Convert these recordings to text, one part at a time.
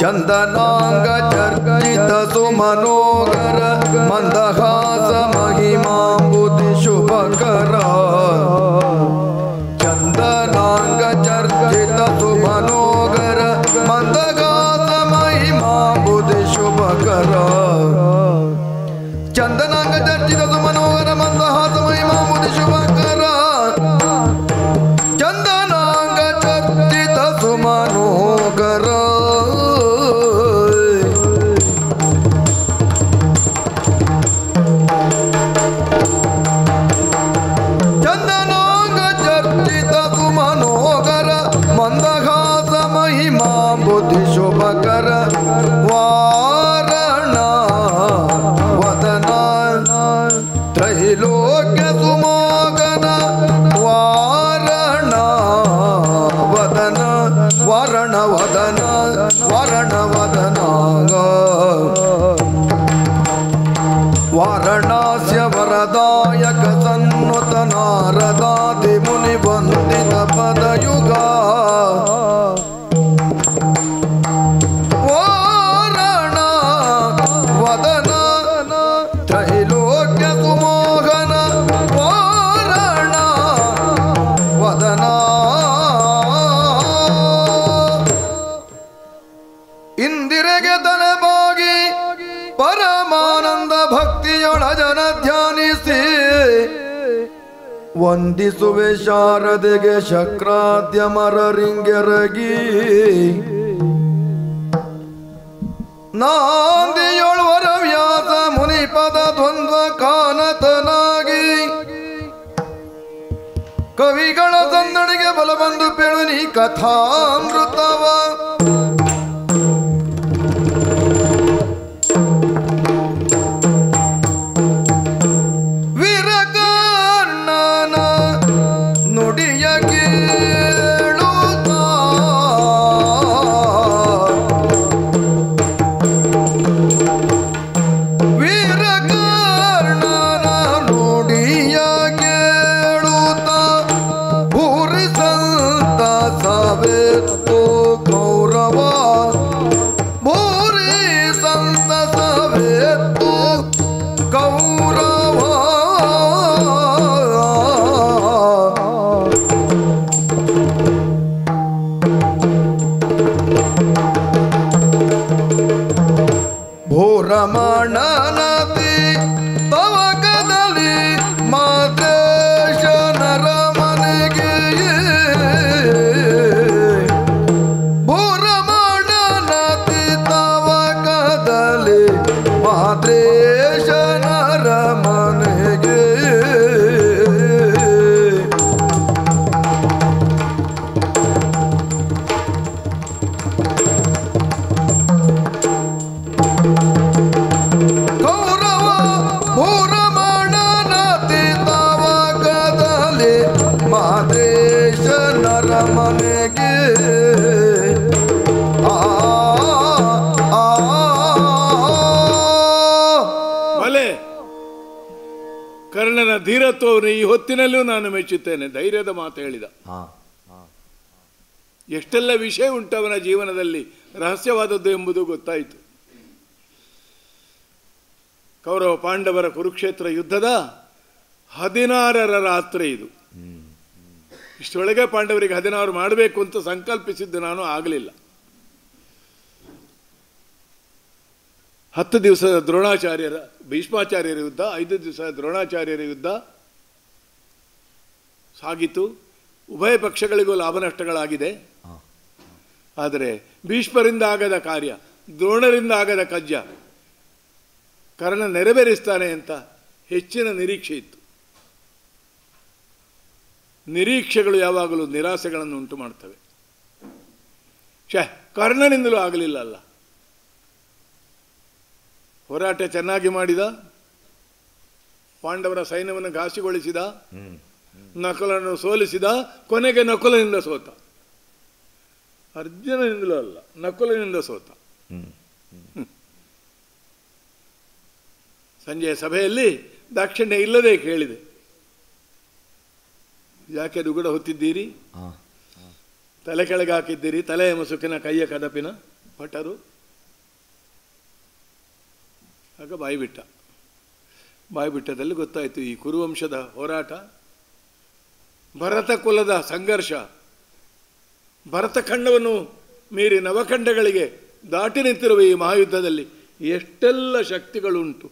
ಚಂದನಾಂಗ ಚರ್ಚಿತ ಸುಮನೋಗರ ಮಂದಹಾಸ ಮಹಿಮಾಂಬುದಿ ಶುಭಕರ ಚಂದನಾಂಗ ಚರ್ಚಿತ ಸುಮನೋಗರ ಮಂದಗಾಸ ಮಹಿಮಾಂಬುದಿ ಶುಭಕರ ಚಂದನಾಂಗ ಚರ್ಚಿತ ಸುಮನೋಗರ ಮಂದಹಾಸ ಮಹಿಮಾಂಬುದಿ ಶುಭಕರ ಚಂದನಾಂಗ ಚರ್ಚಿತ ಸುಮನೋಗರ ಚಂದನಾಂಗ ಚರ್ಚಿತ ಸುಮನೋಗರ ಮಂದಹಾಸ ಮಹಿಮಾ ಬುದ್ಧಿ ಶುಭಕರ ವಾರಣ ವದನ ತ್ರೈಲೋಕ್ಯ ಸುಮೋಗನ ವಾರಣ ವದನ ವಾರಣ ವದನ ವಾರಣ ವದನ ವಾರಣಾಸ್ಯ ವರದಾಯಕ ಸನ್ನುತ ನಾರದಾದಿ ಮುನಿ ವಂದಿತ ಪದಯುಗ ವಾರಣ ವದನ ತ್ರೈಲೋಕ್ಯ ಸುಮೋಹನ ವಾರಣ ವದನ ಇಂದಿರೆಗೆ ತಲೆಬಾಗಿ ಪರಮಾನಂದ ಭಕ್ತಿಯೊಳ ಜನ ಧ್ಯಾನಿಸಿ ವಂದಿಸುವೆ ಶಾರದೆಗೆ ಶಕ್ರಾದ್ಯ ಮರರಿಂಗೆರಗಿ ನಾಂದಿಯೊಳ್ವರ ವ್ಯಾಸ ಮುನಿಪದ ದ್ವಂದ್ವ ಕಾನತನಾಗಿ ಕವಿಗಳ ಸನ್ನಡಿಗೆ ಬಲಬಂದು ಪೆಳುನಿ ಕಥಾಮೃತವ ವಿರಕರ್ಣನ ನುಡಿಯ ಕೇಳುತ್ತ ವಿರಕರ್ಣನ ನುಡಿಯ ಕೇಳುತ್ತ ಭೂರಿ ಸಂತ ಸವೆತ್ತು ಗೌರವ ಭೂರಿ ಸಂತ ಸವೆತ್ತು ಗೌರವ ಭೂರಮಣನತಿ ತವಕದಲ್ಲಿ ಮಾತೇಶನರ ಮನೆಗೆ ಭೂರಮಣನತಿ ತವಕದಲ್ಲಿ ಮಾತೇಶನರ ಮನೆಗೆ ಗೌರವ ಭೂರಮಣನತಿ ತವಕದಲ್ಲಿ ಮಾದೇಶನರ ಮನೆಗೆ ಆ ಆ, ಭಲೆ ಕರ್ಣನ ಧೀರತ್ವವನ್ನು ಈ ಹೊತ್ತಿನಲ್ಲೂ ನಾನು ಮೆಚ್ಚುತ್ತೇನೆ ಧೈರ್ಯದ ಮಾತು ಹೇಳಿದ ಎಷ್ಟೆಲ್ಲ ವಿಷಯ ಉಂಟು ಅವನ ಜೀವನದಲ್ಲಿ ರಹಸ್ಯವಾದದ್ದು ಎಂಬುದು ಗೊತ್ತಾಯಿತು ಕೌರವ ಪಾಂಡವರ ಕುರುಕ್ಷೇತ್ರ ಯುದ್ಧದ ಹದಿನಾರರ ರಾತ್ರಿ ಇದು ಇಷ್ಟೊಳಗೆ ಪಾಂಡವರಿಗೆ ಹದಿನಾರು ಮಾಡಬೇಕು ಅಂತ ಸಂಕಲ್ಪಿಸಿದ್ದು ನಾನು ಆಗಲಿಲ್ಲ ಹತ್ತು ದಿವಸದ ದ್ರೋಣಾಚಾರ್ಯರ ಭೀಷ್ಮಾಚಾರ್ಯರ ಯುದ್ಧ ಐದು ದಿವಸದ ದ್ರೋಣಾಚಾರ್ಯರ ಯುದ್ಧ ಸಾಗಿತು ಉಭಯ ಪಕ್ಷಗಳಿಗೂ ಲಾಭ ನಷ್ಟಗಳಾಗಿದೆ ಆದರೆ ಭೀಷ್ಮರಿಂದ ಆಗದ ಕಾರ್ಯ ದ್ರೋಣರಿಂದ ಆಗದ ಕಜ್ಜ ಕರ್ಣ ನೆರವೇರಿಸ್ತಾನೆ ಅಂತ ಹೆಚ್ಚಿನ ನಿರೀಕ್ಷೆ ಇತ್ತು ನಿರೀಕ್ಷೆಗಳು ಯಾವಾಗಲೂ ನಿರಾಸೆಗಳನ್ನು ಉಂಟು ಮಾಡ್ತವೆ ಛೇ ಕರ್ಣನಿಂದಲೂ ಆಗಲಿಲ್ಲ ಅಲ್ಲ ಹೋರಾಟ ಚೆನ್ನಾಗಿ ಮಾಡಿದ ಪಾಂಡವರ ಸೈನ್ಯವನ್ನು ಘಾಸಿಗೊಳಿಸಿದ ನಕಲನ್ನು ಸೋಲಿಸಿದ ಕೊನೆಗೆ ನಕುಲನಿಂದ ಸೋತ ಅರ್ಜುನನಿಂದಲೂ ಅಲ್ಲ ನಕುಲನಿಂದ ಸೋತ ಹ್ಮ್. ಸಂಜೆಯ ಸಭೆಯಲ್ಲಿ ದಾಕ್ಷಿಣ್ಯ ಇಲ್ಲದೆ ಕೇಳಿದೆ ಯಾಕೆ ದುಗುಡ ಹೊತ್ತಿದ್ದೀರಿ ತಲೆ ಕೆಳಗೆ ಹಾಕಿದ್ದೀರಿ ತಲೆಯ ಮುಸುಕಿನ ಕೈಯ ಕದಪಿನ ಭಟರು ಆಗ ಬಾಯಿ ಬಿಟ್ಟ ಬಾಯಿ ಬಿಟ್ಟದಲ್ಲಿ ಗೊತ್ತಾಯಿತು ಈ ಕುರುವಂಶದ ಹೋರಾಟ ಭರತ ಕುಲದ ಸಂಘರ್ಷ ಭರತ ಖಂಡವನ್ನು ಮೀರಿ ನವಖಂಡಗಳಿಗೆ ದಾಟಿ ನಿಂತಿರುವ ಈ ಮಹಾಯುದ್ಧದಲ್ಲಿ ಎಷ್ಟೆಲ್ಲ ಶಕ್ತಿಗಳುಂಟು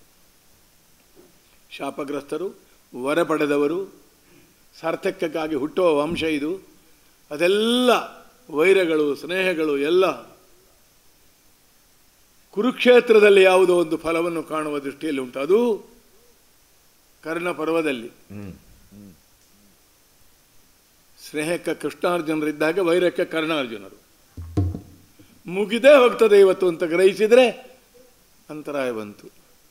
ಶಾಪಗ್ರಸ್ತರು ವರ ಪಡೆದವರು ಸಾರ್ಥಕ್ಯಕ್ಕಾಗಿ ಹುಟ್ಟುವ ವಂಶ ಇದು ಅದೆಲ್ಲ ವೈರಗಳು ಸ್ನೇಹಗಳು ಎಲ್ಲ ಕುರುಕ್ಷೇತ್ರದಲ್ಲಿ ಯಾವುದೋ ಒಂದು ಫಲವನ್ನು ಕಾಣುವ ದೃಷ್ಟಿಯಲ್ಲಿ ಉಂಟು ಅದು ಕರ್ಣ ಪರ್ವದಲ್ಲಿ ಹ್ಮ್ ಸ್ನೇಹಕ್ಕೆ ಕೃಷ್ಣಾರ್ಜುನರಿದ್ದಾಗ ವೈರಕ್ಕೆ ಕರ್ಣಾರ್ಜುನರು ಮುಗಿದೇ ಹೋಗ್ತದೆ ಇವತ್ತು ಅಂತ ಗ್ರಹಿಸಿದರೆ ಅಂತರಾಯ ಬಂತು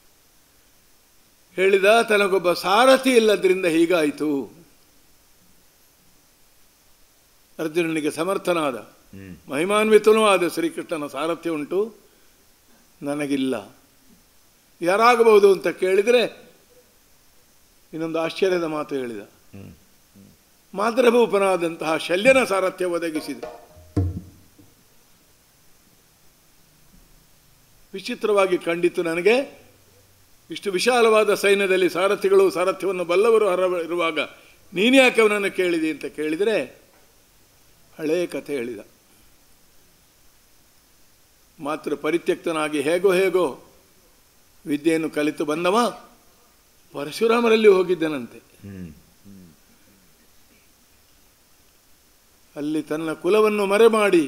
ಹೇಳಿದ ತನಗೊಬ್ಬ ಸಾರಥಿ ಇಲ್ಲದ್ರಿಂದ ಹೀಗಾಯಿತು ಅರ್ಜುನನಿಗೆ ಸಮರ್ಥನಾದ ಹ್ಮ್ ಮಹಿಮಾನ್ವಿತನೂ ಆದ ಶ್ರೀಕೃಷ್ಣನ ಸಾರಥ್ಯ ಉಂಟು ನನಗಿಲ್ಲ ಯಾರಾಗಬಹುದು ಅಂತ ಕೇಳಿದರೆ ಇನ್ನೊಂದು ಆಶ್ಚರ್ಯದ ಮಾತು ಹೇಳಿದ ಹ್ಮ್ ಮಾತೃಭೂಪನಾದಂತಹ ಶಲ್ಯನ ಸಾರಥ್ಯ ಒದಗಿಸಿದ ವಿಚಿತ್ರವಾಗಿ ಕಂಡಿತು ನನಗೆ ಇಷ್ಟು ವಿಶಾಲವಾದ ಸೈನ್ಯದಲ್ಲಿ ಸಾರಥಿಗಳು ಸಾರಥ್ಯವನ್ನು ಬಲ್ಲವರು ಹರ ಇರುವಾಗ ನೀನ್ಯಾಕೆ ಅವನನ್ನು ಕೇಳಿದೆ ಅಂತ ಕೇಳಿದರೆ ಹಳೆಯ ಕಥೆ ಹೇಳಿದ ಮಾತೃ ಪರಿತ್ಯಕ್ತನಾಗಿ ಹೇಗೋ ಹೇಗೋ ವಿದ್ಯೆಯನ್ನು ಕಲಿತು ಬಂದವ ಪರಶುರಾಮರಲ್ಲಿ ಹೋಗಿದ್ದನಂತೆ ಹ್ಮ್ ಅಲ್ಲಿ ತನ್ನ ಕುಲವನ್ನು ಮರೆಮಾಡಿ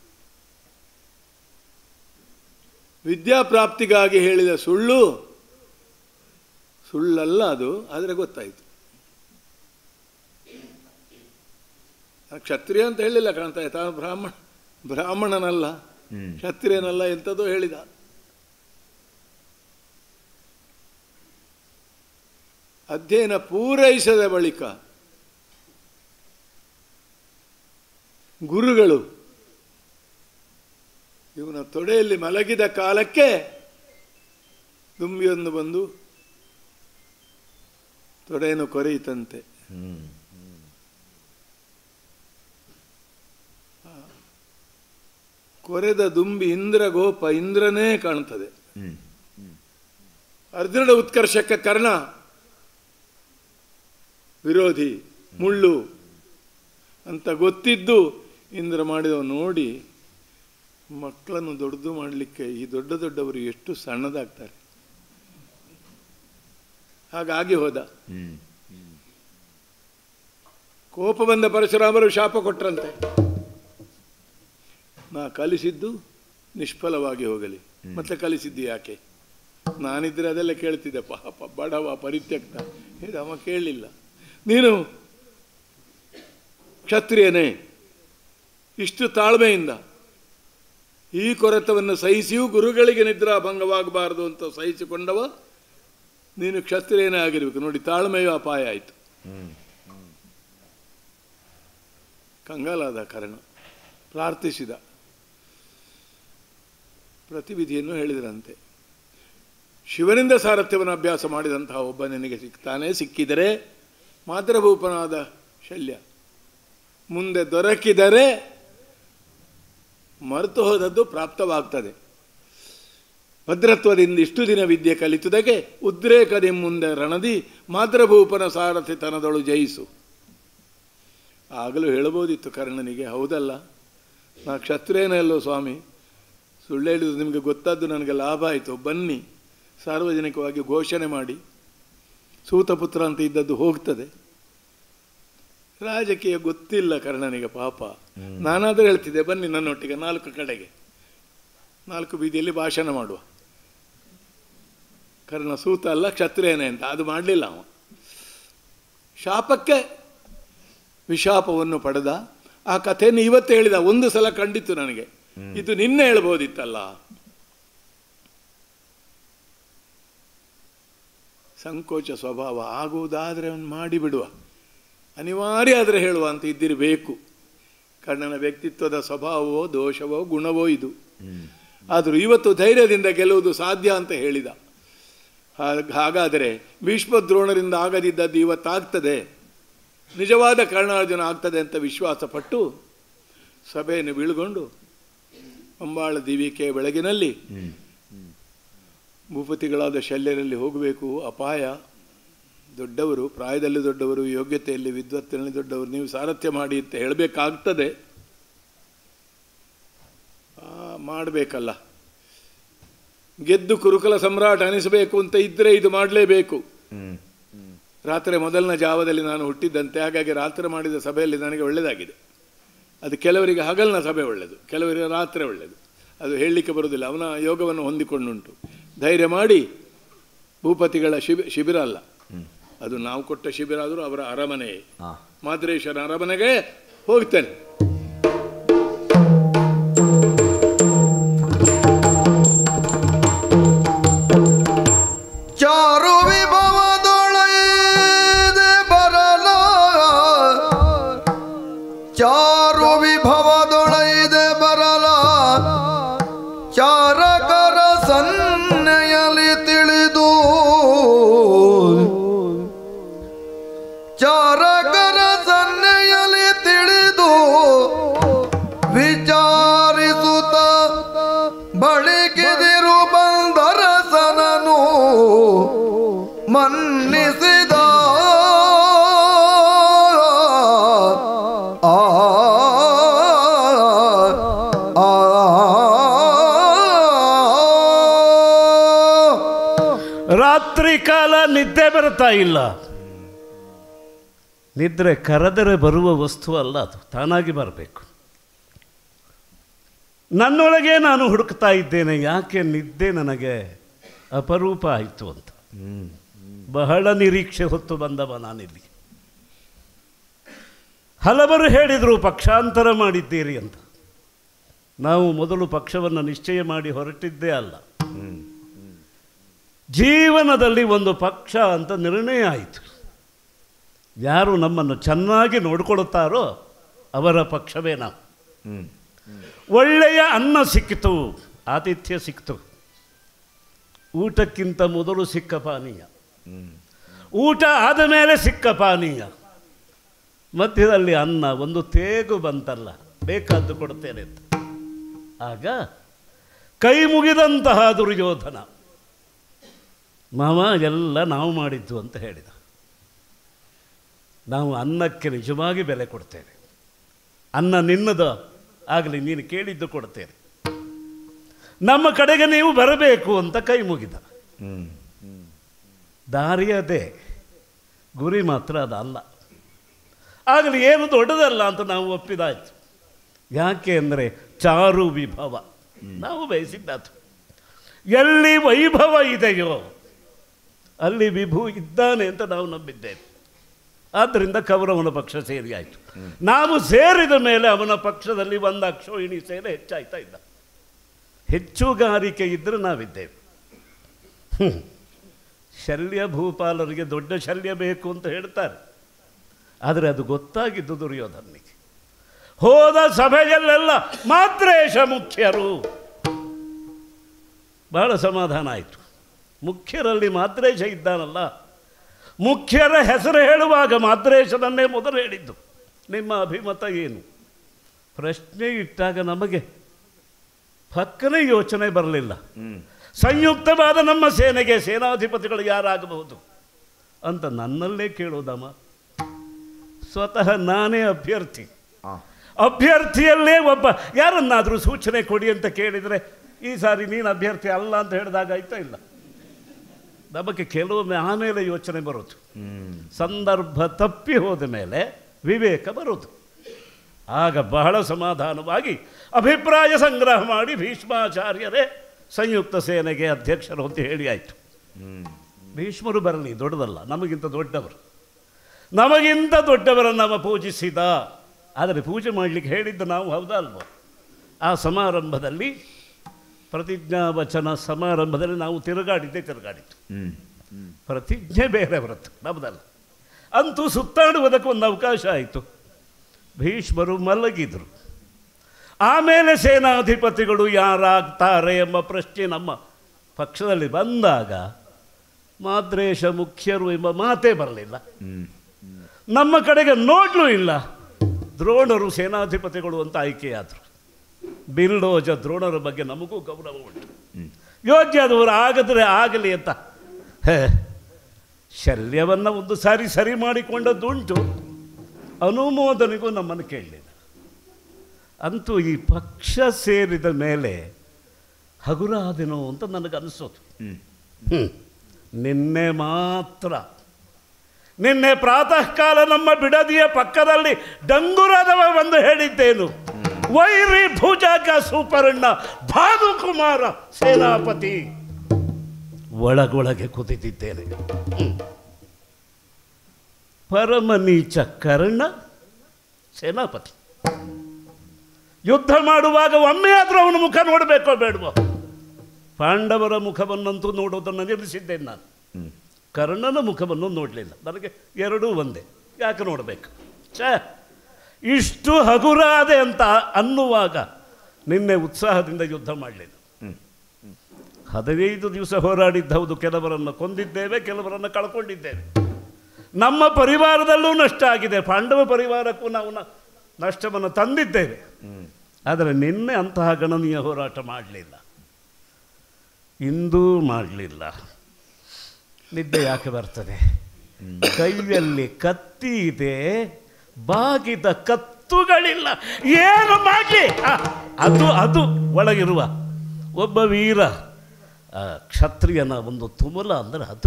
ವಿದ್ಯಾಪ್ರಾಪ್ತಿಗಾಗಿ ಹೇಳಿದ ಸುಳ್ಳು ಸುಳ್ಳಲ್ಲ ಅದು ಆದರೆ ಗೊತ್ತಾಯಿತು ನಾನು ಕ್ಷತ್ರಿಯ ಅಂತ ಹೇಳಿಲ್ಲ ಕಾಣ್ತಾ ಆಯ್ತಾ ಬ್ರಾಹ್ಮಣ ಬ್ರಾಹ್ಮಣನಲ್ಲ ಹ್ಮ್ ಕ್ಷತ್ರಿಯನಲ್ಲ ಎಂಥದೋ ಹೇಳಿದ ಅಧ್ಯಯನ ಪೂರೈಸದ ಬಳಿಕ ಗುರುಗಳು ಇವನ ತೊಡೆಯಲ್ಲಿ ಮಲಗಿದ ಕಾಲಕ್ಕೆ ದುಂಬಿಯೊಂದು ಬಂದು ತೊಡೆಯನ್ನು ಕೊರೆಯಿತಂತೆ ಹ್ಮ್ ಕೊರೆದ ದುಂಬಿ ಇಂದ್ರ ಗೋಪ ಇಂದ್ರನೇ ಕಾಣ್ತದೆ ಹ್ಮ್ ಅರ್ಜುನನ ಉತ್ಕರ್ಷಕ್ಕೆ ಕರ್ಣ ವಿರೋಧಿ ಮುಳ್ಳು ಅಂತ ಗೊತ್ತಿದ್ದು ಇಂದ್ರ ಮಾಡಿದವ ನೋಡಿ ಮಕ್ಕಳನ್ನು ದೊಡ್ಡದು ಮಾಡಲಿಕ್ಕೆ ಈ ದೊಡ್ಡ ದೊಡ್ಡವರು ಎಷ್ಟು ಸಣ್ಣದಾಗ್ತಾರೆ ಹಾಗಾಗಿ ಹೋದ ಹ್ಮ್ ಕೋಪ ಬಂದ ಪರಶುರಾಮರು ಶಾಪ ಕೊಟ್ರಂತೆ ನಾ ಕಲಿಸಿದ್ದು ನಿಷ್ಫಲವಾಗಿ ಹೋಗಲಿ ಮತ್ತೆ ಕಲಿಸಿದ್ದು ಯಾಕೆ ನಾನಿದ್ರೆ ಅದೆಲ್ಲ ಕೇಳ್ತಿದ್ದೆ ಪಾಪ ಬಡವ ಪರಿತ್ಯಕ್ತ ಹೇಳಿ ಅವ ಕೇಳಲಿಲ್ಲ ನೀನು ಕ್ಷತ್ರಿಯನೇ ಇಷ್ಟು ತಾಳ್ಮೆಯಿಂದ ಈ ಕೊರತವನ್ನು ಸಹಿಸಿಯೂ ಗುರುಗಳಿಗೆ ನಿದ್ರಾಭಂಗವಾಗಬಾರದು ಅಂತ ಸಹಿಸಿಕೊಂಡವ ನೀನು ಕ್ಷತ್ರಿಯನೇ ಆಗಿರಬೇಕು ನೋಡಿ ತಾಳ್ಮೆಯೂ ಅಪಾಯ ಆಯಿತು ಹ್ಮ್ ಕಂಗಾಲಾದ ಕಾರಣ ಪ್ರಾರ್ಥಿಸಿದ ಪ್ರತಿವಿಧಿಯನ್ನು ಹೇಳಿದರಂತೆ ಶಿವನಿಂದ ಸಾರಥ್ಯವನ್ನು ಅಭ್ಯಾಸ ಮಾಡಿದಂತಹ ಒಬ್ಬ ನಿನಗೆ ಸಿಗ್ತಾನೆ ಸಿಕ್ಕಿದರೆ ಮಾತೃಭೂಪನಾದ ಶಲ್ಯ ಮುಂದೆ ದೊರಕಿದರೆ ಮರೆತು ಹೋದದ್ದು ಪ್ರಾಪ್ತವಾಗ್ತದೆ ಭದ್ರತ್ವದಿಂದ ಇಷ್ಟು ದಿನ ವಿದ್ಯೆ ಕಲಿತುದಕ್ಕೆ ಉದ್ರೇಕದಿ ಮುಂದೆ ರಣದಿ ಮಾತೃಭೂಪನ ಸಾರಥಿತನದಳು ಜಯಿಸು ಆಗಲೂ ಹೇಳಬಹುದಿತ್ತು ಕರ್ಣನಿಗೆ ಹೌದಲ್ಲ ನಾ ಕ್ಷತ್ರಿಯನೇ ಅಲ್ಲೋ ಸ್ವಾಮಿ ಸುಳ್ಳು ಹೇಳಿದ್ರು ನಿಮಗೆ ಗೊತ್ತಾದ್ದು ನನಗೆ ಲಾಭ ಆಯಿತು ಬನ್ನಿ ಸಾರ್ವಜನಿಕವಾಗಿ ಘೋಷಣೆ ಮಾಡಿ ಸೂತಪುತ್ರ ಅಂತ ಇದ್ದದ್ದು ಹೋಗ್ತದೆ ರಾಜಕೀಯ ಗೊತ್ತಿಲ್ಲ ಕರ್ಣನಿಗೆ ಪಾಪ ನಾನಾದರೂ ಹೇಳ್ತಿದ್ದೆ ಬನ್ನಿ ನನ್ನೊಟ್ಟಿಗೆ ನಾಲ್ಕು ಕಡೆಗೆ ನಾಲ್ಕು ಬೀದಿಯಲ್ಲಿ ಭಾಷಣ ಮಾಡುವ ಕರ್ಣ ಸೂತ ಅಲ್ಲ ಕ್ಷತ್ರಿಯನೇ ಅಂತ ಅದು ಮಾಡಲಿಲ್ಲ ಅವ ಶಾಪಕ್ಕೆ ವಿಶಾಪವನ್ನು ಪಡೆದ ಆ ಕಥೆಯನ್ನು ಇವತ್ತು ಹೇಳಿದ ಒಂದು ಸಲ ಕಂಡಿತ್ತು ನನಗೆ ಇದು ನಿನ್ನೆ ಹೇಳ್ಬೋದಿತ್ತಲ್ಲ ಸಂಕೋಚ ಸ್ವಭಾವ ಆಗುವುದಾದರೆ ಅವನು ಮಾಡಿಬಿಡುವ ಅನಿವಾರ್ಯ ಆದರೆ ಹೇಳುವ ಅಂತ ಇದ್ದಿರಬೇಕು ಕಣ್ಣನ ವ್ಯಕ್ತಿತ್ವದ ಸ್ವಭಾವವೋ ದೋಷವೋ ಗುಣವೋ ಇದು ಹ್ಮ್ ಆದರೂ ಇವತ್ತು ಧೈರ್ಯದಿಂದ ಗೆಲ್ಲುವುದು ಸಾಧ್ಯ ಅಂತ ಹೇಳಿದ ಹಾಗ್- ಹಾಗಾದರೆ ಭೀಷ್ಮದ್ರೋಣರಿಂದ ಆಗದಿದ್ದದ್ದು ಇವತ್ತಾಗ್ತದೆ ನಿಜವಾದ ಕರ್ಣಾರ್ಜುನ ಆಗ್ತದೆ ಅಂತ ವಿಶ್ವಾಸಪಟ್ಟು ಸಭೆಯನ್ನು ಬೀಳ್ಕೊಂಡು ಅಂಬಾಳ ದಿವಿಕೆ ಬೆಳಗಿನಲ್ಲಿ ಹ್ಮ್ ಭೂಪತಿಗಳಾದ ಶಲ್ಯರಲ್ಲಿ ಹೋಗಬೇಕು ಅಪಾಯ ದೊಡ್ಡವರು ಪ್ರಾಯದಲ್ಲಿ ದೊಡ್ಡವರು ಯೋಗ್ಯತೆಯಲ್ಲಿ ವಿದ್ವತ್ತಿನಲ್ಲಿ ದೊಡ್ಡವರು ನೀವು ಸಾರಥ್ಯ ಮಾಡಿ ಅಂತ ಹೇಳಬೇಕಾಗ್ತದೆ ಮಾಡಬೇಕಲ್ಲ ಗೆದ್ದು ಕುರುಕುಲ ಸಮ್ರಾಟ ಅನಿಸಬೇಕು ಅಂತ ಇದ್ದರೆ ಇದು ಮಾಡಲೇಬೇಕು ಹ್ಮ್ ರಾತ್ರಿ ಮೊದಲನ ಜಾವದಲ್ಲಿ ನಾನು ಹುಟ್ಟಿದ್ದಂತೆ ಹಾಗಾಗಿ ರಾತ್ರಿ ಮಾಡಿದ ಸಭೆಯಲ್ಲಿ ನನಗೆ ಒಳ್ಳೆಯದಾಗಿದೆ ಅದು ಕೆಲವರಿಗೆ ಹಗಲಿನ ಸಭೆ ಒಳ್ಳೆಯದು ಕೆಲವರಿಗೆ ರಾತ್ರಿ ಒಳ್ಳೆಯದು ಅದು ಹೇಳಲಿಕ್ಕೆ ಬರುವುದಿಲ್ಲ ಅವನ ಯೋಗವನ್ನು ಹೊಂದಿಕೊಂಡುಂಟು ಧೈರ್ಯ ಮಾಡಿ ಭೂಪತಿಗಳ ಶಿಬಿ ಶಿಬಿರ ಅಲ್ಲ ಅದು ನಾವು ಕೊಟ್ಟ ಶಿಬಿರ ಆದರೂ ಅವರ ಅರಮನೆ ಹಾ ಮಾದ್ರೇಶ್ವರ ಅರಮನೆಗೆ ಹೋಗ್ತೇನೆ ಚಾರು ವಿಭವದೊಳದೆ ಬರಲ ಚಾರು ವಿಭವದೊಳದೆ ಬರಲ ಚಾರಕರ ಸನ್ನೆಯಲಿ ತಿಳಿದು ಚಾರಕರ ಸನ್ನೆಯಲಿ ತಿಳಿದು ವಿಚಾರಿಸುತ್ತ ಬಳಿಕಿದಿರು ಬಂದರಸನನು ಮನ್ನಿಸಿದ ಆ ಆ ರಾತ್ರಿ ಕಾಲ ನಿದ್ದೆ ಬರ್ತಾ ಇಲ್ಲ ನಿದ್ರೆ ಕರೆದರೆ ಬರುವ ವಸ್ತು ಅಲ್ಲ ಅದು ತಾನಾಗಿ ಬರಬೇಕು ನನ್ನೊಳಗೆ ನಾನು ಹುಡುಕ್ತಾ ಇದ್ದೇನೆ ಯಾಕೆ ನಿದ್ದೆ ನನಗೆ ಅಪರೂಪ ಆಯಿತು ಅಂತ ಬಹಳ ನಿರೀಕ್ಷೆ ಹೊತ್ತು ಬಂದವ ನಾನಿಲ್ಲಿ ಹಲವರು ಹೇಳಿದರು ಪಕ್ಷಾಂತರ ಮಾಡಿದ್ದೀರಿ ಅಂತ ನಾವು ಮೊದಲು ಪಕ್ಷವನ್ನು ನಿಶ್ಚಯ ಮಾಡಿ ಹೊರಟಿದ್ದೇ ಅಲ್ಲ ಜೀವನದಲ್ಲಿ ಒಂದು ಪಕ್ಷ ಅಂತ ನಿರ್ಣಯ ಆಯಿತು ಯಾರು ನಮ್ಮನ್ನು ಚೆನ್ನಾಗಿ ನೋಡ್ಕೊಳುತ್ತಾರೋ ಅವರ ಪಕ್ಷವೇ ನಾವು ಹ್ಮ್ ಒಳ್ಳೆಯ ಅನ್ನ ಸಿಕ್ಕಿತು ಆತಿಥ್ಯ ಸಿಕ್ತು ಊಟಕ್ಕಿಂತ ಮೊದಲು ಸಿಕ್ಕ ಪಾನೀಯ ಹ್ಮ್ ಊಟ ಆದ ಮೇಲೆ ಸಿಕ್ಕ ಪಾನೀಯ ಮಧ್ಯದಲ್ಲಿ ಅನ್ನ ಒಂದು ತೇಗು ಬಂತಲ್ಲ ಬೇಕಾದ್ದು ಕೊಡ್ತೇನೆ ಅಂತ ಆಗ ಕೈ ಮುಗಿದಂತಹ ದುರ್ಯೋಧನ ಮಾವ ಎಲ್ಲ ನಾವು ಮಾಡಿದ್ದು ಅಂತ ಹೇಳಿದ ನಾವು ಅನ್ನಕ್ಕೆ ನಿಜವಾಗಿ ಬೆಲೆ ಕೊಡ್ತೇವೆ ಅನ್ನ ನಿನ್ನದು ಆಗಲಿ ನೀನು ಕೇಳಿದ್ದು ಕೊಡ್ತೇನೆ ನಮ್ಮ ಕಡೆಗೆ ನೀವು ಬರಬೇಕು ಅಂತ ಕೈ ಮುಗಿದ ಹ್ಮ್ ದಾರಿ ಅದೇ ಗುರಿ ಮಾತ್ರ ಅದಲ್ಲ ಆಗಲಿ ಏನು ದೊಡ್ಡದಲ್ಲ ಅಂತ ನಾವು ಒಪ್ಪಿದಾಯ್ತು ಯಾಕೆ ಅಂದರೆ ಚಾರು ವಿಭವ ನಾವು ಬಯಸಿದ್ದಾತು ಎಲ್ಲಿ ವೈಭವ ಇದೆಯೋ ಅಲ್ಲಿ ವಿಭು ಇದ್ದಾನೆ ಅಂತ ನಾವು ನಂಬಿದ್ದೇವೆ ಆದ್ದರಿಂದ ಕೌರವನ ಪಕ್ಷ ಸೇರಿ ಆಯಿತು ನಾವು ಸೇರಿದ ಮೇಲೆ ಅವನ ಪಕ್ಷದಲ್ಲಿ ಒಂದು ಅಕ್ಷೋಹಿಣಿ ಸೇನೆ ಹೆಚ್ಚಾಯ್ತಾ ಇದ್ದ ಹೆಚ್ಚುಗಾರಿಕೆ ಇದ್ದರೆ ನಾವಿದ್ದೇವೆ ಹ್ಮ್. ಶಲ್ಯ ಭೂಪಾಲರಿಗೆ ದೊಡ್ಡ ಶಲ್ಯ ಬೇಕು ಅಂತ ಹೇಳ್ತಾರೆ ಆದರೆ ಅದು ಗೊತ್ತಾಗಿದ್ದು ದುರ್ಯೋಧನಿಗೆ ಹೋದ ಸಭೆಯಲ್ಲೆಲ್ಲ ಮಾತ್ರೇಶ ಮುಖ್ಯರು ಬಹಳ ಸಮಾಧಾನ ಆಯಿತು ಮುಖ್ಯರಲ್ಲಿ ಮಾತ್ರೇಶ ಇದ್ದಾನಲ್ಲ ಮುಖ್ಯರ ಹೆಸರು ಹೇಳುವಾಗ ಮಾತ್ರೇಶನನ್ನೇ ಮೊದಲು ಹೇಳಿದ್ದು ನಿಮ್ಮ ಅಭಿಮತ ಏನು ಪ್ರಶ್ನೆ ಇಟ್ಟಾಗ ನಮಗೆ ಪಕ್ಕನೇ ಯೋಚನೆ ಬರಲಿಲ್ಲ ಹ್ಮ್ ಸಂಯುಕ್ತವಾದ ನಮ್ಮ ಸೇನೆಗೆ ಸೇನಾಧಿಪತಿಗಳು ಯಾರಾಗಬಹುದು ಅಂತ ನನ್ನಲ್ಲೇ ಕೇಳೋದಮ್ಮ ಸ್ವತಃ ನಾನೇ ಅಭ್ಯರ್ಥಿ ಹಾ ಅಭ್ಯರ್ಥಿಯಲ್ಲೇ ಒಬ್ಬ ಯಾರನ್ನಾದರೂ ಸೂಚನೆ ಕೊಡಿ ಅಂತ ಕೇಳಿದರೆ ಈ ಸಾರಿ ನೀನು ಅಭ್ಯರ್ಥಿ ಅಲ್ಲ ಅಂತ ಹೇಳಿದಾಗ ಆಯ್ತಾ ಇಲ್ಲ ನಮಗೆ ಕೆಲವೊಮ್ಮೆ ಆಮೇಲೆ ಯೋಚನೆ ಬರೋದು ಹ್ಮ್ ಸಂದರ್ಭ ತಪ್ಪಿ ಹೋದ ಮೇಲೆ ವಿವೇಕ ಬರೋದು ಆಗ ಬಹಳ ಸಮಾಧಾನವಾಗಿ ಅಭಿಪ್ರಾಯ ಸಂಗ್ರಹ ಮಾಡಿ ಭೀಷ್ಮಾಚಾರ್ಯರೇ ಸಂಯುಕ್ತ ಸೇನೆಗೆ ಅಧ್ಯಕ್ಷರು ಅಂತ ಹೇಳಿ ಆಯಿತು ಹ್ಮ್ ಭೀಷ್ಮರು ಬರಲಿ ದೊಡ್ಡದಲ್ಲ ನಮಗಿಂತ ದೊಡ್ಡವರು ನಮಗಿಂತ ದೊಡ್ಡವರನ್ನು ನಾವು ಪೂಜಿಸಿದ ಆದರೆ ಪೂಜೆ ಮಾಡಲಿಕ್ಕೆ ಹೇಳಿದ್ದು ನಾವು ಹೌದಾ ಅಲ್ವೋ ಆ ಸಮಾರಂಭದಲ್ಲಿ ಪ್ರತಿಜ್ಞಾವಚನ ಸಮಾರಂಭದಲ್ಲಿ ನಾವು ತಿರುಗಾಡಿದ್ದೇ ತಿರುಗಾಡಿತ್ತು ಹ್ಮ್ ಹ್ಮ್ ಪ್ರತಿಜ್ಞೆ ಬೇರೆ ಹೊರತು ನಮ್ಮದಲ್ಲ ಅಂತೂ ಸುತ್ತಾಡುವುದಕ್ಕೆ ಒಂದು ಅವಕಾಶ ಆಯಿತು ಭೀಷ್ಮರು ಮಲಗಿದರು ಆಮೇಲೆ ಸೇನಾಧಿಪತಿಗಳು ಯಾರಾಗ್ತಾರೆ ಎಂಬ ಪ್ರಶ್ನೆ ನಮ್ಮ ಪಕ್ಷದಲ್ಲಿ ಬಂದಾಗ ಮಾದ್ರೇಶ ಮುಖ್ಯರು ಎಂಬ ಮಾತೇ ಬರಲಿಲ್ಲ ಹ್ಮ್ ನಮ್ಮ ಕಡೆಗೆ ನೋಡ್ಲೂ ಇಲ್ಲ ದ್ರೋಣರು ಸೇನಾಧಿಪತಿಗಳು ಅಂತ ಆಯ್ಕೆಯಾದರು ಬಿಲ್ಡೋಜ ದ್ರೋಣರ ಬಗ್ಗೆ ನಮಗೂ ಗೌರವ ಉಂಟು ಯೋಗ್ಯ ಆದವರು ಆಗದ್ರೆ ಆಗಲಿ ಅಂತ ಹೇ ಶಲ್ಯವನ್ನು ಒಂದು ಸಾರಿ ಸರಿ ಮಾಡಿಕೊಂಡದ್ದುಂಟು ಅನುಮೋದನೆಗೂ ನಮ್ಮನ್ನು ಕೇಳಲಿಲ್ಲ ಅಂತೂ ಈ ಪಕ್ಷ ಸೇರಿದ ಮೇಲೆ ಹಗುರಾದೆನೋ ಅಂತ ನನಗನ್ನಿಸೋದು ಹ್ಮ್. ನಿನ್ನೆ ಮಾತ್ರ ನಿನ್ನೆ ಪ್ರಾತಃ ಕಾಲ ನಮ್ಮ ಬಿಡದಿಯ ಪಕ್ಕದಲ್ಲಿ ಡಂಗುರದವ ಬಂದು ಹೇಳಿದ್ದೇನು ವೈರಿ ಭುಜಗ ಸುಪರ್ಣ ಭಾನುಕುಮಾರ ಸೇನಾಪತಿ ಒಳಗೊಳಗೆ ಕುದಿತಿದ್ದೇನೆ ಹ್ಮ್. ಪರಮ ನೀಚ ಕರ್ಣ ಸೇನಾಪತಿ ಯುದ್ಧ ಮಾಡುವಾಗ ಒಮ್ಮೆ ಆದರೂ ಅವನ ಮುಖ ನೋಡಬೇಕೋ ಬೇಡವೋ ಪಾಂಡವರ ಮುಖವನ್ನಂತೂ ನೋಡೋದನ್ನು ನಿಲ್ಲಿಸಿದ್ದೇನೆ ನಾನು ಕರ್ಣನ ಮುಖವನ್ನು ನೋಡಲಿಲ್ಲ ನನಗೆ ಎರಡೂ ಒಂದೇ ಯಾಕೆ ನೋಡಬೇಕು ಛೇ ಇಷ್ಟು ಹಗುರಾದೆ ಅಂತ ಅನ್ನುವಾಗ ನಿನ್ನೆ ಉತ್ಸಾಹದಿಂದ ಯುದ್ಧ ಮಾಡಲಿಲ್ಲ ಹದಿನೈದು ದಿವಸ ಹೋರಾಡಿದ್ದ ಹೌದು ಕೆಲವರನ್ನು ಕೊಂದಿದ್ದೇವೆ ಕೆಲವರನ್ನು ಕಳ್ಕೊಂಡಿದ್ದೇವೆ ನಮ್ಮ ಪರಿವಾರದಲ್ಲೂ ನಷ್ಟ ಆಗಿದೆ ಪಾಂಡವ ಪರಿವಾರಕ್ಕೂ ನಾವು ನ- ನಷ್ಟವನ್ನು ತಂದಿದ್ದೇವೆ ಆದರೆ ನಿನ್ನೆ ಅಂತಹ ಗಣನೀಯ ಹೋರಾಟ ಮಾಡಲಿಲ್ಲ ಇಂದೂ ಮಾಡಲಿಲ್ಲ ನಿದ್ದೆ ಯಾಕೆ ಬರ್ತದೆ ಕೈಯಲ್ಲಿ ಕತ್ತಿ ಇದೆ ಬಾಗಿದ ಕತ್ತುಗಳಿಲ್ಲ ಏನು ಮಾಡಲಿ ಅದು ಅದು ಒಳಗಿರುವ ಒಬ್ಬ ವೀರ ಆ, ಕ್ಷತ್ರಿಯನ ಒಂದು ತುಮುಲ ಅಂದರೆ ಅದು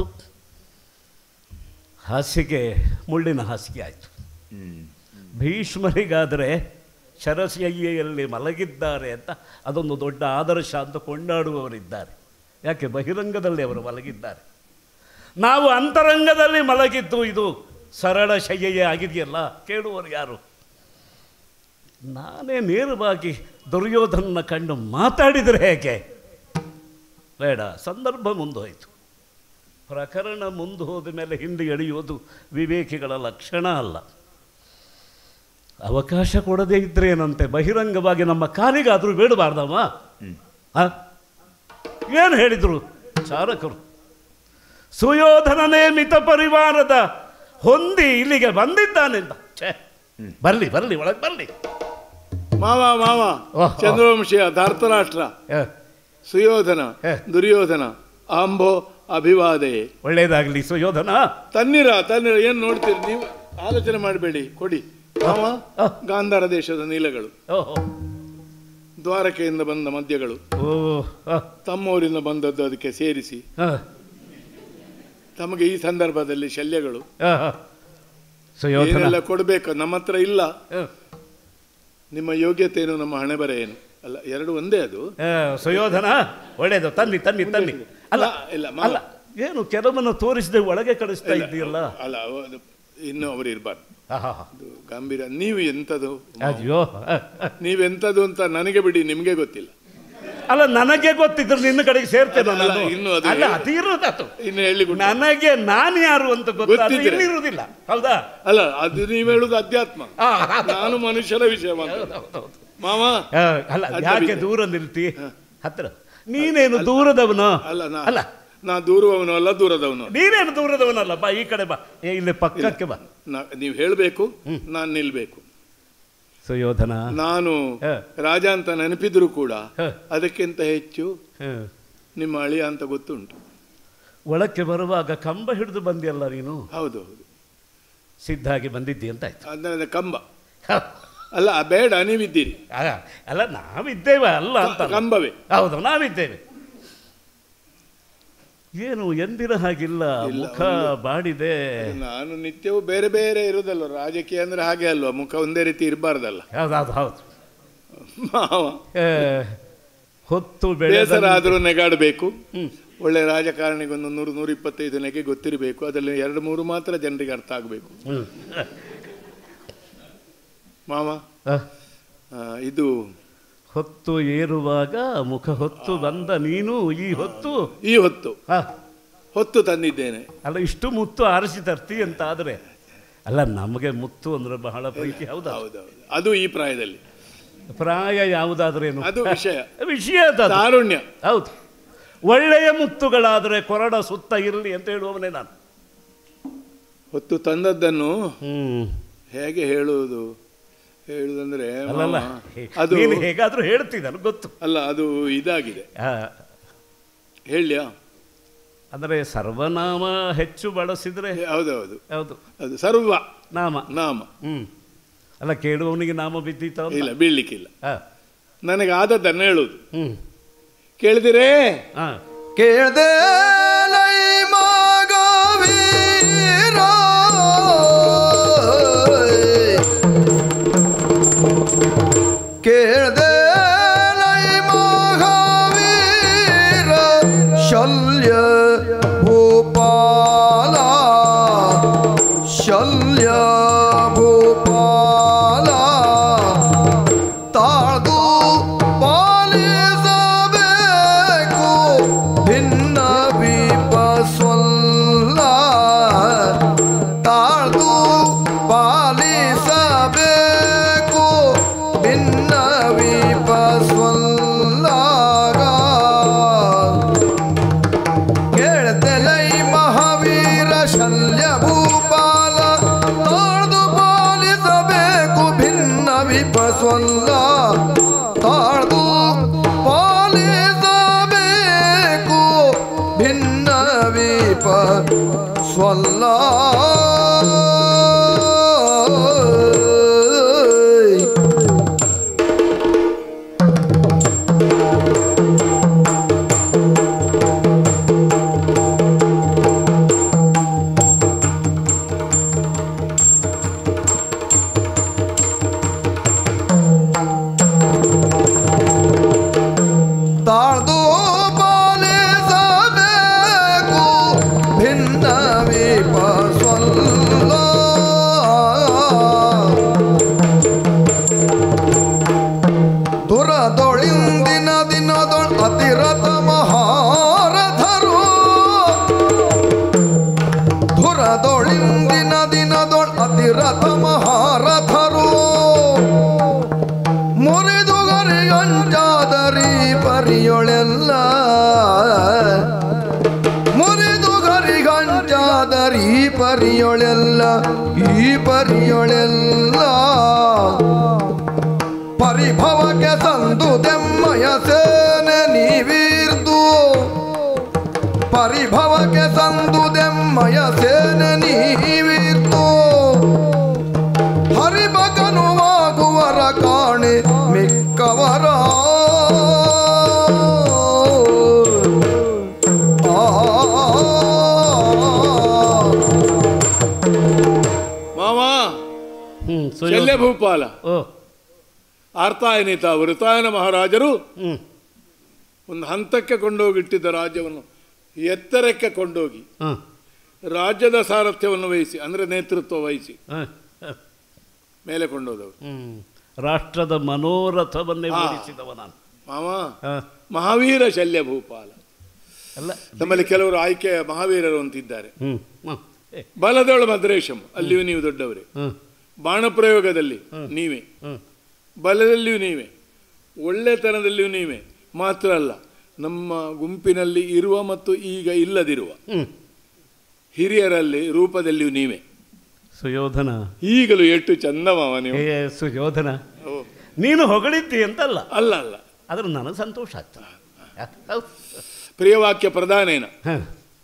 ಹಾಸಿಗೆ ಮುಳ್ಳಿನ ಹಾಸಿಗೆ ಆಯಿತು ಭೀಷ್ಮರಿಗಾದರೆ ಶರಶಯ್ಯೆಯಲ್ಲಿ ಮಲಗಿದ್ದಾರೆ ಅಂತ ಅದೊಂದು ದೊಡ್ಡ ಆದರ್ಶ ಅಂತ ಕೊಂಡಾಡುವವರಿದ್ದಾರೆ ಯಾಕೆ ಬಹಿರಂಗದಲ್ಲಿ ಅವರು ಮಲಗಿದ್ದಾರೆ ನಾವು ಅಂತರಂಗದಲ್ಲಿ ಮಲಗಿದ್ದು ಇದು ಸರಳ ಶಯ್ಯೆಯೇ ಆಗಿದೆಯಲ್ಲ ಕೇಳುವರು ಯಾರು ನಾನೇ ನೇರವಾಗಿ ದುರ್ಯೋಧನ ಕಂಡು ಮಾತಾಡಿದರೆ ಹೇಗೆ ಬೇಡ ಸಂದರ್ಭ ಮುಂದೋಯ್ತು ಪ್ರಕರಣ ಮುಂದೆ ಹೋದ ಮೇಲೆ ಹಿಂದೆ ಎಳೆಯೋದು ವಿವೇಕಿಗಳ ಲಕ್ಷಣ ಅಲ್ಲ ಅವಕಾಶ ಕೊಡದೇ ಇದ್ರೇನಂತೆ ಬಹಿರಂಗವಾಗಿ ನಮ್ಮ ಕಾಲಿಗಾದರೂ ಬೇಡಬಾರ್ದವ ಏನು ಹೇಳಿದರು ಚಾರಕರು ಸುಯೋಧನನೇ ಮಿತ ಪರಿವಾರದ ಹೊಂದಿ ಇಲ್ಲಿಗೆ ಬಂದಿದ್ದಾನೆಂದ ಛೇ ಬರಲಿ ಬರಲಿ ಒಳಗೆ ಬರಲಿ ಮಾವ ಮಾವ ಓಹ್. ಚಂದ್ರವಂಶೀಯ ಧಾರ್ತರಾಷ್ಟ್ರ ಸುಯೋಧನ ಹೇ. ದುರ್ಯೋಧನ ಆಂಬೋ ಅಭಿವಾದೆ ಒಳ್ಳೇದಾಗಲಿ ಸುಯೋಧನ ತನ್ನಿರ ತನ್ನಿರ ಏನು ನೋಡ್ತೀರಿ ನೀವು ಆಲೋಚನೆ ಮಾಡಬೇಡಿ ಕೊಡಿ ಮಾವ ಆ. ಗಾಂಧಾರ ದೇಶದ ನೀಲಗಳು ಓಹೋ ದ್ವಾರಕೆಯಿಂದ ಬಂದ ಮದ್ಯಗಳು ಓ ಆ, ತಮ್ಮೂರಿಂದ ಬಂದದ್ದು ಅದಕ್ಕೆ ಸೇರಿಸಿ ಆ, ತಮಗೆ ಈ ಸಂದರ್ಭದಲ್ಲಿ ಶಲ್ಯಗಳು ಆ, ಆ. ಸುಯೋಧನ ಏನೆಲ್ಲ ಕೊಡಬೇಕು ನಮ್ಮ ಹತ್ರ ಇಲ್ಲ ಆ, ನಿಮ್ಮ ಯೋಗ್ಯತೆ ಏನು ನಮ್ಮ ಹಣೆ ಬರ ಏನು ಅಲ್ಲ ಎರಡು ಒಂದೇ ಅದು ಆ, ಸುಯೋಧನ ಒಳ್ಳೇದು ತನ್ನಿ ತನ್ನಿ ತನ್ನಿ ಅಲ್ಲ ಇಲ್ಲ, ಮಾವ. ಅಲ್ಲ ಏನು ಕೆಲವನ್ನ ತೋರಿಸದೆ ಒಳಗೆ ಕಳಿಸ್ತಾ ಇದ್ದೀಯಲ್ಲ ಅಲ್ಲ ಅವ- ಅದು ಇನ್ನು ಅವರು ಇರಬಾರ್ದು ಆಹಾ. ಅದು ಗಂಭೀರ ನೀವು ಎಂಥದ್ದು ಅಯ್ಯೋ ಆ, ಆ. ನೀವೆಂಥದ್ದು ಅಂತ ನನಗೆ ಬಿಡಿ ನಿಮಗೆ ಗೊತ್ತಿಲ್ಲ ಅಲ್ಲ ನನಗೆ ಗೊತ್ತಿದ್ರು ನಿನ್ನ ಕಡೆಗೆ ಸೇರ್ತೇನೆ ಅಲ್ಲ, ನಾನು ಇನ್ನು ಅದು ಅಲ್ಲ ಅದು ಇರೋದದು ಇನ್ನು ಹೇಳಿಕೊಡಿ ನನಗೆ ನಾನು ಯಾರು ಅಂತ ಗೊತ್ತಾದ್ರೆ ಗೊತ್ತಿದ್ರೆ. ಇಲ್ಲಿರುವುದಿಲ್ಲ ಹೌದಾ ಅಲ್ಲ ಅದು ನೀವು ಹೇಳುದು ಅಧ್ಯಾತ್ಮ ಆ, ಅದು- ನಾನು ಮನುಷ್ಯರ ವಿಷಯ ಮಾತ್ರ ಹೌದು, ಹೌದು, ಹೌದು. ಮಾವ ಆ, ಅಲ್ಲ ಅಡ್ಡ ಯಾಕೆ ಬಿದ್ದೆ. ದೂರ ನಿಲ್ತಿ ಹತ್ರ ನೀನೇನು ದೂರದವನು ಅಲ್ಲ ನಾ ಅಲ್ಲ ನಾ ದೂರುವವನು ಅಲ್ಲ ದೂರದವನು ಅಲ್ಲ. ನೀನೇನು ದೂರದವನಲ್ಲ ಬಾ ಈ ಕಡೆ ಬಾ ಏ, ಇಲ್ಲಿ ಪಕ್ಕಕ್ಕೆ ಬಾ ನಾ- ನೀವು ಹೇಳಬೇಕು ನಾನು ನಿಲ್ಬೇಕು ಸುಯೋಧನ ನಾನು ಹ. ರಾಜ ಅಂತ ನೆನಪಿದ್ರು ಕೂಡ ಹ. ಅದಕ್ಕಿಂತ ಹೆಚ್ಚು ಹ. ನಿಮ್ಮ ಅಳಿಯ ಅಂತ ಗೊತ್ತುಂಟು ಒಳಕ್ಕೆ ಬರುವಾಗ ಕಂಬ ಹಿಡಿದು ಬಂದಿಯಲ್ಲ ನೀನು ಹೌದು ಹೌದು ಸಿದ್ಧಾಗಿ ಬಂದಿದ್ದಿ ಅಂತ ಆಯ್ತು ಅದನ್ನ ಕಂಬ ಅಲ್ಲ ಬೇಡ ನೀವಿದ್ದೀರಿ ಆ, ಅಲ್ಲ ನಾವಿದ್ದೇವೆ ಅಲ್ಲ ಅಂತ ಅಲ್ಲ. ಕಂಬವೇ ಹೌದು ನಾವಿದ್ದೇವೆ ಏನು ಎಂದಿನ ಹಾಗಿಲ್ಲ ಮುಖ ಬಾಡಿದೆ ನಾನು ನಿತ್ಯವೂ ಬೇರೆ ಬೇರೆ ಇರುದಲ್ಲ ರಾಜಕೀಯ ಅಂದ್ರೆ ಹಾಗೆ ಅಲ್ವಾ ಮುಖ ಒಂದೇ ರೀತಿ ಇರಬಾರ್ದಲ್ಲ ಹೌದು ಹೌದು ಹೌದು ಮಾವ ಏ, ಹೊತ್ತು ಬೆಳೆದ ಬೇಸರ ಆದರೂ ನೆಗಾಡಬೇಕು ಹ್ಮ್. ಒಳ್ಳೆ ರಾಜಕಾರಣಿಗೊಂದು ನೂರು ನೂರ ಇಪ್ಪತ್ತೈದು ನೆಗೆ ಗೊತ್ತಿರಬೇಕು ಅದರಲ್ಲಿ ಎರಡು ಮೂರು ಮಾತ್ರ ಜನರಿಗೆ ಅರ್ಥ ಆಗಬೇಕು ಹ್ಮ್. ಮಾವ ಆ, ಆ, ಇದು ಹೊತ್ತು ಏರುವಾಗ ಮುಖ ಹೊತ್ತು ಬಂದ ನೀನು ಈ ಹೊತ್ತು ಈ ಹೊತ್ತು ಆ, ಹೊತ್ತು ತಂದಿದ್ದೇನೆ ಅಲ್ಲ ಇಷ್ಟು ಮುತ್ತು ಆರಿಸಿ ತರ್ತಿ ಅಂತ ಆದರೆ ಅಲ್ಲ ನಮಗೆ ಮುತ್ತು ಅಂದ್ರೆ ಬಹಳ ಪ್ರೀತಿ ಹೌದಾ ಹೌದೌದು ಅದು ಈ ಪ್ರಾಯದಲ್ಲಿ ಪ್ರಾಯ ಯಾವುದಾದ್ರೇನು ಅದು ವಿಷಯ ವಿಷಯ ಅದು ಅದು. ತಾರುಣ್ಯ ಹೌದು ಒಳ್ಳೆಯ ಮುತ್ತುಗಳಾದರೆ ಕೊರಡ ಸುತ್ತ ಇರಲಿ ಅಂತ ಹೇಳುವವನೇ ನಾನು ಹೊತ್ತು ತಂದದ್ದನ್ನು ಹ್ಮ್ ಹೇಗೆ ಹೇಳುವುದು ಹೇಳುವುದಂದ್ರೆ ಅಲ್ಲಲ್ಲ ಮಾವ, ಅದು ನೀನು ಹೇಗಾದ್ರೂ ಹೇಳ್ತಿ ನನಗೆ ಗೊತ್ತು ಅಲ್ಲ ಅದು ಇದಾಗಿದೆ ಆ, ಹೇಳ್ಯಾ ಅಂದರೆ ಸರ್ವನಾಮ ಹೆಚ್ಚು ಬಳಸಿದರೆ ಹೌದೌದು ಯಾವುದು ಅದು ಸರ್ವ ನಾಮ ನಾಮ ಹ್ಞೂ ಅಲ್ಲ ಕೇಳುವವನಿಗೆ ನಾಮ ಬಿದ್ದಿತ್ತ ಇಲ್ಲ ಬೀಳ್ಲಿಕ್ಕಿಲ್ಲ ಹಾಂ ನನಗೆ ಆದದ್ದನ್ನು ಹೇಳುದು ಹ್ಞೂ ಕೇಳಿದಿರೇ ಹಾಂ ಕೇಳ್ದೆ ಲೈ ಮಗವೀರ ಕೇಳ್ದೆ ಲೈ ಮಗವೀರ ಶಲ್ಯ ಭೂಪಾಲ ಶಲ್ಯ ಭೂಪಾಲ ತಾಳ್ದು ಪಾಲಿಸಬೇಕು ಭಿನ್ನ ವಿಪಸ್ವಲ್ಲ ತಾಳ್ದು ಪಾಲಿಸಬೇಕು ಭಿನ್ನ ವಿಪಸ್ವಲ್ಲಾಗ ಕೇಳ್ದೆಲೈ ಮಹಾವೀರ ಶಲ್ಯ ಭೂಪಾಲ ತಾಳ್ದು ಪಾಲಿಸಬೇಕು ಭಿನ್ನ ವಿಪಸ್ವಲ್ಲ ತಾಳ್ದು ಪಾಲಿಸಬೇಕು ಭಿನ್ನ ವಿಪ ಸ್ವಲ್ಲ ತಾಳ್ದು ಪಾಲಿಸಬೇಕು ಭಿನ್ನ ವಿಪಸ್ವಲ್ಲ ದುರದೊಳಿಂದಿನ ದಿನದೊಳ್ ಅತಿರಥ ಮಹಾರಥರು ಧುರದೊಳಿಂದಿನ ದಿನದೊಳ್ ಅತಿರಥ ಮಹಾರಥರು ಮುರಿದು ಗರಿಗಂಜಾದರಿ ಪರಿಯೊಳೆಲ್ಲ ಮುರಿದು ಗರಿಗಂಜಾದರಿ ಪರಿಯೊಳೆಲ್ಲ ಈ ಪರಿಯೊಳೆಲ್ಲ ಪರಿಭವಕ್ಕೆ ಸಂದು ದೆಮ್ಮಯ ಸೇನೆ ನೀವೀರ್ದು ಪರಿಭವಕ್ಕೆ ಸಂದು ದೆಮ್ಮಯ ಸೇನೆ ನೀವೀರ್ದು ಹರಿಭಗನುವಾಗುವರ ಕಾಣೆ ಮಿಕ್ಕವರ ಮಾವ ಹ್ಞೂ ಶಲ್ಯ ಭೂಪಾಲ ಓ ಆರ್ತಾಯನಿತ ವೃತಾಯನ ಮಹಾರಾಜರು ಹ್ಞೂ ಒಂದು ಹಂತಕ್ಕೆ ಕೊಂಡೋಗಿಟ್ಟಿದ್ದ ರಾಜ್ಯವನ್ನು ಎತ್ತರಕ್ಕೆ ಕೊಂಡೋಗಿ ಹಾಂ ರಾಜ್ಯದ ಸಾರಥ್ಯವನ್ನು ವಹಿಸಿ ಅಂದರೆ ನೇತೃತ್ವ ವಹಿಸಿ ಹಾಂ ಮೇಲೆ ಕೊಂಡೋದವರು ಹ್ಞೂ ರಾಷ್ಟ್ರದ ಮನೋರಥವನ್ನೇ ಹಾ. ಓಡಿಸಿದವ ನಾನು ಮಾವ ಹಾಂ ಮಹಾವೀರ ಶಲ್ಯ ಭೂಪಾಲ ಅಲ್ಲ ನಮ್ಮಲ್ಲಿ ಕೆಲವರು ಆಯ್ಕೆ ಮಹಾವೀರರು ಅಂತಿದ್ದಾರೆ ಹ್ಞೂ ಹಾಂ ಏ ಬಲದೊಳು ಮದ್ರೇಶಂ ಅಲ್ಲಿಯೂ ನೀವು ದೊಡ್ಡವರೇ ಹ್ಞೂ ಬಾಣಪ್ರಯೋಗದಲ್ಲಿ ನೀವೇ ಹ್ಞೂ ಬಲದಲ್ಲಿಯೂ ನೀವೇ ಒಳ್ಳೆತನದಲ್ಲಿಯೂ ನೀವೇ ಮಾತ್ರ ಅಲ್ಲ ನಮ್ಮ ಗುಂಪಿನಲ್ಲಿ ಇರುವ ಮತ್ತು ಈಗ ಇಲ್ಲದಿರುವ ಹ್ಞೂ ಹಿರಿಯರಲ್ಲಿ ರೂಪದಲ್ಲಿಯೂ ನೀವೇ ಸುಯೋಧನ ಈಗಲೂ ಎಷ್ಟು ಚಂದ ಮಾವ ನೀವು ಏ ಸುಯೋಧನ ಓ, ನೀನು ಹೊಗಳಿದ್ದಿ ಅಂತಲ್ಲ ಅಲ್ಲ ಅಲ್ಲ ಆದ್ರೆ ನನಗೆ ಸಂತೋಷ ಆಗ್ತದೆ ಹೌದು ಪ್ರಿಯವಾಕ್ಯ ಪ್ರಧಾನೇನ ಹಾಂ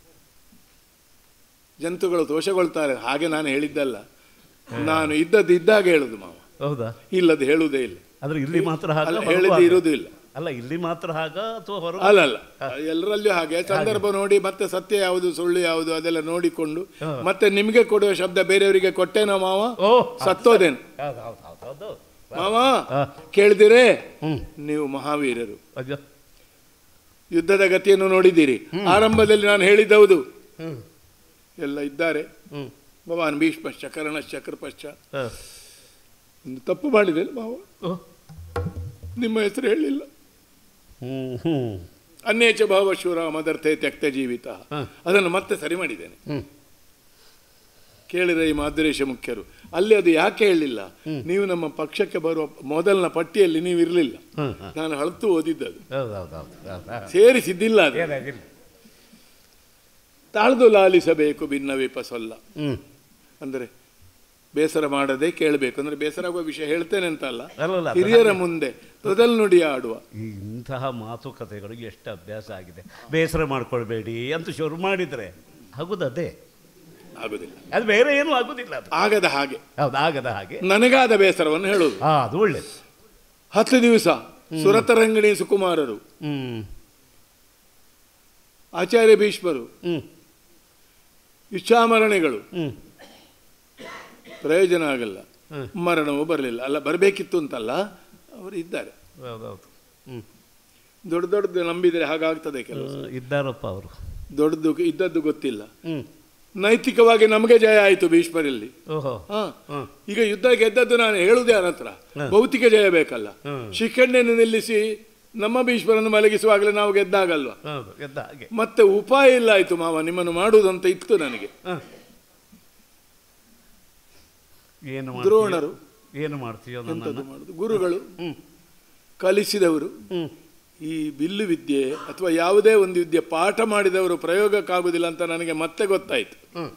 ಜಂತುಗಳು ದೋಷಗೊಳ್ತಾರೆ ಹಾಗೆ ನಾನು ಹೇಳಿದ್ದಲ್ಲ ನಾನು ಇದ್ದದ್ದು ಇದ್ದಾಗ ಹೇಳುದು ಮಾವ ಹೌದಾ ಇಲ್ಲದು ಹೇಳುವುದೇ ಇಲ್ಲ ಆದ್ರೆ ಇಲ್ಲಿ ಮಾತ್ರ ಹಾಗ ಅಲ್ಲ ಹೊರಗೂ ಹೇಳಿದ್ದು ಹಾಗ? ಇರುವುದೂ ಇಲ್ಲ ಅಲ್ಲ ಇಲ್ಲಿ ಮಾತ್ರ ಹಾಗ ಅಥವಾ ಹೊರ ಅಲ್ಲ ಅಲ್ಲ ಎಲ್ಲರಲ್ಲಿಯೂ ಹಾಗೆ ಸಂದರ್ಭ ನೋಡಿ ಮತ್ತೆ ಸತ್ಯ ಯಾವುದು ಸುಳ್ಳು ಯಾವುದು ಅದೆಲ್ಲ ನೋಡಿಕೊಂಡು ಹಾ. ಮತ್ತೆ ನಿಮಗೆ ಕೊಡುವ ಶಬ್ದ ಬೇರೆಯವರಿಗೆ ಕೊಟ್ಟೇನೋ ಮಾವ ಓ ಸತ್ತೋದೇನು ಹೌದು ಹೌದು ಹೌದು ಹೌದು ಮಾವ ಹಾ. ಕೇಳಿದಿರೇ ಹ್ಞೂ ನೀವು ಮಹಾವೀರರು ಅಜ್ಜ ಯುದ್ಧದ ಗತಿಯನ್ನು ನೋಡಿದ್ದೀರಿ ಆರಂಭದಲ್ಲಿ ನಾನು ಹೇಳಿದ್ದೌದು ಹ್ಞೂ ಎಲ್ಲ ಇದ್ದಾರೆ ಹ್ಞೂ ಭವಾನ್ ಭೀಷ್ಮಶ್ಚ ಕರ್ಣಶ್ಚ ಕೃಪಶ್ಚ ಹಾಂ ಒಂದು ತಪ್ಪು ಮಾಡಿದೆ ಮಾವ ಓ ನಿಮ್ಮ ಹೆಸರು ಹೇಳಿಲ್ಲ ಹ್ಞೂ ಹ್ಞೂ ಅನ್ಯೇಚ ಭಾವಶೂರ ಮದರ್ಥೆ ತ್ಯಕ್ತ ಜೀವಿತ ಹಾ. ಅದನ್ನು ಮತ್ತೆ ಸರಿ ಮಾಡಿದ್ದೇನೆ ಹ್ಞೂ ಕೇಳಿದ ಈ ಮಾದರೇಶ ಮುಖ್ಯರು ಅಲ್ಲಿ ಅದು ಯಾಕೆ ಹೇಳಿಲ್ಲ ನೀವು ನಮ್ಮ ಪಕ್ಷಕ್ಕೆ ಬರುವ ಮೊದಲನ ಪಟ್ಟಿಯಲ್ಲಿ ನೀವು ಇರಲಿಲ್ಲ ಹ್ಞೂ ಹಾಂ ನಾನು ಹಳತು ಓದಿದ್ದದು ಹೌದು ಹೌದು ಹೌದು ಹೌದು ಹೌದು ಸೇರಿಸಿದ್ದಿಲ್ಲ ಅದು ಏನಾಗಿಲ್ಲ ತಾಳ್ದು ಲಾಲಿಸಬೇಕು ಭಿನ್ನ ವಿಪಸೊಲ್ಲ ಹ್ಞೂ ಅಂದರೆ ಬೇಸರ ಮಾಡದೆ ಕೇಳಬೇಕು ಅಂದ್ರೆ ಬೇಸರ ಆಗುವ ವಿಷಯ ಹೇಳ್ತೇನೆ ಅಂತ ಅಲ್ಲ ಅಲ್ಲಲ್ಲ, ಅದು ಹಿರಿಯರ ಮುಂದೆ ತೊದಲ್ ನುಡಿ ಆಡುವ ಈ ಇಂತಹ ಮಾತುಕತೆಗಳು ಎಷ್ಟು ಅಭ್ಯಾಸ ಆಗಿದೆ ಬೇಸರ ಮಾಡ್ಕೊಳ್ಬೇಡಿ ಅಂತ ಶುರು ಮಾಡಿದರೆ ಆಗುದು ಅದೇ ಆಗುದಿಲ್ಲ ಅದು ಬೇರೆ ಏನೂ ಆಗುದಿಲ್ಲ ಅದು ಆಗದ ಹಾಗೆ ಹೌದು ಆಗದ ಹಾಗೆ ನನಗಾದ ಬೇಸರವನ್ನು ಹೇಳುದು ಹಾ ಅದು ಒಳ್ಳೇದು ಹತ್ತು ದಿವಸ ಸುರತರಂಗಿಣಿ ಸುಕುಮಾರರು ಹ್ಮ್ ಆಚಾರ್ಯ ಭೀಷ್ಮರು ಹ್ಮ್ ಇಚ್ಛಾಮರಣೆಗಳು ಹ್ಮ್ ಪ್ರಯೋಜನ ಆಗಲ್ಲ ಹ್ಮ್. ಮರಣವು ಬರಲಿಲ್ಲ ಅಲ್ಲ ಬರಬೇಕಿತ್ತು ಅಂತಲ್ಲ ಅವರು ಇದ್ದಾರೆ ಹೌದೌದು ಹ್ಮ್ ದೊಡ್ಡ ದೊಡ್ಡದು ನಂಬಿದರೆ ಹಾಗಾಗ್ತದೆ ಕೆಲವು ಹ್ಮ್, ಇದ್ದಾರಪ್ಪ ಅವರು ದೊಡ್ಡದು ಇದ್ದದ್ದು ಗೊತ್ತಿಲ್ಲ ಹ್ಮ್ ನೈತಿಕವಾಗಿ ನಮಗೆ ಜಯ ಆಯಿತು ಭೀಷ್ಮರಲ್ಲಿ ಓಹೋ ಹಾ ಹ್ಮ್ ಈಗ ಯುದ್ಧ ಗೆದ್ದದ್ದು ನಾನು ಹೇಳುದೇ ಅವನ ಹತ್ರ ಹ್ಮ್. ಭೌತಿಕ ಜಯ ಬೇಕಲ್ಲ ಹ್ಮ್. ಶಿಖಂಡಿಯನ್ನು ನಿಲ್ಲಿಸಿ ನಮ್ಮ ಭೀಷ್ಮರನ್ನು ಮಲಗಿಸುವಾಗಲೇ ನಾವು ಗೆದ್ದಾಗಲ್ವಾ ಹೌದು ಎದ್ದ ಹಾಗೆ ಮತ್ತೆ ಉಪಾಯ ಇಲ್ಲ ಆಯ್ತು ಮಾವ ನಿಮ್ಮನ್ನು ಮಾಡುವುದಂತ ಇತ್ತು ನನಗೆ ಹ. ಏನು ಮಾಡ್ತೀಯೋ? ದ್ರೋಣರು. ಏನು ಮಾಡ್ತೀಯೋ ಎಂಥದ್ದು ನನ್ನನ್ನು ಮಾಡುದು ಗುರುಗಳು ಹ್ಮ್ ಕಲಿಸಿದವರು ಹ್ಮ್ ಈ ಬಿಲ್ಲು ವಿದ್ಯೆ ಅಥವಾ ಯಾವುದೇ ಒಂದು ವಿದ್ಯೆ ಪಾಠ ಮಾಡಿದವರು ಪ್ರಯೋಗಕ್ಕಾಗುವುದಿಲ್ಲ ಅಂತ ನನಗೆ ಮತ್ತೆ ಗೊತ್ತಾಯಿತು ಹ್ಮ್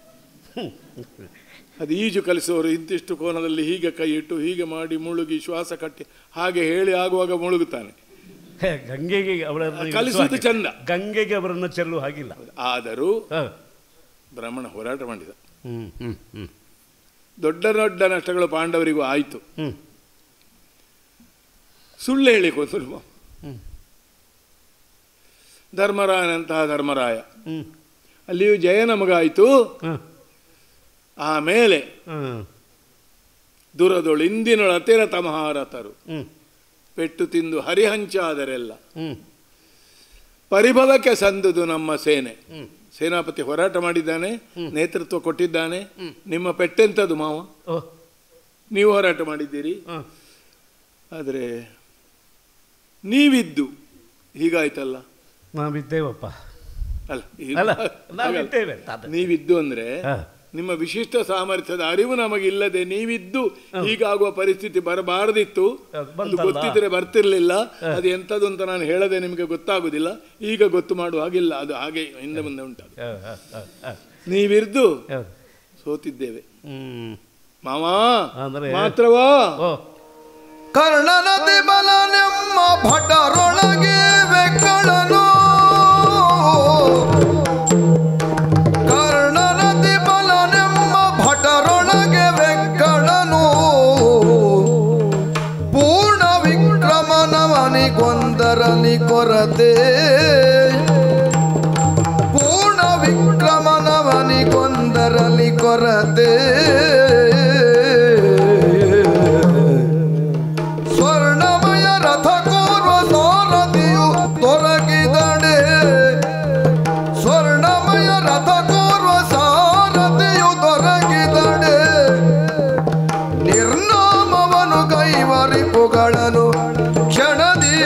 ಅದು ಈಜು ಕಲಿಸುವವರು ಇಂತಿಷ್ಟು ಕೋನದಲ್ಲಿ ಹೀಗೆ ಕೈ ಇಟ್ಟು ಹೀಗೆ ಮಾಡಿ ಮುಳುಗಿ ಶ್ವಾಸ ಕಟ್ಟಿ ಹಾಗೆ ಹೇಳಿ ಆಗುವಾಗ ಮುಳುಗುತ್ತಾನೆ ಹೇ, ಗಂಗೆಗೆ ಅವರನ್ನು ಇಳಿಸುವ ಕಲಿಸುವುದು ಹಾಗೆ. ಚಂದ. ಗಂಗೆಗೆ ಅವರನ್ನು ಚೆಲ್ಲುವ ಹಾಗಿಲ್ಲ ಆದರೂ ಹ. ಬ್ರಾಹ್ಮಣ ಹೋರಾಟ ಮಾಡಿದ ಹ್ಮ್ ಹ್ಮ್ ಹ್ಮ್ ದೊಡ್ಡ ದೊಡ್ಡ ನಷ್ಟಗಳು ಪಾಂಡವರಿಗೂ ಆಯಿತು ಹ್ಮ್ ಸುಳ್ಳು ಹೇಳಿಕೊ ಸುಲಭ ಹ್ಮ್ ಧರ್ಮರಾಯನಂತಹ ಧರ್ಮರಾಯ ಹ್ಮ್ ಅಲ್ಲಿಯೂ ಜಯ ನಮಗಾಯಿತು ಹ್ಮ್ ಆಮೇಲೆ ಹ್ಮ್ ದುರದೊಳು ಇಂದಿನೊಳ ಅತಿರಥ ಮಹಾರಥರು ಹ್ಮ್ ಪೆಟ್ಟು ತಿಂದು ಹರಿಹಂಚಾದರೆಲ್ಲ ಹ್ಮ್ ಪರಿಭವಕ್ಕೆ ಸಂದುದು ನಮ್ಮ ಸೇನೆ ಹ್ಮ್ ಸೇನಾಪತಿ ಹೋರಾಟ ಮಾಡಿದ್ದಾನೆ ನೇತೃತ್ವ ಕೊಟ್ಟಿದ್ದಾನೆ ನಿಮ್ಮ ಪೆಟ್ಟೆಂಥದ್ದು ಮಾವ ಓ ನೀವು ಹೋರಾಟ ಮಾಡಿದ್ದೀರಿ ಹ. ಆದರೆ ನೀವಿದ್ದು ಹೀಗಾಯ್ತಲ್ಲ ನಾವಿದ್ದೇವಪ್ಪ ಅಲ್ಲ ಈ- ಅಲ್ಲ ಹಾಗಲ್ಲ. ನಾವಿದ್ದೇವೆ ಅಂತ ಅದು. ನೀವಿದ್ದು ಅಂದ್ರೆ ಹ. ನಿಮ್ಮ ವಿಶಿಷ್ಟ ಸಾಮರ್ಥ್ಯದ ಅರಿವು ನಮಗಿಲ್ಲದೆ ನೀವಿದ್ದು ಹೀಗಾಗುವ ಪರಿಸ್ಥಿತಿ ಬರಬಾರದಿತ್ತು ಅದು ಅದು ಬಂತಲ್ಲ. ಗೊತ್ತಿದ್ರೆ ಬರ್ತಿರ್ಲಿಲ್ಲ ಅದು ಎಂಥದ್ದು ಅಂತ ನಾನು ಹೇಳದೆ ನಿಮಗೆ ಗೊತ್ತಾಗುದಿಲ್ಲ ಈಗ ಗೊತ್ತು ಮಾಡುವ ಹಾಗಿಲ್ಲ ಅದು ಹಾಗೆ ಹಿಂದೆ ಮುಂದೆ ಉಂಟು ಹ, ಹ, ಹ, ಹ. ನೀವಿರ್ದು ಹೌದು. ಸೋತಿದ್ದೇವೆ ಹ್ಮ್ ಮಾವಾ ಅಂದ್ರೆ- ಮಾತ್ರವಾ ಓ ಕರ್ಣನದಿ ಬಲನೆಮ್ಮ ಭಟರೊಳಗೆ ಬೆಕ್ಕಳನು ಕರ್ಣನದಿ ಬಲನೆಮ್ಮ ಭಟರೊಳಗೆ ಬೆಕ್ಕಳನು ಪೂರ್ಣ ವಿಕ್ರಮನವನಿಗೊಂದರಲಿ ಕೊರತೆ ಪೂರ್ಣ ವಿಕ್ರಮನವನಿಗೊಂದರಲಿ ಕೊರತೆ ಸ್ವರ್ಣಮಯ ರಥ ಕೋರ್ವ ಸಾರಥಿಯು ತೊರಗಿದಡೆ ಸ್ವರ್ಣಮಯ ರಥ ಕೋರ್ವ ಸಾರಥಿಯು ತೊರಗಿದಡೆ ನಿರ್ನಾಮವನು ಕೈವರಿಪುಗಳನ್ನು ಕ್ಷಣದಿ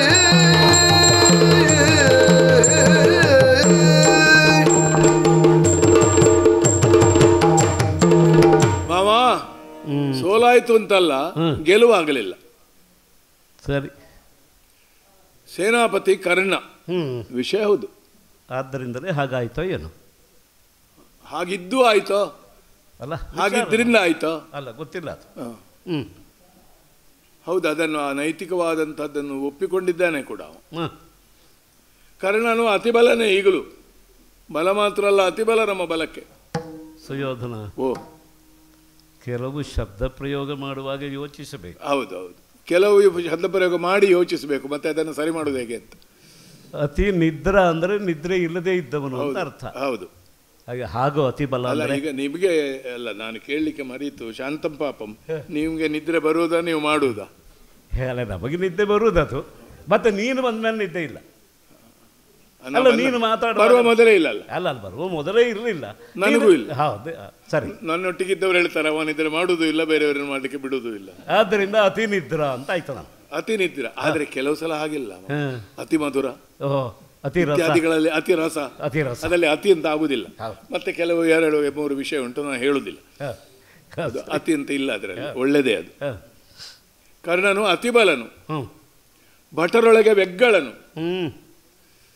ಮಾವಾ ಹ್ಮ್ ಸೋಲಾಯ್ತು ಅಂತಲ್ಲ ಹ್ಮ್. ಗೆಲುವಾಗಲಿಲ್ಲ ಸರಿ ಸೇನಾಪತಿ ಕರ್ಣ ಹ್ಮ್ ವಿಷಯ ಹೌದು ಆದ್ದರಿಂದಲೇ ಹಾಗಾಯ್ತೋ ಏನು ಹಾಗಿದ್ದು ಆಯ್ತೋ ಅಲ್ಲ ವಿಚಾರ. ಹಾಗಿದ್ರಿಂದ ಆಯ್ತೋ ಅಲ್ಲ ಗೊತ್ತಿಲ್ಲ ಅದು ಹ. ಹ್ಮ್ ಹೌದು ಅದನ್ನು ಆ ನೈತಿಕವಾದಂಥದ್ದನ್ನು ಒಪ್ಪಿಕೊಂಡಿದ್ದಾನೆ ಕೂಡ ಅವ. ಹ. ಕರ್ಣನು ಅತಿಬಲನೇ ಈಗಲೂ ಬಲ ಮಾತ್ರ ಅಲ್ಲ ಅತಿಬಲ ನಮ್ಮ ಬಲಕ್ಕೆ ಸುಯೋಧನ ಓ ಕೆಲವು ಶಬ್ದ ಪ್ರಯೋಗ ಮಾಡುವಾಗ ಯೋಚಿಸಬೇಕು ಹೌದು ಹೌದು ಕೆಲವು ಇವು ಶಬ್ದ ಪ್ರಯೋಗ ಮಾಡಿ ಯೋಚಿಸಬೇಕು ಮತ್ತೆ ಅದನ್ನು ಸರಿ ಮಾಡೋದು ಹೇಗೆ ಅಂತ ಅತಿ ನಿದ್ರ ಅಂದ್ರೆ ನಿದ್ರೆ ಇಲ್ಲದೆ ಇದ್ದವನು ಅಂತ ಹೌದು ಅರ್ಥ ಹೌದು ಹಾಗೆ ಹಾಗೂ ಅತಿ ಬಲ ಅಲ್ಲ ಅಂದ್ರೆ ಈಗ ನಿಮಗೆ ಅಲ್ಲ ನಾನು ಕೇಳಲಿಕ್ಕೆ ಮರೀತು ಶಾಂತಂ ಪಾಪಂ ನಿಮಗೆ ನಿದ್ರೆ ಬರುವುದಾ ನೀವು ಮಾಡುವುದಾ ಅಲ್ಲ ನಮಗೆ ನಿದ್ದೆ ಬರುವುದದು ಮತ್ತೆ ನೀನು ಬಂದ್ಮೇಲೆ ನಿದ್ದೆ ಇಲ್ಲ ಅನ್ನ ಅಲ್ಲ, ಬಂದ- ನೀನು ಮಾತಾಡುವಾಗ- ಬರುವ ಮೊದಲೇ ಇಲ್ಲ ಅಲ್ಲ ಅಲ್ಲ ಅಲ್ಲಿ ಬರುವ ಮೊದಲೇ ಇರಲಿಲ್ಲ ನನಗೂ ಇಲ್ಲ. ಹೌದು ಆ, ಸರಿ ನನ್ನೊಟ್ಟಿಗಿದ್ದವ್ರು ಹೇಳ್ತಾರೆ ಅವನಿದ್ರೆ ಮಾಡುವುದೂ ಇಲ್ಲ ಬೇರೆಯವರನ್ನು ಮಾಡಲಿಕ್ಕೆ ಬಿಡುವುದೂ ಇಲ್ಲ ಆದ್ದರಿಂದ ಅತಿ ನಿದ್ರ ಅಂತ ಆಯ್ತು ನಾನು ಅತಿ ನಿದ್ರ ಆದ್ರೆ ಕೆಲವು ಸಲ ಹಾಗಿಲ್ಲ ಹ್ಮ್. ಅತಿ ಮಧುರ ಓಹೋ ಅತಿ ರಸ ಇತ್ಯಾದಿಗಳಲ್ಲಿ ಅತಿ ರಸ ಅತಿ ರಸ ಅದರಲ್ಲಿ ಅತಿ ಅಂತ ಆಗುದಿಲ್ಲ ಹೌದು. ಮತ್ತೆ ಕೆಲವು ಎರಡು ಮೂರು ವಿಷಯ ಉಂಟು ನಾನು ಹೇಳುದಿಲ್ಲ ಹ. ಅದು ಅತಿ ಅಂತ ಇಲ್ಲ ಅದರಲ್ಲಿ ಒಳ್ಳೆದೇ ಅದು ಹ. ಕರ್ಣನು ಅತಿಬಲನು ಹ್ಮ್ ಭಟರೊಳಗೆ ಬೆಗ್ಗಳನು ಹ್ಮ್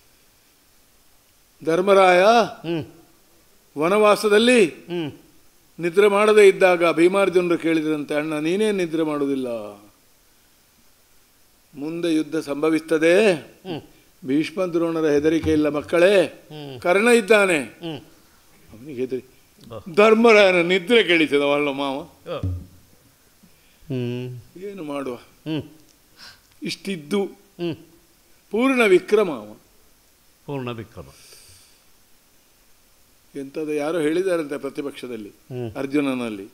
ಧರ್ಮರಾಯ ಹ್ಮ್ ವನವಾಸದಲ್ಲಿ ಹ್ಮ್ ನಿದ್ರೆ ಮಾಡದೇ ಇದ್ದಾಗ ಭೀಮಾರ್ಜುನರು ಕೇಳಿದ್ರಂತೆ ಅಣ್ಣ ನೀನೇ ನಿದ್ರೆ ಮಾಡುವುದಿಲ್ಲ ಮುಂದೆ ಯುದ್ಧ ಸಂಭವಿಸ್ತದೆ ಹ್ಮ್ ಭೀಷ್ಮ ದ್ರೋಣರ ಹೆದರಿಕೆ ಇಲ್ಲ ಮಕ್ಕಳೇ ಹ್ಮ್. ಕರ್ಣ ಇದ್ದಾನೆ ಹ್ಮ್ ಅವನಿಗೆ ಹೆದರಿ ಓ. ಧರ್ಮರಾಯನ ನಿದ್ರೆ ಕೇಳಿಸಿದ ಅವಳ ಮಾವ ಓ. ಹ್ಮ್ ಏನು ಮಾಡುವ ಹ್ಮ್ ಇಷ್ಟಿದ್ದು ಹ್ಮ್ ಪೂರ್ಣ ವಿಕ್ರಮ ಅವ ಪೂರ್ಣ ವಿಕ್ರಮ ಎಂಥದ್ದು ಯಾರೋ ಹೇಳಿದಾರಂತೆ ಪ್ರತಿಪಕ್ಷದಲ್ಲಿ ಹ್ಮ್ ಅರ್ಜುನನಲ್ಲಿ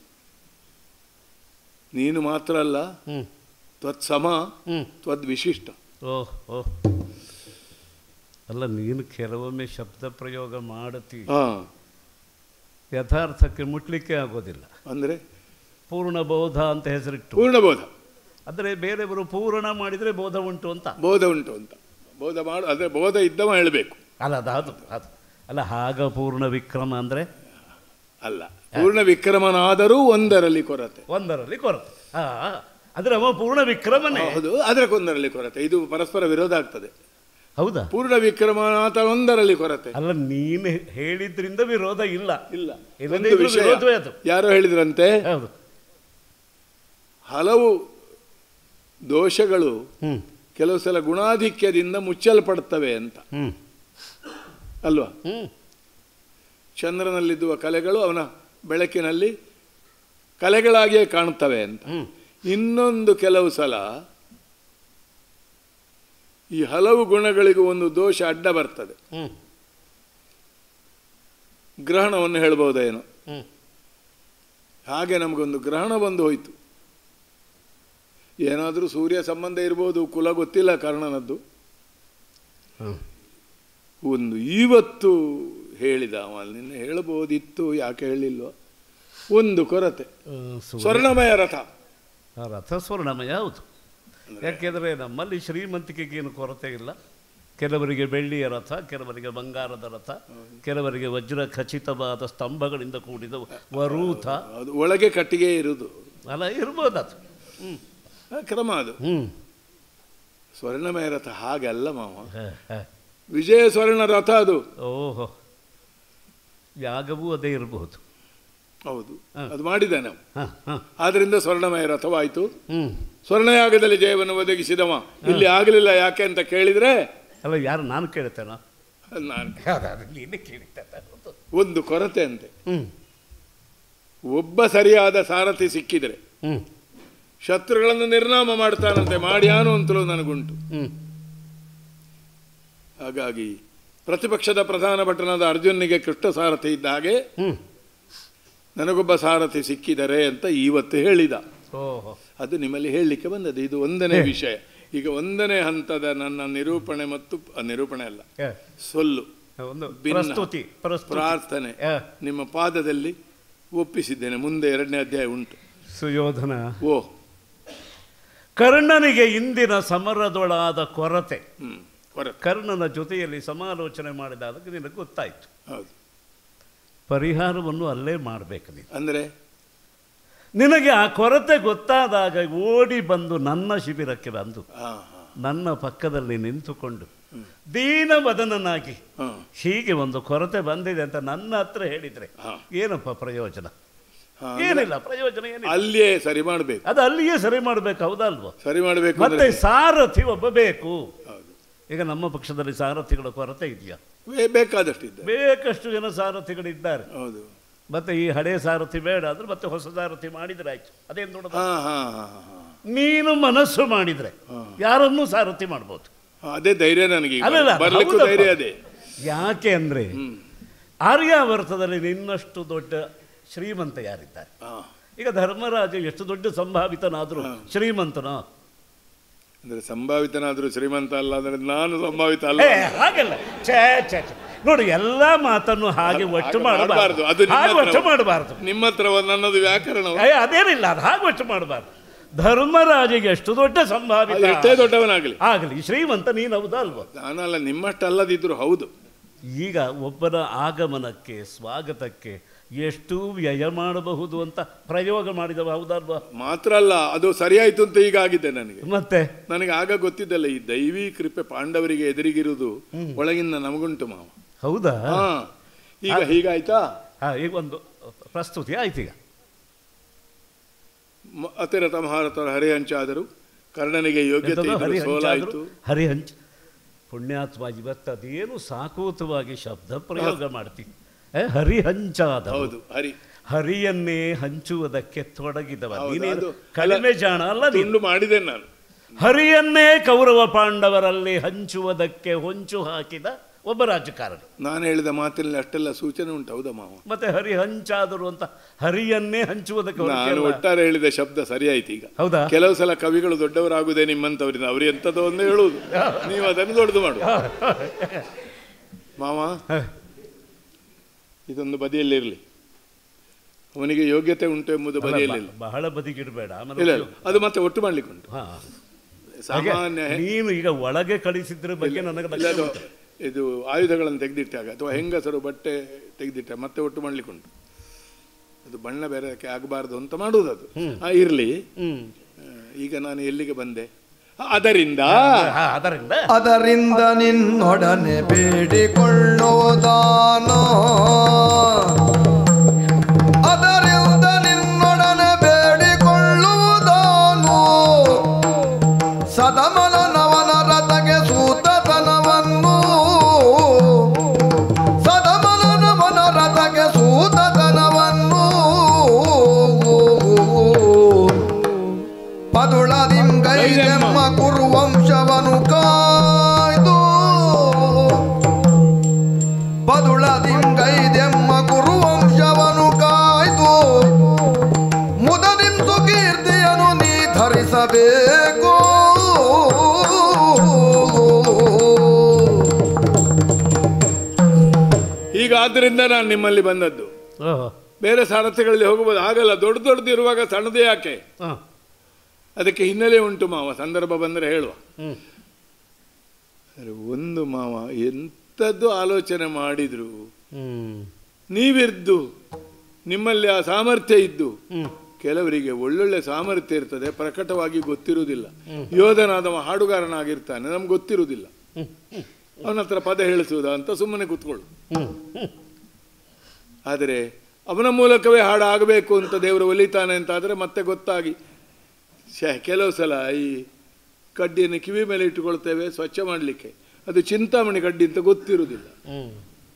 ನೀನು ಮಾತ್ರ ಅಲ್ಲ ಹ್ಮ್ ತ್ವತ್ಸಮ ಹ್ಮ್ ತ್ವದ್ವಿಶಿಷ್ಟ ಓಹ್ ಓಹ್ ಅಲ್ಲ ನೀನು ಕೆಲವೊಮ್ಮೆ ಶಬ್ದ ಪ್ರಯೋಗ ಮಾಡುತ್ತಿ ಹಾ ಯಥಾರ್ಥಕ್ಕೆ ಮುಟ್ಲಿಕ್ಕೆ ಆಗೋದಿಲ್ಲ ಅಂದ್ರೆ ಪೂರ್ಣ ಬೋಧ ಅಂತ ಹೆಸರಿಟ್ಟು ಪೂರ್ಣಬೋಧ ಆದರೆ ಬೇರೆಯವರು ಪೂರ್ಣ ಮಾಡಿದರೆ ಬೋಧ ಉಂಟು ಅಂತ ಬೋಧ ಉಂಟು ಅಂತ ಬೋಧ ಮಾಡು ಅದೇ ಬೋಧ ಇದ್ದವ ಹೇಳಬೇಕು ಅಲ್ಲ ಅದು ಅದು ಅದು ಅಲ್ಲ ಹಾಗ ಪೂರ್ಣ ವಿಕ್ರಮ ಅಂದರೆ ಅಲ್ಲ ಪೂರ್ಣ ವಿಕ್ರಮನಾದರೂ ಒಂದರಲ್ಲಿ ಕೊರತೆ ಒಂದರಲ್ಲಿ ಕೊರತೆ ಹಾಂ ಅಂದರೆ ಅವ ಪೂರ್ಣ ವಿಕ್ರಮನೇ ಹೌದು ಅದಕ್ಕೊಂದರಲ್ಲಿ ಕೊರತೆ ಇದು ಪರಸ್ಪರ ವಿರೋಧ ಆಗ್ತದೆ ಹೌದಾ ಪೂರ್ಣ ವಿಕ್ರಮನಾಥ ಒಂದರಲ್ಲಿ ಕೊರತೆ ಅಲ್ಲ ನೀನು ಹೇಳಿದ್ರಿಂದ ವಿರೋಧ ಇಲ್ಲ ಇಲ್ಲ ಇಲ್ಲದೇ ಒಂದು ಇದ್ರೂ ವಿಷಯ ವಿರೋಧವೇ ಅದು ಯಾರೋ ಹೇಳಿದ್ರಂತೆ ಹೌದು ಹಲವು ದೋಷಗಳು ಹ್ಞೂ ಕೆಲವು ಸಲ ಗುಣಾಧಿಕ್ಯದಿಂದ ಮುಚ್ಚಲ್ಪಡ್ತವೆ ಅಂತ ಹ್ಞೂ ಅಲ್ವಾ ಹ್ಞೂ ಚಂದ್ರನಲ್ಲಿದ್ದುವ ಕಲೆಗಳು ಅವನ ಬೆಳಕಿನಲ್ಲಿ ಕಲೆಗಳಾಗಿಯೇ ಕಾಣುತ್ತವೆ ಅಂತ ಹ್ಞೂ ಇನ್ನೊಂದು ಕೆಲವು ಸಲ ಈ ಹಲವು ಗುಣಗಳಿಗೂ ಒಂದು ದೋಷ ಅಡ್ಡ ಬರ್ತದೆ ಹ್ಞೂ ಗ್ರಹಣವನ್ನು ಹೇಳ್ಬೋದೇನೋ ಹ್ಞೂ ಹಾಗೆ ನಮಗೊಂದು ಗ್ರಹಣ ಬಂದು ಹೋಯಿತು ಏನಾದರೂ ಸೂರ್ಯ ಸಂಬಂಧ ಇರ್ಬೋದು ಕುಲ ಗೊತ್ತಿಲ್ಲ ಕರ್ಣನದ್ದು ಹ್ಞೂ ಒಂದು ಇವತ್ತು ಹೇಳಿದ ಅವ ನಿನ್ನೆ ಹೇಳಬಹುದಿತ್ತು ಯಾಕೆ ಹೇಳಿಲ್ವ ಒಂದು ಕೊರತೆ ಸ್ವರ್ಣಮಯ ರಥ ಆ ರಥ ಸ್ವರ್ಣಮಯ ಹೌದು ಯಾಕೆಂದರೆ ನಮ್ಮಲ್ಲಿ ಶ್ರೀಮಂತಿಕೆಗೇನು ಕೊರತೆ ಇಲ್ಲ ಕೆಲವರಿಗೆ ಬೆಳ್ಳಿಯ ರಥ ಕೆಲವರಿಗೆ ಬಂಗಾರದ ರಥ ಕೆಲವರಿಗೆ ವಜ್ರ ಖಚಿತವಾದ ಸ್ತಂಭಗಳಿಂದ ಕೂಡಿದ ವರೂಥ ಅದು ಒಳಗೆ ಕಟ್ಟಿಗೆ ಇರುವುದು ಅಲ್ಲ ಇರ್ಬೋದು ಅದು ಹ್ಞೂ ಆ ಕ್ರಮ ಅದು ಹ್ಞೂ ಸ್ವರ್ಣಮಯ ರಥ ಹಾಗಲ್ಲ ಮಾವ ಹ, ಹ. ವಿಜಯ ಸ್ವರ್ಣ ರಥ ಅದು ಓಹೋ ಯಾಗವೂ ಅದೇ ಇರಬಹುದು ಹೌದು ಹ. ಅದು ಮಾಡಿದ್ದಾನೆ ನಾವು ಹಾಂ ಹಾಂ ಆದ್ರಿಂದ ಸ್ವರ್ಣಮಯ ರಥವಾಯಿತು ಹ್ಞೂ ಸ್ವರ್ಣಯಾಗದಲ್ಲಿ ಜಯವನ್ನು ಒದಗಿಸಿದವ ಇಲ್ಲಿ ಆಗಲಿಲ್ಲ ಯಾಕೆ ಅಂತ ಕೇಳಿದ್ರೆ ಅಲ್ಲ ಯಾರು ನಾನು ಕೇಳ್ತೇನೋ ನಾನು ಅದು ನೀನೇ ಕೇಳಿದ್ದೆ ಒಂದು ಕೊರತೆ ಅಂತೆ ಹ್ಞೂ ಒಬ್ಬ ಸರಿಯಾದ ಸಾರಥಿ ಸಿಕ್ಕಿದ್ರೆ ಹ್ಞೂ ಶತ್ರುಗಳನ್ನು ನಿರ್ನಾಮ ಮಾಡ್ತಾನಂತೆ ಮಾಡ್ಯಾನು ಅಂತಲೂ ನನಗುಂಟು ಹ್ಞೂ ಹಾಗಾಗಿ ಪ್ರತಿಪಕ್ಷದ ಪ್ರಧಾನ ಭಟನಾದ ಅರ್ಜುನಿಗೆ ಕೃಷ್ಣ ಸಾರಥಿ ಇದ್ದ ಹಾಗೆ ಹ್ಞೂ ನನಗೊಬ್ಬ ಸಾರಥಿ ಸಿಕ್ಕಿದರೆ ಅಂತ ಇವತ್ತು ಹೇಳಿದ ಓಹೋ ಅದು ನಿಮ್ಮಲ್ಲಿ ಹೇಳಲಿಕ್ಕೆ ಬಂದದ್ದು ಇದು ಒಂದನೇ ವಿಷಯ ಈಗ ಒಂದನೇ ಹಂತದ ನನ್ನ ನಿರೂಪಣೆ ಮತ್ತು ಅ, ನಿರೂಪಣೆ ಅಲ್ಲ ಹ. ಸೊಲ್ಲು ಒಂದು ಭಿನ್ನ. ಪ್ರಸ್ತುತಿ ಪ್ರಸ್ತುತಿ ಪ್ರಾರ್ಥನೆ ಹ. ನಿಮ್ಮ ಪಾದದಲ್ಲಿ ಒಪ್ಪಿಸಿದ್ದೇನೆ ಮುಂದೆ ಎರಡನೇ ಅಧ್ಯಾಯ ಉಂಟು ಸುಯೋಧನ ಓ ಕರ್ಣನಿಗೆ ಇಂದಿನ ಸಮರದೊಳಾದ ಕೊರತೆ ಹ್ಮ್ ಕೊರತೆ ಕರ್ಣನ ಜೊತೆಯಲ್ಲಿ ಸಮಾಲೋಚನೆ ಮಾಡಿದಾಗ ನಿನಗೆ ಗೊತ್ತಾಯಿತು ಹೌದು ಪರಿಹಾರವನ್ನು ಅಲ್ಲೇ ಮಾಡಬೇಕು ನೀನು ಅಂದ್ರೆ ನಿನಗೆ ಆ ಕೊರತೆ ಗೊತ್ತಾದಾಗ ಓಡಿ ಬಂದು ನನ್ನ ಶಿಬಿರಕ್ಕೆ ಬಂದು ಹಾ ಹಾ ನನ್ನ ಪಕ್ಕದಲ್ಲಿ ನಿಂತುಕೊಂಡು ದೀನವದನನಾಗಿ ಹಾ ಹೀಗೆ ಒಂದು ಕೊರತೆ ಬಂದಿದೆ ಅಂತ ನನ್ನ ಹತ್ರ ಹೇಳಿದರೆ ಹಾ. ಏನಪ್ಪ ಪ್ರಯೋಜನ ಹಾ, ಏನಿಲ್ಲ ಪ್ರಯೋಜನ ಏನಿಲ್ಲ ಅಲ್ಲಿಯೇ ಸರಿ ಮಾಡಬೇಕು ಅದು ಅಲ್ಲಿಯೇ ಸರಿ ಮಾಡಬೇಕು ಹೌದಲ್ವ ಸರಿ ಮಾಡಬೇಕು ಮತ್ತೆ ಅಂದ್ರೆ ಸಾರಥಿ ಒಬ್ಬ ಬೇಕು ಹೌದು ಈಗ ನಮ್ಮ ಪಕ್ಷದಲ್ಲಿ ಸಾರಥಿಗಳ ಕೊರತೆ ಇದೆಯಾ ಬೇ- ಬೇಕಾದಷ್ಟಿದೆ ಬೇಕಷ್ಟು ಜನ ಸಾರಥಿಗಳಿದ್ದಾರೆ ಹೌದು ಮತ್ತೆ ಈ ಹಳೆ ಸಾರಥಿ ಬೇಡ ಅಂದ್ರೆ ಮತ್ತೆ ಹೊಸ ಸಾರಥಿ ಮಾಡಿದ್ರೆ ಆಯ್ತು ಅದೇನು ದೊಡ್ಡದು ಹಾ ಹಾ ಹಾ ಹಾ ನೀನು ಮನಸ್ಸು ಮಾಡಿದ್ರೆ ಯಾರನ್ನೂ ಸಾರಥಿ ಮಾಡ್ಬೋದು ಹಾ, ಅದೇ ಧೈರ್ಯ ನನಗೆ ಈಗ. ಅಲ್ಲಲ್ಲ, ಬರ್ಲಿಕ್ಕೂ ಹೌದಪ್ಪ. ಧೈರ್ಯ ಅದೇ ಯಾಕೆ ಅಂದ್ರೆ ಹ್ಮ್ ಆರ್ಯಾವರ್ತದಲ್ಲಿ ನಿನ್ನಷ್ಟು ದೊಡ್ಡ ಶ್ರೀಮಂತ ಯಾರಿದ್ದಾರೆ ಹಾ ಈಗ ಧರ್ಮರಾಜ ಎಷ್ಟು ದೊಡ್ಡ ಸಂಭಾವಿತನಾದರೂ ಶ್ರೀಮಂತನ ಅಂದ್ರೆ ಸಂಭಾವಿತನಾದ್ರೂ ಶ್ರೀಮಂತ ಅಲ್ಲ ಅಂದ್ರೆ ನಾನು ಸಂಭಾವಿತ ಅಲ್ಲ ಏ ಹಾಗಲ್ಲ ಛೇ ಛೇ ಛೇ. ನೋಡಿ ಎಲ್ಲ ಮಾತನ್ನು ಹಾಗೆ ಒಟ್ಟು ಹಾಗೆ ಮಾಡ್ಬಾರ್ದು. ಮಾಡಬಾರ್ದು ಅದು ನಿಮ್ಮ ಹಾಗೆ ಹತ್ರ- ಒಟ್ಟು ಮಾಡಬಾರ್ದು ನಿಮ್ಮ ಹತ್ರ ಒಂದು ನನ್ನದು ವ್ಯಾಕರಣ ಏ ಅದೇನಿಲ್ಲ ಅದು ಹಾಗೆ ಒಟ್ಟು ಮಾಡಬಾರ್ದು ಧರ್ಮರಾಜಿಗೆ ಎಷ್ಟು ದೊಡ್ಡ ಅದು ಸಂಭಾವಿತ ಎಷ್ಟೇ ದೊಡ್ಡವನಾಗಲಿ ಆಗಲಿ ಶ್ರೀಮಂತ ನೀನು ಹೌದಾ ಅಲ್ವಾ ನಾನಲ್ಲ ನಿಮ್ಮಷ್ಟಲ್ಲದಿದ್ರು ಹೌದು ಈಗ ಒಬ್ಬನ ಆಗಮನಕ್ಕೆ ಸ್ವಾಗತಕ್ಕೆ ಎಷ್ಟು ವ್ಯಯ ಮಾಡಬಹುದು ಅಂತ ಪ್ರಯೋಗ ಮಾಡಿದವ ಹೌದಲ್ವಾ ಮಾತ್ರ ಅಲ್ಲ ಅದು ಸರಿಯಾಯ್ತು ಅಂತ ಈಗ ಆಗಿದೆ ನನಗೆ ಮತ್ತೆ ನನಗೆ ಆಗ ಗೊತ್ತಿದ್ದಲ್ಲ ಈ ದೈವಿ ಕೃಪೆ ಪಾಂಡವರಿಗೆ ಎದುರಿಗಿರುವುದು ಒಳಗಿಂದ ನಮಗುಂಟು ಮಾವ ಹೌದಾ ಹಾ ಈಗ ಹೀಗಾಯ್ತಾ ಹಾ ಈಗ ಒಂದು ಪ್ರಸ್ತುತಿ ಆಯ್ತು ಈಗ ಮ- ಅತಿರಥ ಮಹಾರಥರು ಹರಿಹಂಚಾದರು ಕರ್ಣನಿಗೆ ಯೋಗ್ಯತೆ ಎಂಥದ್ದು? ಇದ್ದರೂ ಹರಿಹಂಚ ಸೋಲಾಯಿತು ಆದ್ರು ಹರಿಹಂಚ ಪುಣ್ಯಾತ್ಮ ಇವತ್ತು ಅದೇನು ಸಾಕೂತವಾಗಿ ಶಬ್ದ ಪ್ರಯೋಗ ಮಾಡ್ತೀವಿ ಏ, ಹರಿಹಂಚಾದ ಹೌದು ಹರಿ ಹರಿಯನ್ನೇ ಹಂಚುವುದಕ್ಕೆ ತೊಡಗಿದವ ಹೌದು, ನೀನೇನು ಅದು- ಕಡಿಮೆ ಜಾಣ ಅಲ್ಲ ನೀನು ತುಂಡು ಮಾಡಿದೆ ನಾನು ಹರಿಯನ್ನೇ ಕೌರವ ಪಾಂಡವರಲ್ಲಿ ಹಂಚುವುದಕ್ಕೆ ಹೊಂಚು ಹಾಕಿದ ಒಬ್ಬ ರಾಜಕಾರಣಿ ನಾನು ಹೇಳಿದ ಮಾತಿನಲ್ಲಿ ಅಷ್ಟೆಲ್ಲ ಸೂಚನೆ ಉಂಟು ಹೌದಾ ಮಾವ ಮತ್ತೆ ಹರಿ ಹಂಚಾದರು ಅಂತ ಹರಿಯನ್ನೇ ಹಂಚುವುದಕ್ಕೆ ನಾನು ಹೊರಟಿಲ್ಲ. ಒಟ್ಟಾರೆ ಹೇಳಿದ ಶಬ್ದ ಸರಿಯಾಯ್ತು ಈಗ ಹೌದಾ ಕೆಲವು ಸಲ ಕವಿಗಳು ದೊಡ್ಡವರಾಗುವುದೇ ನಿಮ್ಮಂತವರಿಂದ ಅವ್ರು ಎಂಥದೋ ಒಂದೇ ಹೇಳುವುದು ನೀವು ಅದನ್ನು ದೊಡ್ಡದು ಮಾಡುವ ಮಾವ ಇದೊಂದು ಬದಿಯಲ್ಲಿರಲಿ ಅವನಿಗೆ ಯೋಗ್ಯತೆ ಉಂಟು ಎಂಬುದು ಅಲ್ಲ, ಬದಿಯಲ್ಲಿಲ್ಲ ಬ- ಬಹಳ ಬದಿಗಿಡಬೇಡ ಇಲ್ಲ ಇಲ್ಲ ಅದು ಮತ್ತೆ ಒಟ್ಟು ಮಾಡ್ಲಿಕ್ಕೆ ಉಂಟು ಹಾ ಸಾಮಾನ್ಯ ನೀನು ಈಗ ಒಳಗೆ ಕಳಿಸಿದ್ರ ಬಗ್ಗೆ ನನಗೆ ಇಲ್ಲ ಲಕ್ಷ್ಯ ಅದು ಉಂಟು. ಇದು ಆಯುಧಗಳನ್ನು ತೆಗೆದಿಟ್ಟಾಗ ಅಥವಾ ಹೆಂಗಸರು ಬಟ್ಟೆ ತೆಗೆದಿಟ್ಟ ಮತ್ತೆ ಒಟ್ಟು ಮಾಡ್ಲಿಕ್ಕೆ ಉಂಟು ಅದು ಬಣ್ಣ ಬೇರೆಕ್ಕೆ ಆಗಬಾರ್ದು ಅಂತ ಮಾಡುವುದು ಅದು ಆ, ಇರ್ಲಿ ಹ್ಮ್ ಆ, ಈಗ ನಾನು ಎಲ್ಲಿಗೆ ಬಂದೆ ಆ, ಅದರಿಂದ ಹಾ, ಅದರಿಂದ ಅದರಿಂದ ನಿನ್ನೊಡನೆ ಬೇಡಿಕೊಳ್ಳುವುದಾನೋ ಅದರಿಂದ ನಿನ್ನೊಡನೆ ಬೇಡಿಕೊಳ್ಳುವುದಾನು ಸದಮನ ನವನ ರಥಗೆ ಸೂತತನವನ್ನು ಸದಮನ ನವನ ರಥಗೆ ಸೂತತನವನ್ನು ಪದುಳದಿಂಗೈದೆಮ್ಮ ಕುರುವಂಶವನು ಕಾಯ್ದು ಪದುಳದಿಂಗೈದೆಮ್ಮ ಕುರುವಂಶವನು ಕಾಯ್ದು ಮುದನಿಂ ಸುಕೀರ್ತಿಯನ್ನು ನೀ ಧರಿಸಬೇಕು ಈಗ ಆದ್ದರಿಂದ ನಾನು ನಿಮ್ಮಲ್ಲಿ ಬಂದದ್ದು ಓಹೋ ಬೇರೆ ಸಾರಥಿಗಳಲ್ಲಿ ಹೋಗಬಹುದು ಹಾಗಲ್ಲ ದೊಡ್ಡ ದೊಡ್ಡದು ಇರುವಾಗ ಸಣ್ಣದೇ ಯಾಕೆ ಹಾ ಅದಕ್ಕೆ ಹಿನ್ನೆಲೆ ಉಂಟು ಮಾವ ಸಂದರ್ಭ ಬಂದರೆ ಹೇಳುವ ಹ್ಮ್ ಅರೆ, ಒಂದು ಮಾವ ಎಂಥದ್ದು ಆಲೋಚನೆ ಮಾಡಿದ್ರು ಹ್ಮ್ ನೀವಿದ್ದು ನಿಮ್ಮಲ್ಲಿ ಆ ಸಾಮರ್ಥ್ಯ ಇದ್ದು ಹ್ಮ್ ಕೆಲವರಿಗೆ ಒಳ್ಳೊಳ್ಳೆ ಸಾಮರ್ಥ್ಯ ಇರ್ತದೆ ಪ್ರಕಟವಾಗಿ ಗೊತ್ತಿರುವುದಿಲ್ಲ ಯೋಧನಾದವ ಹಾಡುಗಾರನಾಗಿರ್ತಾನೆ ನಮ್ಗೆ ಗೊತ್ತಿರುವುದಿಲ್ಲ ಅವನ ಹತ್ರ ಪದ ಹೇಳಿಸುವುದ ಅಂತ ಸುಮ್ಮನೆ ಕೂತ್ಕೊಳ್ಳು ಹ್ಮ್ ಹ್ಮ್ ಆದರೆ ಅವನ ಮೂಲಕವೇ ಹಾಡು ಆಗಬೇಕು ಅಂತ ದೇವರು ಒಲಿತಾನೆ ಅಂತಾದರೆ ಮತ್ತೆ ಗೊತ್ತಾಗಿ ಛೆ ಕೆಲವು ಸಲ ಈ ಕಡ್ಡಿಯನ್ನು ಕಿವಿ ಮೇಲೆ ಇಟ್ಟುಕೊಳ್ತೇವೆ ಸ್ವಚ್ಛ ಮಾಡಲಿಕ್ಕೆ ಅದು ಚಿಂತಾಮಣಿ ಕಡ್ಡಿ ಅಂತ ಗೊತ್ತಿರುವುದಿಲ್ಲ ಹ್ಮ್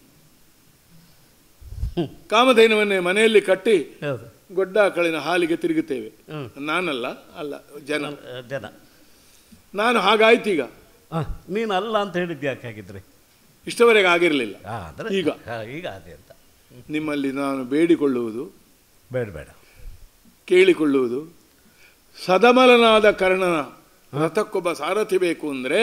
ಕಾಮಧೇನವನ್ನೇ ಮನೆಯಲ್ಲಿ ಕಟ್ಟಿ ಹೌದು ಗೊಡ್ಡಾಕಳಿನ ಹಾಲಿಗೆ ತಿರುಗುತ್ತೇವೆ ಹ್ಮ್. ನಾನಲ್ಲ ಅಲ್ಲ ಜನ ಅಹ್, ಜನ ನಾನು ಹಾಗಾಯ್ತೀಗ ಆ, ನೀನು ಅಲ್ಲ ಅಂತ ಹೇಳಿದ್ದು ಯಾಕೆ ಹಾಗಿದ್ರೆ ಇಷ್ಟವರೆಗೆ ಆಗಿರಲಿಲ್ಲ ಆ, ಅಂದ್ರೆ ಈಗ. ಆ, ಈಗ ಅದೇ ಅಂತ ನಿಮ್ಮಲ್ಲಿ ನಾನು ಬೇಡಿಕೊಳ್ಳುವುದು ಬೇಡ ಬೇಡ ಕೇಳಿಕೊಳ್ಳುವುದು ಸದಮಲನಾದ ಕರ್ಣನ ರಥಕ್ಕೊಬ್ಬ ಸಾರಥಿ ಬೇಕು ಅಂದರೆ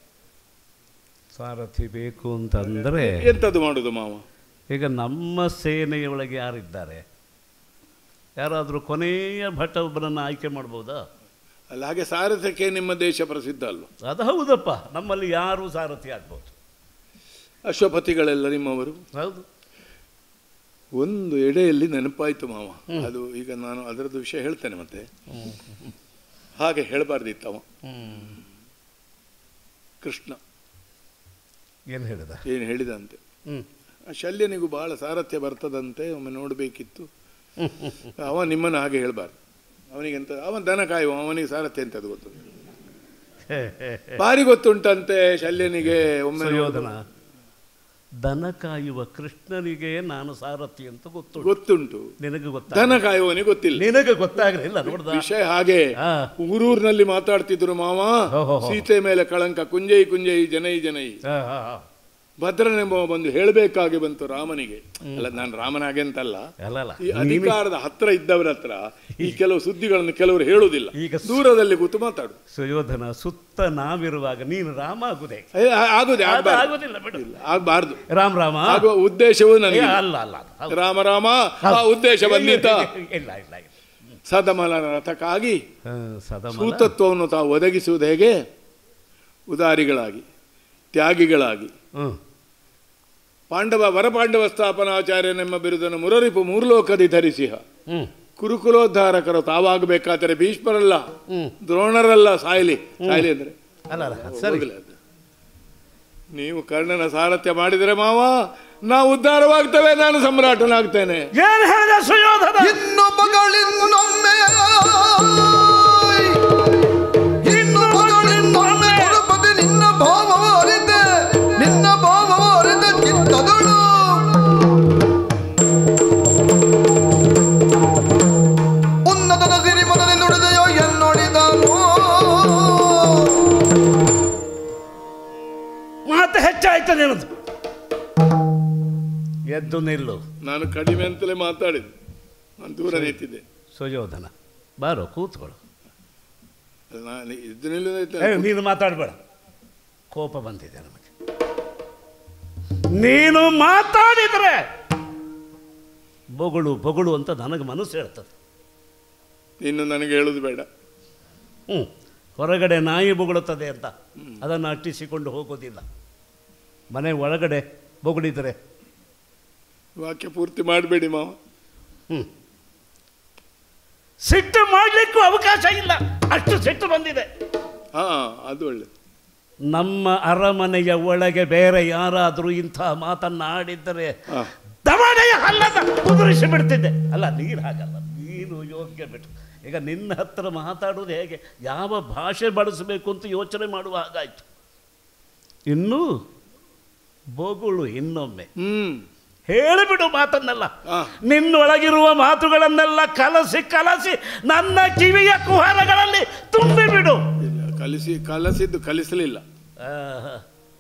ಸಾರಥಿ ಬೇಕು ಅಂತಂದ್ರೆ ಎಂಥದ್ದು ಮಾಡುದು ಮಾವ ಈಗ ನಮ್ಮ ಸೇನೆಯೊಳಗೆ ಯಾರಿದ್ದಾರೆ ಯಾರಾದರೂ ಕೊನೆಯ ಭಟ ಒಬ್ಬರನ್ನು ಆಯ್ಕೆ ಮಾಡ್ಬೋದಾ ಅಲ್ಲ ಹಾಗೆ ಸಾರಥ್ಯಕ್ಕೆ ನಿಮ್ಮ ದೇಶ ಪ್ರಸಿದ್ಧ ಅಲ್ವ ಅದು ಹೌದಪ್ಪ ನಮ್ಮಲ್ಲಿ ಯಾರು ಸಾರಥಿ ಆಗ್ಬೋದು ಅಶ್ವಪತಿಗಳೆಲ್ಲ ನಿಮ್ಮವರು ಹೌದು ಒಂದು ಎಡೆಯಲ್ಲಿ ನೆನಪಾಯ್ತು ಮಾವ ಅದು ಈಗ ನಾನು ಅದರದ್ದು ವಿಷಯ ಹೇಳ್ತೇನೆ ಮತ್ತೆ ಹಾಗೆ ಹೇಳಬಾರ್ದಿತ್ತವ ಹ್ಮ್ ಕೃಷ್ಣ ಏನು ಹೇಳಿದ ಏನು ಹೇಳಿದಂತೆ ಹ್ಮ್ ಆ ಶಲ್ಯನಿಗೂ ಬಹಳ ಸಾರಥ್ಯ ಬರ್ತದಂತೆ ಒಮ್ಮೆ ನೋಡಬೇಕಿತ್ತು ಅವ ನಿಮ್ಮನ್ನು ಹಾಗೆ ಹೇಳಬಾರ್ದು ಅವನಿಗೆಂತ ಅವನ ದನ ಕಾಯುವ ಅವನಿಗೆ ಸಾರಥ್ಯ ಅಂತ ಅದು ಗೊತ್ತು ಹೇ, ಹೇ, ಹೇ. ಭಾರಿ ಗೊತ್ತುಂಟಂತೆ ಶಲ್ಯನಿಗೆ ಒಮ್ಮೆ ಸುಯೋಧನ ದನ ಕಾಯುವ ಕೃಷ್ಣನಿಗೆ ನಾನು ಸಾರಥಿ ಅಂತ ಗೊತ್ತು ಗೊತ್ತುಂಟು ನಿನಗೆ ಗೊತ್ತ ದನ ಕಾಯುವವನಿಗೆ ಗೊತ್ತಿಲ್ಲ ನಿನಗೆ ಗೊತ್ತಾಗಲಿಲ್ಲ ನೋಡ್ದ ವಿಷಯ ಹಾಗೆ ಆ. ಊರೂರಿನಲ್ಲಿ ಮಾತಾಡ್ತಿದ್ರು ಮಾವ ಹೋ, ಹೋ, ಹೋ. ಸೀತೆ ಮೇಲೆ ಕಳಂಕ ಕುಂಜೈ ಕುಂಜೈ ಜನೈ ಜನೈ ಆ, ಆ, ಆ. ಭದ್ರನೆಂಬ ಬಂದು ಹೇಳಬೇಕಾಗಿ ಬಂತು ರಾಮನಿಗೆ ಅಲ್ಲ ನಾನು ರಾಮನಾಗೆ ಅಂತಲ್ಲ ಅಲ್ಲ ಅಲ್ಲ ಈ ಅಧಿಕಾರದ ಹತ್ರ ಇದ್ದವರ ಹತ್ರ ಈ ಕೆಲವು ಸುದ್ದಿಗಳನ್ನು ಕೆಲವರು ಹೇಳುವುದಿಲ್ಲ ಈಗ ದೂರದಲ್ಲಿ ಕೂತು ಮಾತಾಡು ಸುಯೋಧನ ಸುತ್ತ ನಾವಿರುವಾಗ ನೀನು ರಾಮ ಆಗುದೇ ಏ, ಆ- ಆಗುದೇ ಅದು ಆಗ್ಬಾರ್ದು ಆಗುದಿಲ್ಲ ಬಿಡು ಆಗ್ಬಾರ್ದು ರಾಮ್ ರಾಮ ಆಗುವ ಉದ್ದೇಶವೂ ಏ, ನನಗೆ ಅಲ್ಲ ಅಲ್ಲ ಅಲ್ಲ. ಹೌದು. ರಾಮ ರಾಮ ಆ ಉದ್ದೇಶ ಬಂದಿತ ಇಲ್ಲ ಇಲ್ಲ ಇಲ್ಲ ಸದಮಲನ ರಥಕ್ಕಾಗಿ ಆ, ಸದಮಲ ಸೂತತ್ವವನ್ನು ತಾವು ಒದಗಿಸುವುದು ಹೇಗೆ ಉದಾರಿಗಳಾಗಿ ತ್ಯಾಗಿಗಳಾಗಿ ಹ್ಮ್ ಪಾಂಡವ ವರಪಾಂಡವ ಸ್ಥಾಪನಾಚಾರ್ಯನೆಂಬ ಬಿರುದನ್ನು ಮುರರಿಪು ಮೂರ್ಲೋಕದಿ ಧರಿಸಿಹ ಹ್ಮ್ ಕುರುಕುಲೋದ್ಧಾರಕರು ತಾವಾಗಬೇಕಾದರೆ ಭೀಷ್ಮರಲ್ಲ ಹ್ಮ್ ದ್ರೋಣರಲ್ಲ ಸಾಯಲಿ ಸಾಯಲಿ ಅಂದ್ರೆ ಅಲ್ಲ ಅಲ್ಲ ಸರಿ ಹೋಗ್ಲಿ ಅದು. ನೀವು ಕರ್ಣನ ಸಾರಥ್ಯ ಮಾಡಿದರೆ ಮಾವ ನಾವು ಉದ್ಧಾರವಾಗ್ತೇವೆ ನಾನು ಸಮ್ರಾಟನಾಗ್ತೇನೆ ಏನು ಹೇಳಿದ ಸುಯೋಧನ ಇನ್ನು ಮಗಳಿನ್ನೊಮ್ಮೆ ಇನ್ನು ಮಗಳಿನ್ನೊಮ್ಮೆ ಗುರುಪತಿ ನಿನ್ನ ಭಾವವ ಅರಿತೆ ನಿನ್ನ ಭಾವವ ಅರಿತೆ ಚಿತ್ತದಳು ಉನ್ನತದ ಸಿರಿಮದಲ್ಲಿ ನುಡಿದೆಯೋ ಎನ್ನೊಡಿದನು ಮಾತು ಹೆಚ್ಚಾಯ್ತು ನಿನ್ನದು ಎದ್ದು ನಿಲ್ಲು ನಾನು ಕಡಿಮೆ ಅಂತಲೇ ಮಾತಾಡಿದ್ದು ನಾನು ದೂರ ನಿಂತಿದ್ದೆ ಸುಯೋಧನ ಬಾರೋ ಕೂತ್ಕೊಳ್ಳು ನಾನು ಇದ್ದು ನಿಲ್ಲುದೈತೆ ಏ, ನೀನು ಮಾತಾಡಬೇಡ ಕೋಪ ಬಂದಿದೆ ನಮಗೆ ನೀನು ಮಾತಾಡಿದ್ರೆ ಬೊಗಳು ಬೊಗಳು ಅಂತ ನನಗೆ ಮನಸ್ಸು ಹೇಳ್ತದೆ ಇನ್ನು ನನಗೆ ಹೇಳುದು ಬೇಡ ಹ್ಞೂ ಹೊರಗಡೆ ನಾಯಿ ಬೊಗಳುತ್ತದೆ ಅಂತ ಅದನ್ನು ಅಟ್ಟಿಸಿಕೊಂಡು ಹೋಗೋದಿಲ್ಲ ಮನೆ ಒಳಗಡೆ ಬೊಗಳಿದರೆ ವಾಕ್ಯ ಪೂರ್ತಿ ಮಾಡಬೇಡಿ ಮಾವ ಹ್ಞೂ ಸಿಟ್ಟು ಮಾಡಲಿಕ್ಕೂ ಅವಕಾಶ ಇಲ್ಲ ಅಷ್ಟು ಸಿಟ್ಟು ಬಂದಿದೆ ಹಾ ಅದು ಒಳ್ಳೆ ನಮ್ಮ ಅರಮನೆಯ ಒಳಗೆ ಬೇರೆ ಯಾರಾದರೂ ಇಂಥ ಮಾತನ್ನ ಆಡಿದ್ದರೆ ಹಾ. ದವಡೆಯ ಹಲ್ಲದ ಕುದುರಿಸಿ ಬಿಡ್ತಿದ್ದೆ ಅಲ್ಲ ನೀರು ಹಾಗಲ್ಲ ನೀನು ಯೋಗ್ಯ ಬಿಟ್ಟು ಈಗ ನಿನ್ನ ಹತ್ರ ಮಾತಾಡೋದು ಹೇಗೆ ಯಾವ ಭಾಷೆ ಬಳಸಬೇಕು ಅಂತ ಯೋಚನೆ ಮಾಡುವ ಹಾಗಾಯ್ತು ಇನ್ನು ಬೊಗುಳು ಇನ್ನೊಮ್ಮೆ ಹ್ಮ್ ಹೇಳಿಬಿಡು ಮಾತನ್ನೆಲ್ಲ ಆ. ನಿನ್ನೊಳಗಿರುವ ಮಾತುಗಳನ್ನೆಲ್ಲ ಕಲಸಿ ಕಲಸಿ ನನ್ನ ಕಿವಿಯ ಕುಹರಗಳಲ್ಲಿ ತುಂಬಿಬಿಡು ಇಲ್ಲ ಕಲಿಸಿ ಕಲಸಿದ್ದು ಕಲಿಸಲಿಲ್ಲ ಆಹಾ.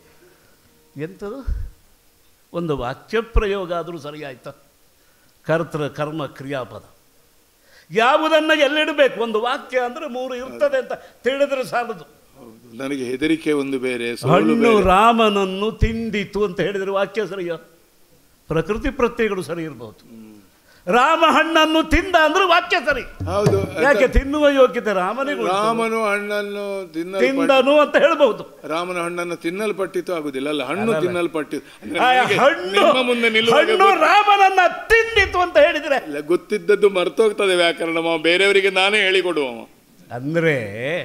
ಎಂಥದು ಒಂದು ವಾಕ್ಯ ಪ್ರಯೋಗ ಆದರೂ ಸರಿಯಾಯ್ತ ಕರ್ತೃ ಕರ್ಮ ಕ್ರಿಯಾಪದ ಯಾವುದನ್ನು ಎಲ್ಲಿಡಬೇಕು ಒಂದು ವಾಕ್ಯ ಅಂದರೆ ಮೂರು ಇರ್ತದೆ ಅಂತ ತಿಳಿದ್ರೆ ಸಾಲದು ಹೌದು ನನಗೆ ಹೆದರಿಕೆ ಒಂದು ಬೇರೆ ಸೋಲು ಹಣ್ಣು ಬೇರೆ. ರಾಮನನ್ನು ತಿಂದಿತು ಅಂತ ಹೇಳಿದರೆ ವಾಕ್ಯ ಸರಿಯೋ ಪ್ರಕೃತಿ ಪ್ರತ್ಯಯಗಳು ಸರಿ ಇರ್ಬೋದು ರಾಮ ಹಣ್ಣನ್ನು ತಿಂದ ಅಂದ್ರೆ ವಾಕ್ಯ ಸರಿ ಹೌದು ಯಾಕೆ ತಿನ್ನುವ ಯೋಗ್ಯತೆ ರಾಮನಿಗೆ ಉಂಟು. ರಾಮನು ಹಣ್ಣನ್ನು ತಿನ್ನಲ್ಪಟ್ಟ ತಿಂದನು ಅಂತ ಹೇಳ್ಬಹುದು ರಾಮನ ಹಣ್ಣನ್ನು ತಿನ್ನಲ್ಪಟ್ಟಿತು ಆಗುದಿಲ್ಲ ಅಲ್ಲ ಹಣ್ಣು ತಿನ್ನಲ್ಪಟ್ಟಿತು ಅಂದ್ರೆ ಆ ನನಗೆ ಹಣ್ಣು ನಿಮ್ಮ ಮುಂದೆ ನಿಲ್ಲುವಾಗ ಹಣ್ಣು ರಾಮನನ್ನ ತಿಂದಿತು ಅಂತ ಹೇಳಿದ್ರೆ ಇಲ್ಲ, ಗೊತ್ತಿದ್ದದ್ದು ಮರ್ತೋಗ್ತದೆ ವ್ಯಾಕರಣ ಮಾವ. ಬೇರೆಯವರಿಗೆ ನಾನೇ ಹೇಳಿಕೊಡುವ ಅಂದ್ರೆ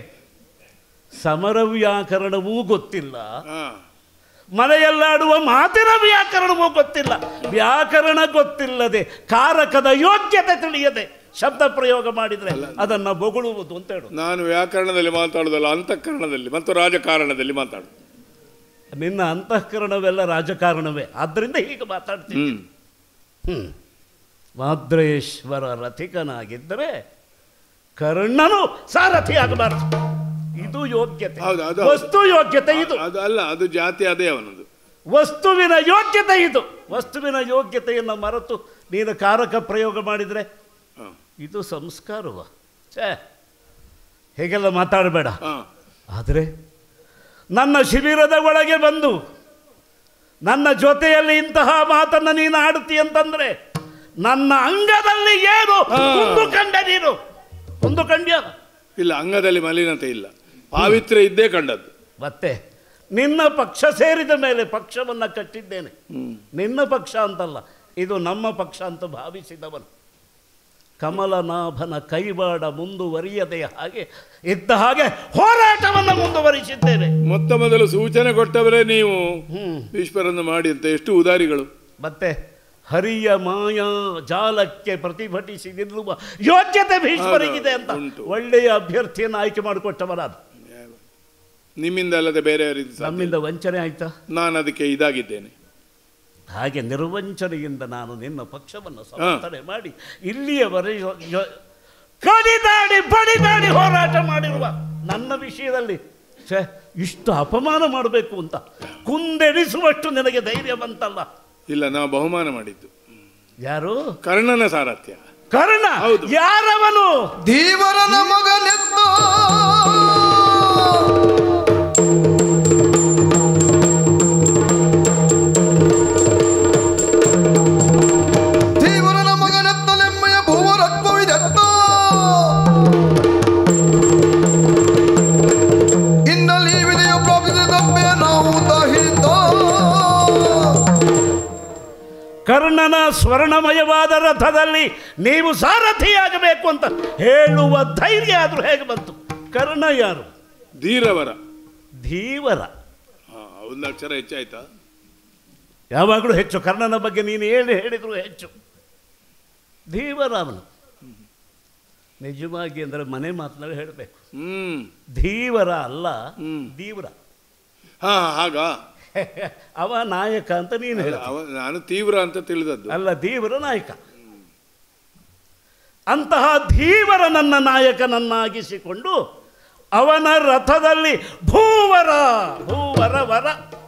ಸಮರ ವ್ಯಾಕರಣವೂ ಗೊತ್ತಿಲ್ಲ ಹಾ ಮನೆಯಲ್ಲಾಡುವ ಮಾತಿನ ವ್ಯಾಕರಣವೂ ಗೊತ್ತಿಲ್ಲ ವ್ಯಾಕರಣ ಗೊತ್ತಿಲ್ಲದೆ ಕಾರಕದ ಯೋಗ್ಯತೆ ತಿಳಿಯದೆ ಶಬ್ದ ಪ್ರಯೋಗ ಮಾಡಿದ್ರೆ ಅದನ್ನ ಬೊಗಳುವುದು ಅಂತ ಹೇಳು ನಾನು ವ್ಯಾಕರಣದಲ್ಲಿ ಮಾತಾಡುದಲ್ಲ ಅಂತಃಕರಣದಲ್ಲಿ ಮತ್ತು ರಾಜಕಾರಣದಲ್ಲಿ ಮಾತಾಡು ನಿನ್ನ ಅಂತಃಕರಣವೆಲ್ಲ ರಾಜಕಾರಣವೇ ಆದ್ರಿಂದ ಹೀಗೆ ಮಾತಾಡ್ತೀನಿ ಹ್ಮ್ ಹ್ಮ್ ಮಾದ್ರೇಶ್ವರ ರಥಿಕನಾಗಿದ್ದರೆ ಕರ್ಣನು ಸಾರಥಿ ಆಗಬಾರದು ಇದು ಯೋಗ್ಯತೆ ಹೌದು, ಅದು- ವಸ್ತು ಯೋಗ್ಯತೆ ಇದು ಅದು ಅಲ್ಲ ಅದು ಜಾತಿ ಅದೇ ಅವನದು ವಸ್ತುವಿನ ಯೋಗ್ಯತೆ ಇದು ವಸ್ತುವಿನ ಯೋಗ್ಯತೆಯನ್ನು ಮರೆತು ನೀನು ಕಾರಕ ಪ್ರಯೋಗ ಮಾಡಿದರೆ ಹಾ ಇದು ಸಂಸ್ಕಾರವ ಛೇ ಹೀಗೆಲ್ಲ ಮಾತಾಡಬೇಡ ಹಾ ಆದರೆ ನನ್ನ ಶಿಬಿರದ ಒಳಗೆ ಬಂದು ನನ್ನ ಜೊತೆಯಲ್ಲಿ ಇಂತಹ ಮಾತನ್ನು ನೀನು ಆಡುತ್ತಿ ಅಂತಂದ್ರೆ ನನ್ನ ಅಂಗದಲ್ಲಿ ಏನು ಹಾ. ಒಂದು ಕಂಡ ನೀನು ಒಂದು ಕಂಡ್ಯ ಇಲ್ಲ ಅಂಗದಲ್ಲಿ ಮಲಿನತೆ ಇಲ್ಲ ಪಾವಿತ್ರ್ಯ ಇದ್ದೇ ಕಂಡದ್ದು ಮತ್ತೆ ನಿನ್ನ ಪಕ್ಷ ಸೇರಿದ ಮೇಲೆ ಪಕ್ಷವನ್ನು ಕಟ್ಟಿದ್ದೇನೆ ಹ್ಮ್ ನಿನ್ನ ಪಕ್ಷ ಅಂತಲ್ಲ ಇದು ನಮ್ಮ ಪಕ್ಷ ಅಂತ ಭಾವಿಸಿದವನು ಕಮಲನಾಭನ ಕೈವಾಡ ಮುಂದುವರಿಯದೆ ಹಾಗೆ ಇದ್ದ ಹಾಗೆ ಹೋರಾಟವನ್ನು ಮುಂದುವರಿಸಿದ್ದೇನೆ ಮೊತ್ತ ಮೊದಲು ಸೂಚನೆ ಕೊಟ್ಟವರೇ ನೀವು ಹ್ಮ್ ಈಶ್ವರನ್ನು ಮಾಡಿ ಅಂತ ಎಷ್ಟು ಉದಾರಿಗಳು ಮತ್ತೆ ಹರಿಯ ಮಾಯಾ ಜಾಲಕ್ಕೆ ಪ್ರತಿಭಟಿಸಿ ನಿಲ್ಲುವ ಯೋಗ್ಯತೆ ಭೀಷ್ಮರಿಗಿದೆ ಅಂತ ಉಂಟು. ಒಳ್ಳೆಯ ಅಭ್ಯರ್ಥಿಯನ್ನು ಆಯ್ಕೆ ಮಾಡಿಕೊಟ್ಟವನಾದ ನಿಮ್ಮಿಂದ ಅಲ್ಲದೆ ಬೇರೆಯವರಿಂದ ಸಾಧ್ಯ ನಮ್ಮಿಂದ ವಂಚನೆ ಆಯ್ತಾ ನಾನು ಅದಕ್ಕೆ ಇದಾಗಿದ್ದೇನೆ ಹಾಗೆ ನಿರ್ವಂಚನೆಯಿಂದ ನಾನು ನಿನ್ನ ಪಕ್ಷವನ್ನು ಸಮರ್ಥನೆ ಮಾಡಿ ಇಲ್ಲಿಯವರೆಗೆ ಯೊ- ಕಡಿದಾಡಿ ಬಡಿದಾಡಿ ಹೋರಾಟ ಮಾಡಿರುವ ನನ್ನ ವಿಷಯದಲ್ಲಿ ಛೇ ಇಷ್ಟು ಅಪಮಾನ ಮಾಡಬೇಕು ಅಂತ ಕುಂದೆಣಿಸುವಷ್ಟು ನಿನಗೆ ಧೈರ್ಯ ಬಂತಲ್ಲ ಇಲ್ಲ ನಾವು ಬಹುಮಾನ ಮಾಡಿದ್ದು ಯಾರು ಕರ್ಣನ ಸಾರಥ್ಯ ಕರ್ಣ ಹೌದು. ಯಾರವನು ಧೀವರನ ಮಗನೆತ್ತ ಧೀವರನ ಮಗನೆತ್ತಲೆಮ್ಮೆಯ ಭೂವರತ್ವವಿದೆತ್ತ ಇನ್ನಲ್ಲಿ ವಿಧಿಯು ಪ್ರಾಪಿಸಿದಪ್ಪೆ ನಾವು ದಹಿತ ಕರ್ಣನ ಸ್ವರ್ಣಮಯವಾದ ರಥದಲ್ಲಿ ನೀವು ಸಾರಥಿಯಾಗಬೇಕು ಅಂತ ಹೇಳುವ ಧೈರ್ಯ ಆದರೂ ಹೇಗೆ ಬಂತು ಕರ್ಣ ಯಾರು ಧೀರವರ ಧೀವರ ಹಾ, ಒಂದು ಅಕ್ಷರ ಹೆಚ್ಚಾಯ್ತಾ ಯಾವಾಗಲೂ ಹೆಚ್ಚು ಕರ್ಣನ ಬಗ್ಗೆ ನೀನು ಹೇಳಿ ಹೇಳಿದ್ರು ಹೆಚ್ಚು ಧೀವರಾಮನು ನಿಜವಾಗಿ ಅಂದರೆ ಮನೆ ಮಾತನಾಡಿ ಹೇಳಬೇಕು ಹ್ಮ್ ಧೀವರ ಅಲ್ಲ ಹ್ಮ್. ದೀವ್ರ ಹಾ ಹಾಗ ಅವ ನಾಯಕ ಅಂತ ನೀನು ಹೇಳ ಅವ ನಾನು ತೀವ್ರ ಅಂತ ತಿಳಿದದ್ದು ಅಲ್ಲ ಧೀವರ ನಾಯಕ ಅಂತಹ ಧೀವರನನ್ನ ನಾಯಕನನ್ನಾಗಿಸಿಕೊಂಡು ಅವನ ರಥದಲ್ಲಿ ಭೂವರ ಭೂವರ ವರ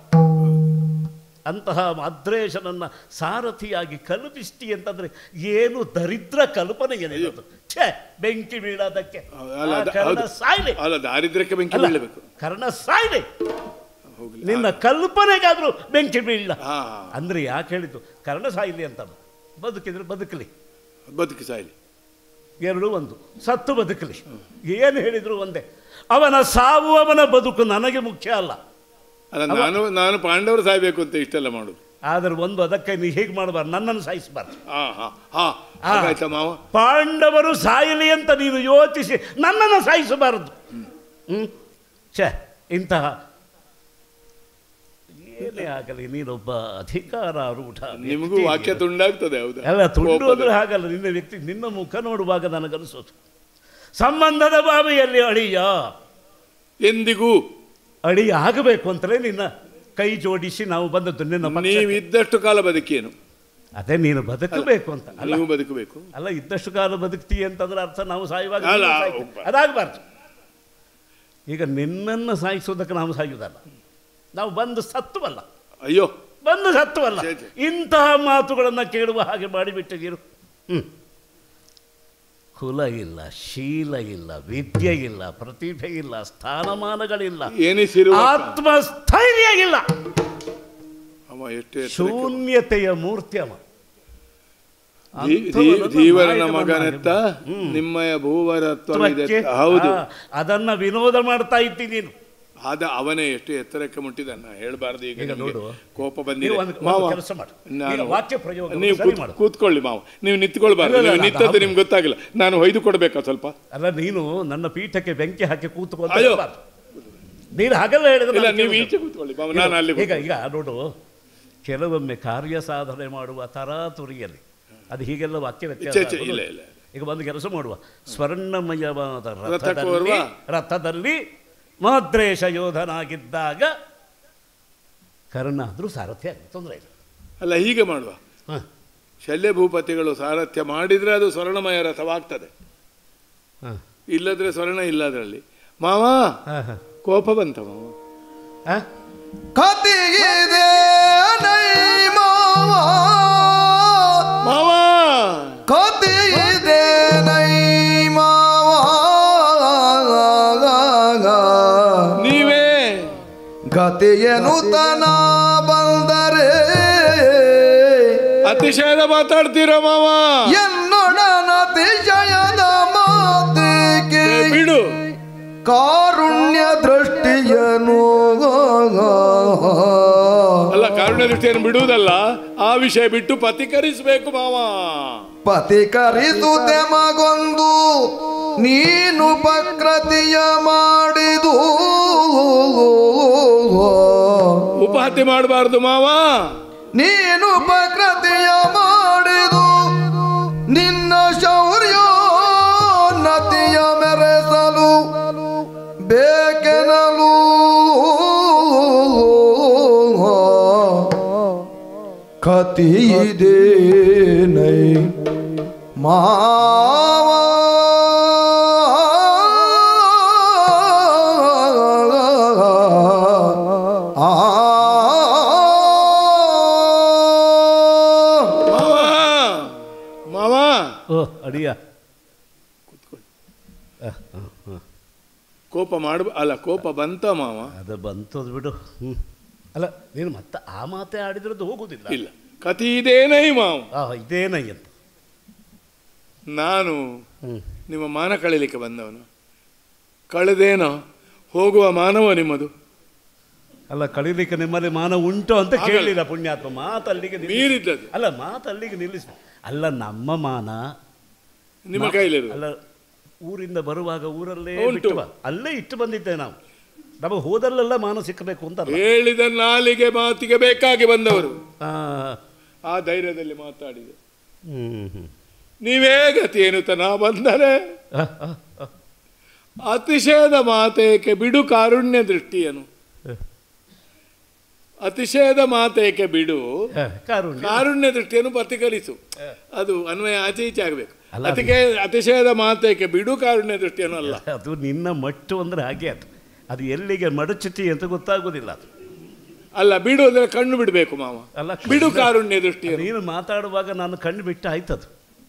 ಅಂತಹ ಮಾದ್ರೇಶನನ್ನ ಸಾರಥಿಯಾಗಿ ಕಲ್ಪಿಸ್ತಿ ಅಂತಂದ್ರೆ ಏನು ದರಿದ್ರ ಕಲ್ಪನೆ ಏನಿರೋದು ಛೇ ಬೆಂಕಿ ಬೀಳೋದಕ್ಕೆ ಅಲ್ಲ, ಆ ಅದ- ಕರ್ಣ ಹೌದು. ಸಾಯ್ಲಿ ಅಲ್ಲ ದಾರಿದ್ರ್ಯಕ್ಕೆ ಬೆಂಕಿ ಅಲ್ಲ, ಬೀಳಬೇಕು ಕರ್ಣ ಸಾಯ್ಲಿ ಹೋಗ್ಲಿ ನಿನ್ನ ಕಲ್ಪನೆಗಾದ್ರೂ ಬೆಂಕಿ ಬೀಳಲ್ಲ ಹಾ ಅಂದ್ರೆ ಯಾಕೆ ಹೇಳಿದ್ದು ಕರ್ಣ ಸಾಯಿಲಿ ಅಂತ ಬದುಕಿದ್ರೆ ಬದುಕಲಿ ಬದುಕಿ ಸಾಯ್ಲಿ ಎರಡು ಒಂದು ಸತ್ತು ಬದುಕಲಿ ಏನು ಹೇಳಿದ್ರು ಒಂದೇ ಅವನ ಸಾವು ಅವನ ಬದುಕು ನನಗೆ ಮುಖ್ಯ ಅಲ್ಲ ಅಲ್ಲ ನಾನು ನಾನು ಪಾಂಡವರು ಸಾಯ್ಬೇಕು ಅಂತ ಇಷ್ಟೆಲ್ಲ ಮಾಡುದು ಆದರೆ ಒಂದು ಅದಕ್ಕೆ ನೀ ಹೀಗೆ ಮಾಡಬಾರ್ದು ನನ್ನನ್ನು ಸಾಯಿಸಬಾರ್ದು ಹಾ ಹಾ ಹಾ ಆ. ಹಾಗಾಯ್ತಾ ಮಾವ ಪಾಂಡವರು ಸಾಯಲಿ ಅಂತ ನೀನು ಯೋಚಿಸಿ ನನ್ನನ್ನು ಸಾಯಿಸಬಾರದು ಹ್ಮ್ ಛೇ ಇಂತಹ ಏನೇ ಆಗಲಿ ನೀನೊಬ್ಬ ಅಧಿಕಾರಾರೂಢ ನಿಮಗೂ ವ್ಯಕ್ತಿ. ವಾಕ್ಯ ತುಂಡಾಗ್ತದೆ ಹೌದಾ ಅಲ್ಲ ತುಂಡು ಕೋಪದಲ್ಲಿ. ಅಂದ್ರೆ ಹಾಗಲ್ಲ ನಿನ್ನ ವ್ಯಕ್ತಿ ನಿನ್ನ ಮುಖ ನೋಡುವಾಗ ನನಗನ್ಸೋದು ಸಂಬಂಧದ ಬಾವಿಯಲ್ಲಿ ಅಳಿಯ ಎಂದಿಗೂ ಅಳಿ ಆಗಬೇಕು ಅಂತಲೇ ನಿನ್ನ ಕೈ ಜೋಡಿಸಿ ನಾವು ಬಂದದ್ದು ನಿನ್ನ ಪಕ್ಷಕ್ಕೆ. ನೀವು ಇದ್ದಷ್ಟು ಕಾಲ ಬದುಕೇನು ಅದೇ ನೀನು ಬದುಕಬೇಕು ಅಂತ ಅಲ್ಲ ನೀವು ಬದುಕಬೇಕು ಅಲ್ಲ ಇದ್ದಷ್ಟು ಕಾಲ ಬದುಕ್ತಿ ಅಂತಂದ್ರೆ ಅರ್ಥ ನಾವು ಸಾಯುವಾಗ ಅಲ್ಲ, ನೀನು ಸಾಯ್ತಿ. ಒಬ್ಬ. ಅದಾಗಬಾರ್ದು ಈಗ ನಿನ್ನನ್ನು ಸಾಯಿಸೋದಕ್ಕೆ ನಾವು ಸಾಯುವುದಲ್ಲ ನಾವು ಬಂದು ಸತ್ತುವಲ್ಲ ಅಯ್ಯೋ ಬಂದು ಸತ್ತುವಲ್ಲ ಛೇ, ಛೇ. ಇಂತಹ ಮಾತುಗಳನ್ನು ಕೇಳುವ ಹಾಗೆ ಮಾಡಿಬಿಟ್ಟಿದ್ದೀರು ಹ್ಮ್ ಕುಲ ಇಲ್ಲ ಶೀಲ ಇಲ್ಲ ವಿದ್ಯೆ ಇಲ್ಲ ಪ್ರತಿಭೆ ಇಲ್ಲ ಸ್ಥಾನಮಾನಗಳಿಲ್ಲ ಏನಿಸಿರುವ ಆತ್ಮಸ್ಥೈರ್ಯ ಇಲ್ಲ ಅವ ಎಷ್ಟು ಎತ್ತರಕ್ಕೆ- ಶೂನ್ಯತೆಯ ಮೂರ್ತಿ ಅವ ಧೀ- ಧೀ- ಧೀವರನ ಮಗನೆತ್ತ ನಿಮ್ಮಯ ಭೂವರತ್ವವಿದೆ ತ್ವಕ್ಕೆ- ಹೌದು ಆ, ಅದನ್ನ ವಿನೋದ ಮಾಡ್ತಾ ಇದ್ದಿ ನೀನು ಆದ ಅವನೇ ಎಷ್ಟು ಎತ್ತರಕ್ಕೆ ಮುಟ್ಟಿದನ್ನ ಹೇಳ್ಬಾರ್ದು ಈಗ ಈಗ ನಿಮ್ಗೆ ನೋಡು. ಕೋಪ ನೀವು ಬಂದಿದೆ ಒಂದು- ಒಂದು ಮಾವ ಕೆಲಸ ಮಾಡು. ನಾನು ಈಗ ವಾಕ್ಯ ಪ್ರಯೋಗ ನೀವು ಸರಿ ಕೂತ್- ಮಾಡು. ಕೂತ್ಕೊಳ್ಳಿ ಮಾವ ನೀವು ನಿಂತ್ಕೊಳ್ಬಾರ್ದು ಇಲ್ಲ, ಇಲ್ಲ, ನೀವು ಅದು ನಿಂತದ್ದು ಹೌದು. ನಿಮ್ಗೆ ಗೊತ್ತಾಗಿಲ್ಲ ನಾನು ಹೊಯ್ದು ಕೊಡ್ಬೇಕಾ ಸ್ವಲ್ಪ ಅಲ್ಲ ನೀನು ನನ್ನ ಪೀಠಕ್ಕೆ ಬೆಂಕಿ ಹಾಕಿ ಕೂತ್ಕೊಂಡು ಅಯ್ಯೋ. ನೀನು ಹಾಗೆಲ್ಲ ಹೇಳಿದ್ರೆ ಇಲ್ಲ ನಾನು ನೀವು ಕೇಳುವುದಿಲ್ಲ. ಈಚೆ ಕೂತ್ಕೊಳ್ಳಿ ಮಾವ ನಾನು ಅಲ್ಲಿ ಈಗ ಈಗ ನೋಡು ಕೆಲವೊಮ್ಮೆ ಕಾರ್ಯ ಸಾಧನೆ ಮಾಡುವ ತರಾತುರಿಯಲ್ಲಿ ಅದು ಹೀಗೆಲ್ಲ ವಾಕ್ಯ ವ್ಯತ್ಯಾಸ ಛೆ, ಛೆ, ಆಗೋದು. ಇಲ್ಲ, ಇಲ್ಲ. ಈಗ ಒಂದು ಕೆಲಸ ಮಾಡುವ ಸ್ವರ್ಣಮಯವಾದ ರಥ ರಥದಲ್ಲಿ ಕೋರುವ? ರಥದಲ್ಲಿ ಮಾದ್ರೇಶ ಯೋಧನಾಗಿದ್ದಾಗ ಕರ್ಣ ಆದರೂ ಸಾರಥ್ಯ ಆಗುತ್ತೆ, ತೊಂದರೆ ಇಲ್ಲ ಅಲ್ಲ ಹೀಗೆ ಮಾಡುವ ಹಾಂ ಶಲ್ಯ ಭೂಪತಿಗಳು ಸಾರಥ್ಯ ಮಾಡಿದ್ರೆ ಅದು ಸ್ವರ್ಣಮಯ ರಥವಾಗ್ತದೆ ಹಾಂ ಇಲ್ಲದ್ರೆ ಸ್ವರ್ಣ ಇಲ್ಲ ಅದರಲ್ಲಿ ಮಾವ ಹಾಂ ಹಾಂ ಕೋಪ ಬಂತ ಮಾವ ಹಾಂ ಕತಿಗಿದೆ ನೈ ಮಾವ ಮಾವ ಕತಿಗಿದೆ ನೈ ಮಾವ ನೀವೇ ಗತಿಯನು ತನ ಬಂದರೆ ಅತಿಶಯದ ಮಾತಾಡ್ತೀರ ಮಾವ ಎನ್ನೊಡನತಿಶಯದ ಮಾತಿಗೆ ಏ, ಬಿಡು ಕಾರುಣ್ಯ ದೃಷ್ಟಿಯನು ಅಲ್ಲ ಕಾರುಣ್ಯ ದೃಷ್ಟಿಯನ್ನು ಬಿಡುವುದಲ್ಲ ಆ ವಿಷಯ ಬಿಟ್ಟು ಪತಿಕರಿಸಬೇಕು ಮಾವ ಪತಿಕರಿಸುತ್ತೆ ಮಗೊಂದು ನೀನು ಪ್ರಕೃತಿಯ ಮಾಡಿದು ಉಪಹತ್ಯೆ ಮಾಡಬಾರ್ದು ಮಾವ ನೀನು ಪ್ರಕೃತಿಯ ಮಾಡಿದು ನಿನ್ನ ಶೌರ್ಯ ನತಿಯ ಮೆರೆಸಲು ಬೇಕೆನಲು ಕತಿಯಿದೆ ನೈ ಮಾವ ಮಾವ ಮಾವ ಓ ಅಡಿಯ ಕೋಪ ಮಾಡ ಅಲ್ಲ ಕೋಪ ಬಂತ ಮಾವ ಅದು ಬಂತದು ಬಿಡು ಹ್ಞೂ ಅಲ್ಲ ನೀನು ಮತ್ತೆ ಆ ಮಾತೇ ಆಡಿದ್ರದ್ದು ಹೋಗುದಿಲ್ಲ ಇಲ್ಲ ಕತಿ ಇದೇನೈ ಮಾವ ಆ ಇದೇನೈ ಅಂತ ನಾನು ಹ್ಞೂ ನಿಮ್ಮ ಮಾನ ಕಳೀಲಿಕ್ಕೆ ಬಂದವನು ಕಳೆದೇನೋ ಹೋಗುವ ಮಾನವ ನಿಮ್ಮದು ಅಲ್ಲ ಕಳೀಲಿಕ್ಕೆ ನಿಮ್ಮಲ್ಲಿ ಮಾನ ಉಂಟು ಅಂತ ಆಗಲ್ಲ. ಕೇಳಲಿಲ್ಲ ಪುಣ್ಯಾತ್ಮ ಮಾತಲ್ಲಿಗೆ ನಿಲ್ಲಿಸಿ- ಮೀರಿದ್ದದು ಅಲ್ಲ ಮಾತಲ್ಲಿಗೆ ನಿಲ್ಲಿಸಿ ಅಲ್ಲ ನಮ್ಮ ಮಾನ ನಿಮ್ಮ ಕೈಲಿರು ಅಲ್ಲ ಊರಿಂದ ಬರುವಾಗ ಊರಲ್ಲೇ ಉಂಟು. ಬಿಟ್ಟು ಬಾ. ಅಲ್ಲೇ ಇಟ್ಟು ಬಂದಿದ್ದೆ ನಾವು ನಮ್ಮ ಹೋದಲ್ಲೆಲ್ಲ ಮಾನ ಸಿಕ್ಕಬೇಕು ಅಂತ ಅಲ್ಲ. ಹೇಳಿದ ನಾಲಿಗೆ ಮಾತಿಗೆ ಬೇಕಾಗಿ ಬಂದವರು ಆ, ಆ ಧೈರ್ಯದಲ್ಲಿ ಮಾತಾಡಿದೆ ಹ್ಮ್, ಹ್ಮ್. ನೀವೇ ಗತಿ ಎನ್ನುತ್ತ ನಾ ಬಂದರೆ ಆ, ಆ, ಆ. ಅತಿಶಯದ ಮಾತೇಕೆ ಬಿಡು ಕಾರುಣ್ಯ ದೃಷ್ಟಿಯನು ಅತಿಶಯದ ಮಾತೇಕೆ ಬಿಡು ಆ, ಕಾರುಣ್ಯ ಕಾರುಣ್ಯ ದೃಷ್ಟಿಯನ್ನು ಪ್ರತಿಕರಿಸು ಅದು ಅನ್ವಯ ಆಚೆ ಈಚೆ ಆಗಬೇಕು ಅಲ್ಲ ಅದು- ಅದಕ್ಕೆ ಅತಿಶಯದ ಮಾತೇಕೆ ಬಿಡು ಕಾರುಣ್ಯ ದೃಷ್ಟಿಯನ್ನು ಅಲ್ಲ ಅದು ನಿನ್ನ ಮಟ್ಟು ಅಂದ್ರೆ ಹಾಗೆ ಅದು ಅದು ಎಲ್ಲಿಗೆ ಮಡಚುತಿ ಅಂತ ಗೊತ್ತಾಗೋದಿಲ್ಲ ಅದು ಅಲ್ಲ ಬಿಡು ಅಂದ್ರೆ ಕಣ್ಣು ಬಿಡಬೇಕು ಮಾವ ಅಲ್ಲ ಬಿಡು ಕಾರುಣ್ಯ ದೃಷ್ಟಿಯನ್ನು ನೀನು ಮಾತಾಡುವಾಗ ನಾನು ಕಣ್ಣು ಬಿಟ್ಟು ಆಯ್ತದು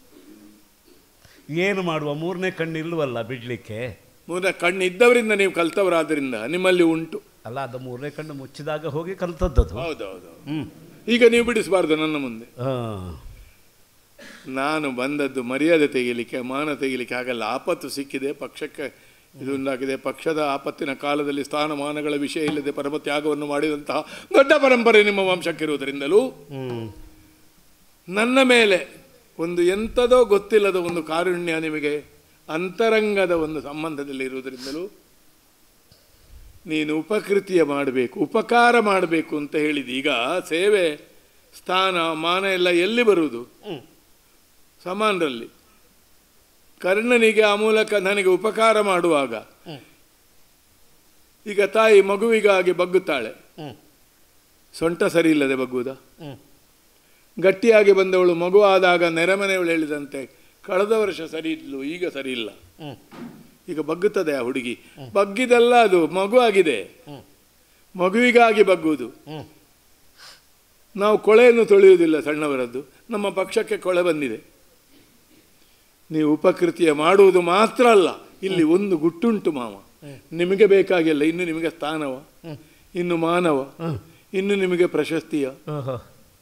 ಏನು ಮಾಡುವ ಮೂರನೇ ಕಣ್ಣು ಇಲ್ವಲ್ಲ ಬಿಡ್ಲಿಕ್ಕೆ ಮೂಲ ಕಣ್ಣು ಇದ್ದವರಿಂದ ನೀವು ಕಲ್ತವರಾದ್ರಿಂದ ನಿಮ್ಮಲ್ಲಿ ಉಂಟು ಅಲ್ಲ ಅದು ಮೂರನೇ ಕಣ್ಣು ಮುಚ್ಚಿದಾಗ ಹೋಗಿ ಕಲ್ತದ್ದದು ಹೌದೌದು ಹ್ಮ್ ಈಗ ನೀವು ಬಿಡಿಸಬಾರ್ದು ನನ್ನ ಮುಂದೆ ಆ, ನಾನು ಬಂದದ್ದು ಮರ್ಯಾದೆ ತೆಗಿಲಿಕ್ಕೆ ಮಾನ ತೆಗಿಲಿಕ್ಕೆ ಆಗಲ್ಲ ಆಪತ್ತು ಸಿಕ್ಕಿದೆ ಪಕ್ಷಕ್ಕೆ ಇದು ಉಂಟಾಗಿದೆ ಪಕ್ಷದ ಆಪತ್ತಿನ ಕಾಲದಲ್ಲಿ ಸ್ಥಾನಮಾನಗಳ ವಿಷಯ ಇಲ್ಲದೆ ಪರಮ ತ್ಯಾಗವನ್ನು ಮಾಡಿದಂತಹ ದೊಡ್ಡ ಪರಂಪರೆ ನಿಮ್ಮ ವಂಶಕ್ಕಿರುವುದರಿಂದಲೂ ಹ್ಮ್ ನನ್ನ ಮೇಲೆ ಒಂದು ಎಂಥದೋ ಗೊತ್ತಿಲ್ಲದ ಒಂದು ಕಾರುಣ್ಯ ನಿಮಗೆ ಅಂತರಂಗದ ಒಂದು ಸಂಬಂಧದಲ್ಲಿ ಇರುವುದರಿಂದಲೂ ನೀನು ಉಪಕೃತಿಯ ಮಾಡಬೇಕು ಉಪಕಾರ ಮಾಡಬೇಕು ಅಂತ ಹೇಳಿದ ಈಗ ಸೇವೆ ಸ್ಥಾನ ಮಾನ ಎಲ್ಲ ಎಲ್ಲಿ ಬರುವುದು ಹ್ಮ್. ಸಮಾನರಲ್ಲಿ ಕರ್ಣನಿಗೆ ಆ ಮೂಲಕ ನನಗೆ ಉಪಕಾರ ಮಾಡುವಾಗ ಹ್ಮ್. ಈಗ ತಾಯಿ ಮಗುವಿಗಾಗಿ ಬಗ್ಗುತ್ತಾಳೆ ಹ್ಮ್ ಸೊಂಟ ಸರಿ ಇಲ್ಲದೆ ಬಗ್ಗುವುದಾ ಹ್ಮ್ ಗಟ್ಟಿಯಾಗಿ ಬಂದವಳು ಮಗು ಆದಾಗ ನೆರೆಮನೆಯವಳು ಹೇಳಿದಂತೆ ಕಳೆದ ವರ್ಷ ಸರಿ ಇದ್ಲು ಈಗ ಸರಿ ಇಲ್ಲ ಹ್ಮ್ ಈಗ ಬಗ್ಗುತ್ತದೆ ಆ ಹುಡುಗಿ ಬಗ್ಗಿದಲ್ಲ ಅದು ಮಗು ಆಗಿದೆ ಹ್ಮ್. ಮಗುವಿಗಾಗಿ ಬಗ್ಗುವುದು ಹ್ಮ್ ನಾವು ಕೊಳೆಯನ್ನು ತೊಳೆಯುವುದಿಲ್ಲ ಸಣ್ಣವರದ್ದು ನಮ್ಮ ಪಕ್ಷಕ್ಕೆ ಕೊಳೆ ಬಂದಿದೆ ನೀವು ಉಪಕೃತಿಯ ಮಾಡುವುದು ಮಾತ್ರ ಅಲ್ಲ ಇಲ್ಲಿ ಒಂದು ಗುಟ್ಟುಂಟು ಮಾವ ನಿಮಗೆ ಬೇಕಾಗಿಲ್ಲ ಇನ್ನು ನಿಮಗೆ ಸ್ಥಾನವ ಹ್ಮ್. ಇನ್ನು ಮಾನವ ಹ್ಮ್. ಇನ್ನು ನಿಮಗೆ ಪ್ರಶಸ್ತಿಯ ಓಹೋ.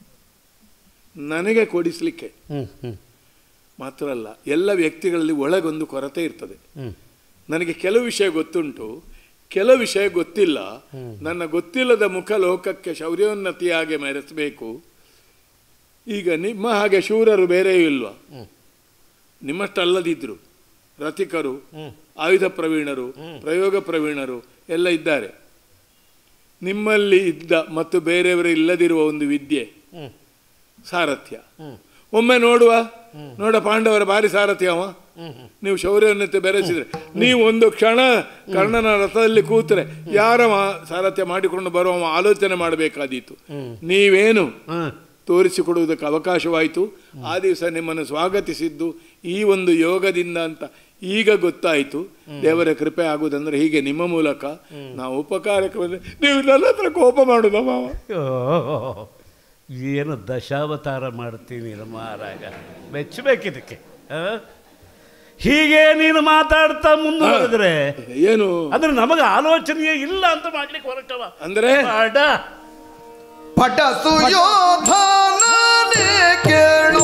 ನನಗೆ ಕೊಡಿಸ್ಲಿಕ್ಕೆ ಹ್ಮ್ ಹ್ಮ್ ಮಾತ್ರ ಅಲ್ಲ ಎಲ್ಲ ವ್ಯಕ್ತಿಗಳಲ್ಲಿ ಒಳಗೊಂದು ಕೊರತೆ ಇರ್ತದೆ ಹ್ಮ್ ನನಗೆ ಕೆಲವು ವಿಷಯ ಗೊತ್ತುಂಟು ಕೆಲವು ವಿಷಯ ಗೊತ್ತಿಲ್ಲ ನನ್ನ ಗೊತ್ತಿಲ್ಲದ ಮುಖ ಲೋಕಕ್ಕೆ ಶೌರ್ಯೋನ್ನತಿಯಾಗಿ ಮೆರೆಸಬೇಕು ಈಗ ನಿಮ್ಮ ಹಾಗೆ ಶೂರರು ಬೇರೆಯೂ ಇಲ್ವಾ ಹ್ಮ್. ನಿಮ್ಮಷ್ಟಲ್ಲದಿದ್ರು ರಥಿಕರು ಹ್ಮ್ ಆಯುಧ ಪ್ರವೀಣರು ಪ್ರಯೋಗ ಪ್ರವೀಣರು ಎಲ್ಲ ಇದ್ದಾರೆ ನಿಮ್ಮಲ್ಲಿ ಇದ್ದ ಮತ್ತು ಬೇರೆಯವರು ಇಲ್ಲದಿರುವ ಒಂದು ವಿದ್ಯೆ ಹ್ಮ್ ಸಾರಥ್ಯ ಹ್ಮ್ ಒಮ್ಮೆ ನೋಡುವ ನೋಡ ಪಾಂಡವರ ಭಾರಿ ಸಾರಥಿ ಅವ ಹ್ಮ್ ಹ್ಮ್ ನೀವು ಬೆರೆಸಿದ್ರೆ ನೀವು ಒಂದು ಕ್ಷಣ ಕರ್ಣನ ರಥದಲ್ಲಿ ಕೂತ್ರೆ ಯಾರ ಮಾ- ಸಾರಥ್ಯ ಮಾಡಿಕೊಂಡು ಬರುವ ಆಲೋಚನೆ ಮಾಡಬೇಕಾದೀತು ಹ್ಮ್. ನೀವೇನು ಹ್ಮ್ ತೋರಿಸಿಕೊಡುವುದಕ್ಕೆ ಅವಕಾಶವಾಯಿತು ಆ ದಿವಸ ನಿಮ್ಮನ್ನು ಸ್ವಾಗತಿಸಿದ್ದು ಈ ಒಂದು ಯೋಗದಿಂದ ಅಂತ ಈಗ ಗೊತ್ತಾಯಿತು ದೇವರ ಕೃಪೆ ಆಗುವುದಂದ್ರೆ ಹೀಗೆ ನಿಮ್ಮ ಮೂಲಕ ನಾವು ಉಪಕಾರಕ್ಕೆ ಬಂದ್ರೆ ನೀವು ನನ್ನ ಹತ್ರ ಕೋಪ ಮಾಡುದ ಮಾವ ಓ, ಏನು ದಶಾವತಾರ ಮಾಡ್ತೀನಿ ಮಹಾರಾಜ ಮೆಚ್ಚಬೇಕಿದಕ್ಕೆ ಆ? ಹೀಗೆ ನೀನು ಮಾತಾಡ್ತಾ ಮುಂದುವರೆದ್ರೆ ಏನು ಅಂದ್ರೆ ನಮಗೆ ಆಲೋಚನೆಯೇ ಇಲ್ಲ ಅಂತ ಮಾಡ್ಲಿಕ್ಕೆ ಹೊರಟವ ಅಂದ್ರೆ ಅಡ ಪಟಸು ಯೋಧನೇ ಕೇಳು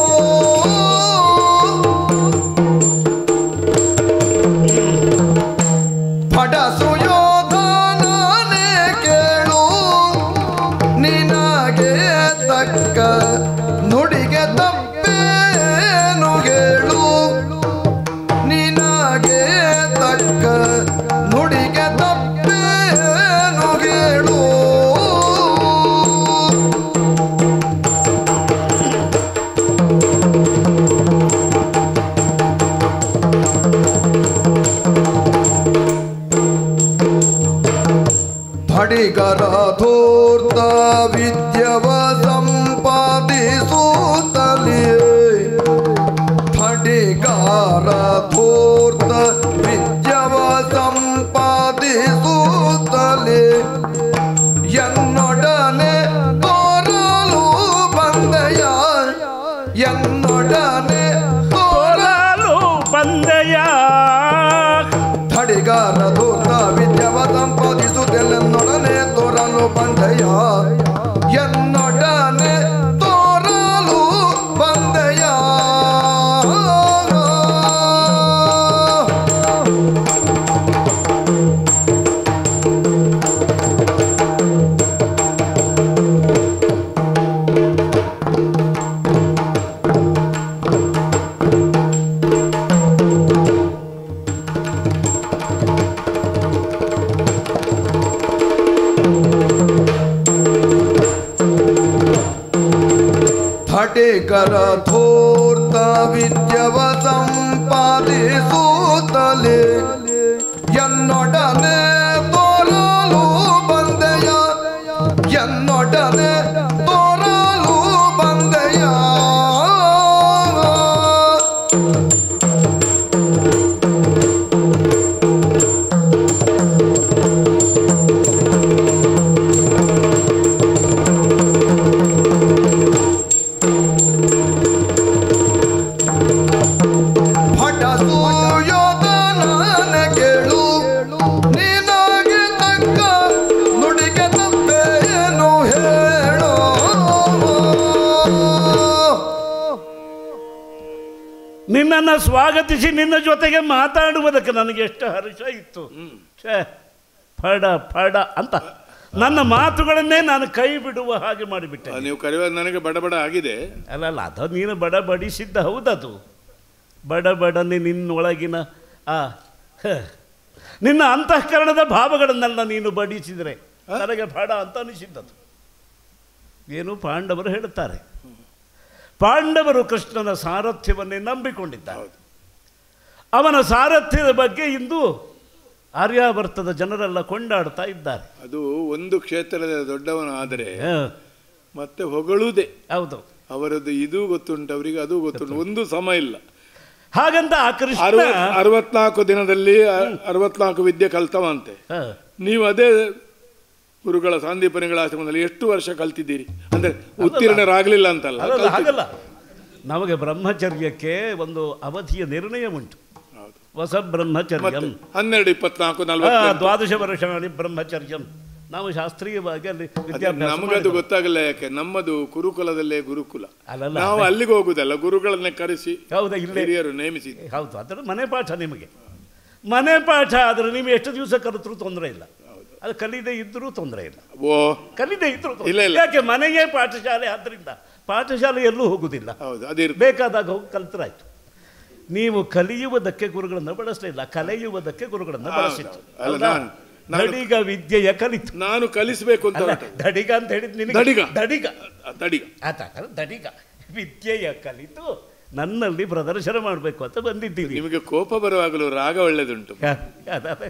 ಪಟಸು ಯೋಧನೇ ಕೇಳು ನಿನಗೆ ತಕ್ಕ ನುಡಿಗೆ ತಪ್ಪೇನು ಹೇಳು ನಿನಗೆ ತಕ್ಕ ನುಡಿಗೆ ತಪ್ಪೇನು ಹೇಳು ಫಡಿಗರ ಧೂರ್ತ ವಿದ್ಯವ ಸಂಪಾದಿಸುತ್ತಲೇ ಫಡಿಗಾರ ಧೂರ್ತ ವಿದ್ಯವ ಸಂಪಾದಿಸುತ್ತಲೇ ಎನ್ನೊಡನೆ ತೋರಲು ಬಂದೆಯ ಎನ್ನೊಡನೆ ತೋರಲು ತೋರಲು ಬಂದೆಯ ಥಡಿಗಾರ ಧೂರ್ತ ವಿದ್ಯವ ಸಂಪಾದಿಸುವುದೆಲ್ಲನ್ನೊಡನೆ ತೋರಲು ಬಂದೆಯ ಎನ್ನೊಡನೆ ತೋರಲು ಬಂದೆಯ ಜಟಿಕರ ಧೂರ್ತ ವಿದ್ಯವ ಸಂಪಾದಿಸುತ್ತಲೇ ಎನ್ನೊಡನೆ ತೋರಲು ಬಂದೆಯ ಎನ್ನೊಡನೆ ತೋರಲು ಬಂದೆಯ ಭಟ ಸುಯೋಧನನ ಕೇಳು ನಿನಗೆ ತಕ್ಕ ನುಡಿಗೆ ತಪ್ಪೇನು ಹೇಳೋ ನಿನ್ನನ್ನು ಸ್ವಾಗತಿಸಿ ನಿನ್ನ ಜೊತೆಗೆ ಮಾತಾಡುವುದಕ್ಕೆ ನನಗೆ ಎಷ್ಟು ಹರ್ಷ ಇತ್ತು ಛೇ ಫಡ ಫಡ ಅಂತ ನನ್ನ ಮಾತುಗಳನ್ನೇ ನಾನು ಕೈ ಬಿಡುವ ಹಾಗೆ ಮಾಡಿಬಿಟ್ಟೆ ಆ, ನೀವು ಕರೆಯುವಾಗ ನನಗೆ ಬಡ ಬಡ ಆಗಿದೆ ಅಲ್ಲ ಅಲ್ಲ ಅದು ನೀನು ಬಡ ಬಡಿಸಿದ್ದ ಹೌದದು ಬಡ ಬಡನೆ ನಿನ್ನೊಳಗಿನ ಆ ಹ. ನಿನ್ನ ಅಂತಃಕರಣದ ಭಾವಗಳನ್ನೆಲ್ಲ ನೀನು ಬಡಿಸಿದರೆ ನನಗೆ ಬಡ ಅಂತ ಅನಿಸಿದ್ದದು ಏನು ಪಾಂಡವರು ಹೇಳುತ್ತಾರೆ ಪಾಂಡವರು ಕೃಷ್ಣನ ಸಾರಥ್ಯವನ್ನೇ ನಂಬಿಕೊಂಡಿದ್ದಾರೆ ಹೌದು. ಅವನ ಸಾರಥ್ಯದ ಬಗ್ಗೆ ಇಂದು ಆರ್ಯಾವರ್ತದ ಜನರೆಲ್ಲ ಕೊಂಡಾಡ್ತಾ ಇದ್ದಾರೆ ಅದು ಒಂದು ಕ್ಷೇತ್ರದ ದೊಡ್ಡವನಾದರೆ ಹ, ಮತ್ತೆ ಹೊಗಳುವುದೇ ಹೌದು ಅವರದ್ದು ಇದು ಗೊತ್ತುಂಟು ಅವರಿಗೆ ಅದು ಗೊತ್ತುಂಟು ಒಂದು ಸಮ ಇಲ್ಲ ಹಾಗಂತ ಆ ಕೃಷ್ಣ ಅರವತ್ ಅರವತ್ನಾಲ್ಕು ದಿನದಲ್ಲಿ ಅ- ಅರವತ್ನಾಲ್ಕು ವಿದ್ಯೆ ಕಲ್ತವಂತೆ ಹ, ನೀವು ಅದೇ ಗುರುಗಳ ಸಾಂದೀಪನಿಗಳ ಆಶ್ರಮದಲ್ಲಿ ಎಷ್ಟು ವರ್ಷ ಕಲ್ತಿದ್ದೀರಿ ಅಂದ್ರೆ ಉತ್ತೀರ್ಣರಾಗಲಿಲ್ಲ ಅಂತಲ್ಲ ಅಲ್ಲಲ್ಲ ಕಲ್ತಿದ್ದೀರಿ. ಹಾಗಲ್ಲ ನಮಗೆ ಬ್ರಹ್ಮಚರ್ಯಕ್ಕೆ ಒಂದು ಅವಧಿಯ ನಿರ್ಣಯ ಉಂಟು ಹೌದು. ಹೊಸ ಬ್ರಹ್ಮಚರ್ಯಂ ಮತ್ತೆ ಹನ್ನೆರಡು ಇಪ್ಪತ್ನಾಲ್ಕು ಆ, ನಲ್ವತ್ತು ದ್ವಾದಶ ವರ್ಷಾಣಿ ಬ್ರಹ್ಮಚರ್ಯಂ ನಾವು ಶಾಸ್ತ್ರೀಯವಾಗಿ ಅಲ್ಲಿ ವಿದ್ಯಾಭ್ಯಾಸ ನಮಗದು ಮಾಡಿದವರು. ಗೊತ್ತಾಗಲ್ಲ ಯಾಕೆ ನಮ್ಮದು ಗುರುಕುಲದಲ್ಲೇ ಗುರುಕುಲ ಅಲ್ಲಲ್ಲ ನಾವು ಅಲ್ಲಿಗೆ ಹೋಗುದಲ್ಲ ಗುರುಗಳನ್ನೇ ಕರೆಸಿ ಹೌದಾ ಇಲ್ಲೇ ಹಿರಿಯರು ನೇಮಿಸಿ ಹೌದು ಅದರ ಮನೆ ಪಾಠ ನಿಮಗೆ ಮನೆ ಪಾಠ ಆದರೆ ನೀವು ಎಷ್ಟು ದಿವಸ ಕಲಿತರೂ ತೊಂದರೆ ಇಲ್ಲ ಅದು ಕಲಿದೇ ಇದ್ದರೂ ತೊಂದರೆ ಇಲ್ಲ ಓ ಕಲಿದೇ ಇದ್ರೂ ತೊಂದ್ರೆ ಇಲ್ಲ, ಇಲ್ಲ. ಯಾಕೆ ಮನೆಯೇ ಪಾಠಶಾಲೆ ಆದ್ದರಿಂದ ಪಾಠಶಾಲೆ ಎಲ್ಲೂ ಹೋಗುದಿಲ್ಲ ಹೌದು ಅದಿರ್ ಬೇಕಾದಾಗ ಹೋಗಿ ಕಲ್ತರಾಯ್ತು ನೀವು ಕಲಿಯುವುದಕ್ಕೆ ಗುರುಗಳನ್ನು ಬಳಸಲಿಲ್ಲ ಕಲಿಯುವುದಕ್ಕೆ ಗುರುಗಳನ್ನು ಬಳಸಿತ್ತು ಅಲ್ಲ, ಹೌದಾ? ನಾನು- ನಾನು- ದಡಿಗ ವಿದ್ಯೆಯ ಕಲಿತು ನಾನು ಕಲಿಸ್ಬೇಕು ಅಂತ ಅಲ್ಲ, ಹೊರಟದ್ದು. ದಡಿಗ ಅಂತ ಹೇಳಿದ್ ನಿನಗೆ ದಡಿಗ. ದಡಿಗ ಆ, ತಡಿ ಆತ ದಡಿಗ ವಿದ್ಯೆಯ ಕಲಿತು ನನ್ನಲ್ಲಿ ಪ್ರದರ್ಶನ ಮಾಡಬೇಕು ಅಂತ ಬಂದಿದ್ದೀವಿ ನಿಮಗೆ ಕೋಪ ಬರುವಾಗಲೂ ರಾಗ ಒಳ್ಳೆದುಂಟು ಅದಾದ-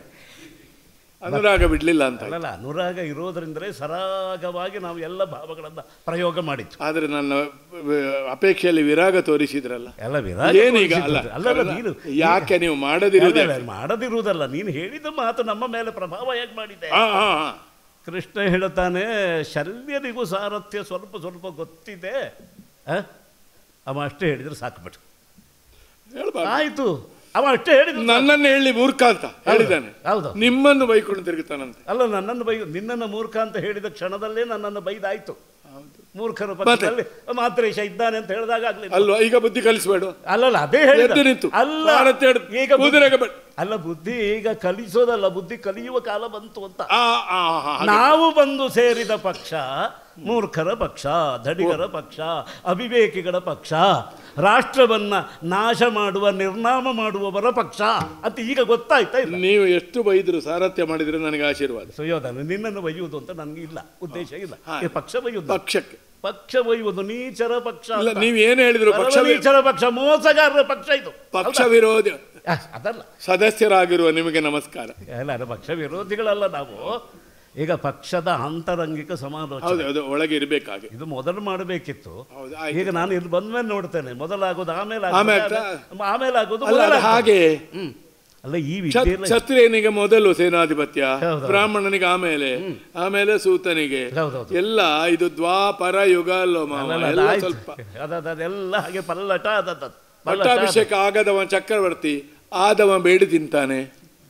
ಅನುರಾಗ ಬಿಡ್ಲಿಲ್ಲ ಅಂತ ಅಲ್ಲಲ್ಲ ಅನುರಾಗ ಇರೋದ್ರಿಂದಲೇ ಸರಾಗವಾಗಿ ನಾವು ಎಲ್ಲ ಭಾವಗಳನ್ನು ಪ್ರಯೋಗ ಮಾಡಿತ್ತು ಆದ್ರೆ ನನ್ನ ಅಹ್, ಅಪೇಕ್ಷೆಯಲ್ಲಿ ವಿರಾಗ ತೋರಿಸಿದ್ರಲ್ಲ ಎಲ್ಲ ವಿರಾಗ ಏನೀಗ ಅಲ್ಲ ತೋರಿಸಿದ್ದು. ಅಲ್ಲಲ್ಲ ಅಲ್ಲ, ನೀನು ಯಾಕೆ ನೀವು ಮಾಡದಿರುವುದೇ ಅಲ್ಲ, ಅಲ್ಲ, ಮಾಡದಿರುವುದಲ್ಲ ನೀನು ಹೇಳಿದ ಮಾತು ನಮ್ಮ ಮೇಲೆ ಪ್ರಭಾವ ಹೇಗೆ ಮಾಡಿದೆ ಹಾ ಹಾ ಹಾ ಕೃಷ್ಣ ಹೇಳುತ್ತಾನೆ ಶಲ್ಯನಿಗೂ ಸಾರಥ್ಯ ಸ್ವಲ್ಪ ಸ್ವಲ್ಪ ಗೊತ್ತಿದೆ ಆ? ಅವ ಅಷ್ಟೇ ಹೇಳಿದ್ರೆ ಸಾಕು ಬಿಟ್ಟು ಹೇಳ್ಬಾರ್ದು ಆಯ್ತು ಅವ ಅಷ್ಟೇ ಹೇಳಿದ್ರು ಸಾಕು. ನನ್ನನ್ನು ಹೇಳಿ ಮೂರ್ಖ ಅಂತ ಹೇಳಿದ್ದಾನೆ ಹೌದು ನಿಮ್ಮನ್ನು ಬೈಕೊಂಡು ತಿರುಗುತ್ತಾನಂತೆ ಅಲ್ಲ ನನ್ನನ್ನು ಬೈ ನಿನ್ನನ್ನು ಮೂರ್ಖ ಅಂತ ಹೇಳಿದ ಕ್ಷಣದಲ್ಲೇ ನನ್ನನ್ನು ಬೈದಾಯ್ತು ಹೌದು. ಮೂರ್ಖರ ಪಕ್ಕದಲ್ಲಿ ಮಾತ್ರೇಶ ಇದ್ದಾನೆ ಅಂತ ಹೇಳಿದಾಗ ಆಗ್ಲಿಲ್ಲ ಅಲ್ವಾ ಈಗ ಬುದ್ಧಿ ಕಲಿಸ್ಬೇಡ ಅಲ್ಲಲ್ಲ ಅದೇ ಹೇಳಿದ ಎದ್ದು ನಿಂತು ಅಲ್ಲ ಭಾರತ ಎಡ್- ಈಗ ಬುದ್ಧಿ- ಕುದುರೆಗೆ ಬೆ- ಅಲ್ಲ ಬುದ್ಧಿ ಈಗ ಕಲಿಸೋದಲ್ಲ ಬುದ್ಧಿ ಕಲಿಯುವ ಕಾಲ ಬಂತು ಅಂತ ಆ, ಆ, ಆ, ಹಾಗೆ. ನಾವು ಬಂದು ಸೇರಿದ ಪಕ್ಷ ಮೂರ್ಖರ ಪಕ್ಷ ಧಡಿಗರ ಪಕ್ಷ ಅವಿವೇಕಿಗಳ ಪಕ್ಷ ರಾಷ್ಟ್ರವನ್ನ ನಾಶ ಮಾಡುವ ನಿರ್ನಾಮ ಮಾಡುವವರ ಪಕ್ಷ ಅಂತ ಈಗ ಗೊತ್ತಾಯ್ತಾ ಇಲ್ಲ ನೀವು ಎಷ್ಟು ಬೈದ್ರು ಸಾರಥ್ಯ ಮಾಡಿದ್ರೆ ನನಗೆ ಆಶೀರ್ವಾದ ಸುಯೋಧನ ನಿನ್ನನ್ನು ಬೈಯುವುದು ಅಂತ ನನಗೆ ಇಲ್ಲ ಉದ್ದೇಶ ಇಲ್ಲ ಹಾ. ಈ ಪಕ್ಷ ಬೈಯುವುದು ಪಕ್ಷಕ್ಕೆ ಪಕ್ಷ ಬೈಯುವುದು ನೀಚರ ಪಕ್ಷ ಇಲ್ಲ ಅಂತ. ನೀವು ಏನು ಹೇಳಿದ್ರು ಪರಮ ಪಕ್ಷ ನೀಚರ ಪಕ್ಷ ಮೋಸಗಾರರ ಪಕ್ಷ ಇದು ಪಕ್ಷ ವಿರೋಧಿ ಆ, ಅದಲ್ಲ ಸದಸ್ಯರಾಗಿರುವ ನಿಮಗೆ ನಮಸ್ಕಾರ ಅಲ್ಲ ಅದು ಪಕ್ಷ ವಿರೋಧಿಗಳಲ್ಲ ನಾವು ಈಗ ಪಕ್ಷದ ಆಂತರಂಗಿಕ ಸಮಾಲೋಚನೆ ಹೌದು ಅದು ಒಳಗೆ ಇರ್ಬೇಕಾಗೆ ಇದು ಮೊದಲು ಮಾಡಬೇಕಿತ್ತು ಹೌದು ಆಯ್ತು ಈಗ ನಾನು ಇಲ್ಲಿ ಬಂದ್ಮೇಲೆ ನೋಡ್ತೇನೆ ಮೊದಲಾಗೋದು ಆಮೇಲೆ ಆಮೇಲೆ ಆಗೋದು, ಆಮೇಲೆ ಆಗೋದು ಅಲ್ಲ ಅದು ಮೊದಲಾಗೋದು. ಹಾಗೆ ಹ್ಮ್ ಅಲ್ಲ ಈ ಕ್ಷತ್- ವಿದ್ಯೆಯಲ್ಲಿ ಕ್ಷತ್ರಿಯನಿಗೆ ಮೊದಲು ಸೇನಾಧಿಪತ್ಯ ಹೌದು. ಬ್ರಾಹ್ಮಣನಿಗೆ ಆಮೇಲೆ ಆಮೇಲೆ ಸೂತನಿಗೆ ಹೌದೌದು. ಎಲ್ಲ ಇದು ದ್ವಾಪರ ಯುಗ ಅಲ್ಲೋ ಮಾವ ಅಲ್ಲಲ್ಲ, ಎಲ್ಲ ಅದಾಯ್ತು. ಸ್ವಲ್ಪ ಅದದು ಅದೆಲ್ಲ ಹಾಗೆ ಪಲ್ಲಟ ಅದದ್ದು ಪಲ್ಲಟ ಪಟ್ಟಾಭಿಷೇಕ ಆಗದವ ಚಕ್ರವರ್ತಿ ಆದವ ಬೇಡಿ ತಿಂತಾನೆ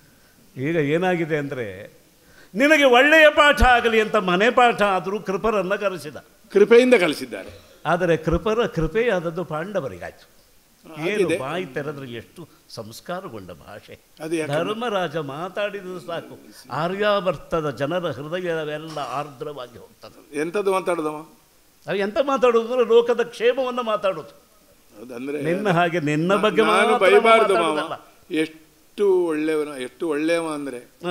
ಈಗ ಏನಾಗಿದೆ ಅಂದರೆ ನಿನಗೆ ಒಳ್ಳೆಯ ಪಾಠ ಆಗಲಿ ಅಂತ ಮನೆ ಪಾಠ ಆದರೂ ಕೃಪರನ್ನ ಕರೆಸಿದ ಕೃಪೆಯಿಂದ ಕಲಿಸಿದ್ದಾರೆ ಆದರೆ ಕೃಪರ ಕೃಪೆಯಾದದ್ದು ಪಾಂಡವರಿಗಾಯ್ತು ಏನು ಆಗಿದೆ. ಬಾಯಿ ತೆರೆದ್ರೆ ಎಷ್ಟು ಸಂಸ್ಕಾರಗೊಂಡ ಭಾಷೆ ಅದು ಯಾಕಂದ್ರೆ- ಧರ್ಮರಾಜ ಮಾತಾಡಿದ್ರು ಸಾಕು ಆರ್ಯಾವರ್ತದ ಜನರ ಹೃದಯವೆಲ್ಲ ಆರ್ದ್ರವಾಗಿ ಹೋಗ್ತದೆ ಎಂಥದ್ದು ಮಾತಾಡದವ ಅವು ಎಂತ ಮಾತಾಡೋದು ಅಂದ್ರೆ ಲೋಕದ ಕ್ಷೇಮವನ್ನು ಮಾತಾಡೋದು ಹೌದಂದ್ರೆ ನಿನ್ನ ಹಾಗೆ ನಿನ್ನ ಬಗ್ಗೆ ನಾನು ಮಾತ್ರ ಬೈಬಾರ್ದು ಮಾವ ಮಾತಾಡೋದಲ್ಲ. ಎಷ್ಟು ಒಳ್ಳೆಯವನ ಎಷ್ಟು ಒಳ್ಳೆಯವ ಅಂದ್ರೆ ಹ.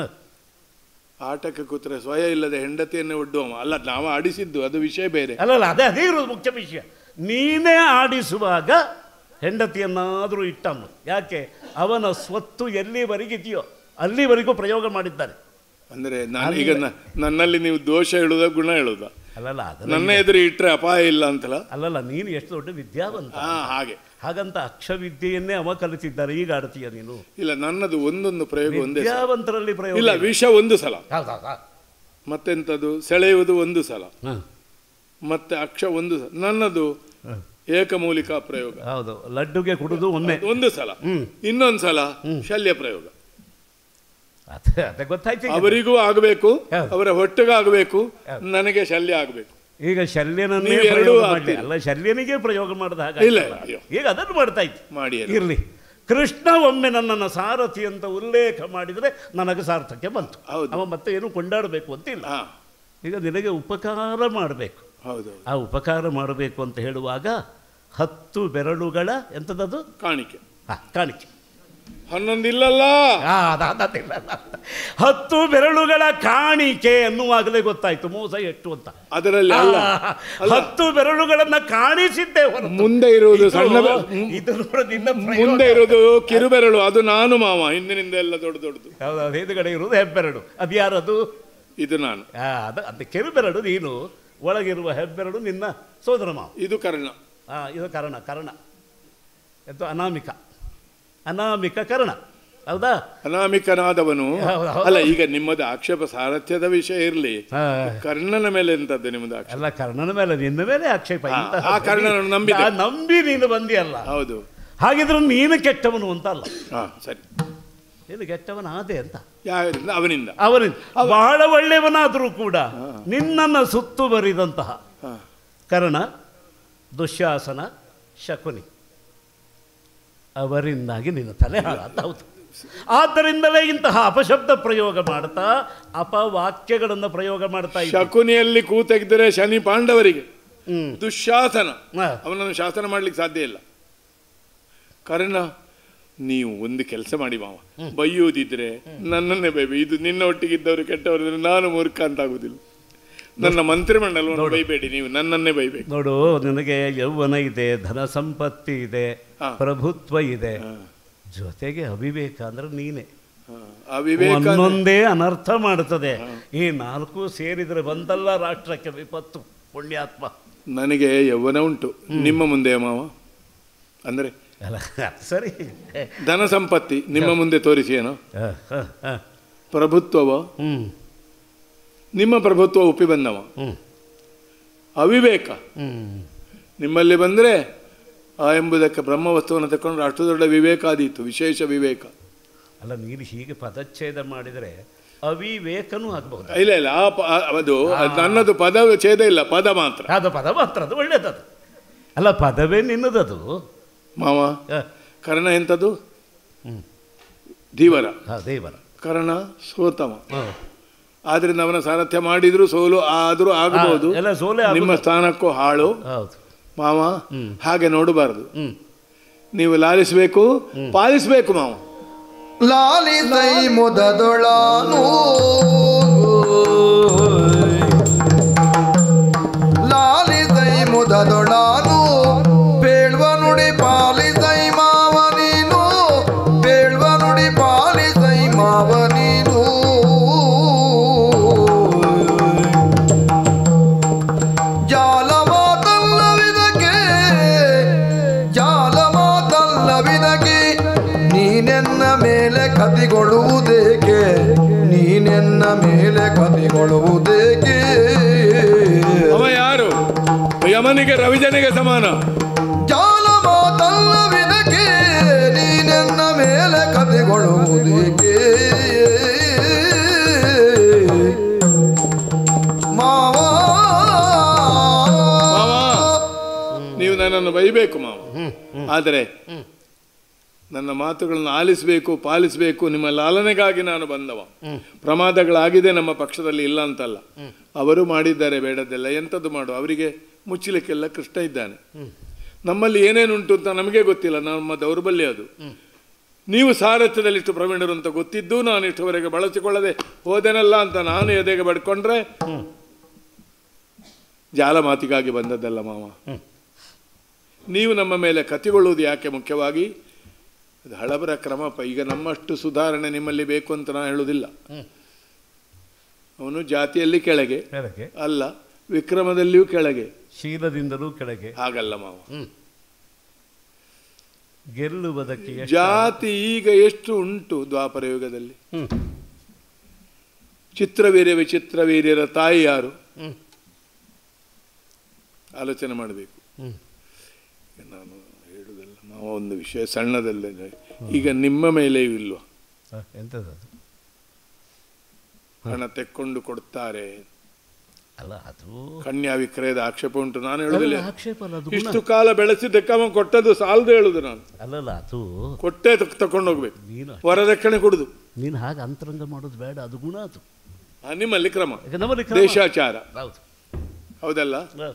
ಆಟಕ್ಕೆ ಕೂತ್ರೆ ಸ್ವಯ ಇಲ್ಲದೆ ಹೆಂಡತಿಯನ್ನೇ ಒಡ್ಡುವವ ಅಲ್ಲ ನಾವು ಆಡಿಸಿದ್ದು ಅದು ವಿಷಯ ಬೇರೆ ಅಲ್ಲಲ್ಲ ಅದೇ ಅದೇ ಇರೋದು ಮುಖ್ಯ ವಿಷಯ ನೀನೇ ಆಡಿಸುವಾಗ ಹೆಂಡತಿಯನ್ನಾದರೂ ಇಟ್ಟನು ಯಾಕೆ ಅವನ ಸ್ವತ್ತು ಎಲ್ಲಿವರೆಗಿದೆಯೋ ಅಲ್ಲಿವರೆಗೂ ಪ್ರಯೋಗ ಮಾಡಿದ್ದಾನೆ ಅಂದ್ರೆ ನಾನು ಈಗ ನ- ನನ್ನಲ್ಲಿ ನೀವು ದೋಷ ಹೇಳುದ ಗುಣ ಹೇಳುದ ಅಲ್ಲಲ್ಲ ಅದನ್ನ ನನ್ನ ಎದುರು ಇಟ್ರೆ ಅಪಾಯ ಇಲ್ಲ ಅಂತಲ್ಲ ಅಲ್ಲಲ್ಲ ನೀನು ಎಷ್ಟು ದೊಡ್ಡ ವಿದ್ಯಾವಂತ ಹಾ ಹಾಗೆ ಹಾಗಂತ ಅಕ್ಷವಿದ್ಯೆಯನ್ನೇ ಅವ ಕಲಿತಿದ್ದಾರೆ ಈಗ ಆಡ್ತೀಯ ನೀನು ಇಲ್ಲ ನನ್ನದು ಒಂದೊಂದು ಪ್ರಯೋಗ ಒಂದೇ ಸಲ. ವಿದ್ಯಾವಂತರಲ್ಲಿ ಪ್ರಯೋಗ ಇಲ್ಲ ವಿಷ ಒಂದು ಸಲ ಹೌದು, ಹೌದು, ಹೌದು. ಮತ್ತೆಂಥದ್ದು ಸೆಳೆಯುವುದು ಒಂದು ಸಲ ಹ್ಮ್. ಮತ್ತೆ ಅಕ್ಷ ಒಂದು ಸಲ ನನ್ನದು ಏಕಮೂಲಿಕಾ ಪ್ರಯೋಗ ಹೌದು ಲಡ್ಡುಗೆ ಕುಡಿದು ಒಮ್ಮೆ ಒಂದು ಸಲ ಇನ್ನೊಂದು ಸಲ ಶಲ್ಯ ಪ್ರಯೋಗ ಅದೇ ಅದೇ ಗೊತ್ತಾಯ್ತು ಈಗ. ಅವರಿಗೂ ಆಗಬೇಕು ಹೌದು. ಅವರ ಹೊಟ್ಟೆಗೂ ಆಗಬೇಕು ನನಗೆ ಶಲ್ಯ ಆಗಬೇಕು ಈಗ ಶಲ್ಯನನ್ನೇ ನೀವು ಎರಡೂ ಪ್ರಯೋಗ ಮಾಡಲಿ ಆಗ್ತೀರಿ. ಅಲ್ಲ ಶಲ್ಯನಿಗೆ ಪ್ರಯೋಗ ಮಾಡಿದ ಹಾಗೆ ಇಲ್ಲ, ಆಯ್ತಲ್ಲ. ಅಯ್ಯೋ. ಈಗ ಅದನ್ನು ಮಾಡ್ತಾ ಇತ್ತು ಮಾಡಿ ಅಲ್ಲ. ಇರಲಿ ಕೃಷ್ಣ ಒಮ್ಮೆ ನನ್ನನ್ನು ಸಾರಥಿ ಅಂತ ಉಲ್ಲೇಖ ಮಾಡಿದರೆ ನನಗೆ ಸಾರ್ಥಕ್ಯ ಬಂತು ಹೌದು. ಅವ ಮತ್ತೆ ಏನು ಕೊಂಡಾಡಬೇಕು ಅಂತಿಲ್ಲ ಹಾ ಈಗ ನಿನಗೆ ಉಪಕಾರ ಮಾಡಬೇಕು ಹೌದು ಆ ಉಪಕಾರ ಮಾಡಬೇಕು ಅಂತ ಹೇಳುವಾಗ ಹತ್ತು ಬೆರಳುಗಳ ಎಂಥದ್ದು ಕಾಣಿಕೆ ಹಾ ಕಾಣಿಕೆ ಹನ್ನೊಂದಿಲ್ಲಲ್ಲ ಆ, ಅದ- ಅದದಿಲ್ಲ. ಹತ್ತು ಬೆರಳುಗಳ ಕಾಣಿಕೆ ಎನ್ನುವಾಗಲೇ ಗೊತ್ತಾಯ್ತು ಮೋಸ ಎಷ್ಟು ಅಂತ ಅದರಲ್ಲಿ ಅಲ್ಲ ಆ, ಹತ್ತು ಬೆರಳುಗಳನ್ನ ಕಾಣಿಸಿದ್ದೆ ಹೊರತು ಮುಂದೆ ಇರುವುದು ಸಣ್ಣ ಇದು- ಬೆ- ಇದು ನೋಡು ನಿನ್ನ ಪ್ರಯೋಗ. ಮುಂದೆ ಇರುವುದು ಕಿರುಬೆರಳು ಅದು ನಾನು ಮಾವ ಹಿಂದಿನಿಂದ ಎಲ್ಲ ದೊಡ್ಡ ದೊಡ್ಡದು ಹೌದೌದು ಹಿಂದುಗಡೆ ಇರುವುದು ಹೆಬ್ಬೆರಳು ಅದು ಯಾರದು ಇದು ನಾನು ಆ, ಅದು ಅದು ಕಿರುಬೆರಳು ನೀನು ಒಳಗಿರುವ ಹೆಬ್ಬೆರಳು ನಿನ್ನ ಸೋದರ ಮಾವ ಇದು ಕರ್ಣ ಆ, ಇದು ಕರ್ಣ ಕರ್ಣ ಇದು ಅನಾಮಿಕ ಅನಾಮಿಕ ಕರ್ಣ ಹೌದಾ ಅನಾಮಿಕನಾದವನು ಹೌದು, ಹೌದು. ಅಲ್ಲ ಈಗ ನಿಮ್ಮದು ಆಕ್ಷೇಪ ಸಾರಥ್ಯದ ವಿಷಯ ಇರಲಿ ಆ, ಕರ್ಣನ ಮೇಲೆ ಎಂತದ್ದು ನಿಮ್ಮದು ಆಕ್ಷೇಪ ಅಲ್ಲ ಕರ್ಣನ ಮೇಲೆ ನಿನ್ನ ಮೇಲೆ ಆಕ್ಷೇಪ ಆ, ಇಂತಹ ಆ ಕರ್ಣನನ್ನು ನಂಬಿದೆ. ಆ, ನಂಬಿ ನೀನು ಬಂದಿಯಲ್ಲ ಹೌದು ಹಾಗಿದ್ರೆ ನೀನು ಕೆಟ್ಟವನು ಅಂತ ಅಲ್ಲ ಹಾ ಸರಿ ನೀನು ಕೆಟ್ಟವನಾದೆ ಅಂತ ಯಾರಿಂದ ಅವನಿಂದ ಅವನಿಂದ ಬಹಳ ಒಳ್ಳೆಯವನಾದರೂ ಕೂಡ ನಿನ್ನನ್ನು ಸುತ್ತುವರಿದಂತಹ ಹಾ. ಕರ್ಣ ದುಶ್ಯಾಸನ ಶಕುನಿ ಅವರಿಂದಾಗಿ ನಿನ್ನ ತಲೆ ಹಾಳಾದ ಹೌದು ಆದ್ದರಿಂದಲೇ ಇಂತಹ ಅಪಶಬ್ದ ಪ್ರಯೋಗ ಮಾಡ್ತಾ ಅಪವಾಕ್ಯಗಳನ್ನು ಪ್ರಯೋಗ ಮಾಡ್ತಾ ಇದ್ದ ಶಕುನಿಯಲ್ಲಿ ಕೂತೆಗಿದ್ದರೆ ಶನಿ ಪಾಂಡವರಿಗೆ ಹ್ಮ್ ದುಶ್ಯಾಸನ ಹಾ. ಅವನನ್ನು ಶಾಸನ ಮಾಡ್ಲಿಕ್ಕೆ ಸಾಧ್ಯ ಇಲ್ಲ ಕರ್ಣ ನೀವು ಒಂದು ಕೆಲಸ ಮಾಡಿ ಮಾವ ಬೈಯುವುದಿದ್ರೆ ನನ್ನನ್ನೇ ಬೈಬಿ ಇದು ನಿನ್ನ ಒಟ್ಟಿಗಿದ್ದವರು ಕೆಟ್ಟವರಿದ್ರೆ ನಾನು ಮೂರ್ಖ ಅಂತ ಆಗುದಿಲ್ಲ ನನ್ನ ಮಂತ್ರಿಮಂಡಲವನ್ನು ಬೈಬೇಡಿ ನೀವು ನನ್ನನ್ನೇ ಬೈಬೇಕು ನೋಡು ನಿನಗೆ ಯೌವನ ಇದೆ ಧನ ಸಂಪತ್ತಿ ಇದೆ ಹಾ. ಪ್ರಭುತ್ವ ಇದೆ ಜೊತೆಗೆ ಅವಿವೇಕ ಅಂದ್ರೆ ನೀನೆ ಹಾ. ಆ ವಿವೇಕ ಒಂದೊಂದೇ ಅನರ್ಥ ಮಾಡುತ್ತದೆ ಈ ನಾಲ್ಕು ಸೇರಿದರೆ ಬಂದಲ್ಲ ರಾಷ್ಟ್ರಕ್ಕೆ ವಿಪತ್ತು ಪುಣ್ಯಾತ್ಮ ನನಗೆ ಯೌವನ ಉಂಟು ನಿಮ್ಮ ಮುಂದೆ ಮಾವ ಅಂದ್ರೆ ಅಲ್ಲ ಅದು ಸರಿ ಧನ ಸಂಪತ್ತಿ ನಿಮ್ಮ ಮುಂದೆ ತೋರಿಸಿ ಏನೋ ಹ, ಹ, ಹ. ಪ್ರಭುತ್ವವ ಹ್ಮ್ ನಿಮ್ಮ ಪ್ರಭುತ್ವ ಒಪ್ಪಿ ಬಂದವ ಹ್ಮ್ ಅವಿವೇಕ ಹ್ಮ್ ನಿಮ್ಮಲ್ಲಿ ಬಂದರೆ ಆ ಎಂಬುದಕ್ಕೆ ಬ್ರಹ್ಮವಸ್ತುವನ್ನು ತಗೊಂಡು ಅಷ್ಟು ದೊಡ್ಡ ವಿವೇಕ ಆದೀತು ವಿಶೇಷ ವಿವೇಕ ಅಲ್ಲ ನೀನು ಹೀಗೆ ಪದಚ್ಛೇದ ಮಾಡಿದರೆ ಅವಿವೇಕನೂ ಆಗಬಹುದು ಇಲ್ಲ ಇಲ್ಲ ಆ ಪ- ಆ- ಅದು ಅದು ನನ್ನದು ಪದ ಛೇದ ಇಲ್ಲ ಪದ ಮಾತ್ರ ಅದು ಪದ ಮಾತ್ರ ಅದು ಒಳ್ಳೇದದು ಅಲ್ಲ ಪದವೇ ನಿನ್ನದದು ಮಾವ ಹ, ಕರ್ಣ ಎಂಥದ್ದು ಹ್ಮ್. ಧೀವರ ಹ, ದೇವರ ಕರ್ಣ ಸೋತಮ ಹ. ಆದ್ರಿಂದ ಅವನ ಸಾರಥ್ಯ ಮಾಡಿದ್ರು ಸೋಲು ಆದರೂ ಆಗಬಹುದು ಎಲ್ಲ ಸೋಲೆ ಆಗುದು. ನಿಮ್ಮ ಸ್ಥಾನಕ್ಕೂ ಹಾಳು ಹೌದು ಮಾವ ಹಾಗೆ ನೋಡಬಾರದು ಹ್ಮ್ ನೀವು ಲಾಲಿಸಬೇಕು ಪಾಲಿಸಬೇಕು ಮಾವ ಲಾಲಿಸೈ ಮುದದೊಳಾನು ಲಾಲಿಸೈ ಮುದದೊಳಾನು ಬೇಳ್ವ ನುಡಿ ಪಾಲಿಸೈ ಮಾವ ನೀನು ಬೇಳ್ವ ನುಡಿ ಪಾಲಿಸೈ ಮಾವ ನೀನು ಜಾಲಮಾತಲ್ಲವಿದಕ್ಕೆ ಜಾಲಮಾತಲ್ಲವಿದಕ್ಕೆ ನೀನೆನ್ನ ಮೇಲೆ ಕತಿಗೊಳ್ಳುವುದೇಕೆ ನೀನೆನ್ನ ಮೇಲೆ ಕತಿಗೊಳ್ಳುವುದೇಕೆ ಅವ ಯಾರು ಯಮನಿಗೆ ರವಿಜನಿಗೆ ಸಮಾನ ಜಾಲಮಾತಲ್ಲವಿದಕ್ಕೆ ನೀನೆನ್ನ ಮೇಲೆ ಕತಿಗೊಳ್ಳುವುದೇಕೆ ಮಾವ ಮಾವ ನೀವು ನನ್ನನ್ನು ಬೈಬೇಕು ಮಾವ ಆದರೆ ನನ್ನ ಮಾತುಗಳನ್ನು ಆಲಿಸಬೇಕು ಪಾಲಿಸಬೇಕು ನಿಮ್ಮ ಲಾಲನೆಗಾಗಿ ನಾನು ಬಂದವ ಪ್ರಮಾದಗಳಾಗಿದೆ ನಮ್ಮ ಪಕ್ಷದಲ್ಲಿ ಇಲ್ಲ ಅಂತಲ್ಲ ಅವರು ಮಾಡಿದ್ದಾರೆ ಬೇಡದ್ದೆಲ್ಲ ಎಂಥದ್ದು ಮಾಡು ಅವರಿಗೆ ಮುಚ್ಚಲಿಕ್ಕೆಲ್ಲ ಕೃಷ್ಣ ಇದ್ದಾನೆ ನಮ್ಮಲ್ಲಿ ಏನೇನುಂಟು ಅಂತ ನಮಗೆ ಗೊತ್ತಿಲ್ಲ ನಮ್ಮ ದೌರ್ಬಲ್ಯ ಅದು ನೀವು ಸಾರಥ್ಯದಲ್ಲಿ ಇಷ್ಟು ಪ್ರವೀಣರು ಅಂತ ಗೊತ್ತಿದ್ದು ನಾನು ಇಷ್ಟುವರೆಗೆ ಬಳಸಿಕೊಳ್ಳದೆ ಹೋದೆನಲ್ಲ ಅಂತ ನಾನು ಎದೆಗೆ ಬಡ್ಕೊಂಡ್ರೆ ಜಾಲ ಮಾತಿಗಾಗಿ ಬಂದದ್ದಲ್ಲ ಮಾವ ನೀವು ನಮ್ಮ ಮೇಲೆ ಕತಿಗೊಳ್ಳುವುದು ಯಾಕೆ ಮುಖ್ಯವಾಗಿ ಅದು ಹಳಬರ ಕ್ರಮಪ್ಪ ಈಗ ನಮ್ಮಷ್ಟು ಸುಧಾರಣೆ ನಿಮ್ಮಲ್ಲಿ ಬೇಕು ಅಂತ ನಾನು ಹೇಳುವುದಿಲ್ಲ ಅವನು ಜಾತಿಯಲ್ಲಿ ಕೆಳಗೆ ಕೆಳಗೆ ಅಲ್ಲ ವಿಕ್ರಮದಲ್ಲಿಯೂ ಕೆಳಗೆ ಶೀಲದಿಂದಲೂ ಕೆಳಗೆ ಹಾಗಲ್ಲ ಮಾವ ಗೆಲ್ಲುವುದಕ್ಕೆ ಎಷ್ಟು- ಜಾತಿ ಈಗ ಎಷ್ಟು ಉಂಟು ದ್ವಾಪರ ಯುಗದಲ್ಲಿ ಹ್ಮ್. ಚಿತ್ರವೀರ್ಯ ವಿಚಿತ್ರವೀರ್ಯರ ತಾಯಿ ಯಾರು ಹ್ಮ್. ಆಲೋಚನೆ ಮಾಡಬೇಕು ಹ್ಮ್. ನಾನು ಹೇಳುವುದಲ್ಲ ನಾವು ಒಂದು ವಿಷಯ ಸಣ್ಣದಲ್ಲೇ ಈಗ ನಿಮ್ಮ ಮೇಲೆಯೂ ಇಲ್ವಾ ಹ, ಎಂಥದ್ದು ಅದು ಹಣ ತೆಕ್ಕೊಂಡು ಕೊಡ್ತಾರೆ ಅಲ್ಲ ಅದು ಕನ್ಯಾ ವಿಕ್ರಯದ ಆಕ್ಷೇಪ ಉಂಟು ನಾನು ಹೇಳುದಿಲ್ಲ ಅಲ್ಲ, ಆಕ್ಷೇಪ ಅಲ್ಲ ಅದು ಗುಣ ಇಷ್ಟು ಕಾಲ ಬೆಳೆಸಿದ್ದಕ್ಕವ ಕೊಟ್ಟದ್ದು ಸಾಲದು ಹೇಳುದು ನಾನು ಅಲ್ಲಲ್ಲ ಅದು ಕೊಟ್ಟೆ ತಕೊಂಡು ಹೋಗ್ಬೇಕು ನೀನು ವರದಕ್ಷಿಣೆ ಕೊಡುದು ನೀನು ಹಾಗೆ ಅಂತರಂಗ ಮಾಡೋದು ಬೇಡ ಅದು ಗುಣ ಅದು ಆ, ನಿಮ್ಮಲ್ಲಿ ಕ್ರಮ ಯಾಕೆ ನಮ್ಮಲ್ಲಿ ಕ್ರಮ- ದೇಶಾಚಾರ ಹೌದು ಹೌದಲ್ಲ ಹೌದು.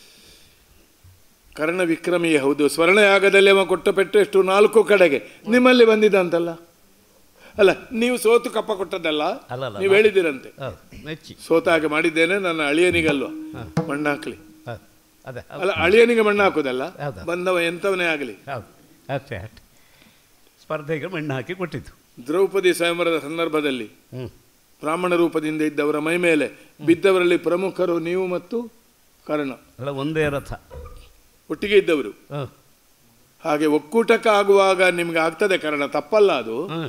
ಕರ್ಣ ವಿಕ್ರಮಿಯೇ ಹೌದು ಸ್ವರ್ಣಯಾಗದಲ್ಲಿ ಅವ ಕೊಟ್ಟ ಪೆಟ್ಟು ಎಷ್ಟು ನಾಲ್ಕು ಕಡೆಗೆ ನಿಮ್ಮಲ್ಲಿ ಬಂದಿದ್ದಂತಲ್ಲ ಅಲ್ಲ ನೀವು ಸೋತು ಕಪ್ಪ ಕೊಟ್ಟದ್ದಲ್ಲ ಅಲ್ಲ, ಅಲ್ಲ, ನೀವು ಹೇಳಿದಿರಂತೆ ಹೌದು ಮೆಚ್ಚಿ ಸೋತ ಹಾಗೆ ಮಾಡಿದ್ದೇನೆ ನನ್ನ ಅಳಿಯನಿಗಲ್ವ ಮಣ್ಣು ಹಾಕ್ಲಿ ಹೌದು ಅದೇ ಹೌದು ಅಲ್ಲ ಅಳಿಯನಿಗೆ ಮಣ್ಣು ಹಾಕುದಲ್ಲ ಹೌದಾ? ಬಂದವ ಎಂತವನೇ ಆಗಲಿ ಹೌದು ಅಷ್ಟೇ ಅಷ್ಟೇ ಸ್ಪರ್ಧೆಗೆ ಮಣ್ಣು ಹಾಕಿ ಕೊಟ್ಟಿದ್ದು ದ್ರೌಪದಿ ಸ್ವಯಂವರದ ಸಂದರ್ಭದಲ್ಲಿ ಹ್ಞೂ ಬ್ರಾಹ್ಮಣ ರೂಪದಿಂದ ಇದ್ದವರ ಮೈ ಮೇಲೆ ಬಿದ್ದವರಲ್ಲಿ ಪ್ರಮುಖರು ನೀವು ಮತ್ತು ಕರ್ಣ ಅಲ್ಲ ಒಂದೇ ರಥ ಒಟ್ಟಿಗೆ ಇದ್ದವರು ಹಾಂ ಹಾಗೆ ಒಕ್ಕೂಟಕ್ಕೆ ಆಗುವಾಗ ನಿಮ್ಗೆ ಆಗ್ತದೆ ಕರ್ಣ ತಪ್ಪಲ್ಲ ಅದು ಹಾಂ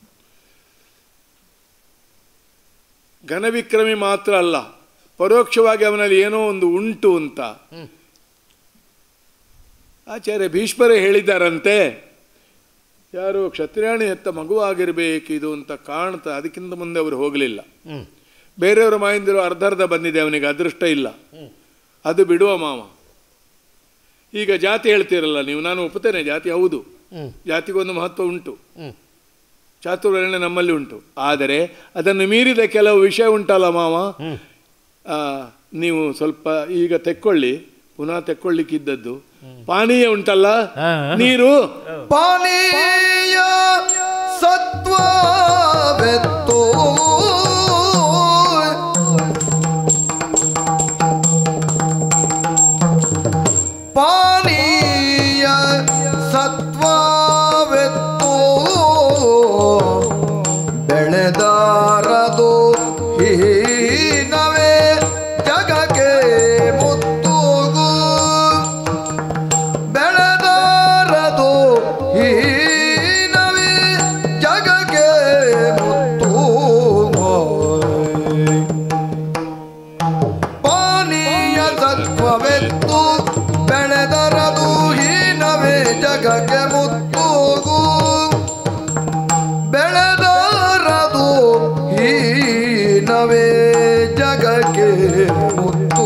ಘನವಿಕ್ರಮಿ ಮಾತ್ರ ಅಲ್ಲ ಪರೋಕ್ಷವಾಗಿ ಅವನಲ್ಲಿ ಏನೋ ಒಂದು ಉಂಟು ಅಂತ ಆಚಾರ್ಯ ಭೀಷ್ಮರೇ ಹೇಳಿದ್ದಾರಂತೆ ಯಾರು ಕ್ಷತ್ರಿಯಾಣಿ ಹೆತ್ತ ಮಗುವಾಗಿರಬೇಕಿದು ಅಂತ ಕಾಣ್ತಾ ಅದಕ್ಕಿಂತ ಮುಂದೆ ಅವರು ಹೋಗಲಿಲ್ಲ ಹ್ಞೂ ಬೇರೆಯವರ ಮಾಯಿಂದಿರೋ ಅರ್ಧ ಅರ್ಧ ಬಂದಿದೆ ಅವನಿಗೆ ಅದೃಷ್ಟ ಇಲ್ಲ ಅದು ಬಿಡುವ ಮಾವ ಈಗ ಜಾತಿ ಹೇಳ್ತೀರಲ್ಲ ನೀವು ನಾನು ಒಪ್ಪುತ್ತೇನೆ ಜಾತಿ ಹೌದು ಹ್ಞೂ ಜಾತಿಗೊಂದು ಮಹತ್ವ ಉಂಟು ಹ್ಞೂ ಚಾತುರ್ವರ್ಣನೆ ನಮ್ಮಲ್ಲಿ ಉಂಟು ಆದರೆ ಅದನ್ನು ಮೀರಿದ ಕೆಲವು ವಿಷಯ ಉಂಟಲ್ಲ ಮಾವ ಹ್ಞೂ ಆ, ನೀವು ಸ್ವಲ್ಪ ಈಗ ತೆಕ್ಕೊಳ್ಳಿ ಪುನಃ ತೆಕ್ಕೊಳ್ಳಿಕ್ಕಿದ್ದದ್ದು ಪಾನೀಯ ಉಂಟಲ್ಲ ಹಾ. ನೀರು ಪಾನೀಯ ಸತ್ವವೆತ್ತು ಪಾನೀಯ ಸತ್ವವೆತ್ತು ಬೆಳೆದಾರದು ಹೀನವೇ ಜಗಕ್ಕೆ ಮುತ್ತುಗು ಬೆಳೆದಾರದು ಹೀನವೇ ಜಗಕ್ಕೆ ಮುತ್ತು ಪಾನೀಯ ಸತ್ವವೆತ್ತು ಬೆಳೆದರದು ಹೀನವೇ ಜಗಕ್ಕೆ ಮುತ್ತುಗು ಬೆಳೆದರದು ಹೀನವೇ ಜಗಕ್ಕೆ ಮುತ್ತು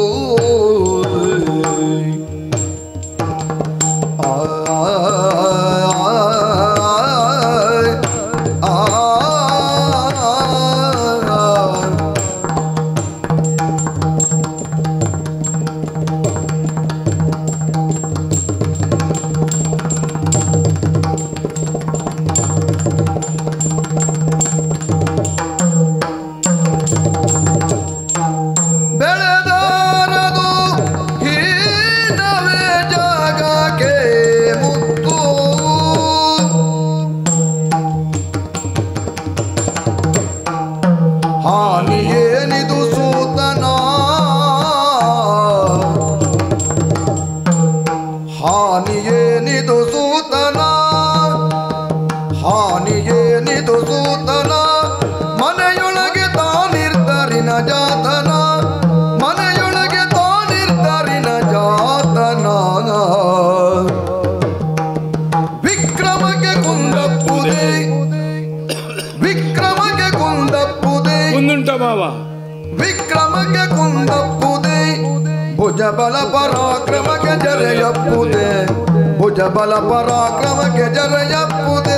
ಬೆಳೆದಾರದು ಹೀನವೇ ಜಾಗಕ್ಕೆ ಮುತ್ತು ಹಾನಿಯೇನಿದು ಸೂತನ ಹಾನಿಯೇನಿದು ಸೂತನ ಹಾನಿಯೇನಿದು ಸೂತನ ಮನೆಯೊಳಗೆ ತಾನಿರ್ದರಿನ ಜಾತನ ಮನೆಯೊಳಗೆ ತಾನಿರ್ದರಿನ ಜಾತನ ವಿಕ್ರಮಗೆ ಕುಂದಪ್ಪುದೆ ವಿಕ್ರಮಗೆ ಕುಂದಪ್ಪುದೆ ಮುಂದುಂಟ ಮಾವ ವಿಕ್ರಮಗೆ ಕುಂದಪ್ಪುದೆ ಭುಜ ಬಲ ಪರಾಕ್ರಮಕ್ಕೆ ಜರೆಯಪ್ಪುದೆ ಭುಜ ಬಲ ಪರಾಕ್ರಮಕ್ಕೆ ಜರೆಯಪ್ಪುದೆ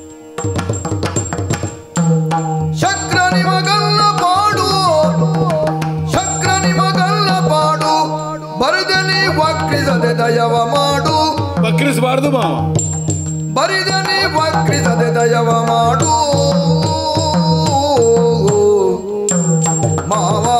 ಶಕ್ರ ನಿಮಗಲ್ಲ ಪಾಡು ವಕ್ರಿಸದೆ ದಯವ ಮಾಡು ವಕ್ರಿಸಬಾರ್ದು ಮಾವ ಬರಿದನೆ ವಕ್ರಿಸದೆ ದಯವ ಮಾಡು ಮಾವಾ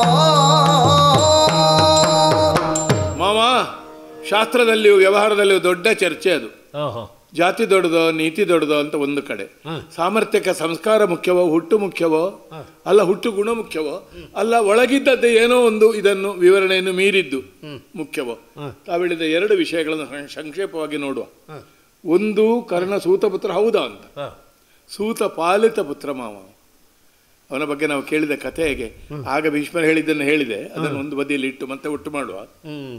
ಮಾವ ಶಾಸ್ತ್ರದಲ್ಲಿಯೂ ವ್ಯವಹಾರದಲ್ಲಿಯೂ ದೊಡ್ಡ ಚರ್ಚೆ ಅದು ಓಹೋ ಜಾತಿ ದೊಡ್ಡದೋ ನೀತಿ ದೊಡ್ಡದೋ ಅಂತ ಒಂದು ಕಡೆ ಹ್ಮ್. ಸಾಮರ್ಥ್ಯಕ್ಕೆ ಸಂಸ್ಕಾರ ಮುಖ್ಯವೋ ಹುಟ್ಟು ಮುಖ್ಯವೋ ಅಲ್ಲ ಹುಟ್ಟು ಗುಣ ಮುಖ್ಯವೋ ಅಲ್ಲ ಒಳಗಿದ್ದದ್ದು ಏನೋ ಒಂದು ಇದನ್ನು ವಿವರಣೆಯನ್ನು ಮೀರಿದ್ದು ಮುಖ್ಯವೋ ಹ್ಮ್. ತಾವಿಳಿದ ಎರಡು ವಿಷಯಗಳನ್ನು ಸಂ- ಸಂಕ್ಷೇಪವಾಗಿ ನೋಡುವ ಹ್ಮ್. ಒಂದು ಕರ್ಣ ಸೂತ ಪುತ್ರ ಹೌದಾ ಅಂತ ಹ. ಸೂತ ಪಾಲಿತ ಪುತ್ರ ಮಾವ ಅವನ ಬಗ್ಗೆ ನಾವು ಕೇಳಿದ ಕಥೆ ಹೇಗೆ ಆಗ ಭೀಷ್ಮರು ಹೇಳಿದ್ದನ್ನು ಹೇಳಿದೆ ಅದನ್ನು ಒಂದು ಬದಿಯಲ್ಲಿ ಇಟ್ಟು ಮತ್ತೆ ಒಟ್ಟು ಮಾಡುವ ಹ್ಮ್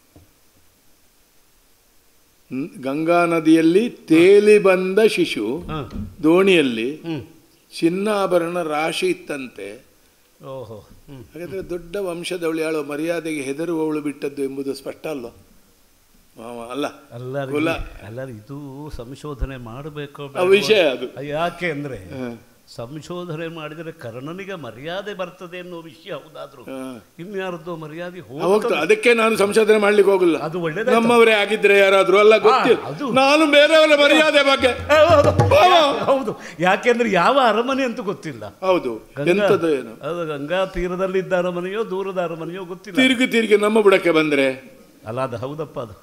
ಹ್ಮ್. ಗಂಗಾ ನದಿಯಲ್ಲಿ ತೇಲಿ ಬಂದ ಶಿಶು ಹ. ದೋಣಿಯಲ್ಲಿ ಹ್ಮ್ ಚಿನ್ನಾಭರಣ ರಾಶಿ ಇತ್ತಂತೆ ಓಹೋ ಹ್ಮ್ ಹಾಗಾದ್ರೆ ದೊಡ್ಡ ವಂಶದವಳಿಯಾಳು ಮರ್ಯಾದೆಗೆ ಹೆದರುವವಳು ಬಿಟ್ಟದ್ದು ಎಂಬುದು ಸ್ಪಷ್ಟ ಅಲ್ವಾ ಮಾವ ಅಲ್ಲ ಅಲ್ಲರಿ ಕುಲ. ಅಲ್ಲರಿ ಇದು ಸಂಶೋಧನೆ ಮಾಡಬೇಕು ಆ ವಿಷಯ ಅದು ಯಾಕೆ ಅಂದ್ರೆ ಹ. ಸಂಶೋಧನೆ ಮಾಡಿದರೆ ಕರ್ಣನಿಗೆ ಮರ್ಯಾದೆ ಬರ್ತದೆ ಅನ್ನೋ ವಿಷಯ ಹೌದಾದ್ರು ಹ. ಇನ್ಯಾರದ್ದು ಮರ್ಯಾದೆ ಹೋಗ್ತಾ ಹೋಗ್ತದೆ ಅದಕ್ಕೆ ನಾನು ಸಂಶೋಧನೆ ಮಾಡ್ಲಿಕ್ಕೆ ಹೋಗಲ್ಲ ಅದು ಒಳ್ಳೇದಾಯ್ತು. ನಮ್ಮವರೇ ಆಗಿದ್ರೆ ಯಾರಾದ್ರೂ ಅಲ್ಲ ಗೊತ್ತಿಲ್ಲ ಅದು- ನಾನು ಬೇರೆಯವರ ಮರ್ಯಾದೆ ಬಗ್ಗೆ ಹೌದು, ಬಾವ. ಹೌದು ಯಾಕೆಂದ್ರೆ ಯಾವ ಅರಮನೆ ಅಂತ ಗೊತ್ತಿಲ್ಲ ಹೌದು ಗಂಗಾ- ಎಂತದು ಏನು ಅದು ಗಂಗಾ ತೀರದಲ್ಲಿದ್ದ ಅರಮನೆಯೋ ದೂರದ ಅರಮನೆಯೋ ಗೊತ್ತಿಲ್ಲ ತಿರುಗಿ ತಿರುಗಿ ನಮ್ಮ ಬುಡಕ್ಕೆ ಬಂದ್ರೆ ಅಲ್ಲ ಅದು ಹೌದಪ್ಪ ಅದು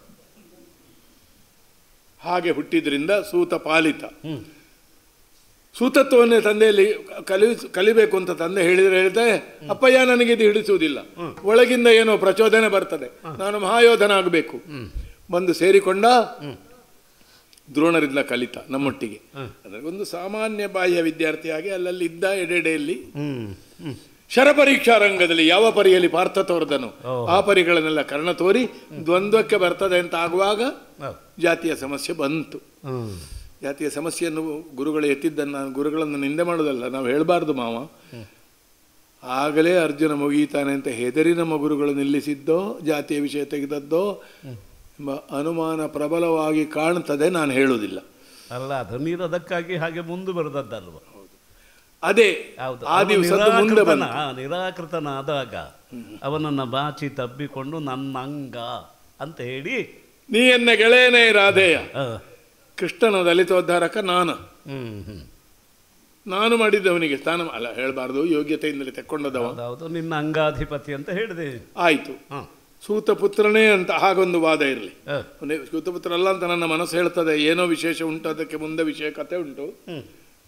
ಹಾಗೆ ಹುಟ್ಟಿದ್ರಿಂದ ಸೂತ ಪಾಲಿತ ಹ್ಮ್ ಸೂತತ್ವವನ್ನೇ ತಂದೆಯಲ್ಲಿ ಕಲಿ ಕಲಿಬೇಕು ಅಂತ ತಂದೆ ಹೇಳಿದ್ರೆ ಹೇಳ್ತಾರೆ ಅಪ್ಪಯ್ಯ ನನಗೆ ಇದು ಹಿಡಿಸುವುದಿಲ್ಲ ಒಳಗಿಂದ ಏನೋ ಪ್ರಚೋದನೆ ಬರ್ತದೆ ನಾನು ಮಹಾಯೋಧನ ಆಗಬೇಕು ಬಂದು ಸೇರಿಕೊಂಡ ದ್ರೋಣರಿಂದ ಕಲಿತ ನಮ್ಮೊಟ್ಟಿಗೆ ಅಂದ್ರೆ ಒಂದು ಸಾಮಾನ್ಯ ಬಾಹ್ಯ ವಿದ್ಯಾರ್ಥಿಯಾಗಿ ಅಲ್ಲಲ್ಲಿ ಇದ್ದ ಎಡೆಡೆಯಲ್ಲಿ ಹ್ಮ್ ಹ್ಮ್ ಶರಪರೀಕ್ಷಾ ರಂಗದಲ್ಲಿ ಯಾವ ಪರಿಯಲ್ಲಿ ಪಾರ್ಥ ತೋರ್ದನು ಓಹೋ. ಆ ಪರಿಗಳನ್ನೆಲ್ಲ ಕರ್ಣ ತೋರಿ ದ್ವಂದ್ವಕ್ಕೆ ಬರ್ತದೆ ಅಂತ ಆಗುವಾಗ ಹೌದು. ಜಾತಿಯ ಸಮಸ್ಯೆ ಬಂತು ಹ್ಮ್ ಜಾತಿಯ ಸಮಸ್ಯೆಯನ್ನು ಗುರುಗಳು ಎತ್ತಿದ್ದನ್ನು ನಾನು ಗುರುಗಳನ್ನು ನಿಂದೆ ಮಾಡೋದಲ್ಲ ನಾವು ಹೇಳಬಾರ್ದು ಮಾವ ಆಗಲೇ ಅರ್ಜುನ ಮುಗೀತಾನೆ ಅಂತ ಹೆದರಿ ನಮ್ಮ ಗುರುಗಳು ನಿಲ್ಲಿಸಿದ್ದೋ ಜಾತಿಯ ವಿಷಯ ತೆಗೆದದ್ದೋ ಎಂಬ ಅನುಮಾನ ಪ್ರಬಲವಾಗಿ ಕಾಣ್ತದೆ ನಾನು ಹೇಳುವುದಿಲ್ಲ ಅಲ್ಲ ಅದು ನೀರು ಅದಕ್ಕಾಗಿ ಹಾಗೆ ಮುಂದೆ ಬರೆದದ್ದಲ್ವ ಅದೇ ಹೌದು ಆ ಅವನು ದಿವಸದ್ದು ಮುಂದೆ ಬಂತು ನಿರಾಕೃತನ- ನಿರಾಕೃತನಾದಾಗ ಅವನನ್ನು ಬಾಚಿ ತಬ್ಬಿಕೊಂಡು ನನ್ನ ಅಂಗ ಅಂತ ಹೇಳಿ ನೀ ಎನ್ನ ಗೆಳೆಯನೇ ರಾಧೇಯ ಆ, ಕೃಷ್ಣನ ದಲಿತೋದ್ಧಾರಕ ನಾನು ಹ್ಮ್ ಹ್ಮ್ ನಾನು ಮಾಡಿದ್ದವನಿಗೆ ಸ್ಥಾನ ಅಲ್ಲ ಹೇಳಬಾರ್ದು ಯೋಗ್ಯತೆಯಿಂದಲೇ ತೆಕ್ಕೊಂಡದವ ಹೌದೌದು ನಿನ್ನ ಅಂಗಾಧಿಪತಿ ಅಂತ ಹೇಳಿದೆ ಆಯಿತು ಹಾಂ ಸೂತ ಪುತ್ರನೇ ಅಂತ ಹಾಗೊಂದು ವಾದ ಇರಲಿ ಸೂತ ಪುತ್ರ ಅಲ್ಲ ಅಂತ ನನ್ನ ಮನಸ್ಸು ಹೇಳ್ತದೆ ಏನೋ ವಿಶೇಷ ಉಂಟು ಅದಕ್ಕೆ ಮುಂದೆ ವಿಷಯ ಕತೆ ಉಂಟು ಹ್ಮ್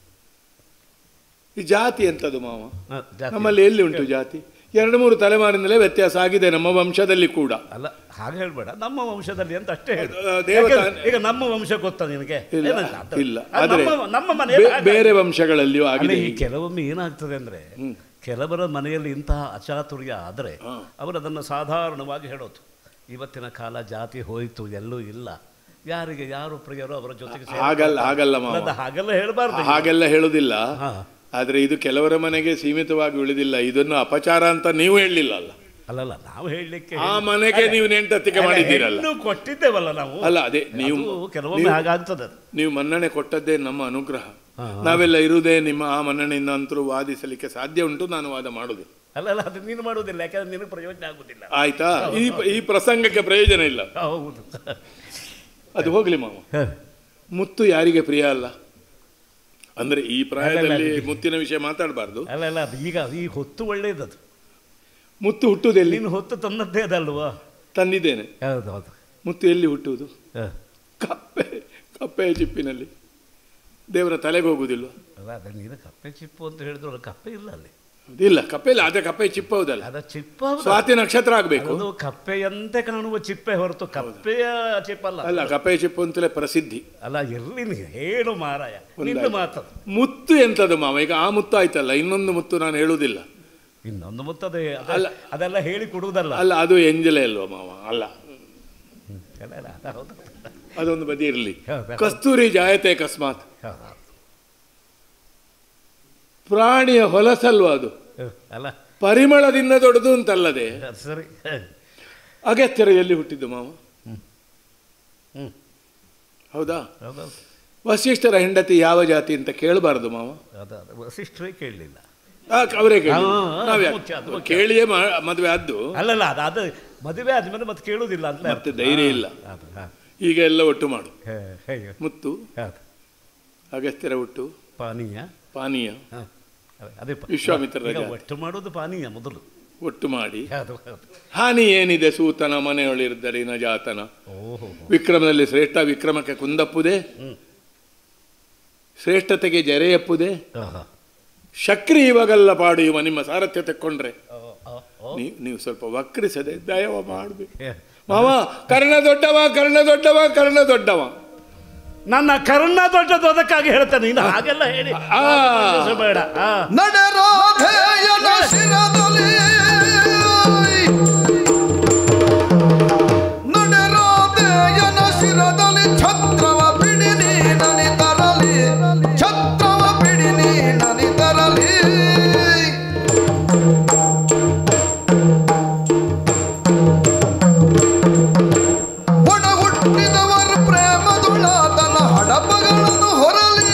ಈ ಜಾತಿ ಎಂತದು ಮಾವ ನಮ್ಮಲ್ಲಿ ಎಲ್ಲಿ ಉಂಟು ಜಾತಿ ಎರಡು ಮೂರು ತಲೆಮಾರಿನಲ್ಲೇ ವ್ಯತ್ಯಾಸ ಆಗಿದೆ ನಮ್ಮ ವಂಶದಲ್ಲಿ ಕೂಡ ಅಲ್ಲ ಹಾಗೆ ಹೇಳ್ಬೇಡ ನಮ್ಮ ವಂಶದಲ್ಲಿ ಅಂತ ಅಷ್ಟೇ ಹೇಳು ಆ, ದೇವತಾ- ಯಾಕೆ- ಈಗ ನಮ್ಮ ವಂಶ ಗೊತ್ತಾ ನಿನಗೆ ಇಲ್ಲ ಏನಿಲ್ಲ, ಅದು- ಇಲ್ಲ ಅದು ಆದರೆ ನಮ್ಮ- ನಮ್ಮ ಮನೆಯಲ್ಲಿ ಬೇ- ಹಾಗೆ- ಬೇರೆ ವಂಶಗಳಲ್ಲಿಯೂ ಅಲ್ಲ ಆಗಿದೆ ಈ ಹೀಗೆ. ಕೆಲವೊಮ್ಮೆ ಏನಾಗ್ತದೆ ಅಂದ್ರೆ ಕೆಲವರ ಮನೆಯಲ್ಲಿ ಇಂತಹ ಅಚಾತುರ್ಯ ಆದರೆ ಹಾ. ಅವರು ಅದನ್ನು ಸಾಧಾರಣವಾಗಿ ಹೇಳೋದು ಇವತ್ತಿನ ಕಾಲ ಜಾತಿ ಹೋಯಿತು ಎಲ್ಲೂ ಇಲ್ಲ ಯಾರಿಗೆ ಯಾರು ಪ್ರಿಯರೋ ಅವರ ಜೊತೆಗೆ ಸೇರ್ತಾರೆ. ಹಾಗಲ್ಲ ಹಾಗಲ್ಲ ಮಾವ ಅಲ್ಲ, ಹಾಗೆಲ್ಲ ಹೇಳಬಾರ್ದು ಹಾಗೆಲ್ಲ ಹೇಳುದಿಲ್ಲ ಹಾ. ಆದ್ರೆ ಇದು ಕೆಲವರ ಮನೆಗೆ ಸೀಮಿತವಾಗಿ ಉಳಿದಿಲ್ಲ ಇದನ್ನು ಅಪಚಾರ ಅಂತ ನೀವು ಹೇಳಲಿಲ್ಲ ಅಲ್ಲ ಅಲ್ಲಲ್ಲ ನಾವು ಹೇಳಲಿಕ್ಕೆ ಆ ಮನೆಗೆ ನೀವು ನೆಂಟತ್ತಿಗೆ ಮಾಡಿದ್ದೀರಲ್ಲ ಹೆಣ್ಣು ಕೊಟ್ಟಿದ್ದೇವಲ್ಲ ನಾವು ಅಲ್ಲ ಅದೇ ನೀವು ಅದು ಕೆಲವೊಮ್ಮೆ ಹಾಗಾಗ್ತದೆ ಅದು. ನೀವು ಮನ್ನಣೆ ಕೊಟ್ಟದ್ದೇ ನಮ್ಮ ಅನುಗ್ರಹ ಹಾ, ನಾವೆಲ್ಲ ಇರುವುದೇ ನಿಮ್ಮ ಆ ಮನ್ನಣೆಯಿಂದ ಅಂತರೂ ವಾದಿಸಲಿಕ್ಕೆ ಸಾಧ್ಯ ಉಂಟು ನಾನು ವಾದ ಮಾಡುದು ಅಲ್ಲ ಅಲ್ಲ ಅದು ನೀನು ಮಾಡುವುದಿಲ್ಲ ಯಾಕಂದ್ರೆ ನಿನಗೆ ಪ್ರಯೋಜನ ಆಗುದಿಲ್ಲ ಆಯ್ತಾ ಈ ಈ ಪ್ರಸಂಗಕ್ಕೆ ಪ್ರಯೋಜನ ಇಲ್ಲ ಹೌದು ಅದು ಹೋಗ್ಲಿ ಮಾವ ಮುತ್ತು ಯಾರಿಗೆ ಪ್ರಿಯ ಅಲ್ಲ ಅಂದ್ರೆ ಈ ಪ್ರಾಯದಲ್ಲಿ ಮುತ್ತಿನ ವಿಷಯ ಮಾತಾಡಬಾರ್ದು ಅಲ್ಲ ಅಲ್ಲ ಅದು ಈಗ ಈ ಹೊತ್ತು ಒಳ್ಳೇದದು ಮುತ್ತು ಹುಟ್ಟುವುದೆಲ್ಲಿ ನೀನು ಹೊತ್ತು ತಂದದ್ದೇ ಅದಲ್ವಾ ತಂದಿದ್ದೇನೆ ಹೌದು ಹೌದು ಮುತ್ತು ಎಲ್ಲಿ ಹುಟ್ಟುವುದು ಹ. ಕಪ್ಪೆ ಕಪ್ಪೆಯ ಚಿಪ್ಪಿನಲ್ಲಿ ದೇವರ ತಲೆಗೆ ಹೋಗುವುದಿಲ್ಲ ಅಲ್ಲ ಅದ ನೀನು ಕಪ್ಪೆ ಚಿಪ್ಪು ಅಂತ ಹೇಳಿದ್ರು ಅದು ಕಪ್ಪೆ ಇಲ್ಲ ಅಲ್ಲಿ ಇಲ್ಲ ಕಪ್ಪೆ ಇಲ್ಲ ಅದೇ ಕಪ್ಪೆ ಚಿಪ್ಪ ಹೌದಲ್ಲ ಅದ ಚಿಪ್ಪ ಹೌದು. ಸ್ವಾತಿ ನಕ್ಷತ್ರ ಆಗ್ಬೇಕು ಅದು ಕಪ್ಪೆಯಂತೆ ಕಾಣುವ ಚಿಪ್ಪೆ ಹೊರತು ಕಪ್ಪೆಯ ಚಿಪ್ಪಲ್ಲ ಅಲ್ಲ ಕಪ್ಪೆಯ ಚಿಪ್ಪು ಅಂತಲೇ ಪ್ರಸಿದ್ಧಿ ಅಲ್ಲ ಎಲ್ಲಿ ನೀ ಹೇಳು ಮಾರಾಯ ನಿನ್ನ ಮಾತದು ಮುತ್ತು ಎಂತದು ಮಾವ ಈಗ ಆ ಮುತ್ತು ಆಯ್ತಲ್ಲ ಇನ್ನೊಂದು ಮುತ್ತು ನಾನು ಹೇಳುವುದಿಲ್ಲ ಇನ್ನೊಂದು ಮುತ್ತದೆ ಅದ- ಅಲ್ಲ. ಅದೆಲ್ಲ ಹೇಳಿ ಕೊಡುವುದಲ್ಲ ಅಲ್ಲ ಅದು ಎಂಜಲೆ ಅಲ್ವಾ ಮಾವ ಅಲ್ಲ ಹ್ಮ್. ಅಲ್ಲ, ಅಲ್ಲ, ಅದ ಹೌದು ಅದೊಂದು ಬದಿ ಇರಲಿ ಹೌದು. ಕಸ್ತೂರಿ ಜಾಯತೆ ಅಕಸ್ಮಾತ್ ಹೌದು. ಪ್ರಾಣಿಯ ಹೊಲಸಲ್ವಾ ಅದು ಹ, ಅಲ್ಲ ಪರಿಮಳದಿಂದ ದೊಡ್ಡದು ಅಂತಲ್ಲದೆ ಅದು ಸರಿ ಹ. ಅಗತ್ಯರ ಎಲ್ಲಿ ಹುಟ್ಟಿದ್ದು ಮಾವ ಹ್ಮ್. ಹೌದಾ ಹೌದೌದು ವಸಿಷ್ಠರ ಹೆಂಡತಿ ಯಾವ ಜಾತಿ ಅಂತ ಕೇಳಬಾರದು ಮಾವ ಅದ ಅದ ವಸಿಷ್ಠರೇ ಕೇಳಲಿಲ್ಲ ಆ, ಅವರೇ ಕೇಳಿ ಹಾ, ನಾವ್ಯಾಕೆ? ಮುಖ್ಯ, ಅದು ಮುಖ್ಯ. ಕೇಳಿಯೇ ಮಾ- ಮದುವೆ ಆದ್ದು ಅಲ್ಲಲ್ಲ ಅದು ಅದು ಮದುವೆ ಆದ್ಮೇಲೆ ಮತ್ತೆ ಕೇಳುವುದಿಲ್ಲ ಅಂತ ಮತ್ತೆ ಧೈರ್ಯ ಇಲ್ಲ ಅದು, ಹಾ. ಈಗ ಎಲ್ಲ ಒಟ್ಟು ಮಾಡು ಹೇ, ಹೇಗೆ ಮುತ್ತು ಹೌದು. ಅಗಸ್ತ್ಯರ ಒಟ್ಟು ಪಾನೀಯ ಪಾನೀಯ ಹಾ. ಅದೇ- ಅದೇ ಪ- ವಿಶ್ವಾಮಿತ್ರರ ಈಗ ಜಾತಿ. ಒಟ್ಟು ಮಾಡೋದು ಪಾನೀಯ ಮೊದಲು ಒಟ್ಟು ಮಾಡಿ ಹೌದು ಹೌದು ಹಾನಿ ಏನಿದೆ ಸೂತನ ಮನೆಯೊಳಿರ್ದರಿನ ಜಾತನ ಓಹೋ ವಿಕ್ರಮದಲ್ಲಿ ಶ್ರೇಷ್ಠ ವಿಕ್ರಮಕ್ಕೆ ಕುಂದಪ್ಪುದೇ ಹ್ಮ್. ಶ್ರೇಷ್ಠತೆಗೆ ಜರೆಯಪ್ಪುದೇ ಆಹಾ. ಶಕ್ರಿ ಇವಾಗೆಲ್ಲ ಪಾಡುವ ನಿಮ್ಮ ಸಾರಥ್ಯ ತೆಕ್ಕೊಂಡ್ರೆ ಓ, ಓ, ಓ. ನೀವು ನೀವು ಸ್ವಲ್ಪ ವಕ್ರಿಸದೆ ದಯವ ಮಾಡಬೇಕು ಹೇ. ಮಾವ ಕರ್ಣ ದೊಡ್ಡವ ಕರ್ಣ ದೊಡ್ಡವ ಕರ್ಣ ದೊಡ್ಡವ ನನ್ನ ಕರ್ಣ ದೊಡ್ಡದು ಅದಕ್ಕಾಗಿ ಹೇಳ್ತೇನೆ ನೀನು ಹಾಗೆಲ್ಲ ಹೇಳಿ ಆ. ಬೇಡ ಆ. ನಡೆರಾಧೆಯನ ಶಿರದಲ್ಲಿ ನಡೆರಾಧೆಯನ ಶಿರದಲ್ಲಿ ಛತ್ರವ ಬಿಡಿ ನೀನನಿ ತರಲಿ ಛತ್ರವ ಬಿಡಿ ನೀನನಿ ತರಲಿ ಒಡ ಹುಟ್ಟಿದವರ ಪ್ರೇಮದುಳಾತನ ಹಡಪಗಳನ್ನು ಹೊರಲಿ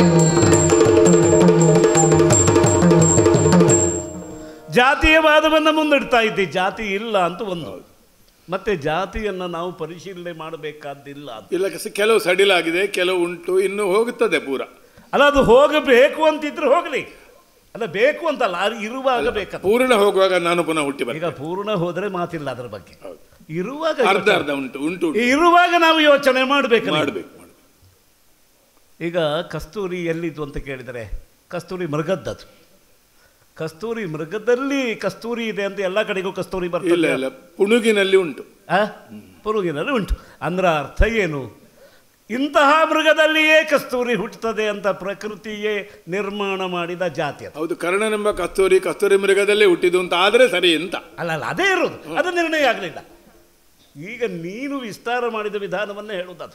ಜಾತೀಯವಾದವನ್ನು ಮುಂದಿಡ್ತಾ ಇದ್ದೆ ಜಾತಿ ಇಲ್ಲ ಅಂತ ಒಂದು ಮತ್ತೆ ಜಾತಿಯನ್ನು ನಾವು ಪರಿಶೀಲನೆ ಮಾಡಬೇಕಾದ್ದಿಲ್ಲ ಅಂತ ಇಲ್ಲ ಸ- ಕೆಲವು ಸಡಿಲಾಗಿದೆ ಕೆಲವು ಉಂಟು ಇನ್ನು ಹೋಗುತ್ತದೆ ಪೂರ ಅಲ್ಲ ಅದು ಹೋಗಬೇಕು ಅಂತಿದ್ರೆ ಹೋಗಲಿ ಅಲ್ಲ ಬೇಕು ಅಂತಲ್ಲ ಅದು ಇರುವಾಗ ಬೇಕಂತ ಪೂರ್ಣ ಹೋಗುವಾಗ ನಾನು ಪುನಃ ಹುಟ್ಟಿ ಈಗ ಬರ್ತೇನೆ ಪೂರ್ಣ ಹೋದ್ರೆ ಮಾತಿಲ್ಲ ಅದರ ಬಗ್ಗೆ ಹೌದು. ಇರುವಾಗ ಅರ್ಧ ಯೋಚನೆ- ಅರ್ಧ ಉಂಟು ಉಂಟು ಉಂಟು. ಇರುವಾಗ ನಾವು ಯೋಚನೆ ಮಾಡಬೇಕು ಮಾಡ್ಬೇಕು ಮಾಡ್ಬೇಕು. ಈಗ ಕಸ್ತೂರಿ ಎಲ್ಲಿದ್ದು ಅಂತ ಕೇಳಿದರೆ ಕಸ್ತೂರಿ ಮೃಗದ್ದದು ಕಸ್ತೂರಿ ಮೃಗದಲ್ಲಿ ಕಸ್ತೂರಿ ಇದೆ ಅಂತ ಎಲ್ಲ ಕಡೆಗೂ ಕಸ್ತೂರಿ ಇಲ್ಲ ಬರ್ತದೆ ಇಲ್ಲ ಪುಣುಗಿನಲ್ಲಿ ಉಂಟು ಆ? ಪುರುಗಿನಲ್ಲಿ ಉಂಟು ಅಂದ್ರ ಅರ್ಥ ಏನು ಇಂತಹ ಮೃಗದಲ್ಲಿಯೇ ಕಸ್ತೂರಿ ಹುಟ್ಟುತ್ತದೆ ಅಂತ ಪ್ರಕೃತಿಯೇ ನಿರ್ಮಾಣ ಮಾಡಿದ ಜಾತಿ ಅದು ಹೌದು ಕರ್ಣನೆಂಬ ಕಸ್ತೂರಿ ಕಸ್ತೂರಿ ಮೃಗದಲ್ಲೇ ಹುಟ್ಟಿದ್ದು ಅಂತ ಆದ್ರೆ ಸರಿ ಅಂತ ಅಲ್ಲ ಅಲ್ಲ ಅದೇ ಇರೋದು ಅದು ನಿರ್ಣಯ ಆಗಲಿಲ್ಲ ಈಗ ನೀನು ವಿಸ್ತಾರ ಮಾಡಿದ ವಿಧಾನವನ್ನೇ ಹೇಳುವುದು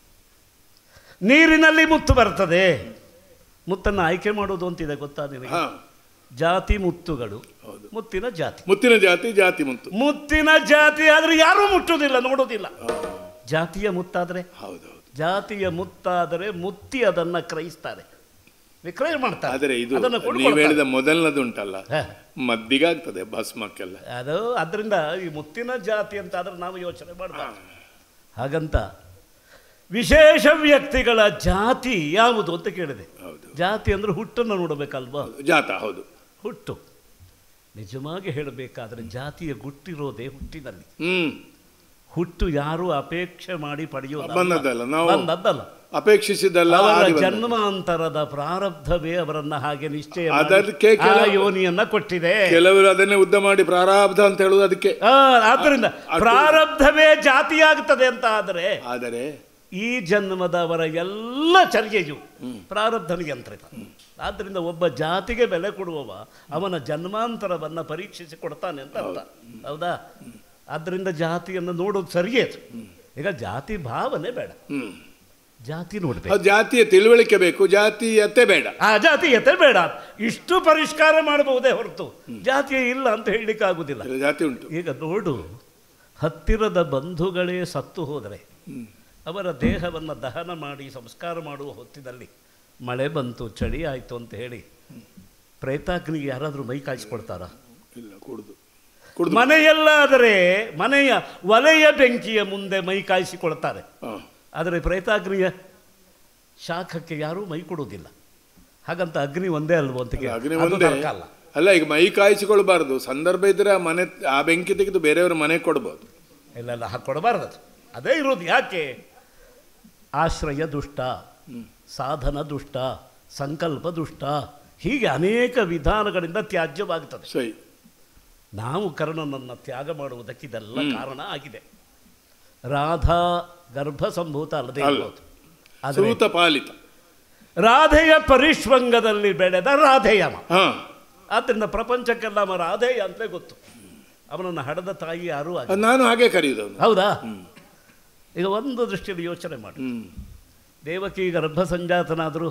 ನೀರಿನಲ್ಲಿ ಮುತ್ತು ಬರ್ತದೆ ಮುತ್ತನ್ನು ಆಯ್ಕೆ ಮಾಡೋದು ಅಂತಿದೆ ಗೊತ್ತಾ ನಿನಗೆ ಹಾ ಜಾತಿ ಮುತ್ತುಗಳು ಹೌದು. ಮುತ್ತಿನ ಜಾತಿ ಮುತ್ತಿನ ಜಾತಿ ಜಾತಿ ಮುತ್ತು ಮುತ್ತಿನ ಜಾತಿ ಆದ್ರೆ ಯಾರೂ ಮುಟ್ಟುವುದಿಲ್ಲ ನೋಡೋದಿಲ್ಲ ಜಾತಿಯ ಮುತ್ತಾದ್ರೆ ಹೌದು ಹೌದು ಜಾತಿಯ ಮುತ್ತಾದರೆ ಮುತ್ತಿ ಅದನ್ನ ಕ್ರಯಿಸ್ತಾರೆ ವಿಕ್ರಯ ಮಾಡ್ತಾರೆ ಆದರೆ ಇದು ಅದನ್ನ ನೀವು ಕೊಂಡ್ಕೊಳ್ತಾರೆ. ಹೇಳಿದ ಮೊದಲನದುಂಟಲ್ಲ ಹಾ. ಮದ್ದಿಗಾಗ್ತದೆ ಭಸ್ಮಕ್ಕೆಲ್ಲ ಅದು ಅದರಿಂದ ಈ ಮುತ್ತಿನ ಜಾತಿ ಅಂತ ಆದ್ರೆ ನಾವು ಯೋಚನೆ ಮಾಡಬಾರ್ದು ಹಾಗಂತ ವಿಶೇಷ ವ್ಯಕ್ತಿಗಳ ಜಾತಿ ಯಾವುದು ಅಂತ ಕೇಳಿದೆ ಹೌದು ಜಾತಿ ಅಂದ್ರೆ ಹುಟ್ಟನ್ನು ನೋಡಬೇಕಲ್ವಾ ಜಾತ ಹೌದು ಹುಟ್ಟು ನಿಜವಾಗಿ ಹೇಳಬೇಕಾದ್ರೆ ಜಾತಿಯ ಗುಟ್ಟಿರೋದೇ ಹುಟ್ಟಿನಲ್ಲಿ ಹ್ಮ್ ಹುಟ್ಟು ಯಾರು ಅಪೇಕ್ಷೆ ಮಾಡಿ ಪಡೆಯೋದು ಬಂದದ್ದಲ್ಲ ನಾವು ಬಂದದ್ದಲ್ಲ ಅಪೇಕ್ಷಿಸಿದ್ದಲ್ಲ ಅವರ ಆದಿ ಬಂದದ್ದು. ಜನ್ಮಾಂತರದ ಪ್ರಾರಬ್ಧವೇ ಅವರನ್ನ ಹಾಗೆ ನಿಶ್ಚಯ ಮಾಡಿ ಅದಕ್ಕೆ ಆ ಕೆಲವು- ಯೋನಿಯನ್ನ ಕೊಟ್ಟಿದೆ ಕೆಲವರು ಅದನ್ನೇ ಉದ್ದ ಮಾಡಿ ಪ್ರಾರಾಬ್ಧ ಅಂತ ಹೇಳುದು ಅದಕ್ಕೆ ಆ, ಆದ್ದರಿಂದ ಅದು- ಪ್ರಾರಬ್ಧವೇ ಜಾತಿಯಾಗುತ್ತದೆ ಅಂತ ಆದರೆ ಆದರೆ ಈ ಜನ್ಮದವರ ಎಲ್ಲ ಚರ್ಯೆಯು ಪ್ರಾರಬ್ಧನಿಗೆ ಯಂತ್ರಿತ ಆದ್ದರಿಂದ ಒಬ್ಬ ಜಾತಿಗೆ ಬೆಲೆ ಕೊಡುವವ ಅವನ ಜನ್ಮಾಂತರವನ್ನ ಪರೀಕ್ಷಿಸಿ ಕೊಡ್ತಾನೆ ಅಂತ ಅರ್ಥ ಹೌದಾ ಆದ್ದರಿಂದ ಜಾತಿಯನ್ನು ನೋಡೋದು ಸರಿಯೇ ಅದು. ಈಗ ಜಾತಿ ಭಾವನೆ ಬೇಡ ಹ್ಮ್ ಜಾತಿ ನೋಡ್ಬೇಕು ಅದು ಜಾತಿಯ ತಿಳುವಳಿಕೆ ಬೇಕು ಜಾತೀಯತೆ ಬೇಡ ಆ ಜಾತೀಯತೆ ಬೇಡ ಇಷ್ಟು ಪರಿಷ್ಕಾರ ಮಾಡಬಹುದೇ ಹೊರತು ಜಾತಿಯೇ ಇಲ್ಲ ಅಂತ ಹೇಳಲಿಕ್ಕೆ ಆಗುದಿಲ್ಲ ಇಲ್ಲ, ಜಾತಿ ಉಂಟು ಈಗ ನೋಡು ಹತ್ತಿರದ ಬಂಧುಗಳೇ ಸತ್ತು ಹೋದರೆ ಹ್ಮ್. ಅವರ ದೇಹವನ್ನು ದಹನ ಮಾಡಿ ಸಂಸ್ಕಾರ ಮಾಡುವ ಹೊತ್ತಿನಲ್ಲಿ ಮಳೆ ಬಂತು ಚಳಿ ಆಯಿತು ಅಂತ ಹೇಳಿ ಪ್ರೇತಾಗ್ನಿಗೆ ಯಾರಾದರೂ ಮೈ ಕಾಯಿಸ್ಕೊಡ್ತಾರ ಇಲ್ಲ ಕುಡ್ದು ಕುಡ್ದು ಮನೆಯಲ್ಲಾದರೆ ಮನೆಯ ಒಲೆಯ ಬೆಂಕಿಯ ಮುಂದೆ ಮೈ ಕಾಯಿಸಿಕೊಳ್ತಾರೆ ಹಾ. ಆದರೆ ಪ್ರೇತಾಗ್ನಿಯ ಶಾಖಕ್ಕೆ ಯಾರೂ ಮೈ ಕೊಡುವುದಿಲ್ಲ ಹಾಗಂತ ಅಗ್ನಿ ಒಂದೇ ಅಲ್ವೋ ಅಂತ ಕೇಳಿ. ಅಗ್ನಿ ಅದು ಒಂದೇ ತರ್ಕ ಅಲ್ಲ ಅಲ್ಲ ಈಗ ಮೈ ಕಾಯಿಸಿಕೊಳ್ಬಾರ್ದು ಸಂದರ್ಭ ಇದ್ರೆ ಆ ಮನೆ ಆ ಬೆಂಕಿ ತೆಗೆದು ಬೇರೆಯವ್ರ ಮನೆ ಕೊಡ್ಬೋದು ಇಲ್ಲ ಇಲ್ಲ ಹಾಗೆ ಕೊಡಬಾರ್ದು ಅದು ಅದೇ ಇರೋದು ಯಾಕೆ ಆಶ್ರಯ ದುಷ್ಟ ಸಾಧನ ದುಷ್ಟ ಸಂಕಲ್ಪ ದುಷ್ಟ ಹೀಗೆ ಅನೇಕ ವಿಧಾನಗಳಿಂದ ತ್ಯಾಜ್ಯವಾಗುತ್ತದೆ ಸೈ ನಾವು ಕರ್ಣನನ್ನು ತ್ಯಾಗ ಮಾಡುವುದಕ್ಕೆ ಇದೆಲ್ಲ ಕಾರಣ ಆಗಿದೆ ರಾಧಾ ಗರ್ಭ ಸಂಭೂತ ಅಲ್ಲದೆ ಅಲ್ಲ. ಇರ್ಬೋದು ಆದರೆ ಸೂತ ಪಾಲಿತ ರಾಧೆಯ ಪರಿಶ್ವಂಗದಲ್ಲಿ ಬೆಳೆದ ರಾಧೇಯಮ ಹಾ ಆದ್ದರಿಂದ ಪ್ರಪಂಚಕ್ಕೆಲ್ಲ ಅವ ರಾಧೇಯ ಅಂತಲೇ ಗೊತ್ತು ಅವನನ್ನು ಹಡದ ತಾಯಿ ಯಾರೂ ಆಗಿ ಅದು ನಾನು ಹಾಗೆ ಕರೆಯುವುದವನು ಹೌದಾ ಈಗ ಒಂದು ದೃಷ್ಟಿಯಲ್ಲಿ ಯೋಚನೆ ಮಾಡಿ ಹ್ಮ್ ದೇವಕಿ ಗರ್ಭ ಸಂಜಾತನಾದರೂ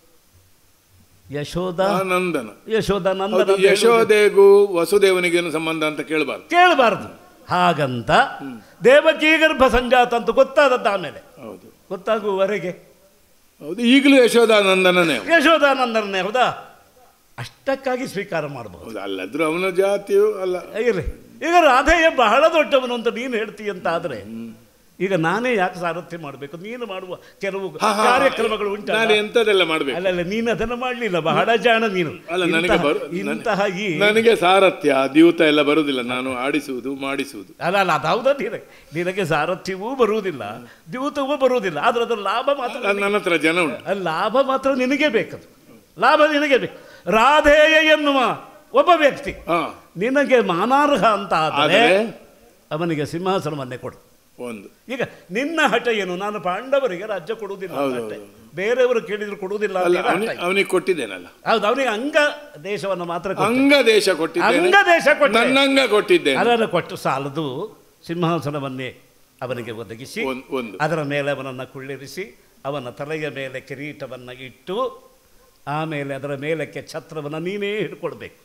ಯಶೋದ ಆ ನಂದನ ಯಶೋದ ಹೌದು, ನಂದನ ಯಶೋದೆಗೂ ವಸುದೇವನಿಗೇನು ಸಂಬಂಧ ಅಂತ ಕೇಳಬಾರ್ದು ಕೇಳಬಾರ್ದು ಹಾಗಂತ ದೇವಕಿ ಗರ್ಭ ಸಂಜಾತ ಅಂತ ಗೊತ್ತಾದದ್ದು ಆಮೇಲೆ ಹೌದು ಗೊತ್ತಾಗುವವರೆಗೆ ಹೌದು ಈಗಲೂ ಯಶೋದಾನಂದನನೇ ಅವನು. ಯಶೋದಾನಂದರನ್ನೇ ಹೌದಾ ಅಷ್ಟಕ್ಕಾಗಿ ಸ್ವೀಕಾರ ಮಾಡಬಹುದು ಹೌದು ಅಲ್ಲದ್ರೂ ಅವನ ಜಾತಿಯು ಅಲ್ಲ ಇರಲಿ ಈಗ ರಾಧೆಯ ಬಹಳ ದೊಡ್ಡವನು ಅಂತ ನೀನು ಹೇಳ್ತೀಯ ಅಂತ ಆದರೆ ಈಗ ನಾನೇ ಯಾಕೆ ಸಾರಥ್ಯ ಮಾಡಬೇಕು ನೀನು ಮಾಡುವ ಕೆಲವು ಹಾ, ಹಾ, ಕಾರ್ಯಕ್ರಮಗಳು ಉಂಟು ನಾನು ಎಂತದೆಲ್ಲ ಮಾಡ್ಬೇಕು ಅಲ್ಲಲ್ಲ ನೀನು ಅದನ್ನು ಮಾಡಲಿಲ್ಲ ಬಹಳ ಜಾಣ ನೀನು ಅಲ್ಲ ನನಗೆ ಇಂತಹ- ಬರು ನನ್- ಇಂತಹ ಈ ನನಗೆ ಸಾರಥ್ಯ ದ್ಯೂತ ಎಲ್ಲ ಬರುವುದಿಲ್ಲ ನಾನು ಆಡಿಸುವುದು ಮಾಡಿಸುವುದು ಅಲ್ಲ ಅಲ್ಲ ಅದಾವುದ ನಿನಗೆ ನಿನಗೆ ಸಾರಥ್ಯವೂ ಬರುವುದಿಲ್ಲ ದ್ಯೂತವೂ ಬರುವುದಿಲ್ಲ ಆದ್ರೆ ಅದರ ಲಾಭ ಮಾತ್ರ ಅದು ನನ್ನ ಹತ್ರ ಜನ ಉಂಟು ಆ ಲಾಭ ಮಾತ್ರ ನಿನಗೆ ಬೇಕದು ಲಾಭ ನಿನಗೆ ಬೇಕು ರಾಧೇಯ ಎನ್ನುವ ಒಬ್ಬ ವ್ಯಕ್ತಿ ಹಾ ನಿನಗೆ ಮಾನಾರ್ಹ ಅಂತ ಆದರೆ ಆದರೆ ಅವನಿಗೆ ಸಿಂಹಾಸನವನ್ನೇ ಕೊಡು ಒಂದು ಈಗ ನಿನ್ನ ಹಠ ಏನು ನಾನು ಪಾಂಡವರಿಗೆ ರಾಜ್ಯ ಕೊಡುವುದಿಲ್ಲ ಅಂತ ಹೌದು, ಅಷ್ಟೇ. ಬೇರೆಯವರು ಕೇಳಿದ್ರು ಕೊಡುವುದಿಲ್ಲ ಅಂತ ಅಲ್ಲ ಇರೋ ಅವನಿ ಹಠ ಇದು. ಅವನಿಗೆ ಕೊಟ್ಟಿದ್ದೇನಲ್ಲ ಹೌದು ಅವನಿಗೆ ಅಂಗ ದೇಶವನ್ನು ಮಾತ್ರ ಕೊಟ್ಟೆ. ಅಂಗ ದೇಶ ಕೊಟ್ಟಿದ್ದೇನೆ ಅಂಗ ದೇಶ ಕೊಟ್ಟೆ. ನನ್ನಂಗ ಕೊಟ್ಟಿದ್ದೇನೆ ಅದನ್ನು ಕೊಟ್ಟು ಸಾಲದು ಸಿಂಹಾಸನವನ್ನೇ ಅವನಿಗೆ ಒದಗಿಸಿ ಒಂದ್- ಒಂದು ಅದರ ಮೇಲೆ ಅವನನ್ನು ಕುಳ್ಳಿರಿಸಿ ಅವನ ತಲೆಯ ಮೇಲೆ ಕಿರೀಟವನ್ನು ಇಟ್ಟು ಆಮೇಲೆ ಅದರ ಮೇಲಕ್ಕೆ ಛತ್ರವನ್ನು ನೀನೇ ಹಿಡ್ಕೊಳ್ಬೇಕು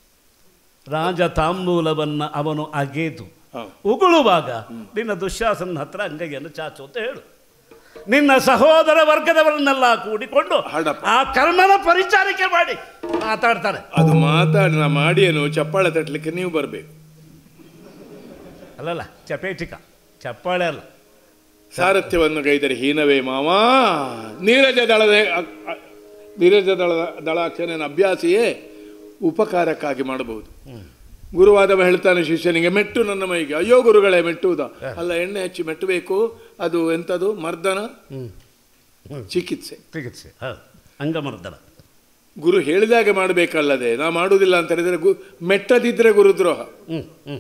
ರಾಜ ತಾಂಬೂಲವನ್ನು ಅವನು ಅಗೆದು ಹಾ. ಉಗುಳುವಾಗ ನಿನ್ನ ದುಶ್ಯಾಸನ ಹತ್ರ ಅಂಗೈಯನ್ನು ಚಾಚು ಅಂತ ಹೇಳು ನಿನ್ನ ಸಹೋದರ ವರ್ಗದವರನ್ನೆಲ್ಲ ಕೂಡಿಕೊಂಡು ಹಡಪ. ಆ ಕರ್ಣನ ಪರಿಚಾರಿಕೆ ಮಾಡಿ ಮಾತಾಡ್ತಾನೆ ಅದು ಮಾತಾಡಿ ನಾ ಮಾಡಿಯೇನು ಚಪ್ಪಾಳೆ ತಟ್ಟಲಿಕ್ಕೆ ನೀವು ಬರಬೇಕು ಅಲ್ಲಲ್ಲ ಚಪೇಟಿಕ ಚಪ್ಪಾಳೆ ಅಲ್ಲ ಸಾರಥ್ಯವನ್ನು ಗೈದರೆ ಹೀನವೇ ಮಾವ ನೀರಜ ದಳದ ಅ- ಅ- ನೀರಜ ದಳದ ದಳಾಕ್ಷನ ಅಭ್ಯಾಸಿಯೇ ಉಪಕಾರಕ್ಕಾಗಿ ಮಾಡಬಹುದು ಗುರುವಾದವ ಹೇಳ್ತಾನೆ ಶಿಷ್ಯನಿಗೆ ಮೆಟ್ಟು ನನ್ನ ಮೈಗೆ ಅಯ್ಯೋ ಗುರುಗಳೇ ಮೆಟ್ಟುವುದ ಅಲ್ಲ ಎಣ್ಣೆ ಹಚ್ಚಿ ಮೆಟ್ಟಬೇಕು ಅದು ಎಂಥದು ಮರ್ದನ ಚಿಕಿತ್ಸೆ ಚಿಕಿತ್ಸೆ ಹೌದು ಅಂಗಮರ್ದನ ಗುರು ಹೇಳಿದಾಗೆ ಮಾಡಬೇಕಲ್ಲದೆ ನಾ ಮಾಡುವುದಿಲ್ಲ ಅಂತ ಹೇಳಿದರೆ ಗು ಮೆಟ್ಟದಿದ್ರೆ ಗುರುದ್ರೋಹ ಹ್ಞೂ ಹ್ಞೂ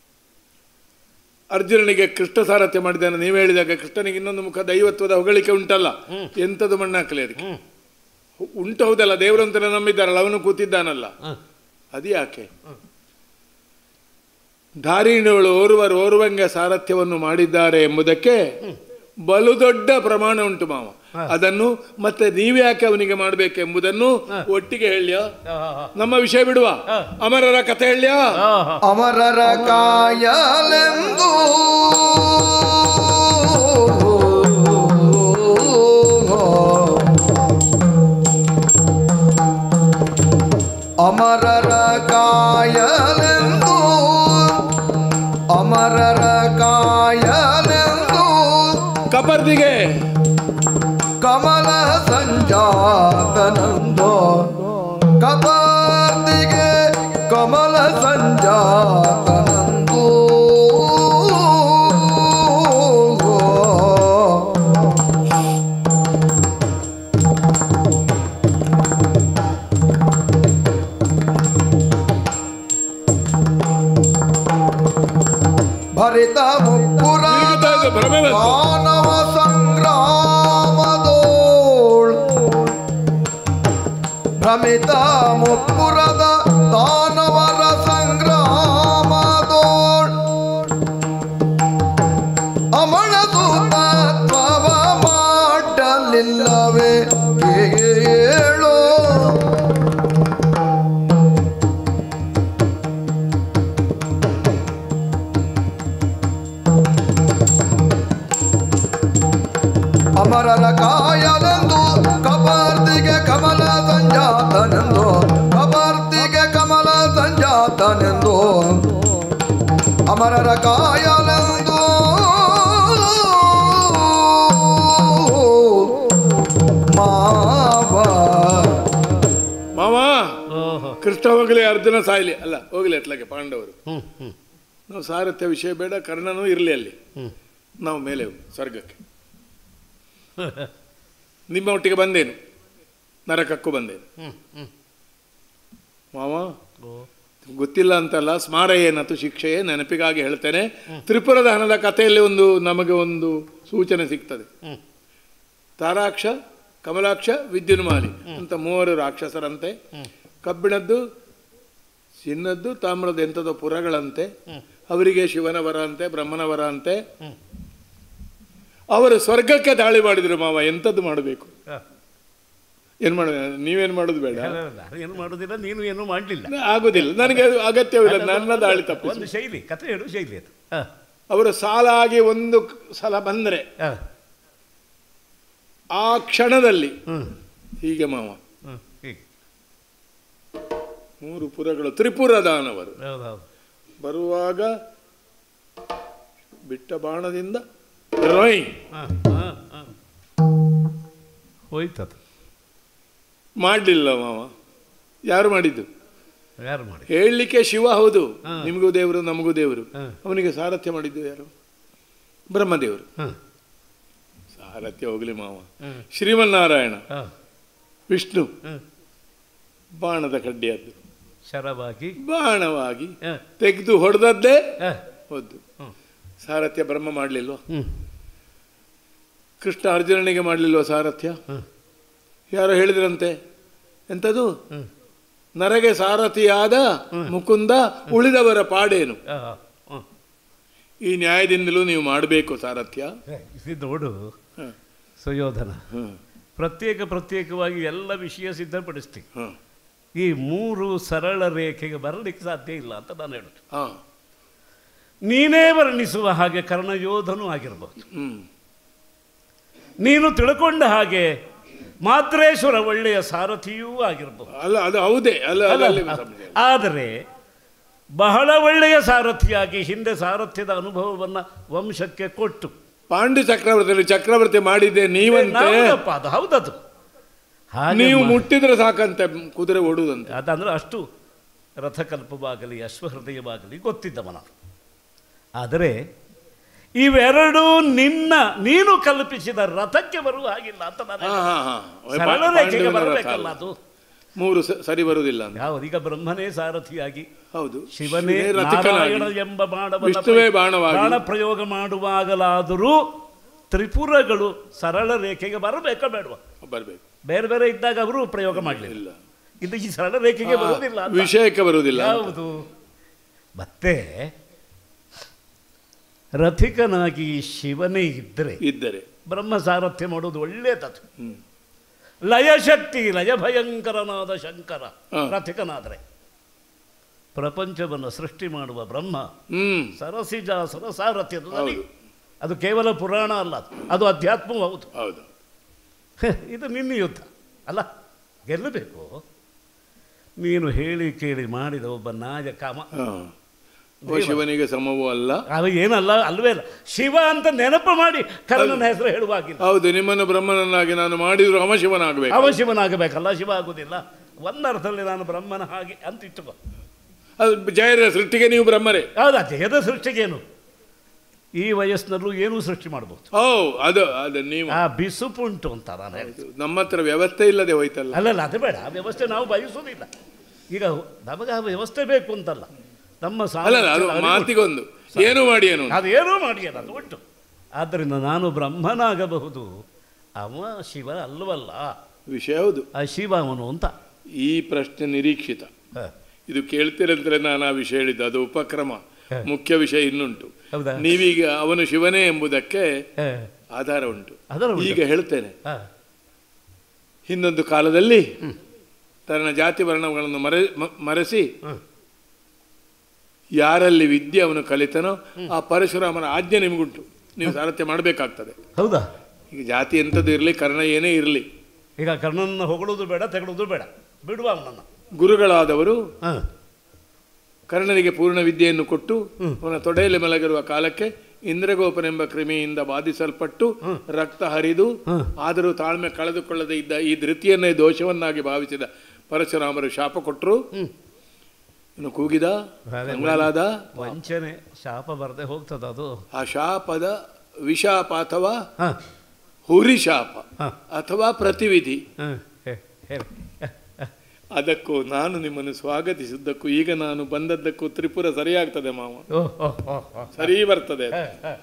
ಅರ್ಜುನನಿಗೆ ಕೃಷ್ಣ ಸಾರಥ್ಯ ಮಾಡಿದ್ದಾನೆ ನೀವು ಹೇಳಿದಾಗ ಕೃಷ್ಣನಿಗೆ ಇನ್ನೊಂದು ಮುಖ ದೈವತ್ವದ ಹೊಗಳಿಕೆ ಉಂಟಲ್ಲ ಎಂಥದ್ದು ಮಣ್ಣಾಕಲಿ ಅದಕ್ಕೆ ಹ್ಞೂ ಉಂಟು ಹೌದಲ್ಲ ದೇವರಂತನ ನಂಬಿದ್ದಾರಲ್ಲ ಅವನು ಕೂತಿದ್ದಾನಲ್ಲ ಹಾಂ ಅದು ಯಾಕೆ ಧಾರಿಣಿಗಳು ಓರ್ವರು ಓರ್ವಂಗೆ ಸಾರಥ್ಯವನ್ನು ಮಾಡಿದ್ದಾರೆ ಎಂಬುದಕ್ಕೆ ಬಲು ದೊಡ್ಡ ಪ್ರಮಾಣ ಉಂಟು ಮಾವ ಅದನ್ನು ಮತ್ತೆ ನೀವ್ಯಾಕೆ ಅವನಿಗೆ ಮಾಡಬೇಕೆಂಬುದನ್ನು ಒಟ್ಟಿಗೆ ಹೇಳ್ಯ ನಮ್ಮ ವಿಷಯ ಬಿಡುವ ಅಮರರ ಕಥೆ ಹೇಳ್ಯ ಅಮರರ ಕಾಯಲೆಂದು ಅಮರರ ಕಾಯಲೆಂದು ಅಮರರ ಕಾಯಲೆಂದು ಕಪರ್ದಿಗೆ ಕಮಲ ಸಂಜಾತನಂದೋ ಕಪಾರ್ದಿಗೆ ಕಮಲ ಸಂಜಾತನಂದೋ ಭರಿತ ಮುಪ್ಪುರ ತಿರುಗುತ್ತಾ ಇದೆ, ಭ್ರಮೆ ಬಂತು. ಮಾನವ ಸಂಗ್ರಾಮದೋಳ್ ಭ್ರಮಿತ ಮುಪ್ಪುರದ ದಾನವರ ಸಂಗ್ರಾಮದೋಳ್ ಅಮಳದು ತತ್ವವ ಮಾಡಲಿಲ್ಲವೇ ಕೇಳೋ ಅಮರರ ಕಾಯಲೆಂದು ಕಬರ್ದಿಗೆ ಕಮಲ ಸಂಜಾತನೆಂದು ಕಬರ್ದಿಗೆ ಕಮಲ ಸಂಜಾತನೆಂದು ಅಮರರ ಕಾಯಲೆಂದು ಮಾವ ಮಾವ ಓಹೋ ಕೃಷ್ಣ ಹೋಗಲಿ ಅರ್ಜುನ ಸಾಯ್ಲಿ ಅಲ್ಲ ಹೋಗಲಿ ಅಟ್ಲಾಗೆ ಪಾಂಡವರು ಹ್ಞೂ ಹ್ಞೂ ನಾವು ಸಾರಥ್ಯ ವಿಷಯ ಬೇಡ ಕರ್ಣನೂ ಇರಲಿ ಅಲ್ಲಿ ಹ್ಞೂ ನಾವು ಮೇಲೆ ಸ್ವರ್ಗಕ್ಕೆ ನಿಮ್ಮ ಒಟ್ಟಿಗೆ ಬಂದೇನು ನರಕಕ್ಕೂ ಬಂದೇನು ಹ್ಞೂ ಹ್ಞೂ ಮಾವ ಓ ಗೊತ್ತಿಲ್ಲ ಅಂತಲ್ಲ ಸ್ಮಾರ ಏನತ್ತು ಶಿಕ್ಷೆಯೇ ನೆನಪಿಗಾಗಿ ಹೇಳ್ತೇನೆ ತ್ರಿಪುರದ ಹಣದ ಕಥೆಯಲ್ಲಿ ಒಂದು ನಮಗೆ ಒಂದು ಸೂಚನೆ ಸಿಗ್ತದೆ ಹ್ಞೂ ತಾರಾಕ್ಷ ಕಮಲಾಕ್ಷ ವಿದ್ಯುನ್ಮಾಲಿ ಅಂತ ಮೂವರು ರಾಕ್ಷಸರಂತೆ ಕಬ್ಬಿಣದ್ದು ಚಿನ್ನದ್ದು ತಾಮ್ರದ ಎಂಥದೋ ಪುರಗಳಂತೆ ಅವರಿಗೆ ಶಿವನ ವರ ಅಂತೆ ಬ್ರಹ್ಮನ ವರ ಅಂತೆ ಹ್ಮ್. ಅವರು ಸ್ವರ್ಗಕ್ಕೆ ದಾಳಿ ಮಾಡಿದ್ರು ಮಾವ ಎಂಥದ್ದು ಮಾಡಬೇಕು ಹಾಂ ಏನ್ ಮಾಡ ನೀವೇನ್ ಮಾಡೋದು ಬೇಡ ಏನು ಮಾಡೋದಿಲ್ಲ ನೀನು ಏನೂ ಮಾಡಲಿಲ್ಲ ಆಗುದಿಲ್ಲ ನನಗೆ ಅದು ಅಗತ್ಯವಿಲ್ಲ ನನ್ನ ದಾಳಿ ತಪ್ಪಿಸಿ ಒಂದು ಶೈಲಿ ಕಥೆ ಹೇಳು ಶೈಲಿ ಅದು ಹಾಂ ಅವರು ಸಾಲಾಗಿ ಒಂದು ಸಲ ಬಂದರೆ ಹಾಂ ಆ ಕ್ಷಣದಲ್ಲಿ ಹ್ಞೂ ಹೀಗೆ ಮಾವ ಹ್ಞೂ ಹೀಗೆ ಮೂರು ಪುರಗಳು ತ್ರಿಪುರ ದಾನವರು ಹೌದೌದು ಬರುವಾಗ ಬಿಟ್ಟ ಬಾಣದಿಂದ ರೊಯ್ ಹಾಂ ಹಾಂ ಹಾಂ ಹೋಯ್ತದು ಮಾಡಲಿಲ್ಲ ಮಾವ ಯಾರು ಮಾಡಿದ್ದು ಯಾರು ಮಾಡಿ ಹೇಳಲಿಕ್ಕೆ ಶಿವ ಹೌದು ಹಾ. ನಿಮಗೂ ದೇವರು ನಮಗೂ ದೇವರು ಹಾ. ಅವನಿಗೆ ಸಾರಥ್ಯ ಮಾಡಿದ್ದು ಯಾರು ಬ್ರಹ್ಮದೇವರು ಹಾಂ ಸಾರಥ್ಯ ಹೋಗಲಿ ಮಾವ ಹಾಂ ಶ್ರೀಮನ್ನಾರಾಯಣ ಹಾಂ ವಿಷ್ಣು ಹಾಂ ಬಾಣದ ಕಡ್ಡಿಯದ್ದು ಶರವಾಗಿ ಬಾಣವಾಗಿ ಹಾಂ ತೆಗೆದು ಹೊಡೆದದ್ದೇ ಹಾಂ ಹೊದ್ದು ಹ್ಮ್. ಸಾರಥ್ಯ ಬ್ರಹ್ಮ ಮಾಡಲಿಲ್ವ ಹ್ಞೂ ಕೃಷ್ಣ ಅರ್ಜುನನಿಗೆ ಮಾಡಲಿಲ್ವ ಸಾರಥ್ಯ ಹ್ಞೂ ಯಾರೋ ಹೇಳಿದ್ರಂತೆ ಎಂಥದು ಹ್ಞೂ ನರಗೆ ಸಾರಥಿಯಾದ ಮುಕುಂದ ಉಳಿದವರ ಪಾಡೇನು ಹಾಂ ಹಾಂ ಈ ನ್ಯಾಯದಿಂದಲೂ ನೀವು ಮಾಡಬೇಕು ಸಾರಥ್ಯ ಇದು ನೋಡು ಹ್ಮ್. ಸುಯೋಧನ ಹ್ಮ್. ಪ್ರತ್ಯೇಕ ಪ್ರತ್ಯೇಕವಾಗಿ ಎಲ್ಲ ವಿಷಯ ಸಿದ್ಧಪಡಿಸ್ತೀವಿ ಹ್ಮ್. ಈ ಮೂರು ಸರಳ ರೇಖೆಗೆ ಬರಲಿಕ್ಕೆ ಸಾಧ್ಯ ಇಲ್ಲ ಅಂತ ನಾನು ಹೇಳುದು ಹಾ. ನೀನೇ ವರ್ಣಿಸುವ ಹಾಗೆ ಕರ್ಣಯೋಧನೂ ಆಗಿರಬಹುದು ಹ್ಮ್. ನೀನು ತಿಳ್ಕೊಂಡ ಹಾಗೆ ಮಾದ್ರೇಶ್ವರ ಒಳ್ಳೆಯ ಸಾರಥಿಯೂ ಆಗಿರಬಹುದು ಅಲ್ಲ ಅದು ಹೌದೇ ಅಲ್ಲ ಅಲ್ಲ, ಅದಲ್ಲಿ ಅಲ್ಲ. ಸಂಶಯ ಇಲ್ಲ. ಆದರೆ ಬಹಳ ಒಳ್ಳೆಯ ಸಾರಥಿಯಾಗಿ ಹಿಂದೆ ಸಾರಥ್ಯದ ಅನುಭವವನ್ನು ವಂಶಕ್ಕೆ ಕೊಟ್ಟು ಪಾಂಡು ಚಕ್ರವರ್ತಿ ಚಕ್ರವರ್ತಿ ಮಾಡಿದ್ದೆ ನೀವಂತೆ ನಾವಪ್ಪ ಅದು ಹೌದದು ಹಾಗೆ ನೀವು ಮಾ- ಮುಟ್ಟಿದ್ರೆ ಸಾಕಂತೆ ಕುದುರೆ ಓಡುವುದಂತೆ ಅದಂದ್ರೆ ಅಷ್ಟು ರಥಕಲ್ಪವಾಗಲಿ ಅಶ್ವಹೃದಯವಾಗಲಿ ಗೊತ್ತಿದ್ದವ ನಾನು ಆದರೆ ಇವೆರಡೂ ನಿನ್ನ ನೀನು ಕಲ್ಪಿಸಿದ ರಥಕ್ಕೆ ಬರುವ ಹಾಗಿಲ್ಲ ಅಂತ ನಾನು ಹಾ ಹೇಳಿದೆ. ಹಾ ಹಾ ಸರಳ ಪಾ- ರೇಖೆಗೆ ಪಾಂಡುವಿನ ರಥ ಬರಬೇಕಲ್ಲ ಅಲ್ಲ. ಅದು ಮೂರು ಸ- ಸರಿ ಬರುವುದಿಲ್ಲ ಅಂತ ಯಾವುದು ಈಗ ಬ್ರಹ್ಮನೇ ಸಾರಥಿಯಾಗಿ ಹೌದು ಶಿವನೇ ಶಿವನೇ ರಥಿಕನಾಗಿ, ನಾರಾಯಣ ಎಂಬ ಬಾಣವನ್ನ ವಿಷ್ಣುವೇ ಪ್ರಯೋಗ- ಬಾಣವಾಗಿ. ಬಾಣ ಪ್ರಯೋಗ ಮಾಡುವಾಗಲಾದರೂ ತ್ರಿಪುರಗಳು ಸರಳ ರೇಖೆಗೆ ಬರಬೇಕ ಬೇಡವ ಬರ್ಬೇಕು ಬೇರೆ ಬೇರೆ ಇದ್ದಾಗ ಅವರು ಪ್ರಯೋಗ ಮಾಡಲಿಲ್ಲ ಇಲ್ಲ ಇದು ಈ ಸರಳ ರೇಖೆಗೆ ಬರುವುದಿಲ್ಲ ಅಂತ. ವಿಷಯಕ್ಕೆ ಬರುವುದಿಲ್ಲ ಅಂತ. ಯಾವುದು ಮತ್ತೆ ರಥಿಕನಾಗಿ ಶಿವನೇ ಇದ್ದರೆ ಇದ್ದರೆ ಬ್ರಹ್ಮ ಸಾರಥ್ಯ ಮಾಡೋದು ಒಳ್ಳೇದದು ಹ್ಮ್. ಲಯಶಕ್ತಿ ಲಯ ಭಯಂಕರನಾದ ಶಂಕರ ಹಾ. ರಥಿಕನಾದರೆ ಪ್ರಪಂಚವನ್ನು ಸೃಷ್ಟಿ ಮಾಡುವ ಬ್ರಹ್ಮ ಹ್ಮ್ ಸರಸಿಜ ಸರಸಾರಥ್ಯದ ನದಿ. ಹೌದು ಅದು ಕೇವಲ ಪುರಾಣ ಅಲ್ಲ ಅದು. ಅದು ಅಧ್ಯಾತ್ಮವೂ ಹೌದು ಹೌದು ಹೆ, ಇದು ನಿನ್ನ ಯುದ್ಧ ಅಲ್ಲ ಗೆಲ್ಲಬೇಕು ನೀನು ಹೇಳಿ ಕೇಳಿ ಮಾಡಿದ ಒಬ್ಬ ನಾಯಕ ಅವ ಹಾ. ಓ ಶಿವನಿಗೆ ಸಮವೂ ಅಲ್ಲ ಅವ ಏನಲ್ಲ ಅಲ್ವೇ ಅಲ್ಲ ಶಿವ ಅಂತ ನೆನಪು ಮಾಡಿ ಕರ್ಣನ ಹೆಸರು ಹೇಳುವಾಗಿಲ್ಲ ಹೌದು ನಿಮ್ಮನ್ನು ಬ್ರಹ್ಮನನ್ನಾಗಿ ನಾನು ಮಾಡಿದ್ರು ಅವ ಶಿವನಾಗಬೇಕು ಅವ ಶಿವನಾಗಬೇಕಲ್ಲ ಶಿವ ಆಗುವುದಿಲ್ಲ ಒಂದರ್ಥದಲ್ಲಿ ನಾನು ಬ್ರಹ್ಮನ ಹಾಗೆ ಅಂತ ಇಟ್ಟುಕೋ ಅದು ಜಯರ ಸೃಷ್ಟಿಗೆ ನೀವು ಬ್ರಹ್ಮರೇ ಹೌದಾ ದೇಹದ ಸೃಷ್ಟಿಗೇನು ಈ ವಯಸ್ಸಿನಲ್ಲೂ ಏನೂ ಸೃಷ್ಟಿ ಮಾಡ್ಬೋದು ಓ ಅದು ಅದು ನೀವು ಆ ಬಿಸುಪುಂಟು ಅಂತ ನಾನು ಹೇಳಿದ್ದು ನಮ್ಮ ಹತ್ರ ವ್ಯವಸ್ಥೆ ಇಲ್ಲದೆ ಹೋಯ್ತಲ್ಲ ಅಲ್ಲಲ್ಲ ಅದು ಬೇಡ ಆ ವ್ಯವಸ್ಥೆ ನಾವು ಬಯಸೋದಿಲ್ಲ ಈಗ ನಮಗೆ ಆ ವ್ಯವಸ್ಥೆ ಬೇಕು ಅಂತಲ್ಲ ನಮ್ಮ ಅಲ್ಲ ಅದು ಸಾಮರ್ಥ್ಯದ ಅರಿವು ಮಾತಿಗೊಂದು ಏನು ಮಾಡಿ ಏನು ಅದೇನೂ ಮಾಡಿ ಅದು ಒಟ್ಟು ಆದ್ದರಿಂದ ನಾನು ಬ್ರಹ್ಮನಾಗಬಹುದು ಅವ ಶಿವ ಅಲ್ಲವಲ್ಲ ವಿಷಯ ಹೌದು ಆ ಶಿವ ಅವನು ಅಂತ ಈ ಪ್ರಶ್ನೆ ನಿರೀಕ್ಷಿತ ಹ. ಇದು ಕೇಳ್ತಿರಂದ್ರೆ ನಾನು ಆ ವಿಷಯ ಹೇಳಿದ್ದು ಅದು ಉಪಕ್ರಮ ಹ. ಮುಖ್ಯ ವಿಷಯ ಇನ್ನುಂಟು ಹೌದಾ ನೀವೀಗ ಅವನು ಶಿವನೇ ಎಂಬುದಕ್ಕೆ ಹ. ಆಧಾರ ಉಂಟು ಆಧಾರ ಉಂಟು. ಈಗ ಹೇಳ್ತೇನೆ ಹ. ಹಿಂದೊಂದು ಕಾಲದಲ್ಲಿ ತನ್ನ ಜಾತಿ ವರ್ಣಗಳನ್ನು ಮರೆ ಮ- ಮರೆಸಿ ಹ್ಮ್. ಯಾರಲ್ಲಿ ವಿದ್ಯೆ ಅವನು ಕಲಿತನೋ ಆ ಪರಶುರಾಮನ ಆಜ್ಞೆ ನಿಮಗುಂಟು ನೀವು ಸಾರಥ್ಯ ಮಾಡಬೇಕಾಗ್ತದೆ ಹೌದಾ ಈಗ ಜಾತಿ ಎಂಥದ್ದು ಇರಲಿ ಕರ್ಣ ಏನೇ ಇರಲಿ ಈಗ ಕರ್ಣನ ಹೊಗಳೋದು ಬೇಡ ತೆಗೊಳ್ಳೋದು ಬೇಡ ಬಿಡುವ ಅವನನ್ನು ಗುರುಗಳಾದವರು ಹಾಂ ಕರ್ಣನಿಗೆ ಪೂರ್ಣ ವಿದ್ಯೆಯನ್ನು ಕೊಟ್ಟು ಅವನ ತೊಡೆಯಲ್ಲಿ ಮಲಗಿರುವ ಕಾಲಕ್ಕೆ ಇಂದ್ರಗೋಪನೆಂಬ ಕ್ರಿಮಿಯಿಂದ ಬಾಧಿಸಲ್ಪಟ್ಟು ರಕ್ತ ಹರಿದು ಆದರೂ ತಾಳ್ಮೆ ಕಳೆದುಕೊಳ್ಳದೆ ಇದ್ದ ಈ ಧೃತಿಯನ್ನೇ ದೋಷವನ್ನಾಗಿ ಭಾವಿಸಿದ ಪರಶುರಾಮರು ಶಾಪ ಕೊಟ್ಟರು ಇನ್ನು ಕೂಗಿದ ಅದೇ ಕಂಗಾಲಾದ ವಂಚನೆ ಶಾಪ ಬರದೆ ಹೋಗ್ತದ ಅದು ಆ ಶಾಪದ ವಿಶಾಪ ಅಥವಾ ಹಾಂ ಹುರಿ ಶಾಪ ಹ. ಅಥವಾ ಪ್ರತಿವಿಧಿ ಹಾಂ ಹೇಳಿ ಅದಕ್ಕೂ ನಾನು ನಿಮ್ಮನ್ನು ಸ್ವಾಗತಿಸಿದ್ದಕ್ಕೂ ಈಗ ನಾನು ಬಂದದ್ದಕ್ಕೂ ತ್ರಿಪುರ ಸರಿಯಾಗ್ತದೆ ಮಾವ ಓ ಓ ಓ ಓ ಸರಿ ಬರ್ತದೆ ಅದು.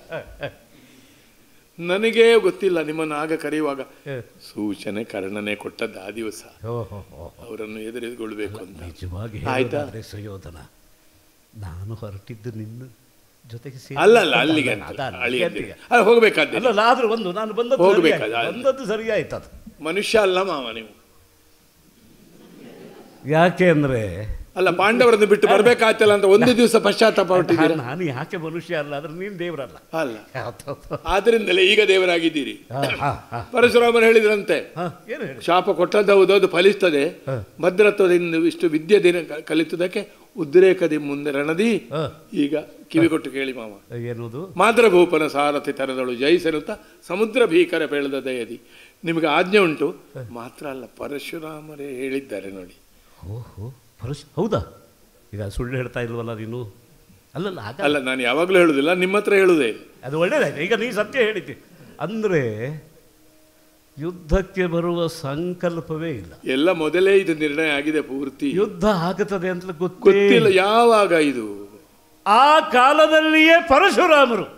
ನನಗೇ ಗೊತ್ತಿಲ್ಲ ನಿಮ್ಮನ್ನು ಆಗ ಕರೆಯುವಾಗ ಸೂಚನೆ ಕರ್ಣನೆ ಕೊಟ್ಟದ್ದು ಆ ದಿವಸ ಓ ಓ ಓ ಅವರನ್ನು ಎದುರುಗೊಳ್ಬೇಕು ಅಂತ ನಿಜವಾಗಿ ಆಯ್ತಾ? ಹೇಳೋದಾದ್ರೆ ಸುಯೋಧನ ನಾನು ಹೊರಟಿದ್ದು ನಿನ್ನ ಜೊತೆಗೆ ಸೇರಿ ಅಲ್ಲ ಅಲ್ಲ ಅಲ್ಲಿಗೆ ಅಲ್ಲ, ಅಂತ, ಅಲ್ಲ, ಅಲ್ಲಿಗೆ ಅಲ್ಲಿಗೆ. ಅಲ್ಲ ಹೋಗ್ಬೇಕಾದ್ರೆ ಅಲ್ಲ ಅಲ್ಲ, ಆದ್ರೂ ಒಂದು ನಾನು ಬಂದದ್ದು ಹೋಗ್ಬೇಕು, ಸರಿಯಾಯ್ತು. ಅದು- ಬಂದದ್ದು ಸರಿಯಾಯ್ತು ಅದು ಮನುಷ್ಯ ಅಲ್ಲ ಮಾವ ನೀವು ಯಾಕೆ ಅಂದರೆ ಅಲ್ಲ ಪಾಂಡವರನ್ನು ಬಿಟ್ಟು ಬರ್ಬೇಕಾಯ್ತಲ್ಲ ಅಂತ ಒಂದು ದಿವಸ ಪಶ್ಚಾತ್ತಾಪ ಹೊಟ್ಟಿದ್ದೀರಾ ನಾನು ಯಾಕೆ ಮನುಷ್ಯ ಅಲ್ಲ ಆದ್ರೆ ನೀನು ದೇವರಲ್ಲ ಅಲ್ಲ ಹೌದೌದು. ಆದ್ರಿಂದಲೇ ಈಗ ದೇವರಾಗಿದ್ದೀರಿ ಹಾ, ಹಾ, ಹಾ. ಪರಶುರಾಮರು ಹೇಳಿದ್ರಂತೆ ಹಾ, ಏನು ಹೇಳಿ ಶಾಪ ಕೊಟ್ಟದ್ದು ಅದು ಫಲಿಸ್ತದೆ ಹ. ಭದ್ರತ್ವದಿಂದ ಇಷ್ಟು ವಿದ್ಯೆ ದಿನ ಕ- ಕಲಿತುದಕ್ಕೆ ಉದ್ರೇಕದಿ ಮುಂದೆ ರಣದಿ ಹಾ. ಈಗ ಕಿವಿ ಕೊಟ್ಟು ಕೇಳಿ ಮಾವ ಏನದು ಮಾದ್ರಭೂಪನ ಸಾರಥಿ ತರದಳು ಜಯಿಸನುತ್ತ ಸಮುದ್ರ ಭೀಕರ ಬೆಳೆದ ದಯದಿ ನಿಮಗೆ ಆಜ್ಞೆ ಉಂಟು ಮಾತ್ರ ಅಲ್ಲ ಪರಶುರಾಮರೇ ಹೇಳಿದ್ದಾರೆ ನೋಡಿ ಓಹೋ ಪರಶು ಹೌದಾ ಈಗ ಸುಳ್ಳು ಹೇಳ್ತಾ ಇಲ್ವಲ್ಲ ನೀನು ಅಲ್ಲಲ್ಲ ಆಗ ಅಲ್ಲ ನಾನು ಯಾವಾಗಲೂ ಹೇಳುದಿಲ್ಲ ನಿಮ್ಮ ಹತ್ರ ಹೇಳುದೇ ಇಲ್ಲ. ಅದು ಒಳ್ಳೇದಾಯ್ತು ಈಗ ನೀ ಸತ್ಯ ಹೇಳಿದ್ದಿ ಅಂದರೆ ಯುದ್ಧಕ್ಕೆ ಬರುವ ಸಂಕಲ್ಪವೇ ಇಲ್ಲ ಎಲ್ಲ ಮೊದಲೇ ಇದು ನಿರ್ಣಯ ಆಗಿದೆ ಪೂರ್ತಿ ಯುದ್ಧ ಆಗುತ್ತದೆ ಅಂತ ಗೊತ್ತೇ ಗೊತ್ತಿಲ್ಲ ಯಾವಾಗ ಇದು ಆ ಕಾಲದಲ್ಲಿಯೇ ಪರಶುರಾಮರು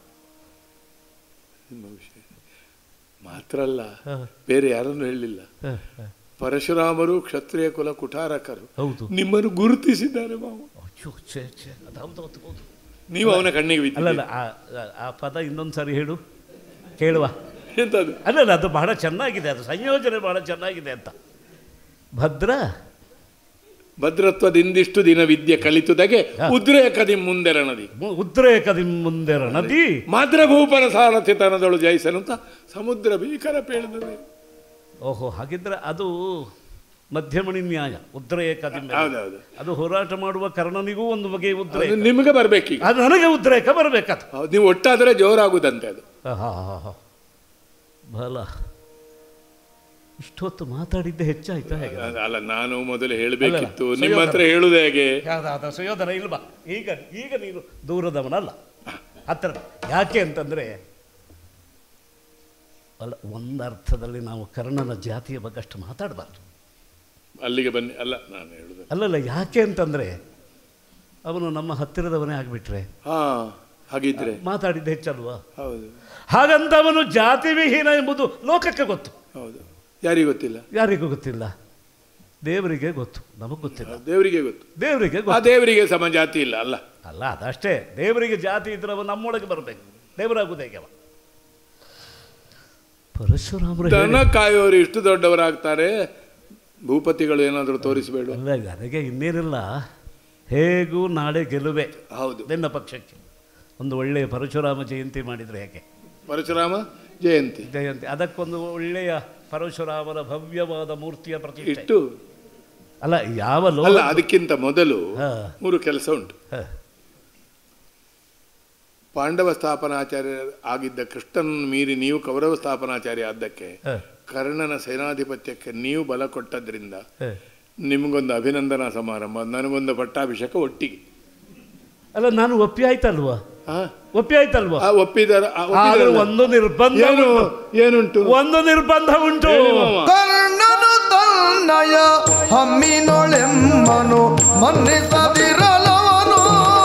ನಿಮ್ಮ ವಿಷಯ ಮಾತ್ರ ಅಲ್ಲ ಹ, ಬೇರೆ ಯಾರನ್ನು ಹೇಳಲಿಲ್ಲ ಹ, ಹ. ಪರಶುರಾಮರು ಕ್ಷತ್ರಿಯ ಕುಲ ಕುಠಾರಕರು ಹೌದು ನಿಮ್ಮನ್ನು ಗುರುತಿಸಿದ್ದಾರೆ ಮಾವು ಅಯ್ಯೋ ಛೇ ಛೇ ಅದು ಹೌದು ಹೌದು ಹೌದು ನೀವು ಅವನ ಕಣ್ಣಿಗೆ ಬಿದ್ದಿದ್ದೀರಿ. ಅಲ್ಲಲ್ಲ ಆ ಆ- ಆ ಪದ ಇನ್ನೊಂದು ಸಾರಿ ಹೇಳು ಕೇಳುವ ಎಂತದು ಅಲ್ಲಲ್ಲ ಅದು ಬಹಳ ಚೆನ್ನಾಗಿದೆ ಅದು ಸಂಯೋಜನೆ ಬಹಳ ಚೆನ್ನಾಗಿದೆ ಅಂತ ಭದ್ರ ಭದ್ರತ್ವದಿಂದಿಷ್ಟು ದಿನ ವಿದ್ಯೆ ಕಲಿತುದಗೆ ಉದ್ರೇಕದಿ ಮುಂದೆ ರಣದಿ ಮು- ಉದ್ರೇಕದಿ ಮುಂದೆ ನದಿ ಮಾದ್ರಭೂಪನ ಸಾರಥಿ ತನದಳು ಜಯಿಸನುಂತ ಸಮುದ್ರ ಭೀಕರ ಪೇಳಿದರೆ ಓಹೋ ಹಾಗಿದ್ರೆ ಅದು ಮಧ್ಯಮಣಿ ನ್ಯಾಯ ಉದ್ರೇಕದಿ ಮೇಲೆ. ಹೌದೌದು ಅದು ಹೋರಾಟ ಮಾಡುವ ಕರ್ಣನಿಗೂ ಒಂದು ಬಗೆಯ ಉದ್ರೇಕ ಅದು ನಿಮಗೆ ಬರ್ಬೇಕೀಗ ಅದು ನನಗೆ ಉದ್ರೇಕ ಬರಬೇಕದು ಹೌದು, ನೀವು ಒಟ್ಟಾದರೆ ಜೋರಾಗುದಂತೆ ಅದು ಬಲ ಇಷ್ಟೊತ್ತು ಮಾತಾಡಿದ್ದೆ ಹೆಚ್ಚಾಯ್ತಾ ಹೇಗೆ ಅಲ್ಲ- ಅಲ್ಲ ನಾನು ಮೊದಲು ಹೇಳಬೇಕಿತ್ತು ಅಲ್ಲ, ನಿಮ್ಮ ಹತ್ರ ಹೇಳುದು ಹೇಗೆ ಯಾವ್ದಾದ ಸುಯೋಧನ ಇಲ್ವಾ ಈಗ ಈಗ ನೀನು ದೂರದವನಲ್ಲ ಹತ್ತಿರ ಯಾಕೆ ಅಂತಂದ್ರೆ ಅಲ್ಲ ಒಂದರ್ಥದಲ್ಲಿ ನಾವು ಕರ್ಣನ ಜಾತಿಯ ಬಗ್ಗೆ ಅಷ್ಟು ಮಾತಾಡಬಾರ್ದು ಅಲ್ಲಿಗೆ ಬನ್ನಿ ಅಲ್ಲ ನಾನು ಹೇಳುದು ಅಲ್ಲಲ್ಲ ಯಾಕೆ ಅಂತಂದ್ರೆ ಅವನು ನಮ್ಮ ಹತ್ತಿರದವನೇ ಆಗಿಬಿಟ್ರೆ ಹಾ ಹಾಗಿದ್ರೆ ಮಾತಾಡಿದ್ದು ಹೆಚ್ಚಲ್ವಾ ಹೌದು ಹಾಗಂತ ಅವನು ಜಾತಿ ವಿಹೀನ ಎಂಬುದು ಲೋಕಕ್ಕೆ ಗೊತ್ತು ಹೌದು ಯಾರಿಗೂ ಗೊತ್ತಿಲ್ಲ ಯಾರಿಗೂ ಗೊತ್ತಿಲ್ಲ ದೇವರಿಗೆ ಗೊತ್ತು ನಮಗೆ ಗೊತ್ತಿಲ್ಲ ದೇವರಿಗೆ ಗೊತ್ತು ದೇವರಿಗೆ ಆ ಗೊತ್ತು ದೇವರಿಗೆ ಸಮ ಜಾತಿ ಇಲ್ಲ ಅಲ್ಲ ಅಲ್ಲ ಅದಷ್ಟೇ ದೇವರಿಗೆ ಜಾತಿ ಇದ್ರೆ ಅವ ನಮ್ಮೊಳಗೆ ಬರಬೇಕು ದೇವರಾಗುವುದು ಹೇಗೆ ಅವ ಪರಶುರಾಮರು ದನ ಕಾಯೋರು ಇಷ್ಟು ದೊಡ್ಡವರಾಗ್ತಾರೆ ಭೂಪತಿಗಳು ಏನಾದರೂ ತೋರಿಸಬೇಡ ಅಲ್ಲ ನನಗೆ ಇನ್ನೇನಿಲ್ಲ ಹೇಗೂ ನಾಳೆ ಗೆಲುವೆ ಹೌದು ನಿನ್ನ ಪಕ್ಷಕ್ಕೆ ಒಂದು ಒಳ್ಳೆಯ ಪರಶುರಾಮ ಜಯಂತಿ ಮಾಡಿದರೆ ಹೇಗೆ ಪರಶುರಾಮ ಜಯಂತಿ ಜಯಂತಿ ಅದಕ್ಕೊಂದು ಒಳ್ಳೆಯ ಪರಶುರಾಮನ ಭವ್ಯವಾದ ಮೂರ್ತಿಯ ಪ್ರತಿಷ್ಠೆ ಇಟ್ಟು ಅಲ್ಲ ಯಾವ ಲೋ ಅಲ್ಲ ಅದಕ್ಕಿಂತ ಮೊದಲು ಹಾ. ಮೂರು ಕೆಲಸ ಉಂಟು ಹ, ಪಾಂಡವ ಸ್ಥಾಪನಾಚಾರ್ಯ ಆಗಿದ್ದ ಕೃಷ್ಣನನ್ನು ಮೀರಿ ನೀವು ಕೌರವ ಸ್ಥಾಪನಾಚಾರ್ಯ ಆದ್ದಕ್ಕೆ ಹ, ಕರ್ಣನ ಸೇನಾಧಿಪತ್ಯಕ್ಕೆ ನೀವು ಬಲ ಕೊಟ್ಟದ್ರಿಂದ ಹ. ನಿಮಗೊಂದು ಅಭಿನಂದನಾ ಸಮಾರಂಭ ನನಗೊಂದು ಪಟ್ಟಾಭಿಷೇಕ ಒಟ್ಟಿಗೆ ಅಲ್ಲ ನಾನು ಒಪ್ಪಿ ಆಯ್ತಲ್ವಾ ಆ? ಒಪ್ಪಿ ಆಯ್ತಲ್ವಾ ಆ, ಒಪ್ಪಿದಾರ ಆ, ಆದ್ರೆ ಒಪ್ಪಿದಾರಲ್ಲ? ಒಂದು ನಿರ್ಬಂಧ ಏನು ಉಂಟು. ಏನುಂಟು ಒಂದು ನಿರ್ಬಂಧ ಉಂಟು ಹೇಳಿ ಮಾವ. ಕರ್ಣನು ತನ್ನಯ ಹಮ್ಮಿನೊಳೆಮ್ಮನು ಮನ್ನಿಸದಿರಲವನು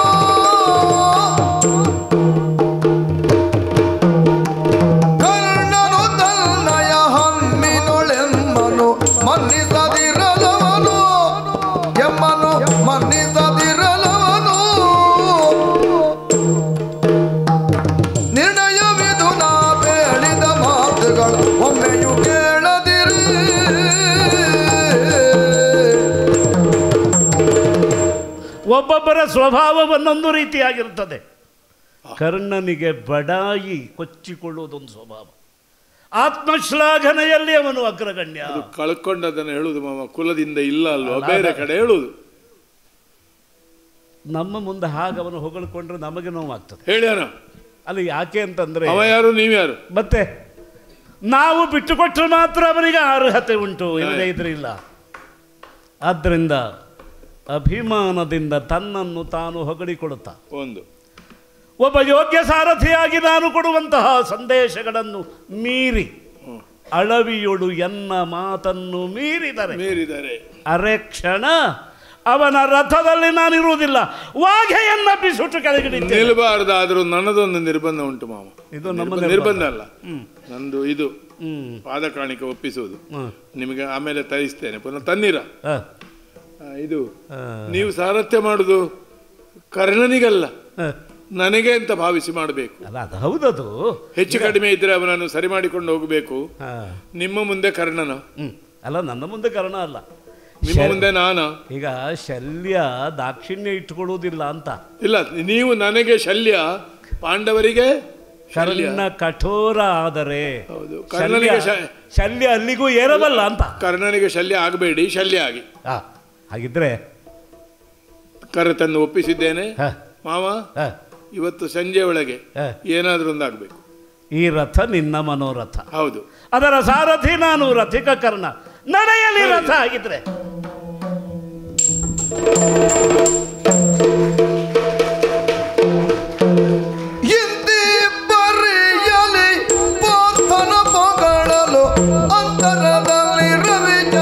ಕರ್ಣನು ತನ್ನಯ ಹಮ್ಮಿನೊಳೆಮ್ಮನು ಮನ್ನಿಸದಿರಲವನು ಎಮ್ಮನು ಮನ್ನಿಸದಿರಲವನು ನಿರ್ಣಯವಿದು ನಾ ಬೇಡಿದ ಮಾತುಗಳು ಒಮ್ಮೆಯೂ ಕೇಳದಿರಿ ಒಬ್ಬೊಬ್ಬರ ಸ್ವಭಾವ ಒಂದೊಂದು ರೀತಿಯಾಗಿರುತ್ತದೆ ಕರ್ಣನಿಗೆ ಬಡಾಯಿ ಕೊಚ್ಚಿಕೊಳ್ಳುವುದೊಂದು ಸ್ವಭಾವ ಆತ್ಮಶ್ಲಾಘನೆಯಲ್ಲಿ ಅವನು ಅಗ್ರಗಣ್ಯ ಅದು ಕಳ್ಕೊಂಡದನ್ನು ಹೇಳುದು ಮಾಮ ಕುಲದಿಂದ ಇಲ್ಲ ಅಲ್ವಾ ಬೇರೆ ಕಡೆ ಹೇಳುದು ನಮ್ಮ ಮುಂದೆ ಹಾಗೆ ಅವನು ಹೊಗಳಿಕೊಂಡ್ರೆ ನಮಗೆ ನೋವಾಗ್ತದೆ ಹೇಳ್ಯಾನ ಅಲ್ಲಿ ಯಾಕೆ ಅಂತಂದ್ರೆ ಅವ ಯಾರು ನೀವ್ಯಾರು ಮತ್ತೆ ನಾವು ಬಿಟ್ಟುಕೊಟ್ಟರೆ ಮಾತ್ರ ಅವನಿಗೆ ಅರ್ಹತೆ ಉಂಟು ಇಲ್ಲದೇ ಇದ್ರೆ ಇಲ್ಲ ಆದ್ದರಿಂದ ಅಭಿಮಾನದಿಂದ ತನ್ನನ್ನು ತಾನು ಹೊಗಳಿಕೊಳ್ಳುತ್ತಾ ಒಂದು ಒಬ್ಬ ಯೋಗ್ಯ ಸಾರಥಿಯಾಗಿ ನಾನು ಕೊಡುವಂತಹ ಸಂದೇಶಗಳನ್ನು ಮೀರಿ ಅಳವಿಯೊಳು ಎನ್ನ ಮಾತನ್ನು ಮೀರಿದರೆ ಮೀರಿದ್ದಾರೆ ಅರೆ ಕ್ಷಣ ಅವನ ರಥದಲ್ಲಿ ನಾನಿರುವುದಿಲ್ಲ ವಾಘೆಯನ್ನ ಬಿಸುಟು ಕೆಳಗಿಡಿದ್ದೇನೆ ನಿಲ್ಬಾರ್ದಾದ್ರೂ ನನ್ನದೊಂದು ನಿರ್ಬಂಧ ಉಂಟು ಮಾಮ ಇದು ನಮ್ಮ ನಿರ್ಬಂಧ- ನಿರ್ಬಂಧ ಅಲ್ಲ ಹ್ಮ್. ನಂದು ಇದು ಹ್ಮ್ ಪಾದ ಕಾಣಿಕೆ ಒಪ್ಪಿಸುವುದು ಹ್ಮ್. ನಿಮಗೆ ಆಮೇಲೆ ತರಿಸ್ತೇನೆ ಪುನಃ ತನ್ನಿರ ಆ, ಆ, ಇದು ಆ, ನೀವು ಸಾರಥ್ಯ ಮಾಡುದು ಕರ್ಣನಿಗಲ್ಲ ಆ. ನನಗೆ ಅಂತ ಭಾವಿಸಿ ಮಾಡಬೇಕು ಅಲ್ಲ ಅದು ಹೌದದು ಹೆಚ್ಚು ಕಡಿಮೆ ಇದ್ರೆ ಅವನನ್ನು ಸರಿ ಮಾಡಿಕೊಂಡು ಹೋಗಬೇಕು ಆ, ನಿಮ್ಮ ಮುಂದೆ ಕರ್ಣನ ಹ್ಮ್ ಅಲ್ಲ ನನ್ನ ಮುಂದೆ ಕಾರಣ ಅಲ್ಲ ನಿಮ್ಮ ಶಲ್- ಮುಂದೆ ನಾನು ಈಗ ಶಲ್ಯ ದಾಕ್ಷಿಣ್ಯ ಇಟ್ಕೊಳ್ಳುವುದಿಲ್ಲ ಅಂತ ಇಲ್ಲ ನೀವು ನನಗೆ ಶಲ್ಯ ಪಾಂಡವರಿಗೆ ಶಲ್ಯ ಕರ್ಣ ಕಠೋರ ಆದರೆ ಹೌದು. ಶಲ್ಯ ಕರ್ಣನಿಗೆ ಶ- ಶಲ್ಯ ಅಲ್ಲಿಗೂ ಏರಬಲ್ಲ ಅಂತ ಕರ್ಣನಿಗೆ ಶಲ್ಯ ಆಗಬೇಡಿ ಶಲ್ಯ ಆಗಿ ಆ, ಹಾಗಿದ್ರೆ ಕರೆ ತಂದು ಒಪ್ಪಿಸಿದ್ದೇನೆ ಹ, ಮಾವ ಹ, ಇವತ್ತು ಸಂಜೆ ಒಳಗೆ ಹ. ಏನಾದ್ರೂ ಒಂದಾಗಬೇಕು ಈ ರಥ ನಿನ್ನ ಮನೋರಥ ಹೌದು ಅದರ ಸಾರಥಿ ನಾನು ರಥಿಕ ಕರ್ಣ ನಡೆಯಲಿ ರಥ ಆಗಿದ್ರೆ ಇಂದಿ ಬರೆಯಲಿ ಪಾರ್ಥನ ಪೊಗಳಲು ಅಂತರದಲ್ಲಿ ರವಿಜ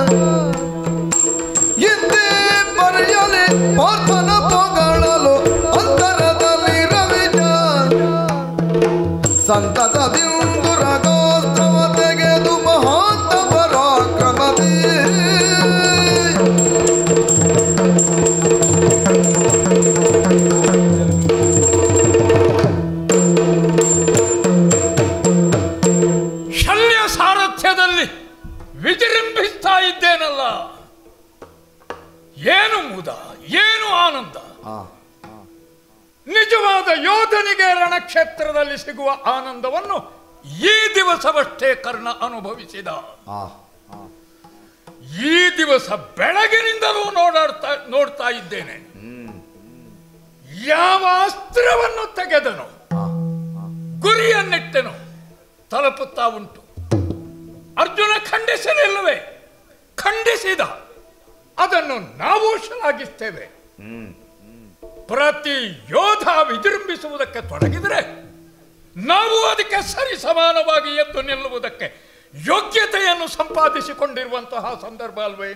ಇಂದಿ ಬರೆಯಲಿ ಪಾರ್ಥನ ಪೊಗಳಲು ಅಂತರದಲ್ಲಿ ರವಿಜ ಸಂತತ ಬಿಂದುರ ಗೋಸ್ತವ ತೆಗೆದು ಮಹಾಂತ ಪರಾಕ್ರಮದಿ ಶಲ್ಯ ಸಾರಥ್ಯದಲ್ಲಿ ವಿಜೃಂಭಿಸ್ತಾ ಇದ್ದೇನಲ್ಲ ಏನು ಮುದ ಏನು ಆನಂದ ನಿಜವಾದ ಯೋಧನಿಗೆ ರಣಕ್ಷೇತ್ರದಲ್ಲಿ ಸಿಗುವ ಆನಂದವನ್ನು ಈ ದಿವಸವಷ್ಟೇ ಕರ್ಣ ಅನುಭವಿಸಿದ ಈ ದಿವಸ ಬೆಳಗಿನಿಂದಲೂ ನೋಡಾಡ್ತಾ ನೋಡ್ತಾ ಇದ್ದೇನೆ ಯಾವ ಅಸ್ತ್ರವನ್ನು ತೆಗೆದನು ಗುರಿಯನ್ನಿಟ್ಟನು ತಲುಪುತ್ತಾ ಉಂಟು ಅರ್ಜುನ ಖಂಡಿಸಲಿಲ್ಲವೇ ಖಂಡಿಸಿದ ಅದನ್ನು ನಾವು ಶ್ಲಾಘಿಸ್ತೇವೆ ಪ್ರತಿ ಯೋಧ ವಿಜೃಂಭಿಸುವುದಕ್ಕೆ ತೊಡಗಿದರೆ ನಾವು ಅದಕ್ಕೆ ಸರಿ ಸಮಾನವಾಗಿ ಎದ್ದು ನಿಲ್ಲುವುದಕ್ಕೆ ಯೋಗ್ಯತೆಯನ್ನು ಸಂಪಾದಿಸಿಕೊಂಡಿರುವಂತಹ ಸಂದರ್ಭ ಅಲ್ವೇ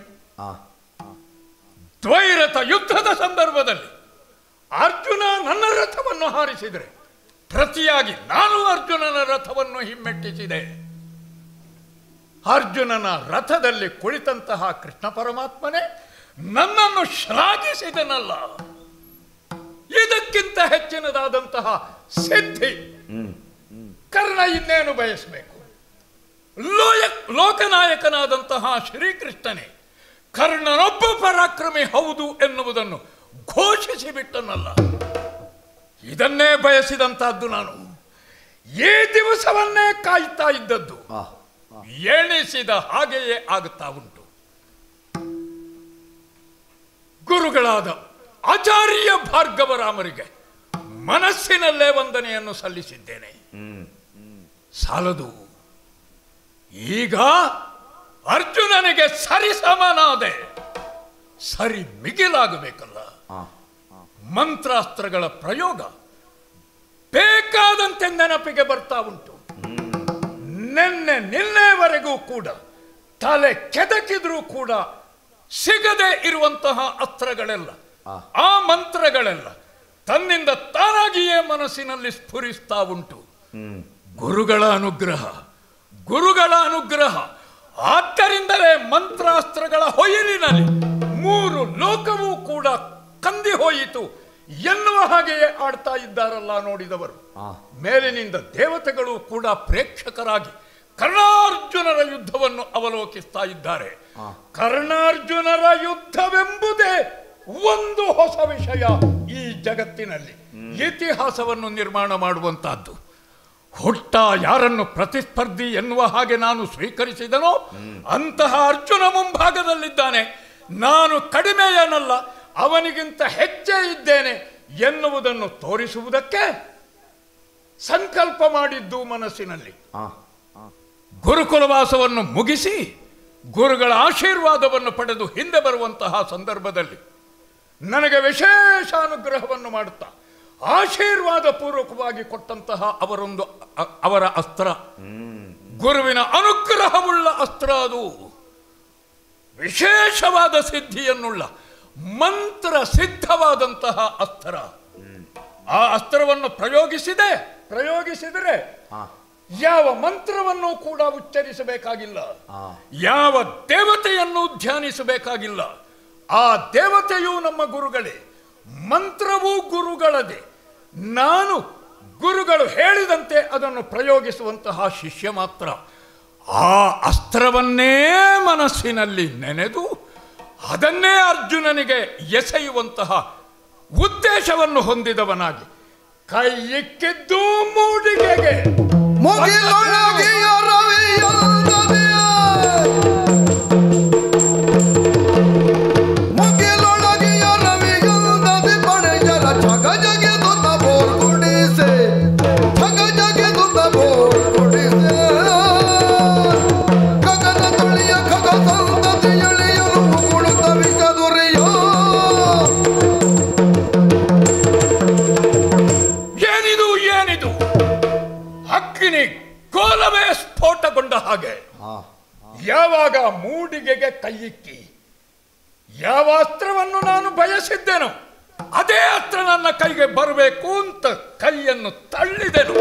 ದ್ವೈರಥ ಯುದ್ಧದ ಸಂದರ್ಭದಲ್ಲಿ ಅರ್ಜುನ ನನ್ನ ರಥವನ್ನು ಹಾರಿಸಿದರೆ ಪ್ರತಿಯಾಗಿ ನಾನು ಅರ್ಜುನನ ರಥವನ್ನು ಹಿಮ್ಮೆಟ್ಟಿಸಿದೆ ಅರ್ಜುನನ ರಥದಲ್ಲಿ ಕುಳಿತಂತಹ ಕೃಷ್ಣ ಪರಮಾತ್ಮನೇ ನನ್ನನ್ನು ಶ್ಲಾಘಿಸಿದನಲ್ಲ ಇದಕ್ಕಿಂತ ಹೆಚ್ಚಿನದಾದಂತಹ ಸಿದ್ಧಿ ಕರ್ಣ ಇನ್ನೇನು ಬಯಸಬೇಕು ಲೋಯ ಲೋಕನಾಯಕನಾದಂತಹ ಶ್ರೀಕೃಷ್ಣನೇ ಕರ್ಣನೊಬ್ಬ ಪರಾಕ್ರಮಿ ಹೌದು ಎನ್ನುವುದನ್ನು ಘೋಷಿಸಿ ಬಿಟ್ಟನಲ್ಲ ಇದನ್ನೇ ಬಯಸಿದಂತಹದ್ದು ನಾನು ಈ ದಿವಸವನ್ನೇ ಕಾಯ್ತಾ ಇದ್ದದ್ದು ಎಣಿಸಿದ ಹಾಗೆಯೇ ಆಗುತ್ತಾ ಉಂಟು ಗುರುಗಳಾದ ಆಚಾರ್ಯ ಭಾರ್ಗವರಾಮರಿಗೆ ಮನಸ್ಸಿನಲ್ಲೇ ವಂದನೆಯನ್ನು ಸಲ್ಲಿಸಿದ್ದೇನೆ ಸಾಲದು ಈಗ ಅರ್ಜುನನಿಗೆ ಸರಿ ಸಮಾನಾದೆ ಸರಿ ಮಿಗಿಲಾಗಬೇಕಲ್ಲ ಮಂತ್ರಾಸ್ತ್ರಗಳ ಪ್ರಯೋಗ ಬೇಕಾದಂತೆ ನೆನಪಿಗೆ ಬರ್ತಾ ಉಂಟು ನಿನ್ನೆ ನಿನ್ನೆವರೆಗೂ ಕೂಡ ತಲೆ ಕೆದಕಿದ್ರೂ ಕೂಡ ಸಿಗದೆ ಇರುವಂತಹ ಅಸ್ತ್ರಗಳೆಲ್ಲ ಆ ಮಂತ್ರಗಳೆಲ್ಲ ತನ್ನಿಂದ ತಾನಾಗಿಯೇ ಮನಸ್ಸಿನಲ್ಲಿ ಸ್ಫುರಿಸ್ತಾ ಉಂಟು ಗುರುಗಳ ಅನುಗ್ರಹ ಗುರುಗಳ ಅನುಗ್ರಹ ಆದ್ದರಿಂದಲೇ ಮಂತ್ರಾಸ್ತ್ರಗಳ ಹೊಯ್ಯಲಿನಲ್ಲಿ ಮೂರು ಲೋಕವೂ ಕೂಡ ಕಂದಿ ಹೋಯಿತು ಎನ್ನುವ ಹಾಗೆಯೇ ಆಡ್ತಾ ಇದ್ದಾರಲ್ಲ ನೋಡಿದವರು ಮೇಲಿನಿಂದ ದೇವತೆಗಳು ಕೂಡ ಪ್ರೇಕ್ಷಕರಾಗಿ ಕರ್ಣಾರ್ಜುನರ ಯುದ್ಧವನ್ನು ಅವಲೋಕಿಸ್ತಾ ಇದ್ದಾರೆ ಕರ್ಣಾರ್ಜುನರ ಯುದ್ಧವೆಂಬುದೇ ಒಂದು ಹೊಸ ವಿಷಯ ಈ ಜಗತ್ತಿನಲ್ಲಿ ಇತಿಹಾಸವನ್ನು ನಿರ್ಮಾಣ ಮಾಡುವಂತಹದ್ದು ಹುಟ್ಟ ಯಾರನ್ನು ಪ್ರತಿಸ್ಪರ್ಧಿ ಎನ್ನುವ ಹಾಗೆ ನಾನು ಸ್ವೀಕರಿಸಿದನೋ ಅಂತಹ ಅರ್ಜುನ ಮುಂಭಾಗದಲ್ಲಿದ್ದಾನೆ ನಾನು ಕಡಿಮೆಯೇನಲ್ಲ ಅವನಿಗಿಂತ ಹೆಚ್ಚೇ ಇದ್ದೇನೆ ಎನ್ನುವುದನ್ನು ತೋರಿಸುವುದಕ್ಕೆ ಸಂಕಲ್ಪ ಮಾಡಿದ್ದು ಮನಸ್ಸಿನಲ್ಲಿ ಗುರುಕುಲವಾಸವನ್ನು ಮುಗಿಸಿ ಗುರುಗಳ ಆಶೀರ್ವಾದವನ್ನು ಪಡೆದು ಹಿಂದೆ ಬರುವಂತಹ ಸಂದರ್ಭದಲ್ಲಿ ನನಗೆ ವಿಶೇಷ ಅನುಗ್ರಹವನ್ನು ಮಾಡುತ್ತಾ ಆಶೀರ್ವಾದ ಪೂರ್ವಕವಾಗಿ ಕೊಟ್ಟಂತಹ ಅವರೊಂದು ಅ- ಅವರ ಅಸ್ತ್ರ ಗುರುವಿನ ಅನುಗ್ರಹವುಳ್ಳ ಅಸ್ತ್ರ ಅದು ವಿಶೇಷವಾದ ಸಿದ್ಧಿಯನ್ನುಳ್ಳ ಮಂತ್ರ ಸಿದ್ಧವಾದಂತಹ ಅಸ್ತ್ರ ಆ ಅಸ್ತ್ರವನ್ನು ಪ್ರಯೋಗಿಸಿದೆ ಪ್ರಯೋಗಿಸಿದರೆ ಯಾವ ಮಂತ್ರವನ್ನು ಕೂಡ ಉಚ್ಚರಿಸಬೇಕಾಗಿಲ್ಲ ಯಾವ ದೇವತೆಯನ್ನು ಧ್ಯಾನಿಸಬೇಕಾಗಿಲ್ಲ ಆ ದೇವತೆಯು ನಮ್ಮ ಗುರುಗಳೇ ಮಂತ್ರವೂ ಗುರುಗಳದೇ ನಾನು ಗುರುಗಳು ಹೇಳಿದಂತೆ ಅದನ್ನು ಪ್ರಯೋಗಿಸುವಂತಹ ಶಿಷ್ಯ ಮಾತ್ರ ಆ ಅಸ್ತ್ರವನ್ನೇ ಮನಸ್ಸಿನಲ್ಲಿ ನೆನೆದು ಅದನ್ನೇ ಅರ್ಜುನನಿಗೆ ಎಸೆಯುವಂತಹ ಉದ್ದೇಶವನ್ನು ಹೊಂದಿದವನಾಗಿ ಕೈ ಇಕ್ಕಿದ್ದು ಮೂಡಿಗೆಗೆ ಮುಗಿಲೊಳಗಿಯ ರವಿಯೊಂದನೆಯ ಮುಗಿಲೊಳಗಿಯ ರವಿಯೊಂದದೆ ಪಡೆಯರ ಜಗ ಜಗೆದುತ್ತ ಬೋರ್ ಕುಡಿಸೆ ಜಗ ಜಗೆದುತ್ತ ಬೋರ್ ಕುಡಿಸೆ ಗಗನ ತಳಿಯ ಖಗ ಸಂತತಿ ಎಳೆಯಲು ಮುಗುಳುತ್ತ ವಿಷದುರಿಯೋ ಏನಿದು ಏನಿದು ಅಗ್ನಿ ಕೋಲವೇ ಸ್ಫೋಟಗೊಂಡ ಹಾಗೆ ಯಾವಾಗ ಮೂಡಿಗೆಗೆ ಕೈಯಿಕ್ಕಿ ಯಾವ ಅಸ್ತ್ರವನ್ನು ನಾನು ಬಯಸಿದ್ದೆನೋ ಅದೇ ಅಸ್ತ್ರ ನನ್ನ ಕೈಗೆ ಬರಬೇಕು ಅಂತ ಕೈಯನ್ನು ತಳ್ಳಿದೆನು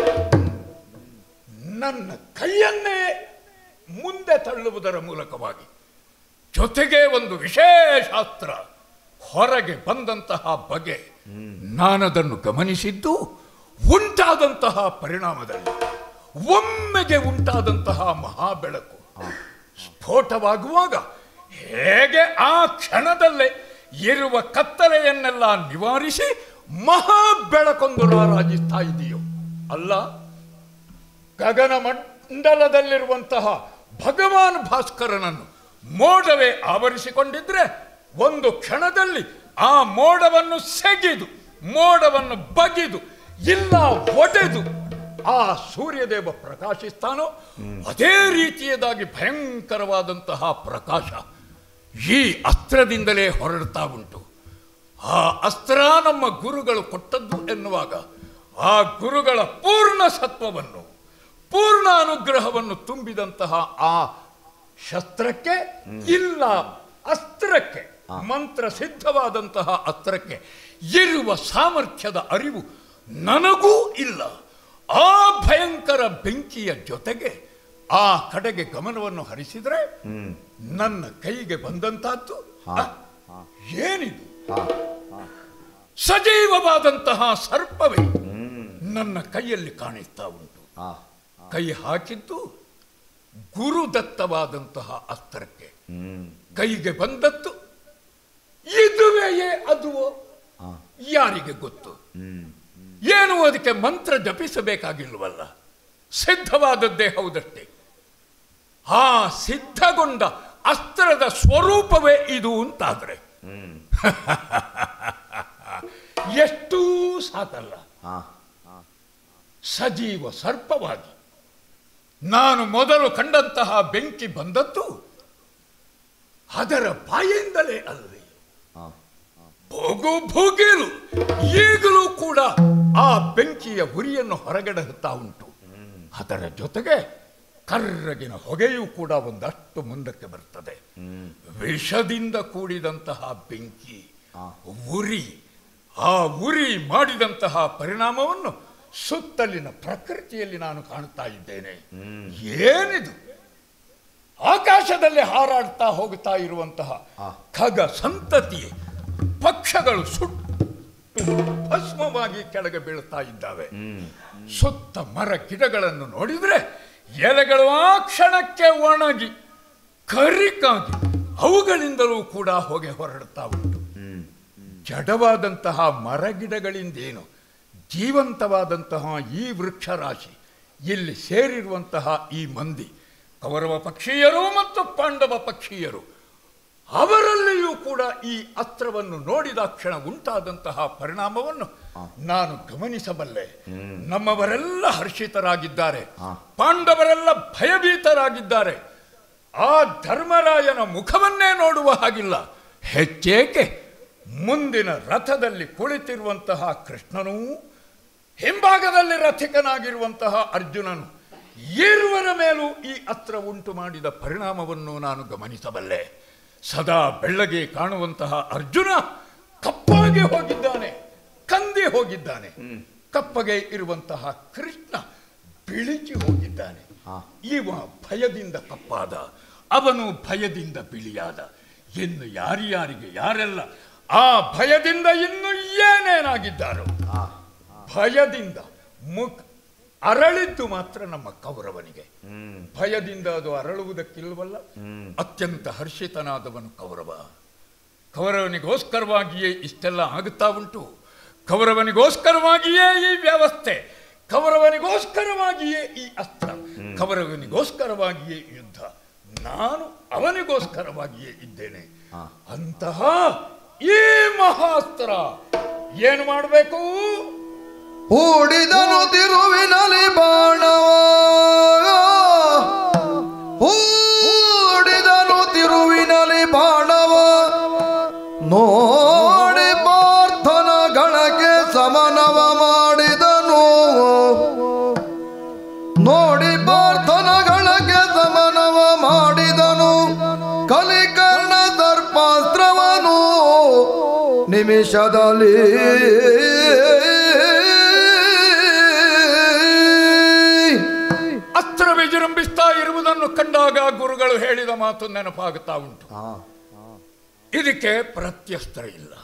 ನನ್ನ ಕೈಯನ್ನೇ ಮುಂದೆ ತಳ್ಳುವುದರ ಮೂಲಕವಾಗಿ ಜೊತೆಗೆ ಒಂದು ವಿಶೇಷ ಅಸ್ತ್ರ ಹೊರಗೆ ಬಂದಂತಹ ಬಗೆ ನಾನದನ್ನು ಗಮನಿಸಿದ್ದು ಉಂಟಾದಂತಹ ಪರಿಣಾಮದಲ್ಲಿ ಒಮ್ಮೆಗೆ ಉಂಟಾದಂತಹ ಮಹಾಬೆಳಕು ಸ್ಫೋಟವಾಗುವಾಗ ಹೇಗೆ ಆ ಕ್ಷಣದಲ್ಲೇ ಇರುವ ಕತ್ತಲೆಯನ್ನೆಲ್ಲ ನಿವಾರಿಸಿ ಮಹಾ ಬೆಳಕೊಂದು ರಾರಾಜಿಸ್ತಾ ಇದೆಯೋ ಅಲ್ಲ ಗಗನ ಮಂಡಲದಲ್ಲಿರುವಂತಹ ಭಗವಾನ್ ಭಾಸ್ಕರನನ್ನು ಮೋಡವೇ ಆವರಿಸಿಕೊಂಡಿದ್ರೆ ಒಂದು ಕ್ಷಣದಲ್ಲಿ ಆ ಮೋಡವನ್ನು ಸೆಗೆದು ಮೋಡವನ್ನು ಬಗೆದು ಇಲ್ಲ ಒಡೆದು ಆ ಸೂರ್ಯದೇವ ಪ್ರಕಾಶಿಸ್ತಾನೋ ಅದೇ ರೀತಿಯದಾಗಿ ಭಯಂಕರವಾದಂತಹ ಪ್ರಕಾಶ ಈ ಅಸ್ತ್ರದಿಂದಲೇ ಹೊರಡ್ತಾ ಉಂಟು ಆ ಅಸ್ತ್ರ ನಮ್ಮ ಗುರುಗಳು ಕೊಟ್ಟದ್ದು ಎನ್ನುವಾಗ ಆ ಗುರುಗಳ ಪೂರ್ಣ ಸತ್ವವನ್ನು ಪೂರ್ಣ ಅನುಗ್ರಹವನ್ನು ತುಂಬಿದಂತಹ ಆ ಶಸ್ತ್ರಕ್ಕೆ ಇಲ್ಲ ಅಸ್ತ್ರಕ್ಕೆ ಮಂತ್ರ ಸಿದ್ಧವಾದಂತಹ ಅಸ್ತ್ರಕ್ಕೆ ಇರುವ ಸಾಮರ್ಥ್ಯದ ಅರಿವು ನನಗೂ ಇಲ್ಲ ಆ ಭಯಂಕರ ಬೆಂಕಿಯ ಜೊತೆಗೆ ಆ ಕಡೆಗೆ ಗಮನವನ್ನು ಹರಿಸಿದ್ರೆ ನನ್ನ ಕೈಗೆ ಬಂದಂತಹದ್ದು ಆ, ಏನಿದು ಸಜೀವವಾದಂತಹ ಸರ್ಪವೇ ನನ್ನ ಕೈಯಲ್ಲಿ ಕಾಣಿಸ್ತಾ ಉಂಟು ಕೈ ಹಾಕಿದ್ದು ಗುರುದತ್ತವಾದಂತಹ ಅಸ್ತ್ರಕ್ಕೆ ಕೈಗೆ ಬಂದದ್ದು ಇದುವೆಯೇ ಅದುವೋ ಯಾರಿಗೆ ಗೊತ್ತು ಏನು ಅದಕ್ಕೆ ಮಂತ್ರ ಜಪಿಸಬೇಕಾಗಿಲ್ವಲ್ಲ ಸಿದ್ಧವಾದದ್ದೇ ಹೌದಷ್ಟೇ ಆ ಸಿದ್ಧಗೊಂಡ ಅಸ್ತ್ರದ ಸ್ವರೂಪವೇ ಇದು ಅಂತಾದ್ರೆ ಎಷ್ಟೂ ಸಾಕಲ್ಲ ಸಜೀವ ಸರ್ಪವಾಗಿ ನಾನು ಮೊದಲು ಕಂಡಂತಹ ಬೆಂಕಿ ಬಂದದ್ದು ಅದರ ಬಾಯಿಂದಲೇ ಅಲ್ಲದೆ ಭೋಗು ಭೋಗಿರು ಈಗಲೂ ಕೂಡ ಆ ಬೆಂಕಿಯ ಉರಿಯನ್ನು ಹೊರಗಡೆಹುತ್ತಾ ಉಂಟು ಅದರ ಜೊತೆಗೆ ಕರ್ರಗಿನ ಹೊಗೆಯೂ ಕೂಡ ಒಂದಷ್ಟು ಮುಂದಕ್ಕೆ ಬರ್ತದೆ ವಿಷದಿಂದ ಕೂಡಿದಂತಹ ಬೆಂಕಿ ಉರಿ ಆ ಉರಿ ಮಾಡಿದಂತಹ ಪರಿಣಾಮವನ್ನು ಸುತ್ತಲಿನ ಪ್ರಕೃತಿಯಲ್ಲಿ ನಾನು ಕಾಣ್ತಾ ಇದ್ದೇನೆ ಏನಿದು ಆಕಾಶದಲ್ಲಿ ಹಾರಾಡ್ತಾ ಹೋಗ್ತಾ ಇರುವಂತಹ ಖಗ ಸಂತತಿ ಪಕ್ಷಗಳು ಸುಟ್ಟು ಭಸ್ಮವಾಗಿ ಕೆಳಗೆ ಬೀಳ್ತಾ ಇದ್ದಾವೆ ಸುತ್ತ ಮರ ಗಿಡಗಳನ್ನು ನೋಡಿದ್ರೆ ಎಲೆಗಳು ಆ ಕ್ಷಣಕ್ಕೆ ಒಣಗಿ ಕರಿಕಾಗಿ ಅವುಗಳಿಂದಲೂ ಕೂಡ ಹೊಗೆ ಹೊರಡ್ತಾ ಉಂಟು ಜಡವಾದಂತಹ ಮರಗಿಡಗಳಿಂದೇನು ಜೀವಂತವಾದಂತಹ ಈ ವೃಕ್ಷರಾಶಿ ಇಲ್ಲಿ ಸೇರಿರುವಂತಹ ಈ ಮಂದಿ ಕೌರವ ಪಕ್ಷೀಯರು ಮತ್ತು ಪಾಂಡವ ಪಕ್ಷೀಯರು ಅವರಲ್ಲಿಯೂ ಕೂಡ ಈ ಅಸ್ತ್ರವನ್ನು ನೋಡಿದ ಕ್ಷಣ ಉಂಟಾದಂತಹ ಪರಿಣಾಮವನ್ನು ನಾನು ಗಮನಿಸಬಲ್ಲೆ ನಮ್ಮವರೆಲ್ಲ ಹರ್ಷಿತರಾಗಿದ್ದಾರೆ ಪಾಂಡವರೆಲ್ಲ ಭಯಭೀತರಾಗಿದ್ದಾರೆ ಆ ಧರ್ಮರಾಯನ ಮುಖವನ್ನೇ ನೋಡುವ ಹಾಗಿಲ್ಲ ಹೆಚ್ಚೇಕೆ ಮುಂದಿನ ರಥದಲ್ಲಿ ಕುಳಿತಿರುವಂತಹ ಕೃಷ್ಣನೂ ಹಿಂಭಾಗದಲ್ಲಿ ರಥಿಕನಾಗಿರುವಂತಹ ಅರ್ಜುನನು ಇರುವರ ಮೇಲೂ ಈ ಅಸ್ತ್ರ ಉಂಟು ಮಾಡಿದ ಪರಿಣಾಮವನ್ನು ನಾನು ಗಮನಿಸಬಲ್ಲೆ ಸದಾ ಬೆಳ್ಳಗೆ ಕಾಣುವಂತಹ ಅರ್ಜುನ ಕಪ್ಪಾಗಿ ಹೋಗಿದ್ದಾನೆ ಕಂದಿ ಹೋಗಿದ್ದಾನೆ ಕಪ್ಪಗೆ ಇರುವಂತಹ ಕೃಷ್ಣ ಬಿಳಿಚಿ ಹೋಗಿದ್ದಾನೆ ಇವ ಭಯದಿಂದ ಕಪ್ಪಾದ ಅವನು ಭಯದಿಂದ ಬಿಳಿಯಾದ ಇನ್ನು ಯಾರ್ಯಾರಿಗೆ ಯಾರೆಲ್ಲ ಆ ಭಯದಿಂದ ಇನ್ನು ಏನೇನಾಗಿದ್ದಾರೋ ಭಯದಿಂದ ಮುಖ ಅರಳಿದ್ದು ಮಾತ್ರ ನಮ್ಮ ಕೌರವನಿಗೆ ಭಯದಿಂದ ಅದು ಅರಳುವುದಕ್ಕಿಲ್ವಲ್ಲ ಅತ್ಯಂತ ಹರ್ಷಿತನಾದವನು ಕೌರವ ಕೌರವನಿಗೋಸ್ಕರವಾಗಿಯೇ ಇಷ್ಟೆಲ್ಲ ಆಗುತ್ತಾ ಉಂಟು ಕೌರವನಿಗೋಸ್ಕರವಾಗಿಯೇ ಈ ವ್ಯವಸ್ಥೆ ಕೌರವನಿಗೋಸ್ಕರವಾಗಿಯೇ ಈ ಅಸ್ತ್ರ ಕೌರವನಿಗೋಸ್ಕರವಾಗಿಯೇ ಯುದ್ಧ ನಾನು ಅವನಿಗೋಸ್ಕರವಾಗಿಯೇ ಇದ್ದೇನೆ ಅಂತಹ ಈ ಮಹಾಸ್ತ್ರ ಏನು ಮಾಡಬೇಕು ಹೂಡಿದನು ತಿರುವಿನಲಿ ಬಾಣವ ಹೂಡಿದನು ತಿರುವಿನಲಿ ಬಾಣವ ನೋಡಿ ಪಾರ್ಥನ ಗಣಕ್ಕೆ ಸಮನವ ಮಾಡಿದನು ನೋಡಿ ಪಾರ್ಥನ ಗಣಕ್ಕೆ ಸಮನವ ಮಾಡಿದನು ಕಲಿಕರ್ಣ ಸರ್ಪಾಸ್ತ್ರವನು ನಿಮಿಷದಲ್ಲಿ ಅಸ್ತ್ರ ವಿಜೃಂಭಿಸ್ತಾ ಇರುವುದನ್ನು ಕಂಡಾಗ ಗುರುಗಳು ಹೇಳಿದ ಮಾತು ನೆನಪಾಗುತ್ತಾ ಉಂಟು ಇದಕ್ಕೆ ಪ್ರತ್ಯಸ್ತ್ರ ಇಲ್ಲ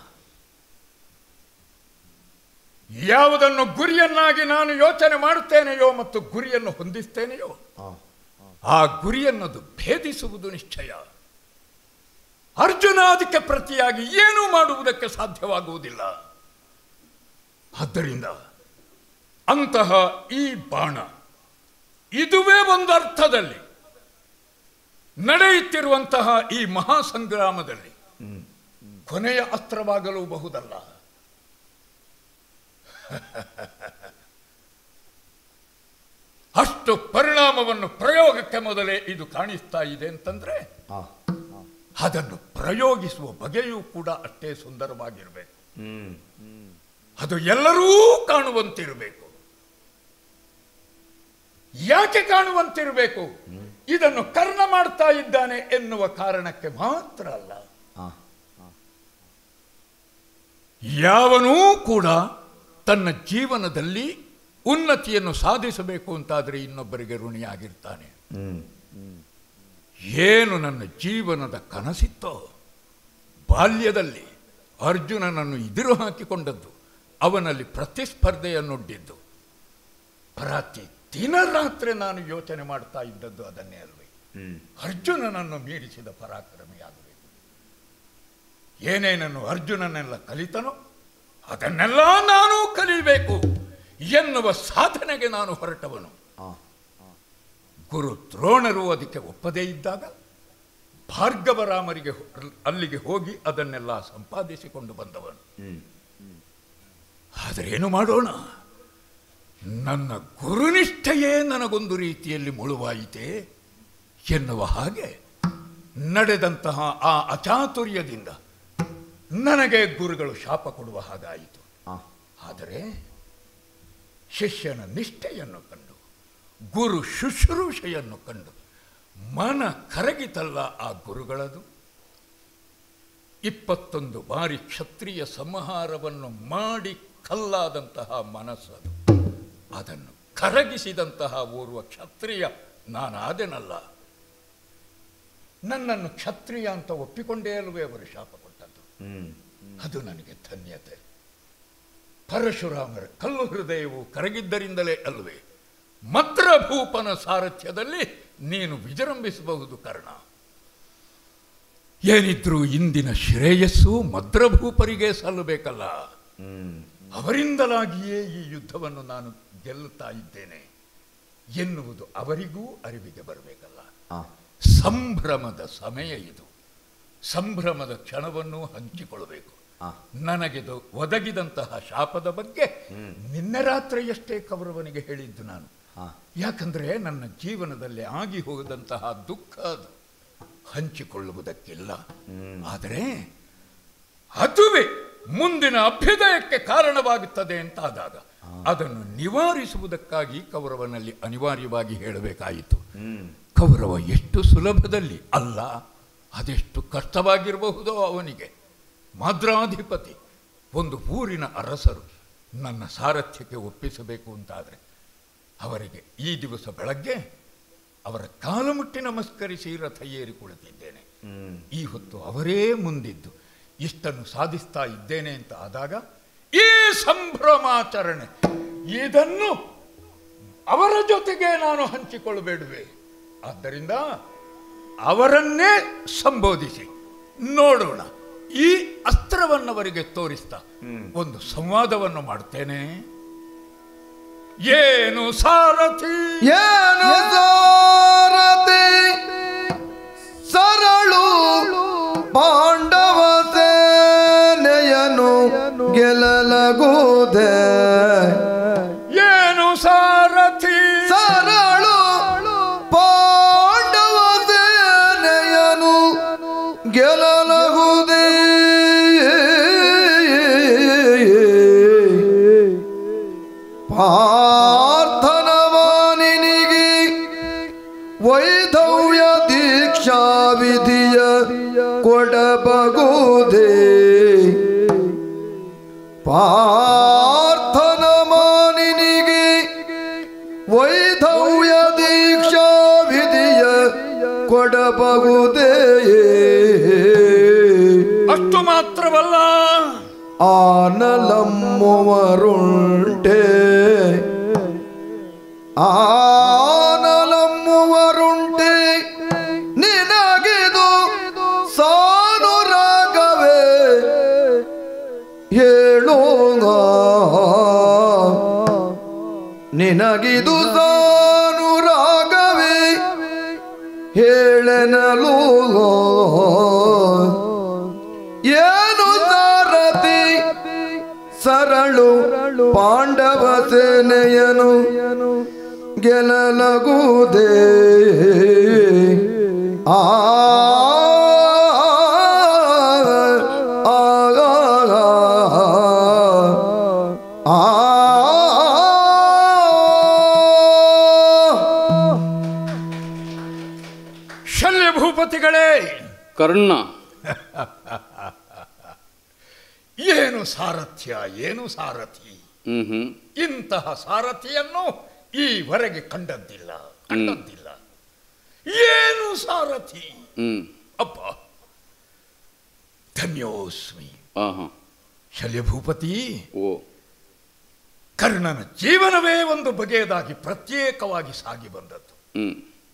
ಯಾವುದನ್ನು ಗುರಿಯನ್ನಾಗಿ ನಾನು ಯೋಚನೆ ಮಾಡುತ್ತೇನೆಯೋ ಮತ್ತು ಗುರಿಯನ್ನು ಹೊಂದಿಸ್ತೇನೆಯೋ ಆ ಗುರಿಯನ್ನದು ಭೇದಿಸುವುದು ನಿಶ್ಚಯ ಅರ್ಜುನ ಅದಕ್ಕೆ ಪ್ರತಿಯಾಗಿ ಏನೂ ಮಾಡುವುದಕ್ಕೆ ಸಾಧ್ಯವಾಗುವುದಿಲ್ಲ ಆದ್ದರಿಂದ ಅಂತಹ ಈ ಬಾಣ ಇದುವೇ ಒಂದು ಅರ್ಥದಲ್ಲಿ ನಡೆಯುತ್ತಿರುವಂತಹ ಈ ಮಹಾಸಂಗ್ರಾಮದಲ್ಲಿ ಕೊನೆಯ ಅಸ್ತ್ರವಾಗಲು ಬಹುದಲ್ಲ ಅಷ್ಟು ಪರಿಣಾಮವನ್ನು ಪ್ರಯೋಗಕ್ಕೆ ಮೊದಲೇ ಇದು ಕಾಣಿಸ್ತಾ ಇದೆ ಅಂತಂದ್ರೆ ಅದನ್ನು ಪ್ರಯೋಗಿಸುವ ಬಗೆಯೂ ಕೂಡ ಅಷ್ಟೇ ಸುಂದರವಾಗಿರಬೇಕು ಅದು ಎಲ್ಲರೂ ಕಾಣುವಂತಿರಬೇಕು ಯಾಕೆ ಕಾಣುವಂತಿರಬೇಕು ಇದನ್ನು ಕರ್ಣ ಮಾಡ್ತಾ ಇದ್ದಾನೆ ಎನ್ನುವ ಕಾರಣಕ್ಕೆ ಮಾತ್ರ ಅಲ್ಲ ಯಾವನೂ ಕೂಡ ತನ್ನ ಜೀವನದಲ್ಲಿ ಉನ್ನತಿಯನ್ನು ಸಾಧಿಸಬೇಕು ಅಂತಾದರೆ ಇನ್ನೊಬ್ಬರಿಗೆ ಋಣಿಯಾಗಿರ್ತಾನೆ ಏನು ನನ್ನ ಜೀವನದ ಕನಸಿತ್ತೋ ಬಾಲ್ಯದಲ್ಲಿ ಅರ್ಜುನನನ್ನು ಎದುರು ಹಾಕಿಕೊಂಡದ್ದು ಅವನಲ್ಲಿ ಪ್ರತಿಸ್ಪರ್ಧೆಯನ್ನೊಡ್ಡಿದ್ದು ಪ್ರತಿ ದಿನ ರಾತ್ರಿ ನಾನು ಯೋಚನೆ ಮಾಡ್ತಾ ಇದ್ದದ್ದು ಅದನ್ನೇ ಅಲ್ವೇ ಅರ್ಜುನನನ್ನು ಮೀರಿಸಿದ ಪರಾಕ್ರಮಿಯಾಗಬೇಕು ಏನೇನನ್ನು ಅರ್ಜುನನೆಲ್ಲ ಕಲಿತನೋ ಅದನ್ನೆಲ್ಲ ನಾನು ಕಲಿಬೇಕು ಎನ್ನುವ ಸಾಧನೆಗೆ ನಾನು ಹೊರಟವನು ಗುರು ದ್ರೋಣರು ಅದಕ್ಕೆ ಒಪ್ಪದೇ ಇದ್ದಾಗ ಭಾರ್ಗವರಾಮರಿಗೆ ಹೊ- ಅಲ್ಲಿಗೆ ಹೋಗಿ ಅದನ್ನೆಲ್ಲ ಸಂಪಾದಿಸಿಕೊಂಡು ಬಂದವನು ಆದರೆ ಏನು ಮಾಡೋಣ ನನ್ನ ಗುರುನಿಷ್ಠೆಯೇ ನನಗೊಂದು ರೀತಿಯಲ್ಲಿ ಮುಳುವಾಯಿತೆ ಎನ್ನುವ ಹಾಗೆ ನಡೆದಂತಹ ಆ ಅಚಾತುರ್ಯದಿಂದ ನನಗೆ ಗುರುಗಳು ಶಾಪ ಕೊಡುವ ಹಾಗಾಯಿತು ಆದರೆ ಶಿಷ್ಯನ ನಿಷ್ಠೆಯನ್ನು ಕಂಡು ಗುರು ಶುಶ್ರೂಷೆಯನ್ನು ಕಂಡು ಮನ ಕರಗಿತಲ್ಲ ಆ ಗುರುಗಳದು ಇಪ್ಪತ್ತೊಂದು ಬಾರಿ ಕ್ಷತ್ರಿಯ ಸಂಹಾರವನ್ನು ಮಾಡಿ ಕಲ್ಲಾದಂತಹ ಮನಸ್ಸದು ಅದನ್ನು ಕರಗಿಸಿದಂತಹ ಓರ್ವ ಕ್ಷತ್ರಿಯ ನಾನಾದೆನಲ್ಲ ನನ್ನನ್ನು ಕ್ಷತ್ರಿಯ ಅಂತ ಒಪ್ಪಿಕೊಂಡೇ ಅಲ್ವೇ ಅವರು ಶಾಪ ಕೊಟ್ಟದ್ದು ಅದು ನನಗೆ ಧನ್ಯತೆ ಪರಶುರಾಮರ ಕಲ್ಲು ಹೃದಯವು ಕರಗಿದ್ದರಿಂದಲೇ ಅಲ್ವೇ ಮತ್ರಭೂಪನ ಸಾರಥ್ಯದಲ್ಲಿ ನೀನು ವಿಜೃಂಭಿಸಬಹುದು ಕರ್ಣ ಏನಿದ್ರೂ ಇಂದಿನ ಶ್ರೇಯಸ್ಸು ಮದ್ರಭೂಪರಿಗೆ ಸಲ್ಲಬೇಕಲ್ಲ ಅವರಿಂದಲಾಗಿಯೇ ಈ ಯುದ್ಧವನ್ನು ನಾನು ಗೆಲ್ಲುತ್ತಾ ಇದ್ದೇನೆ ಎನ್ನುವುದು ಅವರಿಗೂ ಅರಿವಿಗೆ ಬರಬೇಕಲ್ಲ ಸಂಭ್ರಮದ ಸಮಯ ಇದು ಸಂಭ್ರಮದ ಕ್ಷಣವನ್ನು ಹಂಚಿಕೊಳ್ಳಬೇಕು ನನಗಿದು ಒದಗಿದಂತಹ ಶಾಪದ ಬಗ್ಗೆ ನಿನ್ನೆ ರಾತ್ರಿಯಷ್ಟೇ ಕೌರವನಿಗೆ ಹೇಳಿದ್ದು ನಾನು ಯಾಕಂದ್ರೆ ನನ್ನ ಜೀವನದಲ್ಲಿ ಆಗಿ ಹೋಗದಂತಹ ದುಃಖ ಅದು ಹಂಚಿಕೊಳ್ಳುವುದಕ್ಕಿಲ್ಲ ಆದರೆ ಅದುವೇ ಮುಂದಿನ ಅಭ್ಯುದಯಕ್ಕೆ ಕಾರಣವಾಗುತ್ತದೆ ಅಂತಾದಾಗ ಅದನ್ನು ನಿವಾರಿಸುವುದಕ್ಕಾಗಿ ಕೌರವನಲ್ಲಿ ಅನಿವಾರ್ಯವಾಗಿ ಹೇಳಬೇಕಾಯಿತು ಕೌರವ ಎಷ್ಟು ಸುಲಭದಲ್ಲಿ ಅಲ್ಲ ಅದೆಷ್ಟು ಕಷ್ಟವಾಗಿರಬಹುದೋ ಅವನಿಗೆ ಮಾದ್ರಾಧಿಪತಿ ಒಂದು ಊರಿನ ಅರಸರು ನನ್ನ ಸಾರಥ್ಯಕ್ಕೆ ಒಪ್ಪಿಸಬೇಕು ಅಂತಾದರೆ ಅವರಿಗೆ ಈ ದಿವಸ ಬೆಳಗ್ಗೆ ಅವರ ಕಾಲುಮುಟ್ಟಿ ನಮಸ್ಕರಿಸಿ ರಥ ಏರಿ ಕುಳಿತಿದ್ದೇನೆ ಈ ಹೊತ್ತು ಅವರೇ ಮುಂದಿದ್ದು ಇಷ್ಟನ್ನು ಸಾಧಿಸ್ತಾ ಇದ್ದೇನೆ ಅಂತ ಆದಾಗ ಈ ಸಂಭ್ರಮಾಚರಣೆ ಇದನ್ನು ಅವರ ಜೊತೆಗೆ ನಾನು ಹಂಚಿಕೊಳ್ಳಬೇಡುವೆ ಆದ್ದರಿಂದ ಅವರನ್ನೇ ಸಂಬೋಧಿಸಿ ನೋಡೋಣ ಈ ಅಸ್ತ್ರವನ್ನವರಿಗೆ ತೋರಿಸ್ತಾ ಒಂದು ಸಂವಾದವನ್ನು ಮಾಡ್ತೇನೆ ಏನು ಸಾರಥಿ ಏನು ಸಾರಥಿ ಸರಳು ಪಾಂಡವ ಸೇನೆಯನು ಗೆಲ್ಲಲಗುವುದೇ ಏನು ಸಾರಥಿ ಸರಳು ಪಾಂಡವ ಸೇನೆಯನು ಗೆಲ್ಲಲಗುವುದೇ ಪಾರ್ಥನವಾನಿನಿಗೆ ವೈಧವ್ಯ ದೀಕ್ಷಾ ವಿಧಿಯ ಕೊಡಬಗುದೇ ಪಾರ್ಥನಮಾನಿನಿಗೆ ವೈಧವ್ಯ ದೀಕ್ಷಾ ವಿಧಿಯ ಕೊಡಬಹುದೇ ಅಷ್ಟು ಮಾತ್ರವಲ್ಲ ಆನಲಮ್ಮುವರುಂಟೆ ಆನಲಮ್ಮುವರುಂಟೆ ನಿನಗಿದು ಸಾನು ರಾಗವೇ ಹೇಳೋಣ ನಿನಗಿದು ಸಾನು ರಾಗವೇ ಹೇಳನಲು ಏನು ಸಾರಥಿ ಸರಳು ಪಾಂಡವ ಸೇನೆಯನು ಗೆಲ್ಲಲಗುವುದೇ ಆ ಆ, ಆ, ಆ ಶಲ್ಯ ಭೂಪತಿಗಳೇ ಕರ್ಣ ಏನು ಸಾರಥ್ಯ ಏನು ಸಾರಥಿ ಹ್ಮ್ ಹ್ಮ್ ಇಂತಹ ಸಾರಥಿಯನ್ನು ಈವರೆಗೆ ಕಂಡದ್ದಿಲ್ಲ ಕಂಡದ್ದಿಲ್ಲ ಏನು ಸಾರಥಿ ಹ್ಮ್ ಅಪ್ಪ ಧನ್ಯೋಸ್ಮಿ ಆ ಹಾ ಶಲ್ಯಭೂಪತಿ ಓ ಕರ್ಣನ ಜೀವನವೇ ಒಂದು ಬಗೆಯದಾಗಿ ಪ್ರತ್ಯೇಕವಾಗಿ ಸಾಗಿ ಬಂದದ್ದು ಹ್ಮ್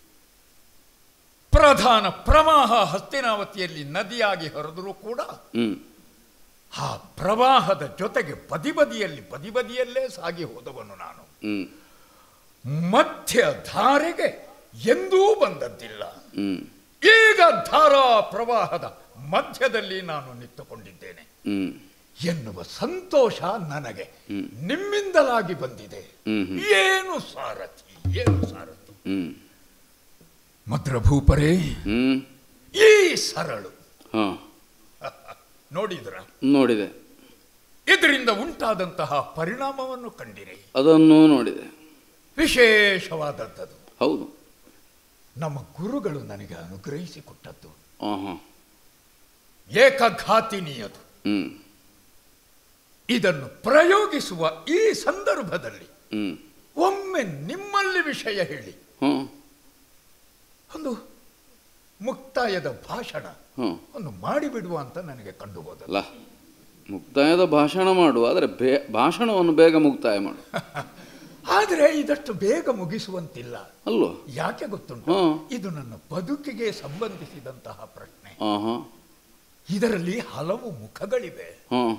ಪ್ರಧಾನ ಪ್ರವಾಹ ಹಸ್ತಿನಾವತಿಯಲ್ಲಿ ನದಿಯಾಗಿ ಹರಿದರೂ ಕೂಡ ಹ್ಮ್ ಆ ಪ್ರವಾಹದ ಜೊತೆಗೆ ಬದಿ ಬದಿಯಲ್ಲಿ ಬದಿ ಬದಿಯಲ್ಲೇ ಸಾಗಿ ಹೋದವನು ನಾನು ಹ್ಮ್ ಮಧ್ಯ ಧಾರೆಗೆ ಎಂದೂ ಬಂದದ್ದಿಲ್ಲ ಹ್ಮ್ ಈಗ ಧಾರಾ ಪ್ರವಾಹದ ಮಧ್ಯದಲ್ಲಿ ನಾನು ನಿಂತುಕೊಂಡಿದ್ದೇನೆ ಹ್ಮ್ ಎನ್ನುವ ಸಂತೋಷ ನನಗೆ ನಿಮ್ಮಿಂದಲಾಗಿ ಬಂದಿದೆ ಹ್ಮ್ ಹ್ಮ್. ಏನು ಸಾರಥಿ ಏನು ಸಾರಥಿ ಹ್ಮ್ ಮದ್ರಭೂಪರೇ ಹ್ಮ್ ಈ ಸರಳು ಹಾ ನೋಡಿದ್ರ ನೋಡಿದೆ ಇದರಿಂದ ಉಂಟಾದಂತಹ ಪರಿಣಾಮವನ್ನು ಕಂಡಿರಿ ಅದನ್ನು ನೋಡಿದೆ ವಿಶೇಷವಾದದ್ದು ಹೌದು ನಮ್ಮ ಗುರುಗಳು ನನಗೆ ಅನುಗ್ರಹಿಸಿಕೊಟ್ಟದ್ದು ಆ ಹಾ ಏಕಘಾತಿನಿಯದು ಹ್ಮ್ ಇದನ್ನು ಪ್ರಯೋಗಿಸುವ ಈ ಸಂದರ್ಭದಲ್ಲಿ ಹ್ಮ್ ಒಮ್ಮೆ ನಿಮ್ಮಲ್ಲಿ ವಿಷಯ ಹೇಳಿ ಹ್ಮ್ ಒಂದು ಮುಕ್ತಾಯದ ಭಾಷಣ ಹ್ಮ್ ಒಂದು ಮಾಡಿಬಿಡುವ ಅಂತ ನನಗೆ ಕಂಡು ಹೋದಲ್ಲ ಅಲ್ಲ ಮುಕ್ತಾಯದ ಭಾಷಣ ಮಾಡು ಆದರೆ ಬೇ ಭಾಷಣವನ್ನು ಬೇಗ ಮುಕ್ತಾಯ ಮಾಡು ಆದರೆ ಇದಷ್ಟು ಬೇಗ ಮುಗಿಸುವಂತಿಲ್ಲ ಅಲ್ವೋ ಯಾಕೆ ಗೊತ್ತುಂಟು ಹ್ಮ್. ಇದು ನನ್ನ ಬದುಕಿಗೆ ಸಂಬಂಧಿಸಿದಂತಹ ಪ್ರಶ್ನೆ ಆ ಹಾ ಇದರಲ್ಲಿ ಹಲವು ಮುಖಗಳಿವೆ ಹಾಂ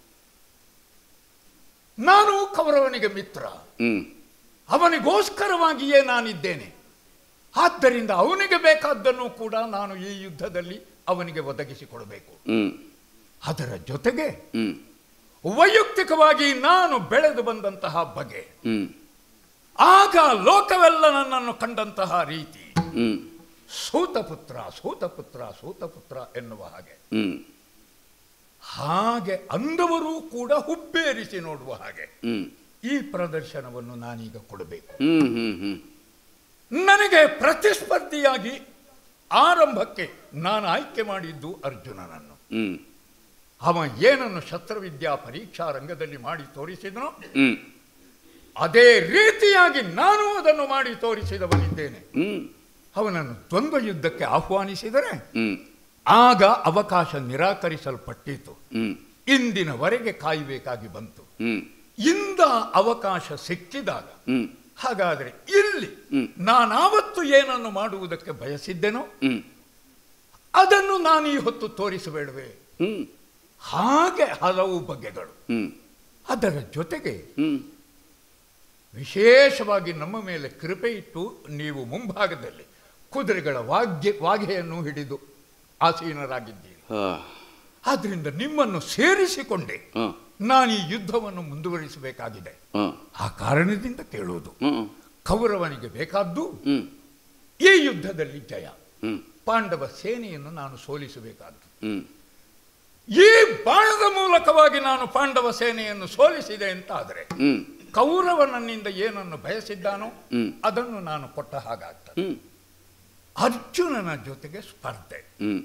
ನಾನು ಕೌರವನಿಗೆ ಮಿತ್ರ ಹ್ಮ್ ಅವನಿಗೋಸ್ಕರವಾಗಿಯೇ ನಾನಿದ್ದೇನೆ ಆದ್ದರಿಂದ ಅವನಿಗೆ ಬೇಕಾದ್ದನ್ನು ಕೂಡ ನಾನು ಈ ಯುದ್ಧದಲ್ಲಿ ಅವನಿಗೆ ಒದಗಿಸಿಕೊಡಬೇಕು ಹ್ಮ್ ಅದರ ಜೊತೆಗೆ ಹ್ಮ್ ವೈಯಕ್ತಿಕವಾಗಿ ನಾನು ಬೆಳೆದು ಬಂದಂತಹ ಬಗೆ ಹ್ಮ್ ಆಗ ಲೋಕವೆಲ್ಲ ನನ್ನನ್ನು ಕಂಡಂತಹ ರೀತಿ ಹ್ಮ್ ಸೂತಪುತ್ರ ಸೂತಪುತ್ರ ಸೂತಪುತ್ರ ಎನ್ನುವ ಹಾಗೆ ಹ್ಮ್ ಹಾಗೆ ಅಂದವರೂ ಕೂಡ ಹುಬ್ಬೇರಿಸಿ ನೋಡುವ ಹಾಗೆ ಹ್ಮ್ ಈ ಪ್ರದರ್ಶನವನ್ನು ನಾನೀಗ ಕೊಡಬೇಕು ಹ್ಮ್ ಹ್ಮ್ ಹ್ಮ್ ನನಗೆ ಪ್ರತಿಸ್ಪರ್ಧಿಯಾಗಿ ಆರಂಭಕ್ಕೆ ನಾನು ಆಯ್ಕೆ ಮಾಡಿದ್ದು ಅರ್ಜುನನನ್ನು ಹ್ಮ್ ಅವ ಏನನ್ನು ಶಸ್ತ್ರವಿದ್ಯಾ ಪರೀಕ್ಷಾ ರಂಗದಲ್ಲಿ ಮಾಡಿ ತೋರಿಸಿದನೋ ಹ್ಮ್ ಅದೇ ರೀತಿಯಾಗಿ ನಾನು ಅದನ್ನು ಮಾಡಿ ತೋರಿಸಿದವನಿದ್ದೇನೆ ಹ್ಮ್ ಅವನನ್ನು ದ್ವಂದ್ವ ಯುದ್ಧಕ್ಕೆ ಆಹ್ವಾನಿಸಿದರೆ ಹ್ಮ್ ಆಗ ಅವಕಾಶ ನಿರಾಕರಿಸಲ್ಪಟ್ಟಿತು ಹ್ಮ್ ಇಂದಿನವರೆಗೆ ಕಾಯಬೇಕಾಗಿ ಬಂತು ಹ್ಮ್ ಇಂದ ಅವಕಾಶ ಸಿಕ್ಕಿದಾಗ ಹ್ಮ್ ಹಾಗಾದರೆ ಇಲ್ಲಿ ಹ್ಮ್. ನಾನಾವತ್ತು ಏನನ್ನು ಮಾಡುವುದಕ್ಕೆ ಬಯಸಿದ್ದೆನೋ ಹ್ಮ್ ಅದನ್ನು ನಾನು ಈ ಹೊತ್ತು ತೋರಿಸಬೇಡವೆ ಹ್ಮ್ ಹಾಗೆ ಹಲವು ಬಗೆಗಳು ಹ್ಮ್ ಅದರ ಜೊತೆಗೆ ಹ್ಮ್ ವಿಶೇಷವಾಗಿ ನಮ್ಮ ಮೇಲೆ ಕೃಪೆ ಇಟ್ಟು ನೀವು ಮುಂಭಾಗದಲ್ಲಿ ಕುದುರೆಗಳ ವಾಗ್ಯ ವಾಘೆಯನ್ನು ಹಿಡಿದು ಆಸೀನರಾಗಿದ್ದೀರಿ ಹಾ ಆದ್ರಿಂದ ನಿಮ್ಮನ್ನು ಸೇರಿಸಿಕೊಂಡೆ ಹಾ ನಾನು ಈ ಯುದ್ಧವನ್ನು ಮುಂದುವರಿಸಬೇಕಾಗಿದೆ ಹಾ ಆ ಕಾರಣದಿಂದ ಕೇಳುವುದು ಹ್ಮ್ ಕೌರವನಿಗೆ ಬೇಕಾದ್ದು ಹ್ಮ್ ಈ ಯುದ್ಧದಲ್ಲಿ ಜಯ ಹ್ಮ್ ಪಾಂಡವ ಸೇನೆಯನ್ನು ನಾನು ಸೋಲಿಸಬೇಕಾದ್ದು ಹ್ಮ್ ಈ ಬಾಣದ ಮೂಲಕವಾಗಿ ನಾನು ಪಾಂಡವ ಸೇನೆಯನ್ನು ಸೋಲಿಸಿದೆ ಅಂತ ಆದರೆ ಹ್ಮ್ ಕೌರವ ನನ್ನಿಂದ ಏನನ್ನು ಬಯಸಿದ್ದಾನೋ ಹ್ಮ್. ಅದನ್ನು ನಾನು ಕೊಟ್ಟ ಹಾಗಾಗ್ತದೆ ಹ್ಮ್ ಅರ್ಜುನನ ಜೊತೆಗೆ ಸ್ಪರ್ಧೆ ಹ್ಮ್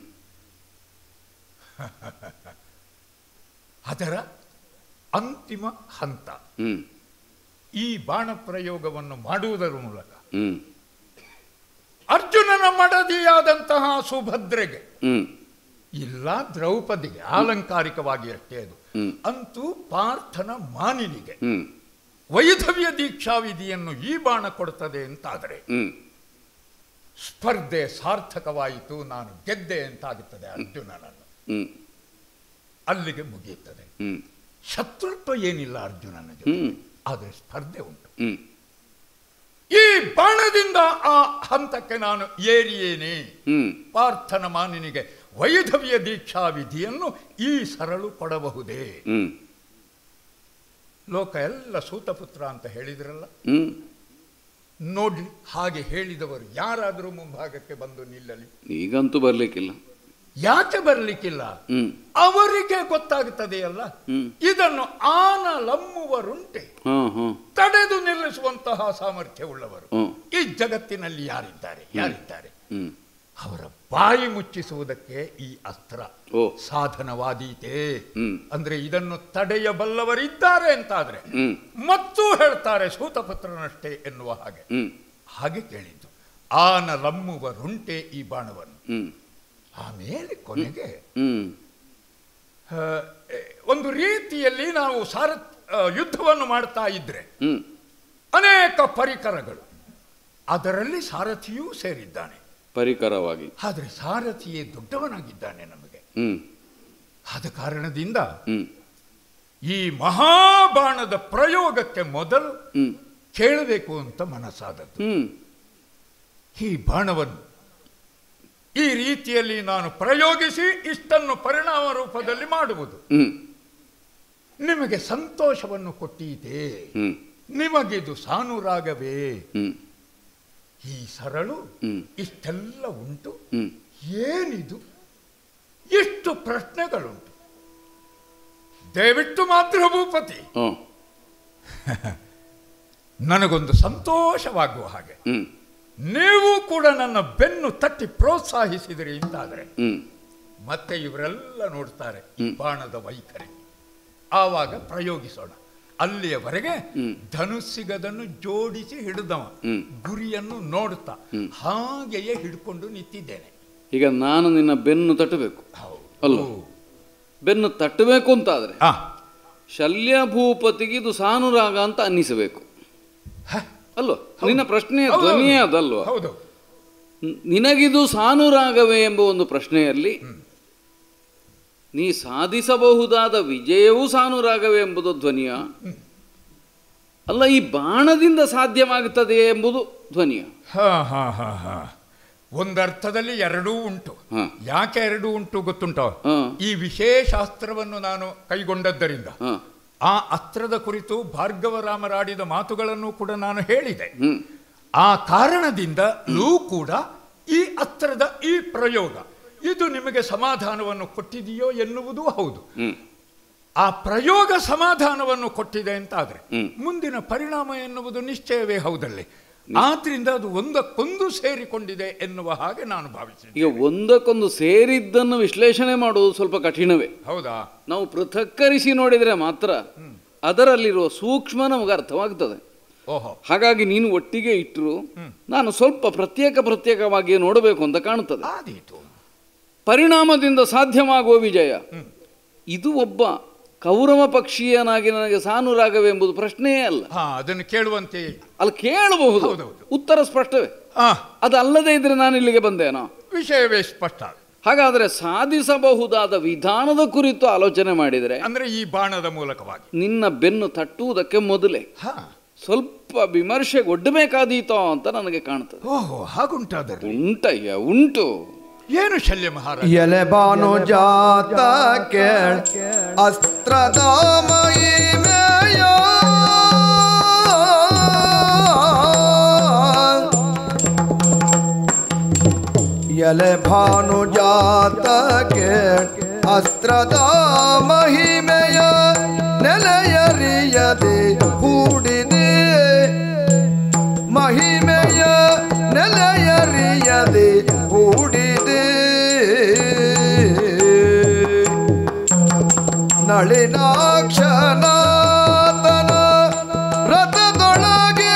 ಅದರ ಅಂತಿಮ ಹಂತ ಹ್ಮ್ ಈ ಬಾಣ ಪ್ರಯೋಗವನ್ನು ಮಾಡುವುದರ ಮೂಲಕ ಹ್ಮ್ ಅರ್ಜುನನ ಮಡದಿಯಾದಂತಹ ಸುಭದ್ರೆಗೆ ಹ್ಮ್ ಇಲ್ಲ ದ್ರೌಪದಿಗೆ ಆಲಂಕಾರಿಕವಾಗಿ ಅಷ್ಟೇ ಅದು ಹ್ಮ್. ಅಂತೂ ಪಾರ್ಥನ ಮಾನಿನಿಗೆ ಹ್ಮ್ ವೈಧವ್ಯ ದೀಕ್ಷಾ ವಿಧಿಯನ್ನು ಈ ಬಾಣ ಕೊಡ್ತದೆ ಅಂತಾದರೆ ಹ್ಮ್ ಸ್ಪರ್ಧೆ ಸಾರ್ಥಕವಾಯಿತು ನಾನು ಗೆದ್ದೆ ಅಂತಾಗುತ್ತದೆ ಅರ್ಜುನನನ್ನು ಹ್ಮ್ ಅಲ್ಲಿಗೆ ಮುಗಿಯುತ್ತದೆ ಹ್ಮ್ ಶತ್ರುತ್ವ ಏನಿಲ್ಲ ಅರ್ಜುನನ ಜೊತೆ ಹ್ಮ್ ಆದರೆ ಸ್ಪರ್ಧೆ ಉಂಟು ಹ್ಮ್ ಈ ಬಾಣದಿಂದ ಆ ಹಂತಕ್ಕೆ ನಾನು ಏರಿಯೇನೆ ಹ್ಮ್ ಪಾರ್ಥನ ಮಾನಿನಿಗೆ ವೈಧವ್ಯ ದೀಕ್ಷಾ ವಿಧಿಯನ್ನು ಈ ಸರಳು ಕೊಡಬಹುದೇ ಹ್ಮ್ ಲೋಕ ಎಲ್ಲ ಸೂತಪುತ್ರ ಅಂತ ಹೇಳಿದ್ರಲ್ಲ ಹ್ಮ್ ನೋಡಿ ಹಾಗೆ ಹೇಳಿದವರು ಯಾರಾದರೂ ಮುಂಭಾಗಕ್ಕೆ ಬಂದು ನಿಲ್ಲಲಿ ಈಗಂತೂ ಬರ್ಲಿಕ್ಕಿಲ್ಲ ಯಾಕೆ ಬರಲಿಕ್ಕಿಲ್ಲ ಹ್ಮ್ ಅವರಿಗೆ ಗೊತ್ತಾಗುತ್ತದೆಯಲ್ಲ ಹ್ಮ್. ಇದನ್ನು ಆನಲಮ್ಮುವರುಂಟೆ ಹಾ ಹಾ ತಡೆದು ನಿಲ್ಲಿಸುವಂತಹ ಸಾಮರ್ಥ್ಯವುಳ್ಳವರು ಹ್ಮ್. ಈ ಜಗತ್ತಿನಲ್ಲಿ ಯಾರಿದ್ದಾರೆ ಯಾರಿದ್ದಾರೆ ಹ್ಮ್ ಅವರ ಬಾಯಿ ಮುಚ್ಚಿಸುವುದಕ್ಕೆ ಈ ಅಸ್ತ್ರ ಓ. ಸಾಧನವಾದೀತೆ ಹ್ಮ್. ಅಂದ್ರೆ ಇದನ್ನು ತಡೆಯಬಲ್ಲವರಿದ್ದಾರೆ ಅಂತಾದ್ರೆ ಹ್ಮ್ ಮತ್ತೂ ಹೇಳ್ತಾರೆ ಸೂತಪುತ್ರನಷ್ಟೇ ಎನ್ನುವ ಹಾಗೆ ಹ್ಮ್ ಹಾಗೆ ಕೇಳಿದ್ದು ಆನಲಮ್ಮುವರುಂಟೆ ಈ ಬಾಣವನ್ನು ಹ್ಮ್ ಆಮೇಲೆ ಕೊನೆಗೆ ಹ್ಮ್ ಆ, ಎ, ಒಂದು ರೀತಿಯಲ್ಲಿ ನಾವು ಸಾರ ಆ, ಯುದ್ಧವನ್ನು ಮಾಡ್ತಾ ಇದ್ರೆ ಹ್ಮ್ ಅನೇಕ ಪರಿಕರಗಳು ಅದರಲ್ಲಿ ಸಾರಥಿಯೂ ಸೇರಿದ್ದಾನೆ ಪರಿಕರವಾಗಿ ಆದರೆ ಸಾರಥಿಯೇ ದೊಡ್ಡವನಾಗಿದ್ದಾನೆ ನಮಗೆ ಹ್ಮ್ ಆದ ಕಾರಣದಿಂದ ಹ್ಮ್ ಈ ಮಹಾಬಾಣದ ಪ್ರಯೋಗಕ್ಕೆ ಮೊದಲು ಹ್ಮ್ ಕೇಳಬೇಕು ಅಂತ ಮನಸ್ಸಾದದ್ದು ಹ್ಮ್ ಈ ಬಾಣವನ್ನು ಈ ರೀತಿಯಲ್ಲಿ ನಾನು ಪ್ರಯೋಗಿಸಿ ಇಷ್ಟನ್ನು ಪರಿಣಾಮ ರೂಪದಲ್ಲಿ ಮಾಡುವುದು ಹ್ಮ್ ನಿಮಗೆ ಸಂತೋಷವನ್ನು ಕೊಟ್ಟೀತೆ ಹ್ಮ್ ನಿಮಗಿದು ಸಾನುರಾಗವೇ ಹ್ಮ್ ಈ ಸರಳು ಹ್ಮ್. ಇಷ್ಟೆಲ್ಲ ಉಂಟು ಹ್ಮ್ ಏನಿದು ಎಷ್ಟು ಪ್ರಶ್ನೆಗಳುಂಟು ದಯವಿಟ್ಟು ಮಾತ್ರ ಭೂಪತಿ ಓ ನನಗೊಂದು ಸಂತೋಷವಾಗುವ ಹಾಗೆ ಹ್ಮ್ ನೀವು ಕೂಡ ನನ್ನ ಬೆನ್ನು ತಟ್ಟಿ ಪ್ರೋತ್ಸಾಹಿಸಿದಿರಿ ಅಂತಾದರೆ ಹ್ಮ್ ಮತ್ತೆ ಇವರೆಲ್ಲ ನೋಡ್ತಾರೆ ಈ ಬಾಣದ ವೈಖರಿ ಆವಾಗ ಪ್ರಯೋಗಿಸೋಣ ಅಲ್ಲಿಯವರೆಗೆ ಧನುಸ್ಸಿಗದನ್ನು ಜೋಡಿಸಿ ಹಿಡಿದವ ಹ್ಮ್. ಗುರಿಯನ್ನು ನೋಡುತ್ತಾ ಹಾಗೆಯೇ ಹಿಡ್ಕೊಂಡು ನಿಂತಿದ್ದೇನೆ ಈಗ ನಾನು ನಿನ್ನ ಬೆನ್ನು ತಟ್ಟಬೇಕು ಅಲ್ಲ ಬೆನ್ನು ತಟ್ಟಬೇಕು ಅಂತಾದ್ರೆ ಆ, ಶಲ್ಯ ಭೂಪತಿಗೆ ಇದು ಸಾನುರಾಗ ಅಂತ ಅನ್ನಿಸಬೇಕು ಹ, ಅಲ್ವ ನಿನ್ನ ಪ್ರಶ್ನೆ ಹೌದು, ಧ್ವನಿಯೇ ಹೌದು. ಅದಲ್ವ ಹೌದು ನ್- ನಿನಗಿದು ಸಾನುರಾಗವೇ ಎಂಬ ಒಂದು ಪ್ರಶ್ನೆಯಲ್ಲಿ ನೀ ಸಾಧಿಸಬಹುದಾದ ವಿಜಯವೂ ಸಾನುರಾಗವೇ ಎಂಬುದು ಧ್ವನಿಯ ಅಲ್ಲ ಈ ಬಾಣದಿಂದ ಸಾಧ್ಯವಾಗುತ್ತದೆ ಎಂಬುದು ಧ್ವನಿಯ ಹಾ ಹಾ ಹಾ ಹಾ ಒಂದರ್ಥದಲ್ಲಿ ಎರಡೂ ಉಂಟು ಹ. ಯಾಕೆ ಎರಡೂ ಉಂಟು ಗೊತ್ತುಂಟೋ ಹ. ಈ ವಿಶೇಷ ಅಸ್ತ್ರವನ್ನು ನಾನು ಕೈಗೊಂಡದ್ದರಿಂದ ಹ ಆ ಅಸ್ತ್ರದ ಕುರಿತು ಭಾರ್ಗವರಾಮರಾಡಿದ ಮಾತುಗಳನ್ನು ಕೂಡ ನಾನು ಹೇಳಿದೆ ಹ್ಮ್ ಆ ಕಾರಣದಿಂದಲೂ ಕೂಡ ಈ ಅಸ್ತ್ರದ ಈ ಪ್ರಯೋಗ ಇದು ನಿಮಗೆ ಸಮಾಧಾನವನ್ನು ಕೊಟ್ಟಿದೆಯೋ ಎನ್ನುವುದೂ ಹೌದು ಹ್ಮ್ ಆ ಪ್ರಯೋಗ ಸಮಾಧಾನವನ್ನು ಕೊಟ್ಟಿದೆ ಅಂತಾದ್ರೆ ಹ್ಮ್. ಮುಂದಿನ ಪರಿಣಾಮ ಎನ್ನುವುದು ನಿಶ್ಚಯವೇ ಹೌದಲ್ಲಿ ಆದ್ರಿಂದ ಅದು ಒಂದಕ್ಕೊಂದು ಸೇರಿಕೊಂಡಿದೆ ಎನ್ನುವ ಹಾಗೆ ನಾನು ಭಾವಿಸಿದ್ದೆ ಈಗ ಒಂದಕ್ಕೊಂದು ಸೇರಿದ್ದನ್ನು ವಿಶ್ಲೇಷಣೆ ಮಾಡುವುದು ಸ್ವಲ್ಪ ಕಠಿಣವೇ ಹೌದಾ ನಾವು ಪೃಥಕ್ಕರಿಸಿ ನೋಡಿದರೆ ಮಾತ್ರ ಅದರಲ್ಲಿರುವ ಸೂಕ್ಷ್ಮ ನಮಗೆ ಅರ್ಥವಾಗ್ತದೆ ಓಹೋ ಹಾಗಾಗಿ ನೀನು ಒಟ್ಟಿಗೆ ಇಟ್ಟರು ನಾನು ಸ್ವಲ್ಪ ಪ್ರತ್ಯೇಕ ಪ್ರತ್ಯೇಕವಾಗಿ ನೋಡಬೇಕು ಅಂತ ಕಾಣುತ್ತದೆ ಆದೀತು ಪರಿಣಾಮದಿಂದ ಸಾಧ್ಯವಾಗುವ ವಿಜಯ ಇದು ಒಬ್ಬ ಕೌರವ ಪಕ್ಷೀಯನಾಗಿ ನನಗೆ ಸಾನುರಾಗವೆಂಬುದು ಪ್ರಶ್ನೆಯೇ ಅಲ್ಲ ಹಾ ಅದನ್ನು ಕೇಳುವಂತೆ ಅಲ್ಲಿ ಕೇಳಬಹುದು ಹೌದೌದು. ಉತ್ತರ ಸ್ಪಷ್ಟವೇ ಆ ಅದು ಅಲ್ಲದೆ ಇದ್ರೆ ನಾನು ಇಲ್ಲಿಗೆ ಬಂದೇನೋ ವಿಷಯವೇ ಸ್ಪಷ್ಟ ಹಾಗಾದರೆ ಸಾಧಿಸಬಹುದಾದ ವಿಧಾನದ ಕುರಿತು ಆಲೋಚನೆ ಮಾಡಿದರೆ ಅಂದ್ರೆ ಈ ಬಾಣದ ಮೂಲಕವಾಗಿ ನಿನ್ನ ಬೆನ್ನು ತಟ್ಟುವುದಕ್ಕೆ ಮೊದಲೇ ಹಾ ಸ್ವಲ್ಪ ವಿಮರ್ಶೆಗೊಡ್ಡಬೇಕಾದೀತೋ ಅಂತ ನನಗೆ ಕಾಣ್ತದೆ ಓಹೋ ಹಾಗುಂಟಾದರೆ ಉಂಟಯ್ಯ ಉಂಟು ಏನು ಶಲ್ಯ ಮಹಾರಾಜ ಎಲೆ ಬಾನು ಜಾತ ಕೇಳ್ ಅಸ್ತ್ರದ ಮಹಿಮೆಯ ಎಲೆ ಭಾನು ಜಾತ ಕೇಳ್ ಅಸ್ತ್ರದ ಮಹಿಮೆಯ ನೆಲೆಯರಿಯದೆ ಹೂಡಿದೆ ಮಹಿಮೆಯ ನೆಲೆಯರಿಯದೆ ಹೂಡಿದೆ ನಳಿನಾಕ್ಷನಾಥನ ರಥದೊಳಗೆ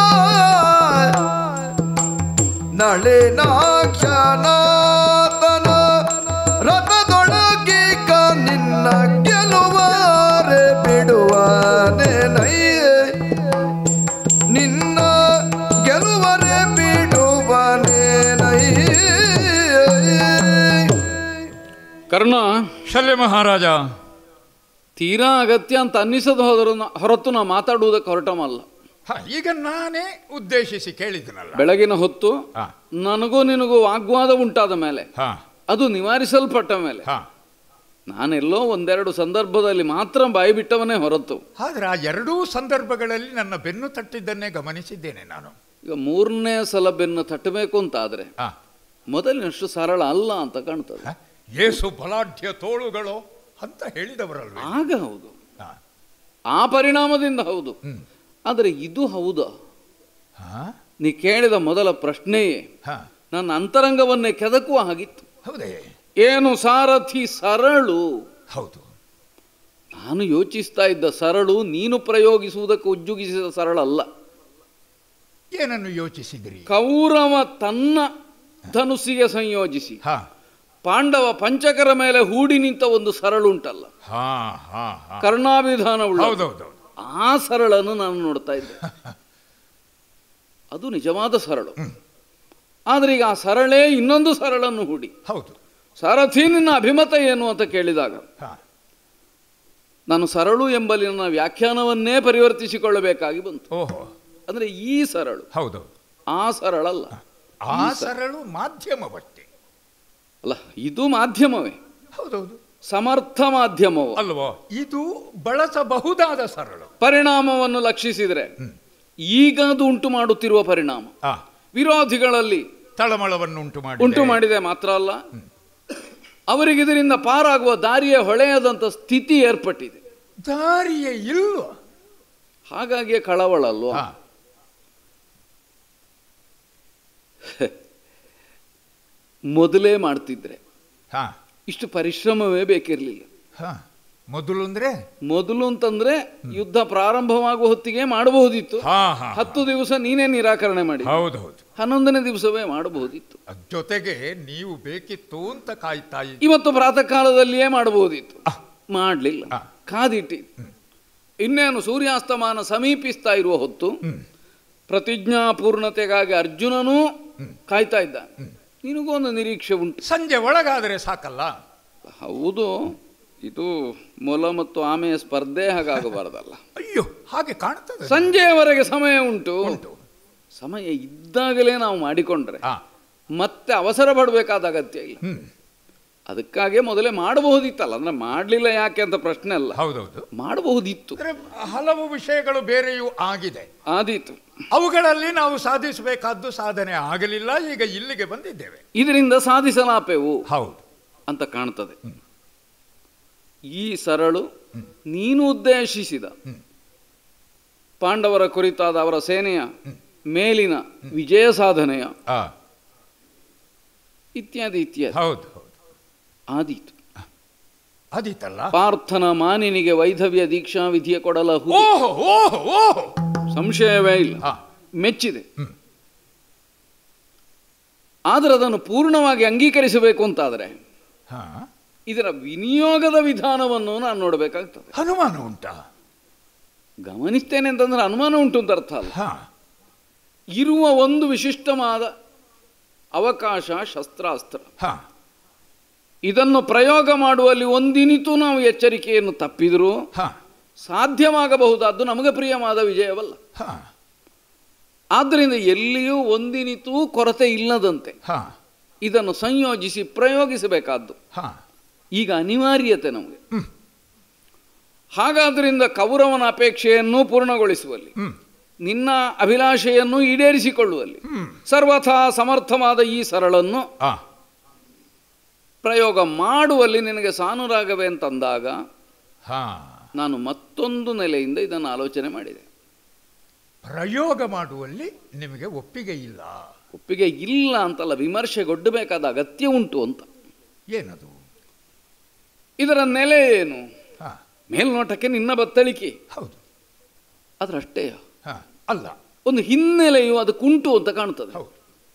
ನಳಿನಾಕ್ಷನಾಥನ ರಥದೊಳಗೆ ಕ ನಿನ್ನ ಗೆಲುವಾರೆ ಬಿಡುವನೆ ನಯ್ಯೆ ನಿನ್ನ ಗೆಲುವರೆ ಬಿಡುವನೆ ಕರ್ಣ ಶಲ್ಯ ಮಹಾರಾಜ ತೀರಾ ಅಗತ್ಯ ಅಂತ ಅನ್ನಿಸದ ಹೋದರೂ ನ- ಹೊರತು ನಾ ಮಾತಾಡುವುದಕ್ಕೆ ಹೊರಟಮಲ್ಲ ಹ, ಈಗ ನಾನೇ ಉದ್ದೇಶಿಸಿ ಕೇಳಿದ್ನಲ್ಲ ಬೆಳಗಿನ ಹೊತ್ತು ಹಾ ನನಗೂ ನಿನಗೂ ವಾಗ್ವಾದ ಉಂಟಾದ ಮೇಲೆ ಹಾ ಅದು ನಿವಾರಿಸಲ್ಪಟ್ಟ ಮೇಲೆ ಹಾ ನಾನೆಲ್ಲೋ ಒಂದೆರಡು ಸಂದರ್ಭದಲ್ಲಿ ಮಾತ್ರ ಬಾಯಿ ಬಿಟ್ಟವನೇ ಹೊರತು ಆದ್ರೆ ಆ ಎರಡೂ ಸಂದರ್ಭಗಳಲ್ಲಿ ನನ್ನ ಬೆನ್ನು ತಟ್ಟಿದ್ದನ್ನೇ ಗಮನಿಸಿದ್ದೇನೆ ನಾನು ಈಗ ಮೂರನೇ ಸಲ ಬೆನ್ನು ತಟ್ಟಬೇಕು ಅಂತ ಆದ್ರೆ ಹಾ ಮೊದಲಿನಷ್ಟು ಸರಳ ಅಲ್ಲ ಅಂತ ಕಾಣ್ತದೆ ಹ? ಏಸು ಬಲಾಢ್ಯ ತೋಳುಗಳು ಅಂತ ಹೇಳಿದವರಲ್ವೇ ಆಗ ಹೌದು ಹಾ. ಆ ಪರಿಣಾಮದಿಂದ ಹೌದು ಹ್ಮ್. ಆದರೆ ಇದು ಹೌದಾ ಹಾ? ನೀ ಕೇಳಿದ ಮೊದಲ ಪ್ರಶ್ನೆಯೇ ಹಾ. ನನ್ನ ಅಂತರಂಗವನ್ನೇ ಕೆದಕುವ ಹಾಗಿತ್ತು ಹೌದೇ ಏನು ಸಾರಥಿ ಸರಳು ಹೌದು ನಾನು ಯೋಚಿಸ್ತಾ ಇದ್ದ ಸರಳು ನೀನು ಪ್ರಯೋಗಿಸುವುದಕ್ಕೆ ಉಜ್ಜುಗಿಸಿದ ಸರಳ ಅಲ್ಲ ಏನನ್ನು ಯೋಚಿಸಿದ್ರಿ ಕೌರವ ತನ್ನ ಧನುಸ್ಸಿಗೆ ಸಂಯೋಜಿಸಿ ಹಾ ಪಾಂಡವ ಪಂಚಕರ ಮೇಲೆ ಹೂಡಿ ನಿಂತ ಒಂದು ಸರಳುಂಟಲ್ಲ ಹಾ ಹಾ ಹಾ ಕರ್ಣಾಭಿಧಾನ ಉಳ್ಳ ಹೌದೌದು ಆ ಸರಳನ್ನು ನಾನು ನೋಡ್ತಾ ಇದ್ದೆ ಅದು ನಿಜವಾದ ಸರಳು ಆದರೆ ಈಗ ಆ ಸರಳೇ ಇನ್ನೊಂದು ಸರಳನ್ನು ಹೂಡಿ ಹೌದು ಸಾರಥಿ ನಿನ್ನ ಅಭಿಮತ ಏನು ಅಂತ ಕೇಳಿದಾಗ ಹಾ ನಾನು ಸರಳು ಎಂಬಲ್ಲಿ ನನ್ನ ವ್ಯಾಖ್ಯಾನವನ್ನೇ ಪರಿವರ್ತಿಸಿಕೊಳ್ಳಬೇಕಾಗಿ ಬಂತು ಓಹೋ ಅಂದರೆ ಈ ಸರಳು ಹೌದೌದು ಆ ಸರಳಲ್ಲ ಆ ಸರಳು ಮಾಧ್ಯಮವಷ್ಟೇ ಅಲ್ಲ ಇದು ಮಾಧ್ಯಮವೇ ಹೌದೌದು ಸಮರ್ಥ ಮಾಧ್ಯಮವು ಅಲ್ವೋ ಇದು ಬಳಸಬಹುದಾದ ಸರಳು ಪರಿಣಾಮವನ್ನು ಲಕ್ಷಿಸಿದರೆ ಈಗ ಅದು ಉಂಟು ಮಾಡುತ್ತಿರುವ ಪರಿಣಾಮ ಆ ವಿರೋಧಿಗಳಲ್ಲಿ ತಳಮಳವನ್ನು ಉಂಟು ಮಾಡಿ ಉಂಟು ಮಾಡಿದೆ ಮಾತ್ರ ಅಲ್ಲ ಅವರಿಗೆ ಇದರಿಂದ ಪಾರಾಗುವ ದಾರಿಯ ಹೊಳೆಯದಂತ ಸ್ಥಿತಿ ಏರ್ಪಟ್ಟಿದೆ ದಾರಿಯೇ ಇಲ್ವ ಹಾಗಾಗಿಯೇ ಕಳವಳ ಅಲ್ವಾ ಹಾ ಮೊದಲೇ ಮಾಡ್ತಿದ್ರೆ ಹಾ ಇಷ್ಟು ಪರಿಶ್ರಮವೇ ಬೇಕಿರಲಿಲ್ಲ ಹಾ ಮೊದಲು ಅಂದ್ರೆ ಮೊದಲು ಅಂತಂದ್ರೆ ಯುದ್ಧ ಪ್ರಾರಂಭವಾಗುವ ಹೊತ್ತಿಗೆ ಮಾಡಬಹುದಿತ್ತು ಹಾ ಹಾ ಹತ್ತು ದಿವಸ ನೀನೇ ನಿರಾಕರಣೆ ಮಾಡಿ ಹೌದೌದು ಹನ್ನೊಂದನೇ ದಿವಸವೇ ಮಾಡಬಹುದಿತ್ತು ಅದ್ ಜೊತೆಗೆ ನೀವು ಬೇಕಿತ್ತು ಅಂತ ಕಾಯ್ತಾ ಇದ್ದ ಇವತ್ತು ಪ್ರಾತಃ ಕಾಲದಲ್ಲಿಯೇ ಮಾಡಬಹುದಿತ್ತು ಮಾಡಲಿಲ್ಲ ಆ. ಕಾದಿಟ್ಟಿ ಇನ್ನೇನು ಸೂರ್ಯಾಸ್ತಮಾನ ಸಮೀಪಿಸ್ತಾ ಇರುವ ಹೊತ್ತು ಪ್ರತಿಜ್ಞಾ ಪೂರ್ಣತೆಗಾಗಿ ಅರ್ಜುನನೂ ಕಾಯ್ತಾ ಇದ್ದ ನಿನಗೂ ಒಂದು ನಿರೀಕ್ಷೆ ಉಂಟು ಸಂಜೆ ಒಳಗಾದರೆ ಸಾಕಲ್ಲ ಹೌದು ಇದು ಮೊಲ ಮತ್ತು ಆಮೆಯ ಸ್ಪರ್ಧೆ ಹಾಗಾಗಬಾರದಲ್ಲ ಅಯ್ಯೋ ಹಾಗೆ ಕಾಣ್ತದೆ ಸಂಜೆಯವರೆಗೆ ಸಮಯ ಉಂಟು ಉಂಟು ಸಮಯ ಇದ್ದಾಗಲೇ ನಾವು ಮಾಡಿಕೊಂಡ್ರೆ ಹಾ ಮತ್ತೆ ಅವಸರ ಪಡಬೇಕಾದ ಅಗತ್ಯ ಇಲ್ಲ ಹ್ಮ್ ಅದಕ್ಕಾಗೆ ಮೊದಲೇ ಮಾಡಬಹುದಿತ್ತಲ್ಲ ಅಂದ್ರೆ ಮಾಡಲಿಲ್ಲ ಯಾಕೆ ಅಂತ ಪ್ರಶ್ನೆ ಅಲ್ಲ ಹೌದೌದು ಮಾಡಬಹುದಿತ್ತು ಅಂದ್ರೆ ಹಲವು ವಿಷಯಗಳು ಬೇರೆಯೂ ಆಗಿದೆ ಆದೀತು ಅವುಗಳಲ್ಲಿ ನಾವು ಸಾಧಿಸಬೇಕಾದ್ದು ಸಾಧನೆ ಆಗಲಿಲ್ಲ ಈಗ ಇಲ್ಲಿಗೆ ಬಂದಿದ್ದೇವೆ ಇದರಿಂದ ಸಾಧಿಸಲಾಪೆವು ಹೌದು ಅಂತ ಕಾಣ್ತದೆ ಈ ಸರಳು ನೀನು ಉದ್ದೇಶಿಸಿದ ಪಾಂಡವರ ಕುರಿತಾದ ಅವರ ಸೇನೆಯ ಮೇಲಿನ ವಿಜಯ ಸಾಧನೆಯ ಆ, ಇತ್ಯಾದಿ ಇತ್ಯಾದಿ ಹೌದು ಹೌದು ಆದೀತು ಅದಿತ್ತಲ್ಲ ಪಾರ್ಥನ ಮಾನಿನಿಗೆ ವೈಧವ್ಯ ದೀಕ್ಷಾ ವಿಧಿಯ ಕೊಡಲ ಹುದಿ. ಓಹೋ ಓಹೋ ಓಹೋ ಸಂಶಯವೇ ಇಲ್ಲ ಹಾ ಮೆಚ್ಚಿದೆ ಆದರೆ ಅದನ್ನು ಪೂರ್ಣವಾಗಿ ಅಂಗೀಕರಿಸಬೇಕು ಅಂತಾದರೆ ಹಾ ಇದರ ವಿನಿಯೋಗದ ವಿಧಾನವನ್ನು ನಾನು ನೋಡಬೇಕಾಗ್ತದೆ ಅನುಮಾನ ಉಂಟಾ ಗಮನಿಸ್ತೇನೆ ಅಂತಂದ್ರೆ ಅನುಮಾನ ಉಂಟು ಅಂತ ಅರ್ಥ ಅಲ್ಲ ಹಾ ಇರುವ ಒಂದು ವಿಶಿಷ್ಟವಾದ ಅವಕಾಶ ಶಸ್ತ್ರಾಸ್ತ್ರ ಹಾ ಇದನ್ನು ಪ್ರಯೋಗ ಮಾಡುವಲ್ಲಿ ಒಂದಿನಿತೂ ನಾವು ಎಚ್ಚರಿಕೆಯನ್ನು ತಪ್ಪಿದರೂ ಹಾ ಸಾಧ್ಯವಾಗಬಹುದಾದ್ದು ನಮಗೆ ಪ್ರಿಯವಾದ ವಿಜಯವಲ್ಲ ಹಾ ಆದ್ದರಿಂದ ಎಲ್ಲಿಯೂ ಒಂದಿನಿತೂ ಕೊರತೆ ಇಲ್ಲದಂತೆ ಹಾ ಇದನ್ನು ಸಂಯೋಜಿಸಿ ಪ್ರಯೋಗಿಸಬೇಕಾದ್ದು ಹಾ ಈಗ ಅನಿವಾರ್ಯತೆ ನಮಗೆ ಹಾಗಾದ್ರಿಂದ ಕೌರವನ ಅಪೇಕ್ಷೆಯನ್ನು ಪೂರ್ಣಗೊಳಿಸುವಲ್ಲಿ ಹ್ಮ್ ನಿನ್ನ ಅಭಿಲಾಷೆಯನ್ನು ಈಡೇರಿಸಿಕೊಳ್ಳುವಲ್ಲಿ ಸರ್ವಥಾ ಸಮರ್ಥವಾದ ಈ ಸರಳನ್ನು ಆ ಪ್ರಯೋಗ ಮಾಡುವಲ್ಲಿ ನಿನಗೆ ಸಾನುರಾಗವೇ ಅಂತಂದಾಗ ಹಾ ನಾನು ಮತ್ತೊಂದು ನೆಲೆಯಿಂದ ಇದನ್ನು ಆಲೋಚನೆ ಮಾಡಿದೆ ಪ್ರಯೋಗ ಮಾಡುವಲ್ಲಿ ನಿಮಗೆ ಒಪ್ಪಿಗೆ ಇಲ್ಲ ಒಪ್ಪಿಗೆ ಇಲ್ಲ ಅಂತಲ್ಲ ವಿಮರ್ಶೆಗೊಡ್ಡಬೇಕಾದ ಅಗತ್ಯ ಉಂಟು ಅಂತ ಏನದು ಇದರ ನೆಲೆ ಏನು ಹಾ ಮೇಲ್ನೋಟಕ್ಕೆ ನಿನ್ನ ಬತ್ತಳಿಕೆ ಹೌದು ಅದರಷ್ಟೇ ಹಾ ಅಲ್ಲ ಒಂದು ಹಿನ್ನೆಲೆಯು ಅದಕ್ಕುಂಟು ಅಂತ ಕಾಣ್ತದೆ ಹೌದು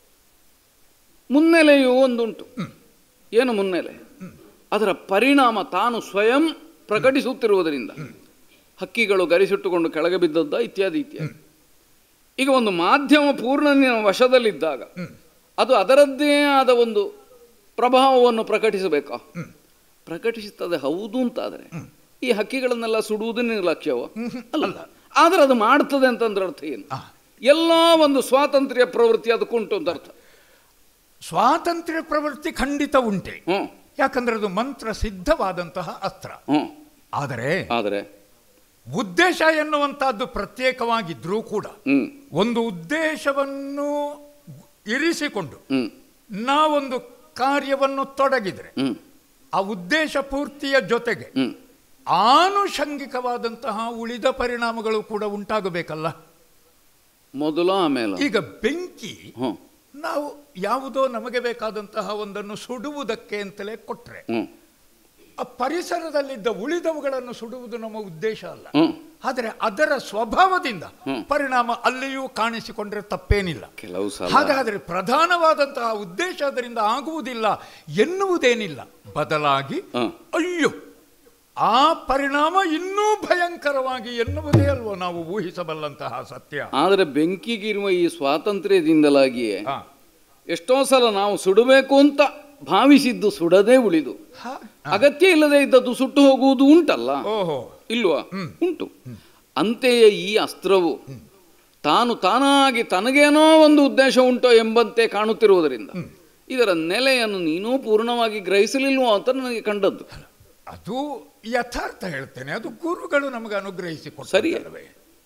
ಮುನ್ನೆಲೆಯೂ ಒಂದುಂಟು ಏನು ಮುನ್ನೆಲೆ ಅದರ ಪರಿಣಾಮ ತಾನು ಸ್ವಯಂ ಪ್ರಕಟಿಸುತ್ತಿರುವುದರಿಂದ ಹಕ್ಕಿಗಳು ಗರಿಸಿಟ್ಟುಕೊಂಡು ಕೆಳಗೆ ಬಿದ್ದದ್ದ ಇತ್ಯಾದಿ ಇತ್ಯಾದಿ ಈಗ ಒಂದು ಮಾಧ್ಯಮ ಪೂರ್ಣನಿನ ವಶದಲ್ಲಿದ್ದಾಗ ಅದು ಅದರದ್ದೇ ಆದ ಒಂದು ಪ್ರಭಾವವನ್ನು ಪ್ರಕಟಿಸಬೇಕಾ ಪ್ರಕಟಿಸುತ್ತದೆ ಹೌದು ಅಂತಾದರೆ ಈ ಹಕ್ಕಿಗಳನ್ನೆಲ್ಲ ಸುಡುವುದು ನಿರ್ಲಕ್ಷ್ಯವ ಅಲ್ಲ ಆದರೆ ಅದು ಮಾಡ್ತದೆ ಅಂತಂದ್ರೆ ಅರ್ಥ ಏನು ಆ. ಎಲ್ಲ ಒಂದು ಸ್ವಾತಂತ್ರ್ಯ ಪ್ರವೃತ್ತಿ ಅದಕ್ಕುಂಟು ಅಂತ ಅರ್ಥ ಸ್ವಾತಂತ್ರ್ಯ ಪ್ರವೃತ್ತಿ ಖಂಡಿತ ಉಂಟೆ ಹ್ಞೂ ಯಾಕಂದ್ರೆ ಅದು ಮಂತ್ರ ಸಿದ್ಧವಾದಂತಹ ಅಸ್ತ್ರ ಹ್ಞೂ ಆದರೆ ಆದರೆ ಉದ್ದೇಶ ಎನ್ನುವಂತಹದ್ದು ಪ್ರತ್ಯೇಕವಾಗಿದ್ರೂ ಕೂಡ ಹ್ಮ್ ಒಂದು ಉದ್ದೇಶವನ್ನು ಇರಿಸಿಕೊಂಡು ಹ್ಮ್ ನಾವೊಂದು ಕಾರ್ಯವನ್ನು ತೊಡಗಿದ್ರೆ ಹ್ಮ್ ಆ ಉದ್ದೇಶ ಪೂರ್ತಿಯ ಜೊತೆಗೆ ಹ್ಮ್ ಆನುಷಂಗಿಕವಾದಂತಹ ಉಳಿದ ಪರಿಣಾಮಗಳು ಕೂಡ ಉಂಟಾಗಬೇಕಲ್ಲ ಮೊದಲು ಆಮೇಲೆ ಈಗ ಬೆಂಕಿ ಹ್ಮ್ ನಾವು ಯಾವುದೋ ನಮಗೆ ಬೇಕಾದಂತಹ ಒಂದನ್ನು ಸುಡುವುದಕ್ಕೆ ಅಂತಲೇ ಕೊಟ್ರೆ ಹ್ಮ್ ಆ ಪರಿಸರದಲ್ಲಿದ್ದ ಉಳಿದವುಗಳನ್ನು ಸುಡುವುದು ನಮ್ಮ ಉದ್ದೇಶ ಅಲ್ಲ ಹ್ಮ್ ಆದರೆ ಅದರ ಸ್ವಭಾವದಿಂದ ಹ್ಮ್. ಪರಿಣಾಮ ಅಲ್ಲಿಯೂ ಕಾಣಿಸಿಕೊಂಡ್ರೆ ತಪ್ಪೇನಿಲ್ಲ ಕೆಲವು ಸಲ ಹಾಗಾದರೆ ಪ್ರಧಾನವಾದಂತಹ ಉದ್ದೇಶ ಅದರಿಂದ ಆಗುವುದಿಲ್ಲ ಎನ್ನುವುದೇನಿಲ್ಲ ಬದಲಾಗಿ ಹ್ಮ್. ಅಯ್ಯೋ ಆ ಪರಿಣಾಮ ಇನ್ನೂ ಭಯಂಕರವಾಗಿ ಎನ್ನುವುದೇ ಅಲ್ವೋ ನಾವು ಊಹಿಸಬಲ್ಲಂತಹ ಸತ್ಯ ಆದರೆ ಬೆಂಕಿಗಿರುವ ಈ ಸ್ವಾತಂತ್ರ್ಯದಿಂದಲಾಗಿಯೇ ಹಾ. ಎಷ್ಟೋ ಸಲ ನಾವು ಸುಡಬೇಕು ಅಂತ ಭಾವಿಸಿದ್ದು ಸುಡದೆ ಉಳಿದು ಹಾ. ಅಗತ್ಯ ಇಲ್ಲದೆ ಇದ್ದದ್ದು ಸುಟ್ಟು ಹೋಗುವುದು ಉಂಟಲ್ಲ ಓಹೋ ಇಲ್ವಾ ಉಂಟು ಅಂತೆಯೇ ಈ ಅಸ್ತ್ರವು ತಾನು ತಾನಾಗಿ ತನಗೇನೋ ಒಂದು ಉದ್ದೇಶ ಉಂಟೋ ಎಂಬಂತೆ ಕಾಣುತ್ತಿರುವುದರಿಂದ ಇದರ ನೆಲೆಯನ್ನು ನೀನೂ ಪೂರ್ಣವಾಗಿ ಗ್ರಹಿಸಲಿಲ್ವೋ ಅಂತ ನನಗೆ ಕಂಡದ್ದು ಅದು ಯಥಾರ್ಥ ಹೇಳ್ತೇನೆ ಅದು ಗುರುಗಳು ನಮಗೆ ಅನುಗ್ರಹಿಸಿ ಸರಿ. ಕೊಟ್ಟಲ್ವೇ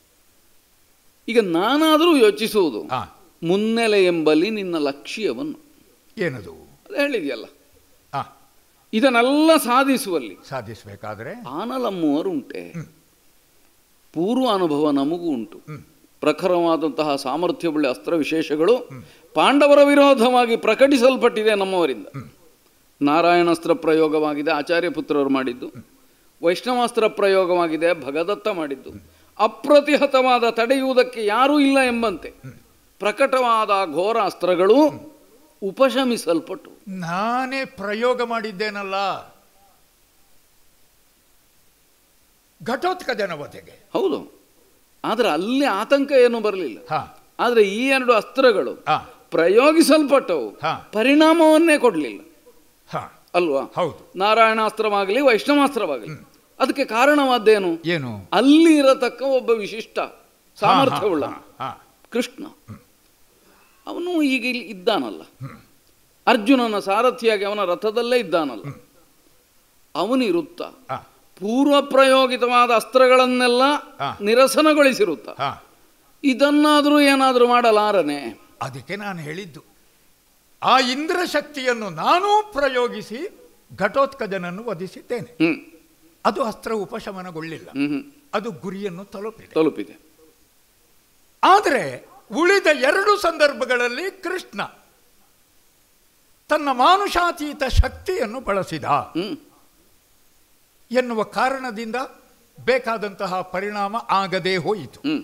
ಈಗ ನಾನಾದರೂ ಯೋಚಿಸುವುದು ಹಾ ಮುನ್ನೆಲೆ ಎಂಬಲ್ಲಿ ನಿನ್ನ ಲಕ್ಷ್ಯವನ್ನು ಏನದು ಅದು ಹೇಳಿದೆಯಲ್ಲ ಹಾ ಇದನ್ನೆಲ್ಲ ಸಾಧಿಸುವಲ್ಲಿ ಸಾಧಿಸಬೇಕಾದ್ರೆ ಆನಲಮ್ಮುವರುಂಟೆ ಪೂರ್ವ ಅನುಭವ ನಮಗೂ ಉಂಟು ಪ್ರಖರವಾದಂತಹ ಸಾಮರ್ಥ್ಯವುಳ್ಳ ಅಸ್ತ್ರ ವಿಶೇಷಗಳು ಪಾಂಡವರ ವಿರೋಧವಾಗಿ ಪ್ರಕಟಿಸಲ್ಪಟ್ಟಿದೆ ನಮ್ಮವರಿಂದ ನಾರಾಯಣಾಸ್ತ್ರ ಪ್ರಯೋಗವಾಗಿದೆ ಆಚಾರ್ಯ ಪುತ್ರರು ಮಾಡಿದ್ದು ವೈಷ್ಣವಾಸ್ತ್ರ ಪ್ರಯೋಗವಾಗಿದೆ ಭಗದತ್ತ ಮಾಡಿದ್ದು ಅಪ್ರತಿಹತವಾದ ತಡೆಯುವುದಕ್ಕೆ ಯಾರೂ ಇಲ್ಲ ಎಂಬಂತೆ ಪ್ರಕಟವಾದ ಘೋರ ಅಸ್ತ್ರಗಳು ಉಪಶಮಿಸಲ್ಪಟ್ಟು ನಾನೇ ಪ್ರಯೋಗ ಮಾಡಿದ್ದೇನಲ್ಲ ಘಟೋತ್ಕಜನ ವಧೆಗೆ ಹೌದು ಆದರೆ ಅಲ್ಲಿ ಆತಂಕ ಏನೂ ಬರಲಿಲ್ಲ ಹಾ ಆದರೆ ಈ ಎರಡು ಅಸ್ತ್ರಗಳು ಹಾ ಪ್ರಯೋಗಿಸಲ್ಪಟ್ಟವು ಹಾ. ಪರಿಣಾಮವನ್ನೇ ಕೊಡಲಿಲ್ಲ ಹಾ ಅಲ್ವಾ ಹೌದು ನಾರಾಯಣಾಸ್ತ್ರವಾಗಲಿ ವೈಷ್ಣವಾಸ್ತ್ರವಾಗಲಿ ಅದಕ್ಕೆ ಕಾರಣವಾದ್ದೇನು ಏನು ಅಲ್ಲಿ ಇರತಕ್ಕ ಒಬ್ಬ ವಿಶಿಷ್ಟ ಸಾಮರ್ಥ್ಯವುಳ್ಳ ಹಾ, ಹಾ, ಕೃಷ್ಣ ಅವನು ಈಗ ಇಲ್ಲಿ ಇದ್ದಾನಲ್ಲ ಅರ್ಜುನನ ಸಾರಥಿಯಾಗಿ ಅವನ ರಥದಲ್ಲೇ ಇದ್ದಾನಲ್ಲ ಅವನಿರುತ್ತ ಹಾ, ಪೂರ್ವ ಪ್ರಯೋಗಿತವಾದ ಅಸ್ತ್ರಗಳನ್ನೆಲ್ಲ ಹಾ. ನಿರಸನಗೊಳಿಸಿರುತ್ತ ಹಾ. ಇದನ್ನಾದರೂ ಏನಾದರೂ ಮಾಡಲಾರನೆ ಅದಕ್ಕೆ ನಾನು ಹೇಳಿದ್ದು ಆ ಇಂದ್ರ ಶಕ್ತಿಯನ್ನು ನಾನೂ ಪ್ರಯೋಗಿಸಿ ಘಟೋತ್ಕಜನನ್ನು ವಧಿಸಿದ್ದೇನೆ ಹ್ಮ್ ಅದು ಅಸ್ತ್ರ ಉಪಶಮನಗೊಳ್ಳಿಲ್ಲ ಹ್ಮ್ ಹ್ಮ್ ಅದು ಗುರಿಯನ್ನು ತಲುಪಿದೆ ತಲುಪಿದೆ ಆದರೆ ಉಳಿದ ಎರಡು ಸಂದರ್ಭಗಳಲ್ಲಿ ಕೃಷ್ಣ ತನ್ನ ಮಾನುಷಾತೀತ ಶಕ್ತಿಯನ್ನು ಬಳಸಿದ ಹ್ಮ್ ಎನ್ನುವ ಕಾರಣದಿಂದ ಬೇಕಾದಂತಹ ಪರಿಣಾಮ ಆಗದೇ ಹೋಯಿತು ಹ್ಮ್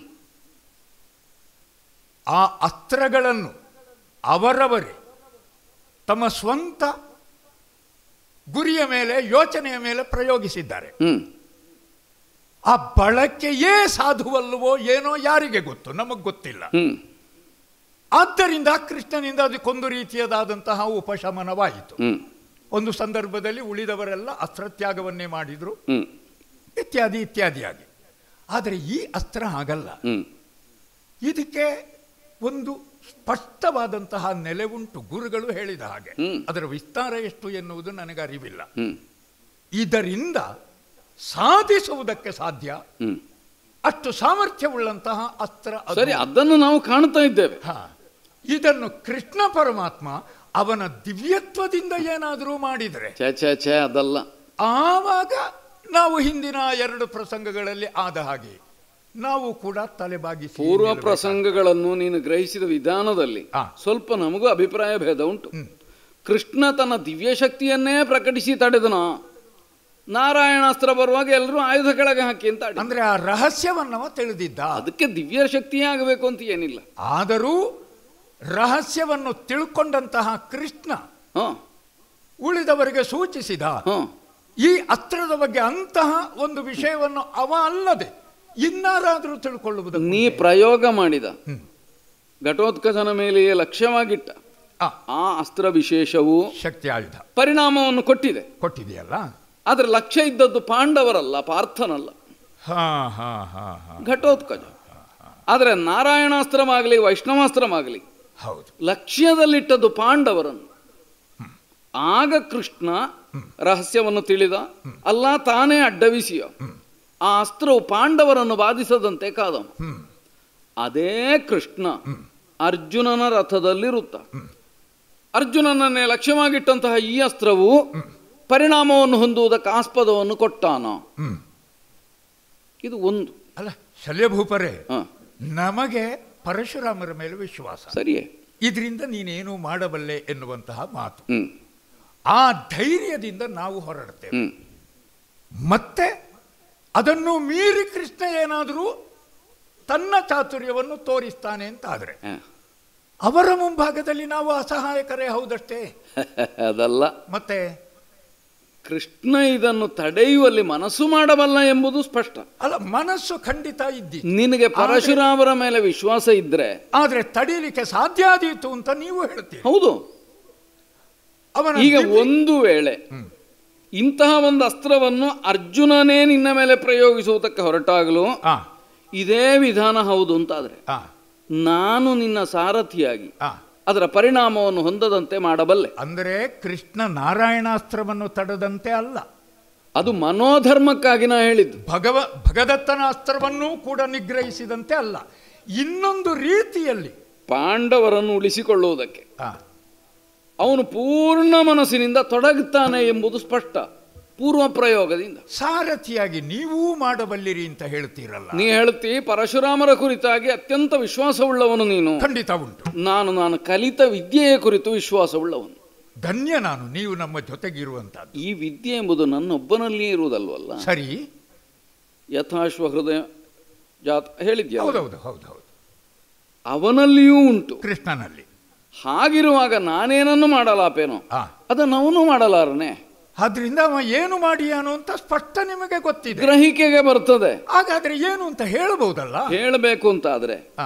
ಆ ಅಸ್ತ್ರಗಳನ್ನು ಅವರವರೇ ತಮ್ಮ ಸ್ವಂತ ಗುರಿಯ ಮೇಲೆ ಯೋಚನೆಯ ಮೇಲೆ ಪ್ರಯೋಗಿಸಿದ್ದಾರೆ ಹ್ಮ್ ಆ ಬಳಕೆಯೇ ಸಾಧುವಲ್ಲವೋ ಏನೋ ಯಾರಿಗೆ ಗೊತ್ತು ನಮಗೆ ಗೊತ್ತಿಲ್ಲ ಹ್ಮ್ ಆದ್ದರಿಂದ ಕೃಷ್ಣನಿಂದ ಅದಕ್ಕೊಂದು ರೀತಿಯದಾದಂತಹ ಉಪಶಮನವಾಯಿತು ಹ್ಮ್ ಒಂದು ಸಂದರ್ಭದಲ್ಲಿ ಉಳಿದವರೆಲ್ಲ ಅಸ್ತ್ರತ್ಯಾಗವನ್ನೇ ಮಾಡಿದ್ರು ಹ್ಮ್ ಇತ್ಯಾದಿ ಇತ್ಯಾದಿಯಾಗಿ ಆದರೆ ಈ ಅಸ್ತ್ರ ಹಾಗಲ್ಲ ಹ್ಮ್ ಇದಕ್ಕೆ ಒಂದು ಸ್ಪಷ್ಟವಾದಂತಹ ನೆಲೆ ಉಂಟು ಗುರುಗಳು ಹೇಳಿದ ಹಾಗೆ ಹ್ಮ್. ಅದರ ವಿಸ್ತಾರ ಎಷ್ಟು ಎನ್ನುವುದು ನನಗೆ ಅರಿವಿಲ್ಲ ಹ್ಮ್ ಇದರಿಂದ ಸಾಧಿಸುವುದಕ್ಕೆ ಸಾಧ್ಯ ಹ್ಮ್ ಅಷ್ಟು ಸಾಮರ್ಥ್ಯವುಳ್ಳಂತಹ ಅಸ್ತ್ರ ಅದು. ಸರಿ ಅದನ್ನು ನಾವು ಕಾಣ್ತಾ ಇದ್ದೇವೆ ಹಾ. ಇದನ್ನು ಕೃಷ್ಣ ಪರಮಾತ್ಮ ಅವನ ದಿವ್ಯತ್ವದಿಂದ ಏನಾದರೂ ಮಾಡಿದರೆ ಛೇ ಛೇ ಛೇ ಅದಲ್ಲ ಆವಾಗ ನಾವು ಹಿಂದಿನ ಎರಡು ಪ್ರಸಂಗಗಳಲ್ಲಿ ಆದ ಹಾಗೆ ನಾವು ಕೂಡ ತಲೆಬಾಗಿಸಿ ಪೂರ್ವ ನಿಲ್ಲಬೇಕು. ಪ್ರಸಂಗಗಳನ್ನು ನೀನು ಗ್ರಹಿಸಿದ ವಿಧಾನದಲ್ಲಿ ಆ. ಸ್ವಲ್ಪ ನಮಗೂ ಅಭಿಪ್ರಾಯ ಭೇದ ಉಂಟು ಹ್ಮ್. ಕೃಷ್ಣ ತನ್ನ ದಿವ್ಯ ಶಕ್ತಿಯನ್ನೇ ಪ್ರಕಟಿಸಿ ತಡೆದನ ನಾರಾಯಣಾಸ್ತ್ರ ಬರುವಾಗ ಎಲ್ಲರೂ ಆಯುಧ ಕೆಳಗೆ ಹಾಕಿ ಅಂತ ಆಡಿ. ಅಂದ್ರೆ ಆ ರಹಸ್ಯವನ್ನವ ತಿಳಿದಿದ್ದ ಅದಕ್ಕೆ ದಿವ್ಯ ಶಕ್ತಿಯೇ ಆಗಬೇಕು ಅಂತ ಏನಿಲ್ಲ ಆದರೂ ರಹಸ್ಯವನ್ನು ತಿಳ್ಕೊಂಡಂತಹ ಕೃಷ್ಣ ಹ ಉಳಿದವರಿಗೆ ಸೂಚಿಸಿದ ಹ ಈ ಅಸ್ತ್ರದ ಬಗ್ಗೆ ಅಂತಹ ಒಂದು ವಿಷಯವನ್ನು ಅವ ಅಲ್ಲದೆ ಇನ್ನಾರಾದರೂ ತಿಳ್ಕೊಳ್ಳುವುದು ನೀ ಪ್ರಯೋಗ ಮಾಡಿದ ಘಟೋತ್ಕಚನ ಮೇಲೆಯೇ ಲಕ್ಷ್ಯವಾಗಿಟ್ಟ ಆ ಅಸ್ತ್ರ ವಿಶೇಷವು ಶಕ್ತಿ ಆಯುಧ ಪರಿಣಾಮವನ್ನು ಕೊಟ್ಟಿದೆ ಕೊಟ್ಟಿದೆಯಲ್ಲ ಆದರೆ ಲಕ್ಷ್ಯ ಇದ್ದದ್ದು ಪಾಂಡವರಲ್ಲ ಪಾರ್ಥನಲ್ಲ ಹಾ ಹಾ ಹಾ ಹಾ ಘಟೋತ್ಕಚ ಆದರೆ ನಾರಾಯಣಾಸ್ತ್ರವಾಗಲಿ ವೈಷ್ಣವಾಸ್ತ್ರವಾಗಲಿ ಹೌದು ಲಕ್ಷ್ಯದಲ್ಲಿಟ್ಟದ್ದು ಪಾಂಡವರನ್ನು ಆಗ ಕೃಷ್ಣ ರಹಸ್ಯವನ್ನು ತಿಳಿದ ಅಲ್ಲ ತಾನೇ ಅಡ್ಡವಿಸಿಯ ಆ ಅಸ್ತ್ರವು ಪಾಂಡವರನ್ನು ಬಾಧಿಸದಂತೆ ಕಾದವ ಅದೇ ಕೃಷ್ಣ ಅರ್ಜುನನ ರಥದಲ್ಲಿರುತ್ತ ಅರ್ಜುನನನ್ನೇ ಲಕ್ಷ್ಯವಾಗಿಟ್ಟಂತಹ ಈ ಅಸ್ತ್ರವು ಪರಿಣಾಮವನ್ನು ಹೊಂದುವುದಕ್ಕೆ ಆಸ್ಪದವನ್ನು ಕೊಟ್ಟಾನ ಹ್ಮ್ ಇದು ಒಂದು ಅಲ್ಲ ಶಲ್ಯಭೂಪರೇ ಹ, ನಮಗೆ ಪರಶುರಾಮರ ಮೇಲೆ ವಿಶ್ವಾಸ ಸರಿಯೇ ಇದರಿಂದ ನೀನೇನು ಮಾಡಬಲ್ಲೆ ಎನ್ನುವಂತಹ ಮಾತು ಹ್ಮ್ ಆ ಧೈರ್ಯದಿಂದ ನಾವು ಹೊರಡ್ತೇವೆ ಹ್ಮ್ ಮತ್ತೆ ಅದನ್ನು ಮೀರಿ ಕೃಷ್ಣ ಏನಾದರೂ ತನ್ನ ಚಾತುರ್ಯವನ್ನು ತೋರಿಸ್ತಾನೆ ಅಂತ ಆದ್ರೆ ಹ. ಅವರ ಮುಂಭಾಗದಲ್ಲಿ ನಾವು ಅಸಹಾಯಕರೇ ಹೌದಷ್ಟೇ ಅದಲ್ಲ ಮತ್ತೆ ಕೃಷ್ಣ ಇದನ್ನು ತಡೆಯುವಲ್ಲಿ ಮನಸ್ಸು ಮಾಡಬಲ್ಲ ಎಂಬುದು ಸ್ಪಷ್ಟ ಅಲ್ಲ ಮನಸ್ಸು ಖಂಡಿತ ಇದ್ದಿ ನಿನಗೆ ಪರಶುರಾಮರ ಮೇಲೆ ವಿಶ್ವಾಸ ಇದ್ರೆ ಆದ್ರೆ ತಡೀಲಿಕ್ಕೆ ಸಾಧ್ಯ ಆದೀತು ಅಂತ ನೀವು ಹೇಳ್ತೀರಿ ಹೌದು ಅವನ ಈಗ ದಿವ್ಯ- ಒಂದು ವೇಳೆ ಇಂತಹ ಒಂದು ಅಸ್ತ್ರವನ್ನು ಅರ್ಜುನನೇ ನಿನ್ನ ಮೇಲೆ ಪ್ರಯೋಗಿಸುವುದಕ್ಕೆ ಹೊರಟಾಗಲು ಆ, ಇದೇ ವಿಧಾನ ಹೌದು ಅಂತಾದ್ರೆ ಆ, ನಾನು ನಿನ್ನ ಸಾರಥಿಯಾಗಿ ಆ. ಅದರ ಪರಿಣಾಮವನ್ನು ಹೊಂದದಂತೆ ಮಾಡಬಲ್ಲೆ ಅಂದರೆ ಕೃಷ್ಣ ನಾರಾಯಣಾಸ್ತ್ರವನ್ನು ತಡದಂತೆ ಅಲ್ಲ ಅದು ಮನೋಧರ್ಮಕ್ಕಾಗಿ ನಾ ಹೇಳಿದ್ದು ಭಗವ ಭಗದತ್ತನ ಅಸ್ತ್ರವನ್ನೂ ಕೂಡ ನಿಗ್ರಹಿಸಿದಂತೆ ಅಲ್ಲ ಇನ್ನೊಂದು ರೀತಿಯಲ್ಲಿ ಪಾಂಡವರನ್ನು ಉಳಿಸಿಕೊಳ್ಳುವುದಕ್ಕೆ ಆ, ಅವನು ಪೂರ್ಣ ಮನಸ್ಸಿನಿಂದ ತೊಡಗುತ್ತಾನೆ ಎಂಬುದು ಸ್ಪಷ್ಟ ಪೂರ್ವ ಪ್ರಯೋಗದಿಂದ ಸಾರಥಿಯಾಗಿ ನೀವೂ ಮಾಡಬಲ್ಲಿರಿ ಅಂತ ಹೇಳ್ತೀರಲ್ಲ ನೀ ಹೇಳ್ತಿ ಪರಶುರಾಮರ ಕುರಿತಾಗಿ ಅತ್ಯಂತ ವಿಶ್ವಾಸವುಳ್ಳವನು ನೀನು ಖಂಡಿತ ಉಂಟು ನಾನು ನಾನು ಕಲಿತ ವಿದ್ಯೆಯ ಕುರಿತು ವಿಶ್ವಾಸವುಳ್ಳವನು ಧನ್ಯ ನಾನು ನೀವು ನಮ್ಮ ಜೊತೆಗಿರುವಂತಹದ್ದು ಈ ವಿದ್ಯೆ ಎಂಬುದು ನನ್ನೊಬ್ಬನಲ್ಲಿಯೇ ಇರುವುದಲ್ವಲ್ಲ ಸರಿ ಯಥಾಶ್ವ ಹೃದಯ ಜಾತ ಹೇಳಿದ್ಯಾ ಹೌದೌದು ಹೌದು ಹೌದು ಅವನಲ್ಲಿಯೂ ಉಂಟು ಕೃಷ್ಣನಲ್ಲಿ ಹಾಗಿರುವಾಗ ನಾನೇನನ್ನು ಮಾಡಲಾಪೇನೋ ಆ ಅದನ್ನು ಅವನು ಮಾಡಲಾರನೆ ಆದ್ರಿಂದ ಅವ ಏನು ಮಾಡಿಯಾನು ಅಂತ ಸ್ಪಷ್ಟ ನಿಮಗೆ ಗೊತ್ತಿದೆ ಗ್ರಹಿಕೆಗೆ ಬರ್ತದೆ ಹಾಗಾದ್ರೆ ಏನು ಅಂತ ಹೇಳಬಹುದಲ್ಲ ಹೇಳಬೇಕು ಅಂತಾದ್ರೆ ಆ,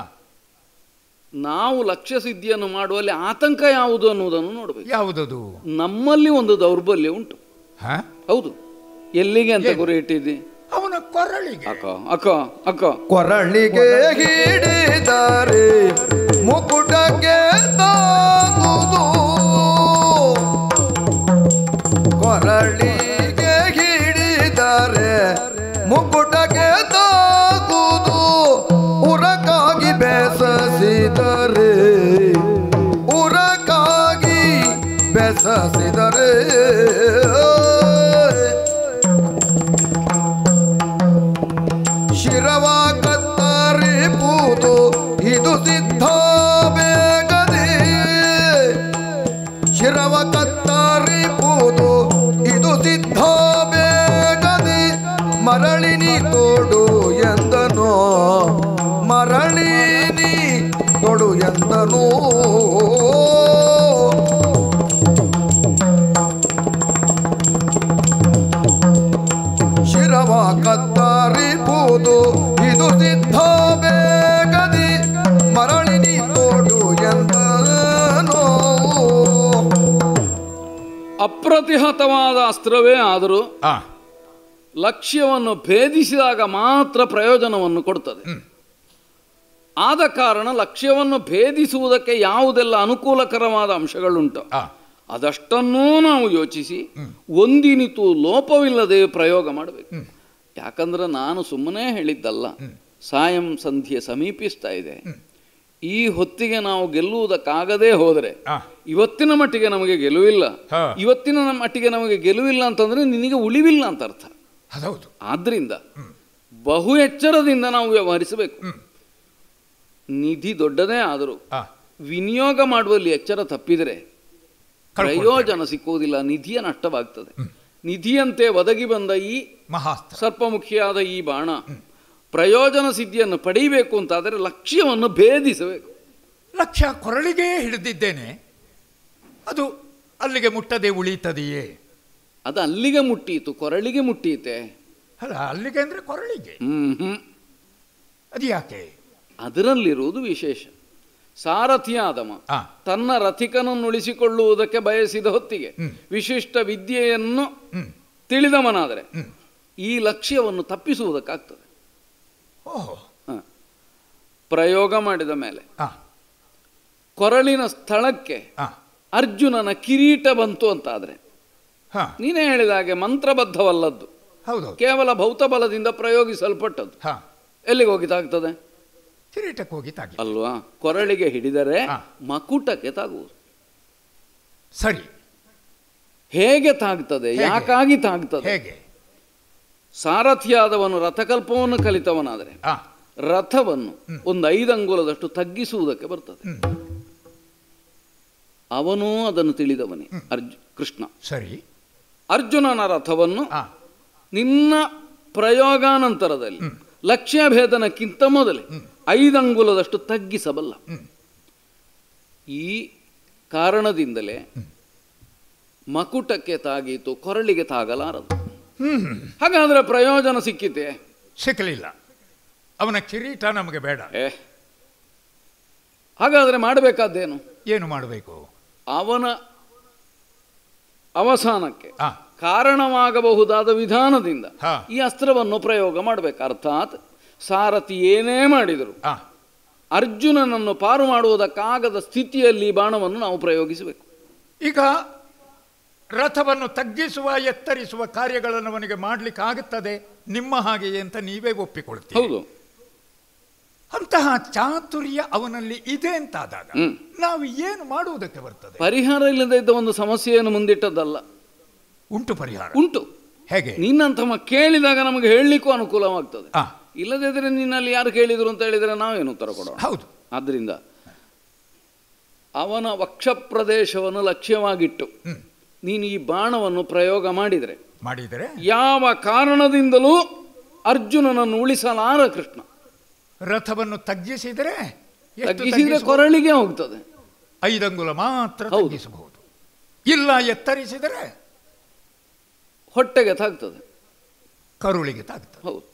ನಾವು ಲಕ್ಷ್ಯ ಸಿದ್ಧಿಯನ್ನು ಮಾಡುವಲ್ಲಿ ಆತಂಕ ಯಾವುದು ಅನ್ನುವುದನ್ನು ನೋಡಬೇಕು ಯಾವುದದು ನಮ್ಮಲ್ಲಿ ಒಂದು ದೌರ್ಬಲ್ಯ ಉಂಟು ಹ? ಹೌದು ಎಲ್ಲಿಗೆ ಅಂತ ಗುರಿ ಇಟ್ಟಿದ್ದಿ ಅವನ ಕೊರಳಿಗೆ ಅಕ್ಕ ಅಕ್ಕ ಅಕ್ಕ ಕೊರಳಿಗೆ ಹಿಡಿದರೆ ಮುಕುಟಕ್ಕೆ ತಾಗುದು ಕೊರಳಿಗೆ ಹಿಡಿದರೆ ಮುಕುಟಕ್ಕೆ ತಾಗುದು ಉರಕಾಗಿ ಬೆಸಸಿದರೆ ಉರಕಾಗಿ ಬೆಸಸಿದರೆ ಶಿರವ ಕತ್ತರಿಪುವುದು ಇದು ಸಿದ್ಧ ಬೇಗದೆ ಶಿರವ ಕತ್ತರಿಪುವುದು ಇದು ಸಿದ್ಧ ಬೇಗದೆ ಮರಳಿನಿ ತೋಡು ಎಂದನೋ ಮರಳಿನಿ ತೊಡು ಎಂದನೋ ಶಿರವ ಕತ್ತರಿಪುವುದು ಇದು ಸಿದ್ಧ ಬೇಗದಿ ಮರಳಿನಿ ತೋಡು ಎಂದನೋ ಅಪ್ರ ಅಪ್ರತಿಹತವಾದ ಅಸ್ತ್ರವೇ ಆದರೂ ಆ ಲಕ್ಷ್ಯವನ್ನು ಭೇದಿಸಿದಾಗ ಮಾತ್ರ ಪ್ರಯೋಜನವನ್ನು ಕೊಡ್ತದೆ ಆದ ಕಾರಣ ಲಕ್ಷ್ಯವನ್ನು ಭೇದಿಸುವುದಕ್ಕೆ ಯಾವುದೆಲ್ಲ ಅನುಕೂಲಕರವಾದ ಅಂಶಗಳುಂಟು ಆ ಅದಷ್ಟನ್ನೂ ನಾವು ಯೋಚಿಸಿ ಒಂದಿನಿತು ಲೋಪವಿಲ್ಲದೆ ಪ್ರಯೋಗ ಮಾಡಬೇಕು ಯಾಕಂದ್ರೆ ನಾನು ಸುಮ್ಮನೆ ಹೇಳಿದ್ದಲ್ಲ ಸಾಯಂ ಸಂಧ್ಯೆ ಸಮೀಪಿಸ್ತಾ ಇದೆ ಈ ಹೊತ್ತಿಗೆ ನಾವು ಗೆಲ್ಲುವುದಕ್ಕಾಗದೇ ಹೋದರೆ ಆ. ಇವತ್ತಿನ ಮಟ್ಟಿಗೆ ನಮಗೆ ಗೆಲುವಿಲ್ಲ ಹಾ. ಇವತ್ತಿನ ನಮ್ಮ ಮಟ್ಟಿಗೆ ನಮಗೆ ಗೆಲುವಿಲ್ಲ ಅಂತಂದ್ರೆ ನಿನಗೆ ಉಳಿವಿಲ್ಲ ಅಂತ ಅರ್ಥ ಅದೌದು ಆದ್ರಿಂದ ಬಹು ಎಚ್ಚರದಿಂದ ನಾವು ವ್ಯವಹರಿಸಬೇಕು ನಿಧಿ ದೊಡ್ಡದೇ ಆದರೂ ಆ ವಿನಿಯೋಗ ಮಾಡುವಲ್ಲಿ ಎಚ್ಚರ ತಪ್ಪಿದರೆ ಕಳ್ಕೊಳ್ತೇವೆ. ಪ್ರಯೋಜನ ಸಿಕ್ಕುವುದಿಲ್ಲ ನಿಧಿಯ ನಷ್ಟವಾಗ್ತದೆ ನಿಧಿಯಂತೆ ಒದಗಿ ಬಂದ ಈ ಮಹಾಸ್ತ್ರ ಸರ್ಪಮುಖಿಯಾದ ಈ ಬಾಣ ಪ್ರಯೋಜನ ಸಿದ್ಧಿಯನ್ನು ಪಡೆಯಬೇಕು ಅಂತಾದರೆ ಲಕ್ಷ್ಯವನ್ನು ಭೇದಿಸಬೇಕು ಲಕ್ಷ್ಯ ಕೊರಳಿಗೆ ಹಿಡಿದಿದ್ದೇನೆ ಅದು ಅಲ್ಲಿಗೆ ಮುಟ್ಟದೆ ಉಳಿತದೆಯೇ ಅದು ಅಲ್ಲಿಗೆ ಮುಟ್ಟೀತು ಕೊರಳಿಗೆ ಮುಟ್ಟೀತೆ ಅಲ್ಲ ಅಲ್ಲಿಗೆ ಅಂದ್ರೆ ಕೊರಳಿಗೆ ಹ್ಮ್ ಹ್ಮ್ ಅದು ಯಾಕೆ ಅದರಲ್ಲಿರುವುದು ವಿಶೇಷ ಸಾರಥಿಯಾದಮ ಆ ತನ್ನ ರಥಿಕನನ್ನು ಉಳಿಸಿಕೊಳ್ಳುವುದಕ್ಕೆ ಬಯಸಿದ ಹೊತ್ತಿಗೆ ವಿಶಿಷ್ಟ ವಿದ್ಯೆಯನ್ನು ಹ್ಮ್ ತಿಳಿದವನಾದರೆ ಈ ಲಕ್ಷ್ಯವನ್ನು ತಪ್ಪಿಸುವುದಕ್ಕಾಗ್ತದೆ ಓಹೋ ಹ. ಪ್ರಯೋಗ ಮಾಡಿದ ಮೇಲೆ ಆ ಕೊರಳಿನ ಸ್ಥಳಕ್ಕೆ ಆ ಅರ್ಜುನನ ಕಿರೀಟ ಬಂತು ಅಂತಾದ್ರೆ ಹಾ ನೀನೇ ಹೇಳಿದ ಹಾಗೆ ಮಂತ್ರಬದ್ಧವಲ್ಲದ್ದು ಹೌದೌದು ಕೇವಲ ಭೌತಬಲದಿಂದ ಪ್ರಯೋಗಿಸಲ್ಪಟ್ಟದ್ದು ಹಾ ಎಲ್ಲಿಗೆ ಹೋಗಿ ತಾಗ್ತದೆ ಕಿರೀಟಕ್ಕೆ ಹೋಗಿ ತಾಗಿ ಅಲ್ವಾ ಕೊರಳಿಗೆ ಹಿಡಿದರೆ ಹಾ. ಮಕುಟಕ್ಕೆ ತಾಗುವುದು ಸರಿ ಹೇಗೆ ತಾಗ್ತದೆ ಹೇಗೆ? ಯಾಕಾಗಿ ತಾಗ್ತದೆ ಹೇಗೆ ಸಾರಥಿಯಾದವನು ರಥಕಲ್ಪವನ್ನು ಕಲಿತವನಾದರೆ ಆ ರಥವನ್ನು ಒಂದು ಐದು ಅಂಗುಲದಷ್ಟು ತಗ್ಗಿಸುವುದಕ್ಕೆ ಬರ್ತದೆ ಅವನೂ ಅದನ್ನು ತಿಳಿದವನೇ ಅರ್ಜು ಕೃಷ್ಣ ಸರಿ ಅರ್ಜುನನ ರಥವನ್ನು ಆ ನಿನ್ನ ಪ್ರಯೋಗಾನಂತರದಲ್ಲಿ ಲಕ್ಷ್ಯ ಭೇದನಕ್ಕಿಂತ ಮೊದಲೇ ಐದು ಅಂಗುಲದಷ್ಟು ತಗ್ಗಿಸಬಲ್ಲ ಈ ಕಾರಣದಿಂದಲೇ ಮಕುಟಕ್ಕೆ ತಾಗೀತು ಕೊರಳಿಗೆ ತಾಗಲಾರದು ಹಾಗಾದ್ರೆ ಪ್ರಯೋಜನ ಸಿಕ್ಕಿತೆ ಸಿಕ್ಕಲಿಲ್ಲ ಅವನ ಕಿರೀಟ ನಮಗೆ ಬೇಡ ಏ ಹಾಗಾದ್ರೆ ಮಾಡಬೇಕಾದ್ದೇನು ಏನು ಮಾಡಬೇಕು ಅವನ ಅವಸಾನಕ್ಕೆ ಆ ಕಾರಣವಾಗಬಹುದಾದ ವಿಧಾನದಿಂದ ಹಾ. ಈ ಅಸ್ತ್ರವನ್ನು ಪ್ರಯೋಗ ಮಾಡಬೇಕು ಅರ್ಥಾತ್ ಸಾರಥಿ ಏನೇ ಮಾಡಿದರು ಆ ಅರ್ಜುನನನ್ನು ಪಾರು ಮಾಡುವುದಕ್ಕಾಗದ ಸ್ಥಿತಿಯಲ್ಲಿ ಈ ಬಾಣವನ್ನು ನಾವು ಪ್ರಯೋಗಿಸಬೇಕು ಈಗ ರಥವನ್ನು ತಗ್ಗಿಸುವ ಎತ್ತರಿಸುವ ಕಾರ್ಯಗಳನ್ನು ಅವನಿಗೆ ಮಾಡ್ಲಿಕ್ಕೆ ಆಗುತ್ತದೆ ನಿಮ್ಮ ಹಾಗೆಯೇ ಅಂತ ನೀವೇ ಒಪ್ಪಿಕೊಳ್ತೀವಿ ಹೌದು ಅಂತಹ ಚಾತುರ್ಯ ಅವನಲ್ಲಿ ಇದೆ ಅಂತಾದಾಗ ಹ್ಮ್. ನಾವು ಏನು ಮಾಡುವುದಕ್ಕೆ ಬರ್ತದೆ ಪರಿಹಾರ ಇಲ್ಲದೆ ಇದ್ದ ಒಂದು ಸಮಸ್ಯೆಯನ್ನು ಮುಂದಿಟ್ಟದ್ದಲ್ಲ ಉಂಟು ಪರಿಹಾರ ಉಂಟು ಹೇಗೆ ನಿನ್ನಂತಮ ಕೇಳಿದಾಗ ನಮಗೆ ಹೇಳಲಿಕ್ಕೂ ಅನುಕೂಲವಾಗ್ತದೆ ಆ ಇಲ್ಲದಿದ್ದರೆ ನಿನ್ನಲ್ಲಿ ಯಾರು ಕೇಳಿದ್ರು ಅಂತ ಹೇಳಿದರೆ ನಾವೇನು ಉತ್ತರ ಕೊಡೋಣ ಹೌದು ಆದ್ದರಿಂದ ಅವನ ವಕ್ಷ ಪ್ರದೇಶವನ್ನು ಲಕ್ಷ್ಯವಾಗಿಟ್ಟು ನೀನು ಈ ಬಾಣವನ್ನು ಪ್ರಯೋಗ ಮಾಡಿದರೆ ಮಾಡಿದರೆ ಯಾವ ಕಾರಣದಿಂದಲೂ ಅರ್ಜುನನನ್ನು ಉಳಿಸಲಾರ ಕೃಷ್ಣ ರಥವನ್ನು ತಗ್ಗಿಸಿದರೆ ಎಷ್ಟು ತಗ್ಗಿಸಿದ್ರೆ ತಗ್ಗಿಸಬಹುದು? ಕೊರಳಿಗೆ ಹೋಗ್ತದೆ ಐದಂಗುಲ ಮಾತ್ರ ಹೌದು. ತಗ್ಗಿಸಬಹುದು ಇಲ್ಲ ಎತ್ತರಿಸಿದರೆ ಹೊಟ್ಟೆಗೆ ತಾಗ್ತದೆ ಕರುಳಿಗೆ ತಾಗ್ತದೆ ಹೌದು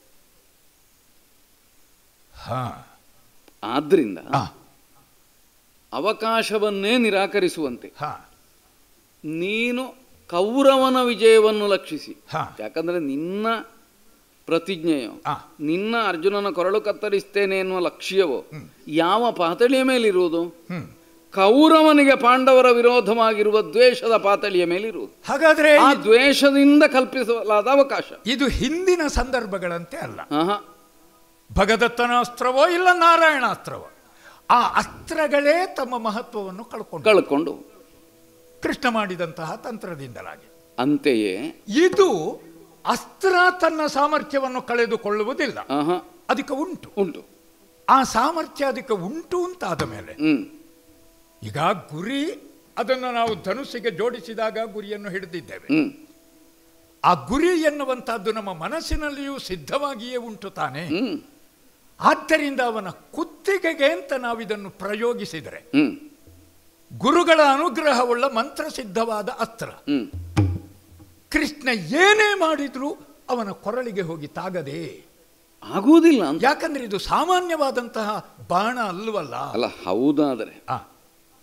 ಹಾ ಆದ್ರಿಂದ ಆ, ಅವಕಾಶವನ್ನೇ ನಿರಾಕರಿಸುವಂತೆ ಹಾ ನೀನು ಕೌರವನ ವಿಜಯವನ್ನು ಲಕ್ಷಿಸಿ ಹಾ. ಯಾಕಂದ್ರೆ ನಿನ್ನ ಪ್ರತಿಜ್ಞೆಯೋ ಆ. ನಿನ್ನ ಅರ್ಜುನನ ಕೊರಳು ಕತ್ತರಿಸ್ತೇನೆ ಎನ್ನುವ ಲಕ್ಷ್ಯವೋ ಯಾವ ಪಾತಳಿಯ ಮೇಲಿರುವುದು ಹ್ಮ್ ಕೌರವನಿಗೆ ಪಾಂಡವರ ವಿರೋಧವಾಗಿರುವ ದ್ವೇಷದ ಪಾತಳಿಯ ಮೇಲಿರುವುದು ಹಾಗಾದ್ರೆ ಆ ದ್ವೇಷದಿಂದ ಕಲ್ಪಿಸಲಾದ ಅವಕಾಶ ಇದು ಹಿಂದಿನ ಸಂದರ್ಭಗಳಂತೆ ಅಲ್ಲ ಆಹಾ. ಭಗದತ್ತನ ಅಸ್ತ್ರವೋ ಇಲ್ಲ ನಾರಾಯಣಾಸ್ತ್ರವೋ ಆ ಅಸ್ತ್ರಗಳೇ ತಮ್ಮ ಮಹತ್ವವನ್ನು ಕಳ್ಕೊಂಡು ಕಳ್ಕೊಂಡು ಕೃಷ್ಣ ಮಾಡಿದಂತಹ ತಂತ್ರದಿಂದಲಾಗಿ ಅಂತೆಯೇ ಇದು ಅಸ್ತ್ರ ತನ್ನ ಸಾಮರ್ಥ್ಯವನ್ನು ಕಳೆದುಕೊಳ್ಳುವುದಿಲ್ಲ ಆಹಾ ಅದಕ್ಕೆ ಉಂಟು ಉಂಟು ಆ ಸಾಮರ್ಥ್ಯ ಅದಕ್ಕೆ ಉಂಟು ಅಂತಾದ ಮೇಲೆ ಹ್ಮ್ ಈಗ ಗುರಿ ಅದನ್ನು ನಾವು ಧನುಸ್ಸಿಗೆ ಜೋಡಿಸಿದಾಗ ಗುರಿಯನ್ನು ಹಿಡಿದಿದ್ದೇವೆ ಹ್ಮ್ ಆ ಗುರಿ ಎನ್ನುವಂತಹದ್ದು ನಮ್ಮ ಮನಸ್ಸಿನಲ್ಲಿಯೂ ಸಿದ್ಧವಾಗಿಯೇ ಉಂಟು ತಾನೆ ಹ್ಮ್ ಆದ್ದರಿಂದ ಅವನ ಕುತ್ತಿಗೆಗೆ ಅಂತ ನಾವಿದನ್ನು ಪ್ರಯೋಗಿಸಿದರೆ ಹ್ಮ್ ಗುರುಗಳ ಅನುಗ್ರಹವುಳ್ಳ ಮಂತ್ರಸಿದ್ಧವಾದ ಅಸ್ತ್ರ ಹ್ಮ್ ಕೃಷ್ಣ ಏನೇ ಮಾಡಿದ್ರೂ ಅವನ ಕೊರಳಿಗೆ ಹೋಗಿ ತಾಗದೆ ಆಗುವುದಿಲ್ಲ ಅಂತ ಯಾಕಂದ್ರೆ ಇದು ಸಾಮಾನ್ಯವಾದಂತಹ ಬಾಣ ಅಲ್ವಲ್ಲ ಅಲ್ಲ ಹೌದಾದರೆ ಆ,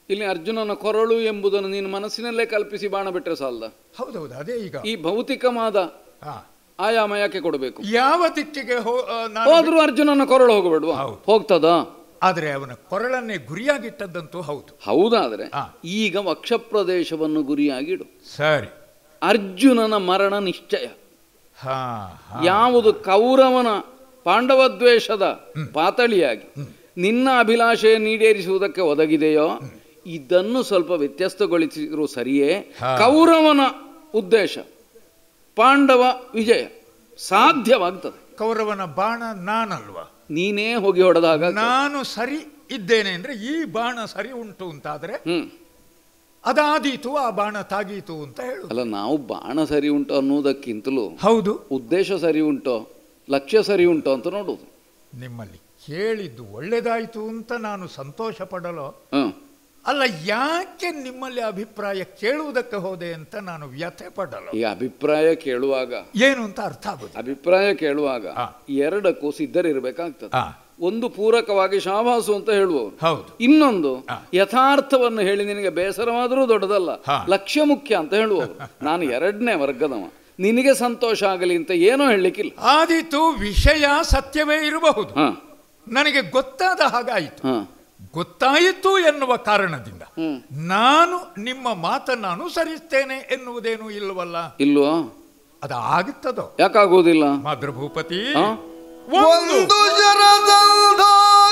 ಇಲ್ಲಿ ಅರ್ಜುನನ ಕೊರಳು ಎಂಬುದನ್ನು ನೀನು ಮನಸ್ಸಿನಲ್ಲೇ ಕಲ್ಪಿಸಿ ಬಾಣ ಬಿಟ್ಟರೆ ಸಾಲದ ಹೌದೌದು ಅದೇ ಈಗ ಈ ಭೌತಿಕವಾದ ಹಾ. ಆಯಾಮ ಯಾಕೆ ಕೊಡಬೇಕು ಯಾವ ದಿಕ್ಕಿಗೆ ಹೋ ಆ, ನಾನು ಹೋದ್ರೂ ಅರ್ಜುನನ ಕೊರಳು ಹೋಗಬೇಡ್ವಾ ಹೌದು. ಹೋಗ್ತದಾ ಆದರೆ ಅವನ ಕೊರಳನ್ನೇ ಗುರಿಯಾಗಿಟ್ಟದ್ದಂತೂ ಹೌದು ಹೌದಾದ್ರೆ ಹಾ. ಈಗ ವಕ್ಷ ಪ್ರದೇಶವನ್ನು ಗುರಿಯಾಗಿಡು ಸರಿ ಅರ್ಜುನನ ಮರಣ ನಿಶ್ಚಯ ಹಾ ಹಾ. ಯಾವುದು ಕೌರವನ ಪಾಂಡವ ದ್ವೇಷದ ಪಾತಳಿಯಾಗಿ ನಿನ್ನ ಅಭಿಲಾಷೆ ಈಡೇರಿಸುವುದಕ್ಕೆ ಒದಗಿದೆಯೋ ಇದನ್ನು ಸ್ವಲ್ಪ ವ್ಯತ್ಯಸ್ತಗೊಳಿಸಿದ್ರು ಸರಿಯೇ ಹಾ. ಕೌರವನ ಉದ್ದೇಶ ಪಾಂಡವ ವಿಜಯ ಸಾಧ್ಯವಾಗ್ತದೆ ಕೌರವನ ಬಾಣ ನಾನಲ್ವಾ ನೀನೇ ಹೋಗಿ ಹೊಡೆದಾಗ ನಾನು ಸರಿ ಇದ್ದೇನೆ ಅಂದ್ರೆ ಈ ಬಾಣ ಸರಿ ಉಂಟು ಅಂತಾದ್ರೆ ಹ್ಮ್ ಅದಾದೀತು ಆ ಬಾಣ ತಾಗೀತು ಅಂತ ಹೇಳು ಅಲ್ಲ ನಾವು ಬಾಣ ಸರಿ ಉಂಟು ಅನ್ನುವುದಕ್ಕಿಂತಲೂ ಹೌದು ಉದ್ದೇಶ ಸರಿ ಉಂಟೋ ಲಕ್ಷ್ಯ ಸರಿ ಉಂಟೋ ಅಂತ ನೋಡುವುದು ನಿಮ್ಮಲ್ಲಿ ಕೇಳಿದ್ದು ಒಳ್ಳೇದಾಯ್ತು ಅಂತ ನಾನು ಸಂತೋಷ ಪಡಲು ಹ್ಮ್ ಅಲ್ಲ ಯಾಕೆ ನಿಮ್ಮಲ್ಲಿ ಅಭಿಪ್ರಾಯ ಕೇಳುವುದಕ್ಕೆ ಹೋದೆ ಅಂತ ನಾನು ವ್ಯಥೆ ಪಡಲು ಈ ಅಭಿಪ್ರಾಯ ಕೇಳುವಾಗ ಏನು ಅಂತ ಅರ್ಥ ಆಗುದು ಅಭಿಪ್ರಾಯ ಕೇಳುವಾಗ ಹಾ. ಎರಡಕ್ಕೂ ಸಿದ್ಧರಿರ್ಬೇಕಾಗ್ತದೆ ಹಾ. ಒಂದು ಪೂರಕವಾಗಿ ಶಾಬಾಸು ಅಂತ ಹೇಳುವವರು ಹೌದು ಇನ್ನೊಂದು ಹಾ. ಯಥಾರ್ಥವನ್ನು ಹೇಳಿ ನಿನಗೆ ಬೇಸರವಾದರೂ ದೊಡ್ಡದಲ್ಲ ಹಾ. ಲಕ್ಷ್ಯ ಮುಖ್ಯ ಅಂತ ಹೇಳುವವರು ನಾನು ಎರಡನೇ ವರ್ಗದವ ನಿನಗೆ ಸಂತೋಷ ಆಗಲಿ ಅಂತ ಏನೋ ಹೇಳಲಿಕ್ಕಿಲ್ಲ ಆದೀತು ವಿಷಯ ಸತ್ಯವೇ ಇರಬಹುದು ಹಾ ನನಗೆ ಗೊತ್ತಾದ ಹಾಗಾಯಿತು ಹಾ ಗೊತ್ತಾಯಿತು ಎನ್ನುವ ಕಾರಣದಿಂದ ಹ್ಮ್ ನಾನು ನಿಮ್ಮ ಮಾತನ್ನು ಅನುಸರಿಸ್ತೇನೆ ಎನ್ನುವುದೇನು ಇಲ್ಲವಲ್ಲ ಇಲ್ವೋ ಅದು ಆಗುತ್ತದೋ ಯಾಕಾಗೋದಿಲ್ಲ ಮಾತೃಭೂಪತಿ ಹಾ? ಒಂದು ಒಂದು ಶರದಂಧಾನ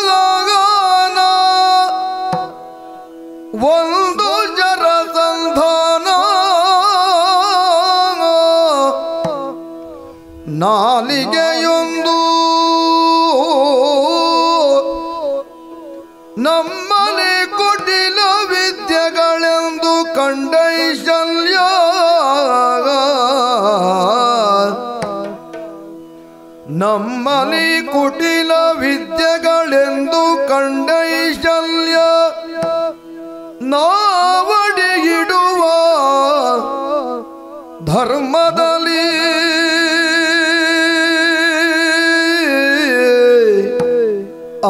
ಒಂದು ಶರಸಂಧಾನ ನಾಲಿಗೆಯೊಂದು ನಮ್ಮನೆ ಕುಟಿಲ ವಿದ್ಯೆಗಳೆಂದು ಕಂಡೈಶಲ್ಯ ನಮ್ಮಲಿ ಕುಟಿಲ ವಿದ್ಯೆಗಳೆಂದು ಕಂಡೈಶಲ್ಯ ನಾವಡಿಗಿಡುವ ಧರ್ಮದಲ್ಲಿ ಆ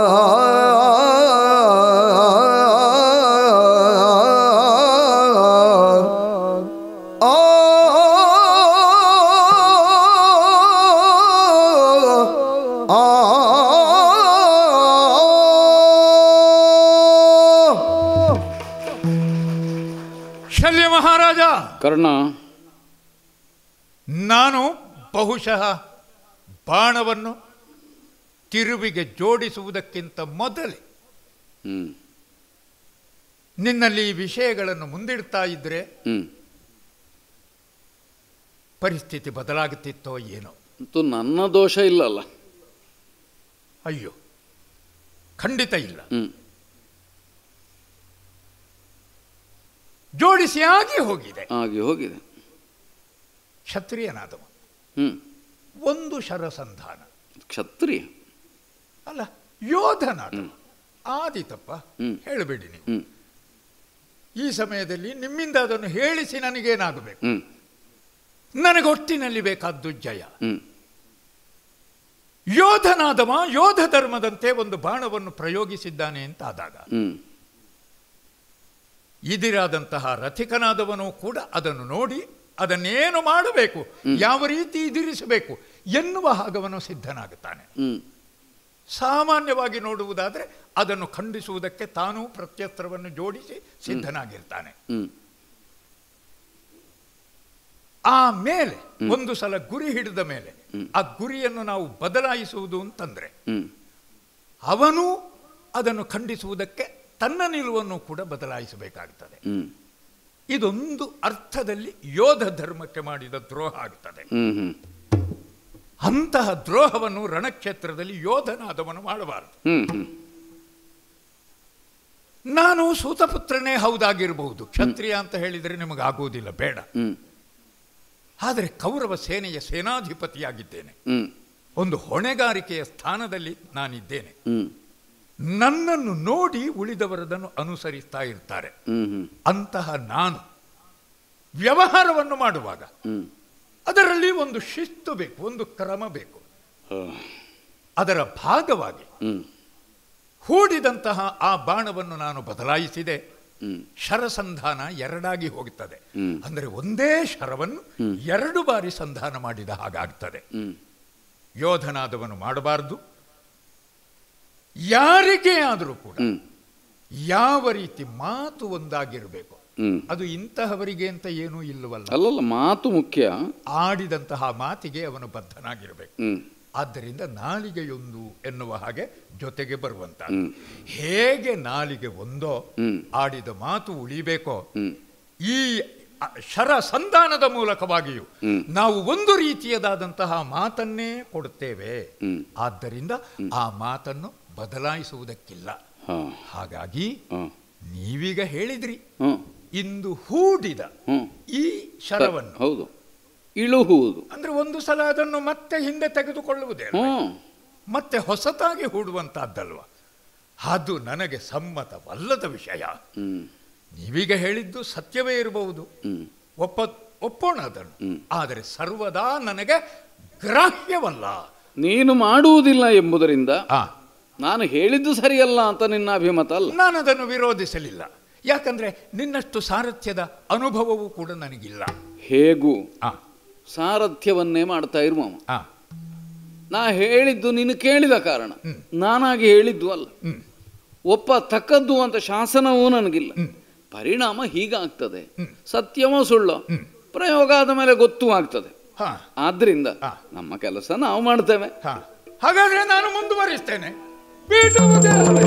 ಆ ಶಲ್ಯ ಮಹಾರಾಜ ಕರ್ಣ ನಾನು ಬಹುಶಃ ಬಾಣವನ್ನು ತಿರುವಿಗೆ ಜೋಡಿಸುವುದಕ್ಕಿಂತ ಮೊದಲೇ ಹ್ಮ್ ನಿನ್ನಲ್ಲಿ ಈ ವಿಷಯಗಳನ್ನು ಮುಂದಿಡ್ತಾ ಇದ್ರೆ ಹ್ಮ್ ಪರಿಸ್ಥಿತಿ ಬದಲಾಗುತ್ತಿತ್ತೋ ಏನೋ ಅಂತೂ ನನ್ನ ದೋಷ ಇಲ್ಲಲ್ಲ ಅಯ್ಯೋ ಖಂಡಿತ ಇಲ್ಲ ಹ್ಮ್ ಜೋಡಿಸಿ ಆಗಿ ಹೋಗಿದೆ ಆಗಿ ಹೋಗಿದೆ ಕ್ಷತ್ರಿಯನಾದವ ಹ್ಮ್ ಒಂದು ಶರಸಂಧಾನ ಕ್ಷತ್ರಿಯ ಅಲ್ಲ ಯೋಧನಾದವ ಆದೀತಪ್ಪ ಹ್ಮ್. ಹೇಳಬೇಡಿ ನೀವು ಹ್ಮ್ ಈ ಸಮಯದಲ್ಲಿ ನಿಮ್ಮಿಂದ ಅದನ್ನು ಹೇಳಿಸಿ ನನಗೇನಾಗಬೇಕು ಹ್ಮ್ ನನಗೊಟ್ಟಿನಲ್ಲಿ ಬೇಕಾದ್ದು ಜಯ ಹ್ಮ್ ಯೋಧನಾದವ ಯೋಧ ಧರ್ಮದಂತೆ ಒಂದು ಬಾಣವನ್ನು ಪ್ರಯೋಗಿಸಿದ್ದಾನೆ ಅಂತ ಆದಾಗ ಹ್ಮ್ ಇದಿರಾದಂತಹ ರಥಿಕನಾದವನು ಕೂಡ ಅದನ್ನು ನೋಡಿ ಅದನ್ನೇನು ಮಾಡಬೇಕು ಯಾವ ರೀತಿ ಇದಿರಿಸಬೇಕು ಎನ್ನುವ ಹಾಗವನು ಸಿದ್ಧನಾಗುತ್ತಾನೆ ಹ್ಮ್ ಸಾಮಾನ್ಯವಾಗಿ ನೋಡುವುದಾದರೆ ಅದನ್ನು ಖಂಡಿಸುವುದಕ್ಕೆ ತಾನೂ ಪ್ರತ್ಯಸ್ತ್ರವನ್ನು ಜೋಡಿಸಿ ಸಿದ್ಧನಾಗಿರ್ತಾನೆ ಹ್ಮ್ ಆಮೇಲೆ ಒಂದು ಸಲ ಗುರಿ ಹಿಡಿದ ಮೇಲೆ ಆ ಗುರಿಯನ್ನು ನಾವು ಬದಲಾಯಿಸುವುದು ಅಂತಂದ್ರೆ ಹ್ಮ್ ಅವನು ಅದನ್ನು ಖಂಡಿಸುವುದಕ್ಕೆ ತನ್ನ ನಿಲುವನ್ನು ಕೂಡ ಬದಲಾಯಿಸಬೇಕಾಗ್ತದೆ ಹ್ಮ್ ಇದೊಂದು ಅರ್ಥದಲ್ಲಿ ಯೋಧ ಧರ್ಮಕ್ಕೆ ಮಾಡಿದ ದ್ರೋಹ ಆಗ್ತದೆ ಹ್ಮ್ ಹ್ಮ್ ಅಂತಹ ದ್ರೋಹವನ್ನು ರಣಕ್ಷೇತ್ರದಲ್ಲಿ ಯೋಧನಾದವನು ಮಾಡಬಾರದು ಹ್ಮ್ ಹ್ಮ್ ನಾನು ಸೂತಪುತ್ರನೇ ಹೌದಾಗಿರಬಹುದು ಕ್ಷತ್ರಿಯ ಅಂತ ಹೇಳಿದರೆ ನಿಮಗಾಗುವುದಿಲ್ಲ ಬೇಡ ಹ್ಮ್ ಆದರೆ ಕೌರವ ಸೇನೆಯ ಸೇನಾಧಿಪತಿಯಾಗಿದ್ದೇನೆ ಹ್ಮ್ ಒಂದು ಹೊಣೆಗಾರಿಕೆಯ ಸ್ಥಾನದಲ್ಲಿ ನಾನಿದ್ದೇನೆ ಹ್ಮ್ ನನ್ನನ್ನು ನೋಡಿ ಉಳಿದವರದನ್ನು ಅನುಸರಿಸ್ತಾ ಇರ್ತಾರೆ ಹ್ಮ್ ಹ್ಮ್ ಅಂತಹ ನಾನು ವ್ಯವಹಾರವನ್ನು ಮಾಡುವಾಗ ಹ್ಮ್ ಅದರಲ್ಲಿ ಒಂದು ಶಿಸ್ತು ಬೇಕು ಒಂದು ಕ್ರಮ ಬೇಕು ಹ. ಅದರ ಭಾಗವಾಗಿ ಹ್ಮ್ ಹೂಡಿದಂತಹ ಆ ಬಾಣವನ್ನು ನಾನು ಬದಲಾಯಿಸಿದೆ ಹ್ಮ್ ಶರಸಂಧಾನ ಎರಡಾಗಿ ಹೋಗುತ್ತದೆ ಹ್ಮ್. ಅಂದರೆ ಒಂದೇ ಶರವನ್ನು ಎರಡು ಬಾರಿ ಸಂಧಾನ ಮಾಡಿದ ಹಾಗಾಗ್ತದೆ ಹ್ಮ್ ಯೋಧನಾದವನು ಮಾಡಬಾರದು ಯಾರಿಗೇ ಆದರೂ ಕೂಡ ಹ್ಮ್ ಯಾವ ರೀತಿ ಮಾತು ಒಂದಾಗಿರಬೇಕು ಹ್ಮ್ ಅದು ಇಂತಹವರಿಗೆ ಅಂತ ಏನೂ ಇಲ್ಲವಲ್ಲ ಅಲ್ಲಲ್ಲ ಮಾತು ಮುಖ್ಯ ಆಡಿದಂತಹ ಮಾತಿಗೆ ಅವನು ಬದ್ಧನಾಗಿರಬೇಕು ಹ್ಮ್ ಆದ್ದರಿಂದ ನಾಲಿಗೆಯೊಂದು ಎನ್ನುವ ಹಾಗೆ ಜೊತೆಗೆ ಬರುವಂತ ಹ್ಮ್. ಹೇಗೆ ನಾಲಿಗೆ ಒಂದೋ ಹ್ಮ್. ಆಡಿದ ಮಾತು ಉಳಿಬೇಕೋ ಹ್ಮ್ ಈ ಅ- ಶರ ಸಂಧಾನದ ಮೂಲಕವಾಗಿಯೂ ಹ್ಮ್. ನಾವು ಒಂದು ರೀತಿಯದಾದಂತಹ ಮಾತನ್ನೇ ಕೊಡುತ್ತೇವೆ ಹ್ಮ್. ಆದ್ದರಿಂದ ಆ ಮಾತನ್ನು ಬದಲಾಯಿಸುವುದಕ್ಕಿಲ್ಲ ಹಾ ಹಾಗಾಗಿ ಹಾ ನೀವೀಗ ಹೇಳಿದ್ರಿ ಹ್ಮ್ ಇಂದು ಹೂಡಿದ ಹ್ಮ್ ಈ ಶರವನ್ನು ಹೌದು ಇಳುಹುವುದು ಅಂದ್ರೆ ಒಂದು ಸಲ ಅದನ್ನು ಮತ್ತೆ ಹಿಂದೆ ತೆಗೆದುಕೊಳ್ಳುವುದೇ ಅಲ್ಲ? ಹ್ಮ್ ಮತ್ತೆ ಹೊಸತಾಗಿ ಹೂಡುವಂತಹದ್ದಲ್ವ ಅದು ನನಗೆ ಸಮ್ಮತವಲ್ಲದ ವಿಷಯ ಹ್ಮ್ ನೀವೀಗ ಹೇಳಿದ್ದು ಸತ್ಯವೇ ಇರಬಹುದು ಹ್ಮ್ ಒಪ್ಪ ಒಪ್ಪೋಣ ಅದನ್ನು ಹ್ಮ್. ಆದರೆ ಸರ್ವದಾ ನನಗೆ ಗ್ರಾಹ್ಯವಲ್ಲ ನೀನು ಮಾಡುವುದಿಲ್ಲ ಎಂಬುದರಿಂದ ಆ, ನಾನು ಹೇಳಿದ್ದು ಸರಿಯಲ್ಲ ಅಂತ ನಿನ್ನ ಅಭಿಮತ ಅಲ್ಲ ನಾನು ಅದನ್ನು ವಿರೋಧಿಸಲಿಲ್ಲ ಯಾಕಂದ್ರೆ ನಿನ್ನಷ್ಟು ಸಾರಥ್ಯದ ಅನುಭವವೂ ಕೂಡ ನನಗಿಲ್ಲ ಹೇಗೂ ಆ, ಸಾರಥ್ಯವನ್ನೇ ಮಾಡ್ತಾ ಇರು ಮಾಮ ಆ, ನಾ ಹೇಳಿದ್ದು ನೀನು ಕೇಳಿದ ಕಾರಣ ಹ್ಮ್. ನಾನಾಗಿ ಹೇಳಿದ್ದು ಅಲ್ಲ ಹ್ಮ್, ಒಪ್ಪ ತಕ್ಕದ್ದು ಅಂತ ಶಾಸನವೂ ನನಗಿಲ್ಲ ಹ್ಮ್. ಪರಿಣಾಮ ಹೀಗಾಗ್ತದೆ ಹ್ಮ್. ಸತ್ಯವೋ ಸುಳ್ಳು ಹ್ಮ್. ಪ್ರಯೋಗ ಆದ ಮೇಲೆ ಗೊತ್ತೂ ಆಗ್ತದೆ ಹಾ, ಆದ್ರಿಂದ ಹಾ. ನಮ್ಮ ಕೆಲಸ ನಾವು ಮಾಡ್ತೇವೆ ಹಾ. ಹಾಗಾದ್ರೆ ನಾನು ಮುಂದುವರಿಸ್ತೇನೆ ಬಿಡುವುದೇ ಅಲ್ಲ.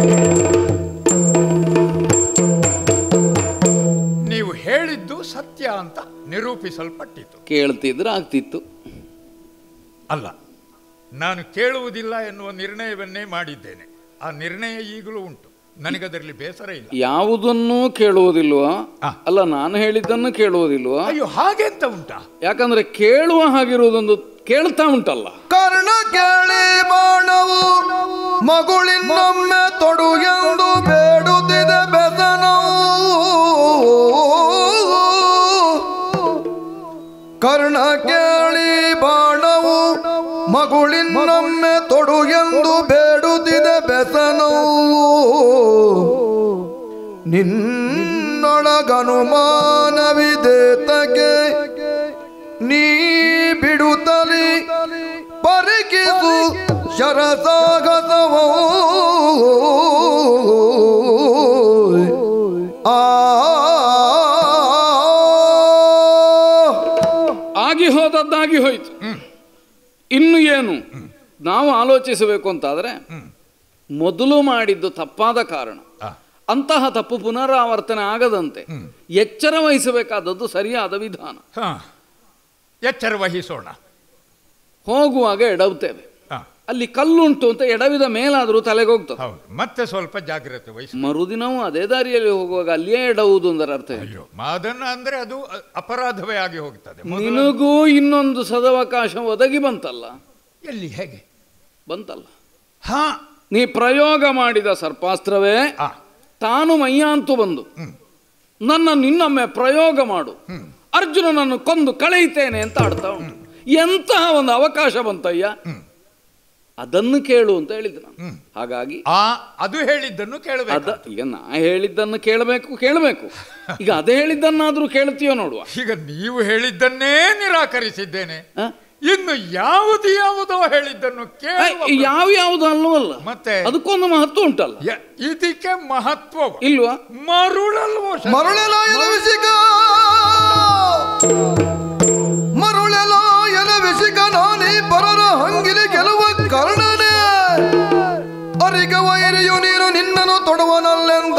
ನೀವು ಹೇಳಿದ್ದು ಸತ್ಯ ಅಂತ ನಿರೂಪಿಸಲ್ಪಟ್ಟಿತು ಕೇಳ್ತಿದ್ರೆ ಆಗ್ತಿತ್ತು ಅಲ್ಲ ನಾನು ಕೇಳುವುದಿಲ್ಲ ಎನ್ನುವ ನಿರ್ಣಯವನ್ನೇ ಮಾಡಿದ್ದೇನೆ ಆ ನಿರ್ಣಯ ಈಗಲೂ ಉಂಟು ನನಗದರಲ್ಲಿ ಬೇಸರ ಇಲ್ಲ ಯಾವುದನ್ನೂ ಕೇಳುವುದಿಲ್ವಾ ಆ. ಅಲ್ಲ ನಾನು ಹೇಳಿದ್ದನ್ನು ಕೇಳುವುದಿಲ್ವಾ ಅಯ್ಯೋ ಹಾಗೆ ಅಂತ ಉಂಟಾ ಯಾಕಂದ್ರೆ ಕೇಳುವ ಹಾಗಿರುವುದೊಂದು ಕೇಳ್ತಾ ಉಂಟಲ್ಲ ಕರ್ಣ ಕೇಳಿ ಬಾಣವು ಮಗುಳಿನೊಮ್ಮೆ ತೊಡು ಎಂದು ಬೇಡುತ್ತಿದೆ ಬೆಸನವು ಕರ್ಣ ಕೇಳಿ ಬಾಣವು ಮಗುಳಿನೊಮ್ಮೆ ತೊಡು ಎಂದು ಬೇಡುತ್ತಿದೆ ಬೆಸನವು ನಿನ್ನೊಳಗನುಮಾನವಿದೇತಗೆ ನೀ ಬಿಡುತ್ತಲಿ ಪರಿಕಿಸು ಶರಸಾಗಸವ ಆ ಆಗಿ ಹೋದದ್ದಾಗಿ ಹೋಯ್ತು ಇನ್ನು ಏನು ನಾವು ಆಲೋಚಿಸಬೇಕು ಅಂತಾದ್ರೆ ಮೊದಲು ಮಾಡಿದ್ದು ತಪ್ಪಾದ ಕಾರಣ ಆ, ಅಂತಹ ತಪ್ಪು ಪುನರಾವರ್ತನೆ ಆಗದಂತೆ ಎಚ್ಚರ ವಹಿಸಬೇಕಾದದ್ದು ಸರಿಯಾದ ವಿಧಾನ ಹಾ. ಎಚ್ಚರ ವಹಿಸೋಣ ಹೋಗುವಾಗ ಎಡವುತ್ತೇವೆ ಹಾ, ಅಲ್ಲಿ ಕಲ್ಲುಂಟು ಅಂತ ಎಡವಿದ ಮೇಲಾದರೂ ತಲೆಗೆ ಹೋಗ್ತದೆ ಹೌದು ಮತ್ತೆ ಸ್ವಲ್ಪ ಜಾಗ್ರತೆ ವಹಿಸಿ ಮರುದಿನವೂ ಅದೇ ದಾರಿಯಲ್ಲಿ ಹೋಗುವಾಗ ಅಲ್ಲಿಯೇ ಎಡವುದು ಅಂದರೆ ಅರ್ಥ ಏನು? ಅಯ್ಯೋ ಅದನ್ನು ಅಂದ್ರೆ ಅದು ಅ- ಅಪರಾಧವೇ ಆಗಿ ಹೋಗ್ತದೆ ಮೊದಲು- ನಿನಗೂ ಇನ್ನೊಂದು ಸದವಕಾಶ ಒದಗಿ ಬಂತಲ್ಲ ಎಲ್ಲಿ ಹೇಗೆ ಬಂತಲ್ಲ ಹಾ ನೀ ಪ್ರಯೋಗ ಮಾಡಿದ ಸರ್ಪಾಸ್ತ್ರವೇ ಆ, ತಾನು ಮೈಯಾಂತು ಬಂದು ಹ್ಮ್. ನನ್ನ ನಿನ್ನೊಮ್ಮೆ ಪ್ರಯೋಗ ಮಾಡು ಅರ್ಜುನನನ್ನು ಕೊಂದು ಕಳೆಯುತ್ತೇನೆ ಅಂತ ಆಡ್ತಾ ಉಂಟು ಎಂತಹ ಒಂದು ಅವಕಾಶ ಬಂತಯ್ಯ ಅದನ್ನು ಕೇಳು ಅಂತ ಹೇಳಿದ್ದು ನಾನು ಹ್ಮ್. ಹಾಗಾಗಿ ಆ ಅದು ಹೇಳಿದ್ದನ್ನು ಅದ ಕೇಳಬೇಕು ಈಗ ನಾ ಹೇಳಿದ್ದನ್ನು ಕೇಳಬೇಕು ಕೇಳಬೇಕು ಈಗ ಅದೇ ಹೇಳಿದ್ದನ್ನಾದ್ರೂ ಕೇಳ್ತೀಯೋ ನೋಡುವ ಈಗ ನೀವು ಹೇಳಿದ್ದನ್ನೇ ನಿರಾಕರಿಸಿದ್ದೇನೆ ಆ? ಇನ್ನು ಯಾವುದು ಯಾವುದೋ ಹೇಳಿದ್ದನ್ನು ಆ, ಕೇಳುವ ಯಾವ ಯಾವುದು ಅಲ್ಲವಲ್ಲ ಮತ್ತೆ ಅದಕ್ಕೊಂದು ಮಹತ್ವ ಉಂಟಲ್ಲ ಯ- ಇದಕ್ಕೆ ಮಹತ್ವ ಇಲ್ವಾ ಮರುಳಲ್ವೋ ಶರಣ? ಮರುಳೆಲ ಎಲವಿಸಿಗ ಮರುಳೆಲ ಎಲವಿಸಿಗ ನಾನಿ ಪರರ ಹಂಗಿಲಿ ಗೆಲುವ ಕರ್ಣನೇ ಅರಿಗ ವೈರಿಯು ನೀನು ನಿನ್ನನ್ನು ತೊಡುವನಲ್ಲೆಂದ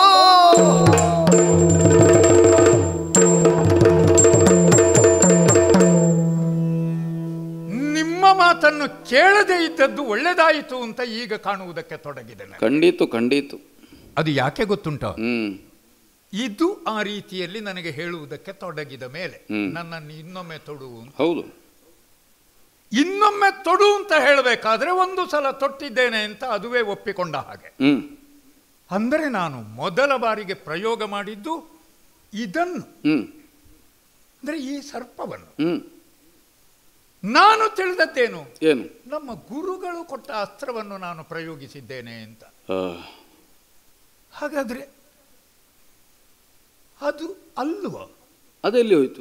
ನಿಮ್ಮ ಮಾತನ್ನು ಕೇಳದೇ ಇದ್ದದ್ದು ಒಳ್ಳೆದಾಯಿತು ಅಂತ ಈಗ ಕಾಣುವುದಕ್ಕೆ ತೊಡಗಿದೆ ನನಗೆ. ಖಂಡಿತು ಖಂಡಿತು ಅದು ಯಾಕೆ ಗೊತ್ತುಂಟ ಹ್ಮ್ ಇದು ಆ ರೀತಿಯಲ್ಲಿ ನನಗೆ ಹೇಳುವುದಕ್ಕೆ ತೊಡಗಿದ ಮೇಲೆ ಹ್ಮ್. ನನ್ನನ್ನು ಇನ್ನೊಮ್ಮೆ ತೊಡು ಅಂತ. ಹೌದು ಇನ್ನೊಮ್ಮೆ ತೊಡು ಅಂತ ಹೇಳಬೇಕಾದ್ರೆ ಒಂದು ಸಲ ತೊಟ್ಟಿದ್ದೇನೆ ಅಂತ ಅದುವೇ ಒಪ್ಪಿಕೊಂಡ ಹಾಗೆ ಹ್ಮ್ ಅಂದರೆ ನಾನು ಮೊದಲ ಬಾರಿಗೆ ಪ್ರಯೋಗ ಮಾಡಿದ್ದು ಇದನ್ನು ಹ್ಮ್ ಅಂದರೆ ಈ ಸರ್ಪವನ್ನು ಹ್ಮ್ ನಾನು ತಿಳಿದದ್ದೇನು ಏನು ನಮ್ಮ ಗುರುಗಳು ಕೊಟ್ಟ ಅಸ್ತ್ರವನ್ನು ನಾನು ಪ್ರಯೋಗಿಸಿದ್ದೇನೆ ಅಂತ ಆ, ಹಾಗಾದ್ರೆ ಅದು ಅಲ್ವ ಅದೆಲ್ಲಿ ಹೋಯ್ತು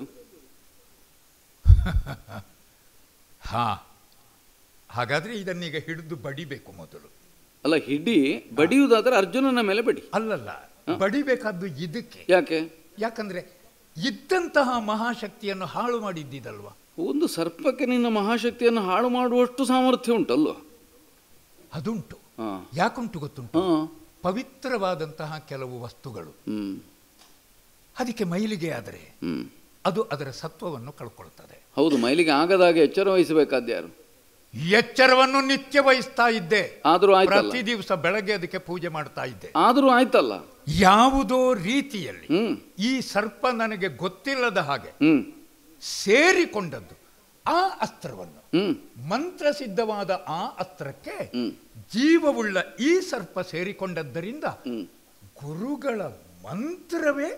ಹಾ ಹಾಗಾದ್ರೆ ಇದನ್ನೀಗ ಹಿಡಿದು ಬಡಿಬೇಕು ಮೊದಲು ಅಲ್ಲ ಹಿಡಿ ಬಡಿಯುವುದಾದ್ರೆ ಅರ್ಜುನನ ಮೇಲೆ ಬಡಿ ಅಲ್ಲಲ್ಲ ಬಡಿಬೇಕಾದ್ದು ಇದಕ್ಕೆ ಯಾಕೆ ಯಾಕಂದ್ರೆ ಇದ್ದಂತಹ ಮಹಾಶಕ್ತಿಯನ್ನು ಹಾಳು ಮಾಡಿದ್ದಿದಲ್ವಾ ಒಂದು ಸರ್ಪಕ್ಕೆ ನಿನ್ನ ಮಹಾಶಕ್ತಿಯನ್ನು ಹಾಳು ಮಾಡುವಷ್ಟು ಸಾಮರ್ಥ್ಯ ಉಂಟಲ್ವ ಅದುಂಟು ಹಾ ಯಾಕುಂಟು ಗೊತ್ತುಂಟು ಹಾ ಪವಿತ್ರವಾದಂತಹ ಕೆಲವು ವಸ್ತುಗಳು ಹ್ಮ್ ಅದಕ್ಕೆ ಮೈಲಿಗೆ ಆದರೆ ಹ್ಮ್ ಅದು ಅದರ ಸತ್ವವನ್ನು ಕಳ್ಕೊಳ್ತದೆ ಹೌದು ಮೈಲಿಗೆ ಆಗದಾಗೆ ಎಚ್ಚರ ವಹಿಸಬೇಕಾದ ಯಾರು ಎಚ್ಚರವನ್ನು ನಿತ್ಯ ವಹಿಸ್ತಾ ಇದ್ದೆ ಆದ್ರೂ ಆಯ್ತಲ್ಲ ಪ್ರತಿ ದಿವಸ ಬೆಳಗ್ಗೆ ಅದಕ್ಕೆ ಪೂಜೆ ಮಾಡ್ತಾ ಇದ್ದೆ ಆದ್ರೂ ಆಯ್ತಲ್ಲ ಯಾವುದೋ ರೀತಿಯಲ್ಲಿ ಹ್ಮ್ ಈ ಸರ್ಪ ನನಗೆ ಗೊತ್ತಿಲ್ಲದ ಹಾಗೆ ಹ್ಮ್ ಸೇರಿಕೊಂಡದ್ದು ಆ ಅಸ್ತ್ರವನ್ನು ಹ್ಮ್ ಮಂತ್ರಸಿದ್ಧವಾದ ಆ ಅಸ್ತ್ರಕ್ಕೆ ಹ್ಮ್ ಜೀವವುಳ್ಳ ಈ ಸರ್ಪ ಸೇರಿಕೊಂಡದ್ದರಿಂದ ಹ್ಮ್ ಗುರುಗಳ ಮಂತ್ರವೇ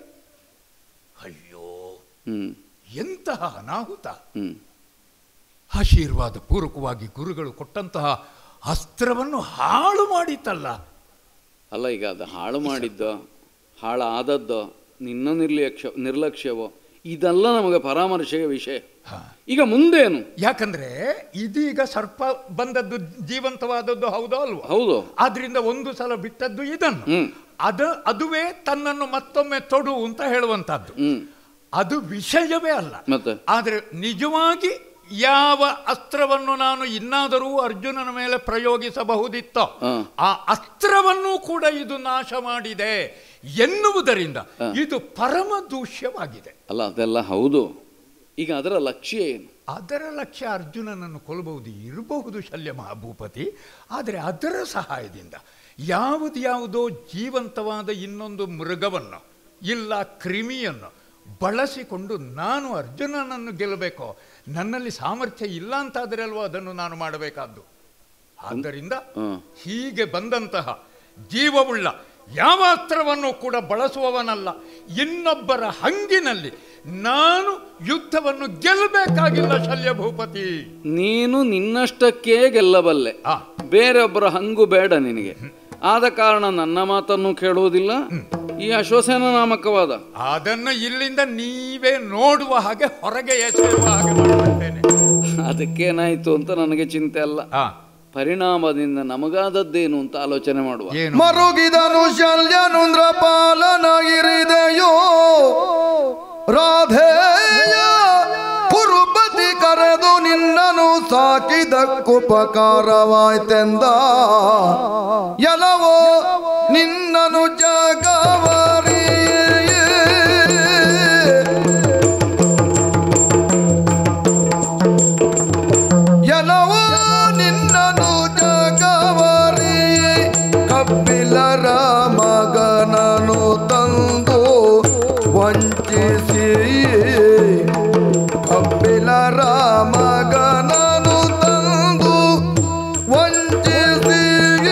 ಅಯ್ಯೋ ಹ್ಮ್ ಎಂತಹ ಅನಾಹುತ ಹ್ಮ್ ಆಶೀರ್ವಾದ ಪೂರ್ವಕವಾಗಿ ಗುರುಗಳು ಕೊಟ್ಟಂತಹ ಅಸ್ತ್ರವನ್ನು ಹಾಳು ಮಾಡಿತಲ್ಲ ಅಲ್ಲ ಈಗ ಅದು ಹಾಳು ಮಾಡಿದ್ದೋ ಹಾಳಾದದ್ದೋ ನಿನ್ನ ನಿರ್ಲಕ್ಷ್ಯ ನಿರ್ಲಕ್ಷ್ಯವೋ ಇದೆಲ್ಲ ನಮಗೆ ಪರಾಮರ್ಶೆಯ ವಿಷಯ ಹಾ. ಈಗ ಮುಂದೇನು ಯಾಕಂದ್ರೆ ಇದೀಗ ಸರ್ಪ ಬಂದದ್ದು ಜೀವಂತವಾದದ್ದು ಹೌದೋ ಅಲ್ವೋ ಹೌದು ಆದ್ರಿಂದ ಒಂದು ಸಲ ಬಿಟ್ಟದ್ದು ಇದನ್ನು ಹ್ಮ್ ಅದ ಅದುವೇ ತನ್ನನ್ನು ಮತ್ತೊಮ್ಮೆ ತೊಡು ಅಂತ ಹೇಳುವಂತಹದ್ದು ಹ್ಮ್ ಅದು ವಿಷಯವೇ ಅಲ್ಲ ಮತ್ತೆ ಆದರೆ ನಿಜವಾಗಿ ಯಾವ ಅಸ್ತ್ರವನ್ನು ನಾನು ಇನ್ನಾದರೂ ಅರ್ಜುನನ ಮೇಲೆ ಪ್ರಯೋಗಿಸಬಹುದಿತ್ತೋ ಹಾ. ಆ ಅಸ್ತ್ರವನ್ನು ಕೂಡ ಇದು ನಾಶ ಮಾಡಿದೆ ಎನ್ನುವುದರಿಂದ ಇದು ಪರಮ ದೂಷ್ಯವಾಗಿದೆ ಅಲ್ಲ ಅದೆಲ್ಲ ಹೌದು ಈಗ ಅದರ ಲಕ್ಷ್ಯ ಏನು ಅದರ ಲಕ್ಷ್ಯ ಅರ್ಜುನನನ್ನು ಕೊಲ್ಲಬಹುದು ಇರಬಹುದು ಶಲ್ಯ ಮಹಾಭೂಪತಿ ಆದರೆ ಅದರ ಸಹಾಯದಿಂದ ಯಾವುದು ಯಾವುದೋ ಜೀವಂತವಾದ ಇನ್ನೊಂದು ಮೃಗವನ್ನು ಇಲ್ಲ ಕ್ರಿಮಿಯನ್ನು ಬಳಸಿಕೊಂಡು ನಾನು ಅರ್ಜುನನನ್ನು ಗೆಲ್ಲಬೇಕೋ ನನ್ನಲ್ಲಿ ಸಾಮರ್ಥ್ಯ ಇಲ್ಲ ಅಂತಾದರೆ ಅಲ್ವೋ ಅದನ್ನು ನಾನು ಮಾಡಬೇಕಾದ್ದು ಆದ್ದರಿಂದ ಹ್ಮ್. ಹೀಗೆ ಬಂದಂತಹ ಜೀವವುಳ್ಳ ಯಾವ ಅಸ್ತ್ರವನ್ನು ಕೂಡ ಬಳಸುವವನಲ್ಲ ಇನ್ನೊಬ್ಬರ ಹಂಗಿನಲ್ಲಿ ನಾನು ಯುದ್ಧವನ್ನು ಗೆಲ್ಲಬೇಕಾಗಿಲ್ಲ ಶಲ್ಯ ಭೂಪತಿ ನೀನು ನಿನ್ನಷ್ಟಕ್ಕೇ ಗೆಲ್ಲಬಲ್ಲೆ ಆ ಬೇರೊಬ್ಬರ ಹಂಗು ಬೇಡ ನಿನಗೆ ಆದ ಕಾರಣ ನನ್ನ ಮಾತನ್ನು ಕೇಳುವುದಿಲ್ಲ ಈ ಅಶ್ವಸೇನ ನಾಮಕವಾದ ಅದನ್ನು ಇಲ್ಲಿಂದ ನೀವೇ ನೋಡುವ ಹಾಗೆ ಹೊರಗೆ ಎಸೆಯುವ ಹಾಗೆ ಮಾಡಿಬಿಡ್ತೇನೆ ಅದಕ್ಕೇನಾಯ್ತು ಅಂತ ನನಗೆ ಚಿಂತೆ ಅಲ್ಲ ಆ, ಪರಿಣಾಮದಿಂದ ನಮಗಾದದ್ದೇನು ಅಂತ ಆಲೋಚನೆ ಮಾಡುವ ಏನು ಮರುಗಿದನು ಶಲ್ಯನುಂದ್ರ ಪಾಲನಗಿರಿದೆಯೋ ರಾಧೇಯ ಕುರುಪತಿ ಕರೆದು ನಿನ್ನನು ಸಾಕಿದಕ್ಕುಪಕಾರವಾಯ್ತೆಂದ ಎಲವೋ ನಿನ್ನನು ಜಗವರಿ ಎಲವೋ ನಿನ್ನನು ಜಗವರಿ ಕಬ್ಬಿಲರ ಮಗನನು ತಂದು ವಂಚಿಸಿ ಕಬ್ಬಿಲರ ಮಗನನು ತಂದು ವಂಚಿಸಿ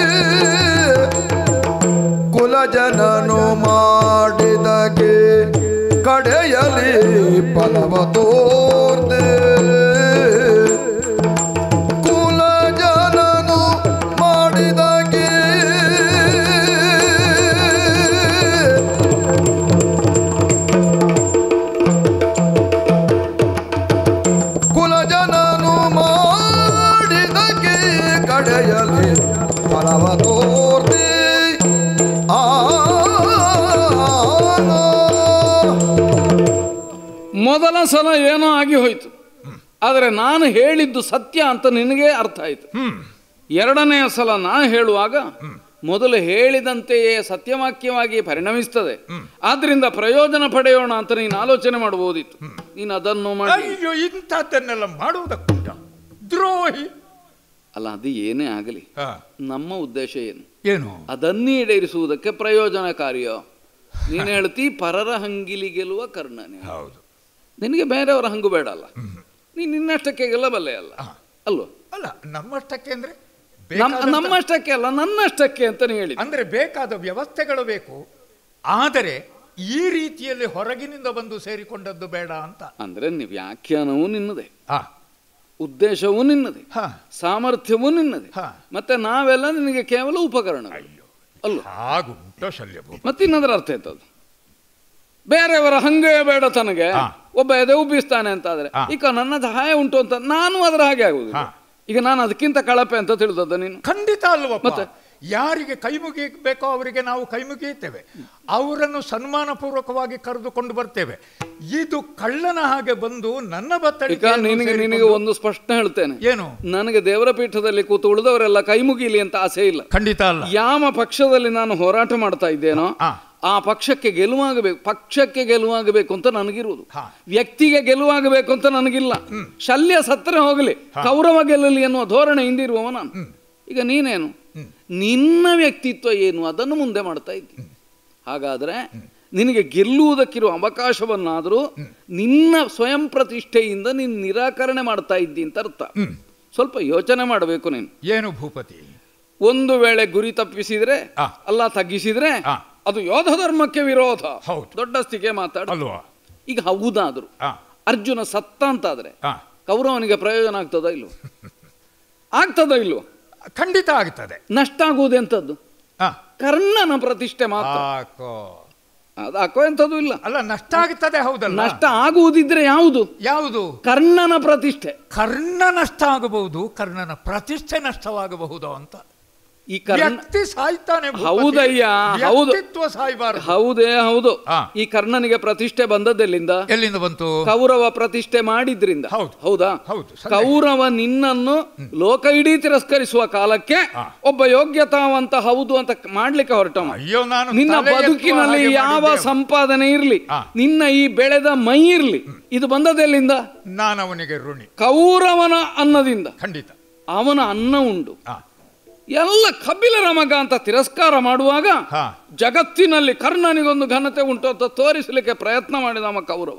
ಕುಲಜನನು ಮಾಡಿದಗೆ ಕಡೆಯಲಿ ಫಲವ ತೋರ್ದೆ ಕುಲಜನನು ಮಾಡಿದಗೆ ಕುಲಜನನು ಮಾಡಿದಗೆ ಕಡೆಯಲಿ ಫಲವ ತೋರ್ದೆ ಆ ಮೊದಲ ಸಲ ಏನೋ ಆಗಿ ಹೋಯ್ತು ಆದರೆ ನಾನು ಹೇಳಿದ್ದು ಸತ್ಯ ಅಂತ ನಿನಗೆ ಅರ್ಥ ಆಯ್ತು ಎರಡನೆಯ ಸಲ ನಾನು ಹೇಳುವಾಗ ಮೊದಲು ಹೇಳಿದಂತೆಯೇ ಸತ್ಯವಾಕ್ಯವಾಗಿ ಪರಿಣಮಿಸ್ತದೆ ಆದ್ರಿಂದ ಪ್ರಯೋಜನ ಪಡೆಯೋಣ ಅಂತ ನೀನು ಆಲೋಚನೆ ಮಾಡಬಹುದಿತ್ತು ನೀನು ಅದನ್ನು ಮಾಡಿ ಅಯ್ಯೋ ಇಂಥದ್ದನ್ನೆಲ್ಲ ಮಾಡುವುದಕ್ಕುಂಟ ದ್ರೋಹಿ ಅಲ್ಲ ಅದು ಏನೇ ಆಗಲಿ ಆ, ನಮ್ಮ ಉದ್ದೇಶ ಏನು ಏನು ಅದನ್ನೇ ಈಡೇರಿಸುವುದಕ್ಕೆ ಪ್ರಯೋಜನಕಾರಿಯೋ ನೀನು ಹೇಳ್ತಿ ಪರರ ಹಂಗಿಲಿ ಗೆಲ್ಲುವ ಕರ್ಣನೇ ಹೌದು ನಿನಗೆ ಬೇರೆಯವರ ಹಂಗು ಬೇಡ ಅಲ್ಲ ನೀನು ನಿನ್ನಷ್ಟಕ್ಕೆ ಗೆಲ್ಲಬಲ್ಲೆ ಅಲ್ಲ ಅಲ್ವೋ ಅಲ್ಲ ನಮ್ಮಷ್ಟಕ್ಕೆ ಅಂದ್ರೆ ನಮ್ಮ ಬೇಕಾದಂತ- ನಮ್ಮಷ್ಟಕ್ಕೆ ಅಲ್ಲ ನನ್ನಷ್ಟಕ್ಕೆ ಅಂತ ನೀ ಹೇಳಿ ಅಂದ್ರೆ ಬೇಕಾದ ವ್ಯವಸ್ಥೆಗಳು ಬೇಕು ಆದರೆ ಈ ರೀತಿಯಲ್ಲಿ ಹೊರಗಿನಿಂದ ಬಂದು ಸೇರಿಕೊಂಡದ್ದು ಬೇಡ ಅಂತ ಅಂದ್ರೆ ನಿ- ವ್ಯಾಖ್ಯಾನವು ನಿನ್ನದೇ ಆ ಉದ್ದೇಶವೂ ನಿನ್ನದೆ ಹಾ ಸಾಮರ್ಥ್ಯವೂ ನಿನ್ನದೆ ಹಾ. ಮತ್ತೆ ನಾವೆಲ್ಲ ನಿನಗೆ ಕೇವಲ ಉಪಕರಣಗಳು ಅಲ್ಲ ಹಾಗುಂಟು ಶಲ್ಯಭೂಪ ಮತ್ತಿನ್ನದರ ಅರ್ಥ ಆಯ್ತದು ಬೇರೆಯವರ ಹಂಗೆ ಬೇಡ ತನಗೆ ಹಾ. ಒಬ್ಬ ಎದೆ ಉಬ್ಬಿಸ್ತಾನೆ ಅಂತಾದ್ರೆ ಹಾ. ಈಗ ನನ್ನ ಸಹಾಯ ಉಂಟು ಅಂತ ನಾನು ಅದರ ಹಾಗೆ ಆಗುದು ಹಾ. ಈಗ ನಾನು ಅದಕ್ಕಿಂತ ಕಳಪೆ ಅಂತ ತಿಳಿದದ್ದ ನೀನು ಖಂಡಿತ ಅಲ್ವಪ್ಪ ಮತ್ತೆ? ಯಾರಿಗೆ ಕೈ ಮುಗಿಬೇಕೋ ಅವರಿಗೆ ನಾವು ಕೈ ಮುಗಿಯುತ್ತೇವೆ ಅವರನ್ನು ಸನ್ಮಾನಪೂರ್ವಕವಾಗಿ ಕರೆದುಕೊಂಡು ಬರ್ತೇವೆ ಇದು ಕಳ್ಳನ ಹಾಗೆ ಬಂದು ನನ್ನ ಈಗ ಬತ್ತಳಿಕೆ ನಿನಗೆ ನಿನಗೆ ಒಂದು ಸ್ಪಷ್ಟ ಹೇಳ್ತೇನೆ ಏನು ನನಗೆ ದೇವರ ಪೀಠದಲ್ಲಿ ಕೂತು ಉಳಿದವರೆಲ್ಲ ಕೈ ಮುಗಿಲಿ ಅಂತ ಆಸೆ ಇಲ್ಲ ಖಂಡಿತ ಅಲ್ಲ ಯಾವ ಪಕ್ಷದಲ್ಲಿ ನಾನು ಹೋರಾಟ ಮಾಡ್ತಾ ಇದ್ದೇನೋ ಹಾ. ಆ ಪಕ್ಷಕ್ಕೆ ಗೆಲುವಾಗಬೇಕು ಪಕ್ಷಕ್ಕೆ ಗೆಲುವಾಗಬೇಕು ಅಂತ ನನಗಿರುವುದು ಹಾ. ವ್ಯಕ್ತಿಗೆ ಗೆಲುವಾಗಬೇಕು ಅಂತ ನನಗಿಲ್ಲ ಶಲ್ಯ ಸತ್ತರೆ ಹೋಗಲಿ ಕೌರವ ಗೆಲ್ಲಲಿ ಎನ್ನುವ ಧೋರಣೆ ಹಿಂದಿರುವವ ನಾನು ಈಗ ನೀನೇನು ನಿನ್ನ ವ್ಯಕ್ತಿತ್ವ ಏನು ಅದನ್ನು ಮುಂದೆ ಮಾಡ್ತಾ ಇದ್ದಿ ಹಾಗಾದ್ರೆ ನಿನಗೆ ಗೆಲ್ಲುವುದಕ್ಕಿರುವ ಅವಕಾಶವನ್ನಾದರೂ ನಿನ್ನ ಸ್ವಯಂ ಪ್ರತಿಷ್ಠೆಯಿಂದ ನೀನು ನಿರಾಕರಣೆ ಮಾಡ್ತಾ ಇದ್ದಿ ಅಂತ ಅರ್ಥ ಸ್ವಲ್ಪ ಯೋಚನೆ ಮಾಡಬೇಕು ನೀನು ಏನು ಭೂಪತಿ ಒಂದು ವೇಳೆ ಗುರಿ ತಪ್ಪಿಸಿದ್ರೆ ಆ. ಅಲ್ಲ ತಗ್ಗಿಸಿದ್ರೆ ಆ. ಅದು ಯೋಧ ಧರ್ಮಕ್ಕೆ ವಿರೋಧ ಹೌದು. ದೊಡ್ಡಸ್ತಿಗೆ ಮಾತಾಡ ಅಲ್ವಾ ಈಗ ಹೌದಾದ್ರು ಆ, ಅರ್ಜುನ ಸತ್ತ ಅಂತಾದ್ರೆ ಆ. ಕೌರವನಿಗೆ ಪ್ರಯೋಜನ ಆಗ್ತದ ಇಲ್ವೋ ಆಗ್ತದ ಇಲ್ವೋ ಖಂಡಿತ ಆಗ್ತದೆ ನಷ್ಟ ಆಗುವುದೆಂಥದ್ದು ಆ, ಕರ್ಣನ ಪ್ರತಿಷ್ಠೆ ಮಾತ್ರ ಆಕೋ. ಅದು ಹಾಕೋ ಎಂಥದ್ದು ಇಲ್ಲ ಅಲ್ಲ ನಷ್ಟ ಆಗ್ತದೆ ಹೌದಲ್ಲ ನಷ್ಟ ಆಗುವುದಿದ್ರೆ ಯಾವುದು ಯಾವುದು ಕರ್ಣನ ಪ್ರತಿಷ್ಠೆ ಕರ್ಣ ನಷ್ಟ ಆಗಬಹುದು ಕರ್ಣನ ಪ್ರತಿಷ್ಠೆ ನಷ್ಟವಾಗಬಹುದು ಅಂತ ಈ ಕರ್ಣ ವ್ಯಕ್ತಿ ಸಾಯ್ತಾನೆ ಭೂಪತಿ. ಹೌದಯ್ಯ, ಹೌದು. ವ್ಯಕ್ತಿತ್ವ ಸಾಯ್ಬಾರ್ದು ಹೌದೇ ಹೌದು ಆ. ಈ ಕರ್ಣನಿಗೆ ಪ್ರತಿಷ್ಠೆ ಬಂದದ್ದೆಲ್ಲಿಂದ ಎಲ್ಲಿಂದ ಬಂತು ಕೌರವ ಪ್ರತಿಷ್ಠೆ ಮಾಡಿದ್ರಿಂದ ಹೌದು. ಹೌದಾ ಹೌದು, ಸಂದೇಹ. ಕೌರವ ನಿನ್ನನ್ನು ಲೋಕ ಇಡೀ ತಿರಸ್ಕರಿಸುವ ಕಾಲಕ್ಕೆ ಆ. ಒಬ್ಬ ಯೋಗ್ಯತಾವಂತ ಹೌದು ಅಂತ ಮಾಡ್ಲಿಕ್ಕೆ ಹೊರಟವ ಅಯ್ಯೋ ನಾನು ನಿನ್ನ ತಲೆ ಎತ್ತುವ ಬದುಕಿನಲ್ಲಿ ಹಾಗೆ ಯಾವ ಮಾಡಿದ್ದೆ. ಸಂಪಾದನೆ ಇರ್ಲಿ ಆ. ನಿನ್ನ ಈ ಬೆಳೆದ ಮೈ ಇರ್ಲಿ ಇದು ಬಂದದೆಲ್ಲಿಂದ ನಾನು ಅವನಿಗೆ ಋಣಿ ಕೌರವನ ಅನ್ನದಿಂದ ಖಂಡಿತ ಅವನ ಅನ್ನ ಉಂಡು ಆ, ಎಲ್ಲ ಕಪಿಲರ ಮಗ ಅಂತ ತಿರಸ್ಕಾರ ಮಾಡುವಾಗ ಹಾ. ಜಗತ್ತಿನಲ್ಲಿ ಕರ್ಣನಿಗೊಂದು ಘನತೆ ಉಂಟು ಅಂತ ತೋರಿಸಲಿಕ್ಕೆ ಪ್ರಯತ್ನ ಮಾಡಿದ ನಮ್ಮ ಕೌರವ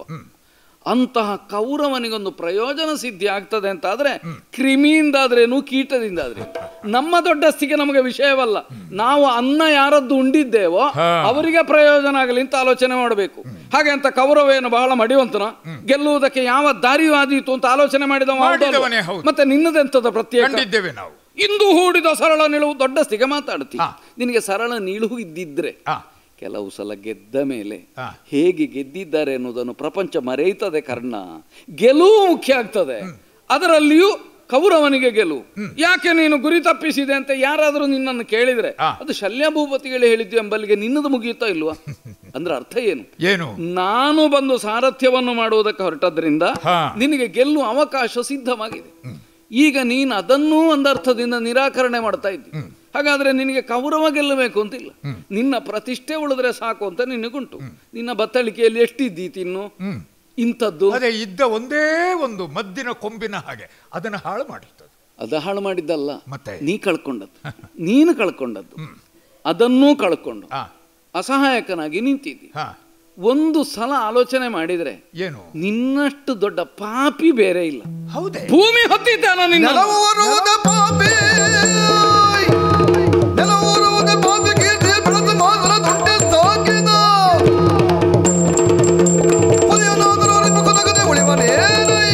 ಅಂತಹ ಕೌರವನಿಗೊಂದು ಪ್ರಯೋಜನ ಸಿದ್ಧಿ ಆಗ್ತದೆ ಅಂತಾದ್ರೆ ಕ್ರಿಮಿಯಿಂದಾದ್ರೇನು ಕೀಟದಿಂದಾದ್ರೆ ನಮ್ಮ ದೊಡ್ಡಸ್ತಿಗೆ ನಮಗೆ ವಿಷಯವಲ್ಲ ನಾವು ಅನ್ನ ಯಾರದ್ದು ಉಂಡಿದ್ದೇವೋ ಹಾ. ಅವರಿಗೆ ಪ್ರಯೋಜನ ಆಗಲಿ ಅಂತ ಆಲೋಚನೆ ಮಾಡಬೇಕು ಹಾಗೆ ಅಂತ ಕೌರವ ಏನು ಬಹಳ ಮಡಿವಂತನ ಗೆಲ್ಲುವುದಕ್ಕೆ ಯಾವ ದಾರಿಯೂ ಆದೀತು ಅಂತ ಆಲೋಚನೆ ಮಾಡಿದವ ಹೌದಲ್ವಾ? ಮಾಡಿದವನೇ ಹೌದು. ಮತ್ತೆ ನಿನ್ನದೆಂತದ ಪ್ರತ್ಯೇಕ ಕಂಡಿದ್ದೇವೆ ನಾವು ಇಂದು ಹೂಡಿದ ಸರಳ ನಿಲುವು ದೊಡ್ಡಸ್ತಿಗೆ ಮಾತಾಡ್ತಿ ಹಾ. ನಿನಗೆ ಸರಳ ನಿಲುವು ಇದ್ದಿದ್ರೆ ಆ, ಕೆಲವು ಸಲ ಗೆದ್ದ ಮೇಲೆ ಹಾ. ಹೇಗೆ ಗೆದ್ದಿದ್ದಾರೆ ಎನ್ನುವುದನ್ನು ಪ್ರಪಂಚ ಮರೆಯುತ್ತದೆ ಕರ್ಣ ಗೆಲುವು ಮುಖ್ಯ ಆಗ್ತದೆ ಅದರಲ್ಲಿಯೂ ಕೌರವನಿಗೆ ಗೆಲುವು ಯಾಕೆ ನೀನು ಗುರಿ ತಪ್ಪಿಸಿದೆ ಅಂತ ಯಾರಾದರೂ ನಿನ್ನನ್ನು ಕೇಳಿದ್ರೆ ಹಾ. ಅದು ಶಲ್ಯ ಭೂಪತಿಗಳು ಹೇಳಿದ್ದು ಎಂಬಲ್ಲಿಗೆ ನಿನ್ನದು ಮುಗಿಯುತ್ತಾ ಇಲ್ವಾ ಅಂದ್ರೆ ಅರ್ಥ ಏನು ಏನು ನಾನು ಬಂದು ಸಾರಥ್ಯವನ್ನು ಮಾಡುವುದಕ್ಕೆ ಹೊರಟದ್ರಿಂದ ಹಾ. ನಿನಗೆ ಗೆಲ್ಲುವ ಅವಕಾಶ ಸಿದ್ಧವಾಗಿದೆ ಈಗ ನೀನು ಅದನ್ನೂ ಒಂದು ಅರ್ಥದಿಂದ ನಿರಾಕರಣೆ ಮಾಡ್ತಾ ಇದ್ದಿ ಹಾಗಾದ್ರೆ ನಿನಗೆ ಕೌರವ ಗೆಲ್ಲಬೇಕು ಅಂತಿಲ್ಲ ನಿನ್ನ ಪ್ರತಿಷ್ಠೆ ಉಳಿದ್ರೆ ಸಾಕು ಅಂತ ನಿನಗುಂಟು ನಿನ್ನ ಬತ್ತಳಿಕೆಯಲ್ಲಿ ಎಷ್ಟಿದ್ದೀತಿ ಇನ್ನು ಇಂಥದ್ದು ಅದೇ ಇದ್ದ ಒಂದೇ ಒಂದು ಮದ್ದಿನ ಕೊಂಬಿನ ಹಾಗೆ ಅದನ್ನು ಹಾಳು ಮಾಡಿರ್ತದೆ ಅದ ಹಾಳು ಮಾಡಿದ್ದಲ್ಲ ಮತ್ತೆ? ನೀ ಕಳ್ಕೊಂಡದ್ದು ನೀನು ಕಳ್ಕೊಂಡದ್ದು ಅದನ್ನೂ ಕಳ್ಕೊಂಡು ಆ, ಅಸಹಾಯಕನಾಗಿ ನಿಂತಿದ್ದಿ ಹಾ ಒಂದು ಸಲ ಆಲೋಚನೆ ಮಾಡಿದ್ರೆ ಏನು ನಿನ್ನಷ್ಟು ದೊಡ್ಡ ಪಾಪಿ ಬೇರೆ ಇಲ್ಲ ಹೌದೇ ಭೂಮಿ ಹೊತ್ತಿದ್ದಾನ ನಿನ್ನ ನೆಲವೂರುವುದ ಪಾಪಿ ನೆಲವೂರುವುದ ಪಾಪಿ ಕೀರ್ತಿ ಬೆಳೆದು ಮಾತ್ರ ದುಡ್ಡೆ ಸಾಕಿದ ಹುಲಿಯನಾದರೂ ಮುಖದಗದೆ ಉಳಿವನೇನೈ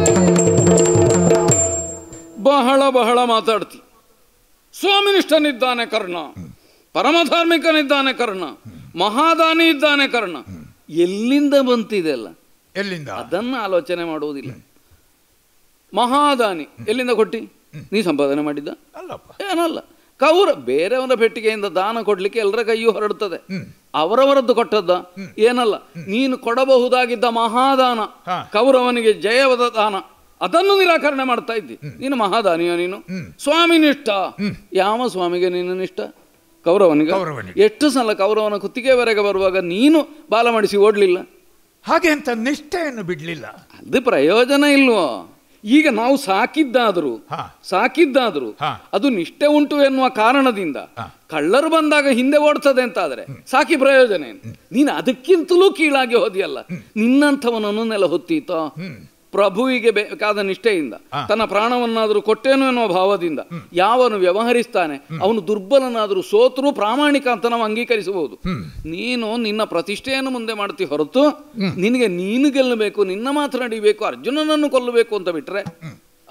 ಬಹಳ ಬಹಳ ಮಾತಾಡ್ತಿ ಸ್ವಾಮಿನಿಷ್ಠನಿದ್ದಾನೆ ಕರ್ಣ ಪರಮಧಾರ್ಮಿಕನಿದ್ದಾನೆ ಕರ್ಣ ಮಹಾದಾನಿ ಇದ್ದಾನೆ ಕರ್ಣ ಎಲ್ಲಿಂದ ಬಂತಿದೆಲ್ಲ ಎಲ್ಲಿಂದ ಅದನ್ನ ಆಲೋಚನೆ ಮಾಡುವುದಿಲ್ಲ ಮಹಾದಾನಿ ಎಲ್ಲಿಂದ ಕೊಟ್ಟಿ ನೀ ಸಂಪಾದನೆ ಮಾಡಿದ್ದ ಅಲ್ಲಪ್ಪ ಏನಲ್ಲ ಕೌರ ಬೇರೆಯವರ ಪೆಟ್ಟಿಗೆಯಿಂದ ದಾನ ಕೊಡ್ಲಿಕ್ಕೆ ಎಲ್ಲರ ಕೈಯೂ ಹೊರಡ್ತದೆ ಅವರವರದ್ದು ಕೊಟ್ಟದ್ದ ಏನಲ್ಲ ನೀನು ಕೊಡಬಹುದಾಗಿದ್ದ ಮಹಾದಾನ ಹಾ. ಕೌರವನಿಗೆ ಜಯವಾದ ದಾನ ಅದನ್ನು ನಿರಾಕರಣೆ ಮಾಡ್ತಾ ಇದ್ದಿ ನೀನು ಮಹಾದಾನಿಯೋ ನೀನು ಸ್ವಾಮಿ ನಿಷ್ಠ ಯಾವ ಸ್ವಾಮಿಗೆ ನೀನು ನಿಷ್ಠ ಕೌರವನಿಗೆ ಕೌರವನಿಗೆ. ಎಷ್ಟು ಸಲ ಕೌರವನ ಕುತ್ತಿಗೆವರೆಗೆ ಬರುವಾಗ ನೀನು ಬಾಲ ಮಾಡಿಸಿ ಓಡ್ಲಿಲ್ಲ ಹಾಗೆ ಅಂತ ನಿಷ್ಠೆಯನ್ನು ಬಿಡ್ಲಿಲ್ಲ ಅದು ಪ್ರಯೋಜನ ಇಲ್ವೋ ಈಗ ನಾವು ಸಾಕಿದ್ದಾದರೂ ಹಾ. ಸಾಕಿದ್ದಾದರೂ ಹಾ. ಅದು ನಿಷ್ಠೆ ಉಂಟು ಎನ್ನುವ ಕಾರಣದಿಂದ ಹಾ. ಕಳ್ಳರು ಬಂದಾಗ ಹಿಂದೆ ಓಡ್ತದೆ ಅಂತ ಆದ್ರೆ ಸಾಕಿ ಪ್ರಯೋಜನ ಏನು ನೀನು ಅದಕ್ಕಿಂತಲೂ ಕೀಳಾಗಿ ಹೋದಿಯಲ್ಲ ನಿನ್ನಂಥವನನ್ನು ನೆಲ ಹೊತ್ತೀತೋ ಪ್ರಭುವಿಗೆ ಬೇಕಾದ ನಿಷ್ಠೆಯಿಂದ ತನ್ನ ಪ್ರಾಣವನ್ನಾದರೂ ಕೊಟ್ಟೇನು ಎನ್ನುವ ಭಾವದಿಂದ ಯಾವನು ವ್ಯವಹರಿಸ್ತಾನೆ ಅವನು ದುರ್ಬಲನಾದರೂ ಸೋತರೂ ಪ್ರಾಮಾಣಿಕ ಅಂತ ನಾವು ಅಂಗೀಕರಿಸಬಹುದು ನೀನು ನಿನ್ನ ಪ್ರತಿಷ್ಠೆಯನ್ನು ಮುಂದೆ ಮಾಡ್ತಿ ಹೊರತು ನಿನಗೆ ನೀನು ಗೆಲ್ಲಬೇಕು ನಿನ್ನ ಮಾತ್ರ ನಡಿಬೇಕು ಅರ್ಜುನನನ್ನು ಕೊಲ್ಲಬೇಕು ಅಂತ ಬಿಟ್ರೆ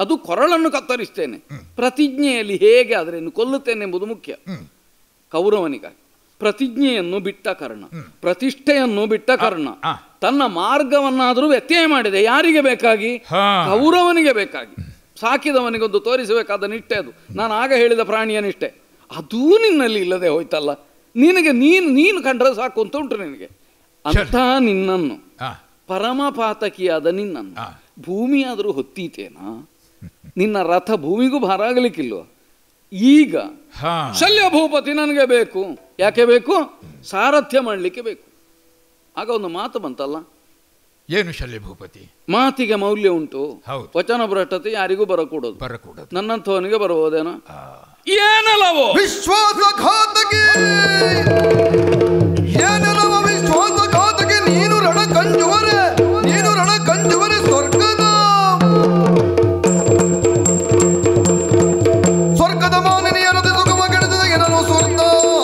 ಅದು ಕೊರಳನ್ನು ಕತ್ತರಿಸ್ತೇನೆ ಪ್ರತಿಜ್ಞೆಯಲ್ಲಿ ಹೇಗೆ ಆದರೆ ಇನ್ನು ಕೊಲ್ಲುತ್ತೇನೆ ಎಂಬುದು ಮುಖ್ಯ ಕೌರವನಿಗಾಗಿ ಪ್ರತಿಜ್ಞೆಯನ್ನು ಬಿಟ್ಟ ಕರ್ಣ ಪ್ರತಿಷ್ಠೆಯನ್ನು ಬಿಟ್ಟ ಕರ್ಣ ಆ. ತನ್ನ ಮಾರ್ಗವನ್ನಾದರೂ ವ್ಯತ್ಯಯ ಮಾಡಿದೆ ಯಾರಿಗೆ ಬೇಕಾಗಿ ಹಾ. ಕೌರವನಿಗೆ ಬೇಕಾಗಿ ಸಾಕಿದವನಿಗೊಂದು ತೋರಿಸಬೇಕಾದ ನಿಷ್ಠೆ ಅದು ನಾನು ಆಗ ಹೇಳಿದ ಪ್ರಾಣಿಯ ನಿಷ್ಠೆ ಅದೂ ನಿನ್ನಲ್ಲಿ ಇಲ್ಲದೆ ಹೋಯ್ತಲ್ಲ ನಿನಗೆ ನೀನು ನೀನು ಕಂಡ್ರೆ ಸಾಕು ಅಂತ ಉಂಟು ನಿನಗೆ ಅಂಥ ನಿನ್ನನ್ನು ಆ, ಪರಮಪಾತಕಿಯಾದ ನಿನ್ನನ್ನು ಆ. ಭೂಮಿಯಾದರೂ ಹೊತ್ತೀತೇನಾ ನಿನ್ನ ರಥ ಭೂಮಿಗೂ ಭಾರ ಆಗಲಿಕ್ಕಿಲ್ವ ಈಗ ಹಾ ಶಲ್ಯ ಭೂಪತಿ ನನಗೆ ಬೇಕು ಯಾಕೆ ಬೇಕು ಸಾರಥ್ಯ ಮಾಡಲಿಕ್ಕೆ ಬೇಕು ಆಗ ಒಂದು ಮಾತು ಬಂತಲ್ಲ ಏನು ಶಲ್ಯ ಭೂಪತಿ ಮಾತಿಗೆ ಮೌಲ್ಯ ಉಂಟು ಹೌದು. ವಚನ ಭ್ರಷ್ಟತೆ ಯಾರಿಗೂ ಬರಕೂಡದು ಬರಕೂಡದು ನನ್ನಂಥವನಿಗೆ ಬರಬಹುದೇನೋ ಆ, ಏನಲ್ಲವೋ ವಿಶ್ವಾಸಘಾತಕಿ ಏನೆಲ್ಲವ ವಿಶ್ವಾಸಘಾತಕಿ ನೀನು ರಣ ಕಂಜುವರೆ ನೀನು ರಣ ಕಂಜುವರೆ ಸ್ವರ್ಗದ ಸ್ವರ್ಗದ ಮಾನನೀಯರದೆ ಸುಗಮ ಗೆಳೆದ ಏನೋ ಸ್ವರ್ಗ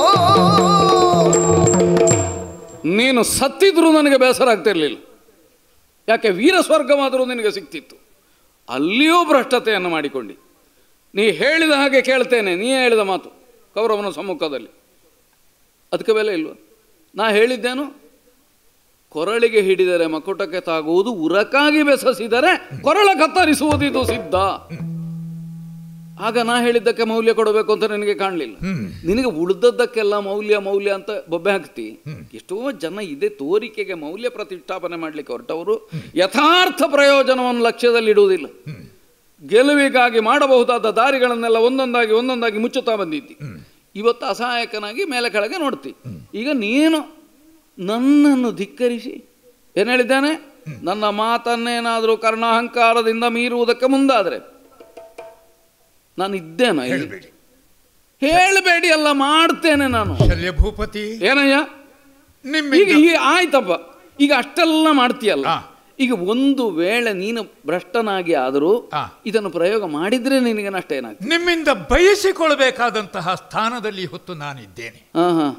ನೀನು ಸತ್ತಿದ್ರೂ ನನಗೆ ಬೇಸರ ಆಗ್ತಿರ್ಲಿಲ್ಲ ಯಾಕೆ ವೀರ ಸ್ವರ್ಗವಾದರೂ ನಿನಗೆ ಸಿಕ್ತಿತ್ತು ಅಲ್ಲಿಯೂ ಭ್ರಷ್ಟತೆಯನ್ನು ಮಾಡಿಕೊಂಡಿ ನೀ ಹೇಳಿದ ಹಾಗೆ ಕೇಳ್ತೇನೆ ನೀ ಹೇಳಿದ ಮಾತು ಕೌರವನ ಸಮ್ಮುಖದಲ್ಲಿ ಅದಕ್ಕೆ ಬೆಲೆ ಇಲ್ವ ನಾ ಹೇಳಿದ್ದೇನು ಕೊರಳಿಗೆ ಹಿಡಿದರೆ ಮಕುಟಕ್ಕೆ ತಾಗುವುದು ಉರಕಾಗಿ ಬೆಸಸಿದರೆ ಕೊರಳ ಕತ್ತರಿಸುವುದಿದು ಸಿದ್ಧ ಆಗ ನಾ ಹೇಳಿದ್ದಕ್ಕೆ ಮೌಲ್ಯ ಕೊಡಬೇಕು ಅಂತ ನಿನಗೆ ಕಾಣಲಿಲ್ಲ ನಿನಗೆ ಉಳಿದದ್ದಕ್ಕೆಲ್ಲ ಮೌಲ್ಯ ಮೌಲ್ಯ ಅಂತ ಬೊಬ್ಬೆ ಹಾಕ್ತಿ ಎಷ್ಟೋ ಜನ ಇದೆ ತೋರಿಕೆಗೆ ಮೌಲ್ಯ ಪ್ರತಿಷ್ಠಾಪನೆ ಮಾಡಲಿಕ್ಕೆ ಹೊರಟವರು ಯಥಾರ್ಥ ಪ್ರಯೋಜನವನ್ನು ಲಕ್ಷ್ಯದಲ್ಲಿಡುವುದಿಲ್ಲ ಗೆಲುವಿಗಾಗಿ ಮಾಡಬಹುದಾದ ದಾರಿಗಳನ್ನೆಲ್ಲ ಒಂದೊಂದಾಗಿ ಒಂದೊಂದಾಗಿ ಮುಚ್ಚುತ್ತಾ ಬಂದಿದ್ದಿ ಇವತ್ತು ಅಸಹಾಯಕನಾಗಿ ಮೇಲೆ ಕೆಳಗೆ ನೋಡ್ತಿ ಈಗ ನೀನು ನನ್ನನ್ನು ಧಿಕ್ಕರಿಸಿ ಏನು ಹೇಳಿದ್ದಾನೆ ನನ್ನ ಮಾತನ್ನೇನಾದರೂ ಕರ್ಣಾಹಂಕಾರದಿಂದ ಮೀರುವುದಕ್ಕೆ ಮುಂದಾದರೆ ನಾನು ಇದ್ದೇನ ಹೇಳ್ಬೇಡಿ ಹೇಳಬೇಡಿ ಅಲ್ಲ ಮಾಡ್ತೇನೆ ನಾನು ಶಲ್ಯ ಭೂಪತಿ ಏನಯ್ಯ ಈಗ ನಿಮ್ಮಿಂದ ಈಗ ಆಯ್ತಪ್ಪ ಈಗ ಅಷ್ಟೆಲ್ಲ ಮಾಡ್ತೀಯಲ್ಲ ಆ. ಈಗ ಒಂದು ವೇಳೆ ನೀನು ಭ್ರಷ್ಟನಾಗಿ ಆದರೂ ಆ. ಇದನ್ನು ಪ್ರಯೋಗ ಮಾಡಿದ್ರೆ ನಿನಗೆ ನಷ್ಟ ಏನಾಗ್ತದೆ ನಿಮ್ಮಿಂದ ಬಯಸಿಕೊಳ್ಳಬೇಕಾದಂತಹ ಸ್ಥಾನದಲ್ಲಿ ಹೊತ್ತು ನಾನಿದ್ದೇನೆ ಹಾ ಹಾ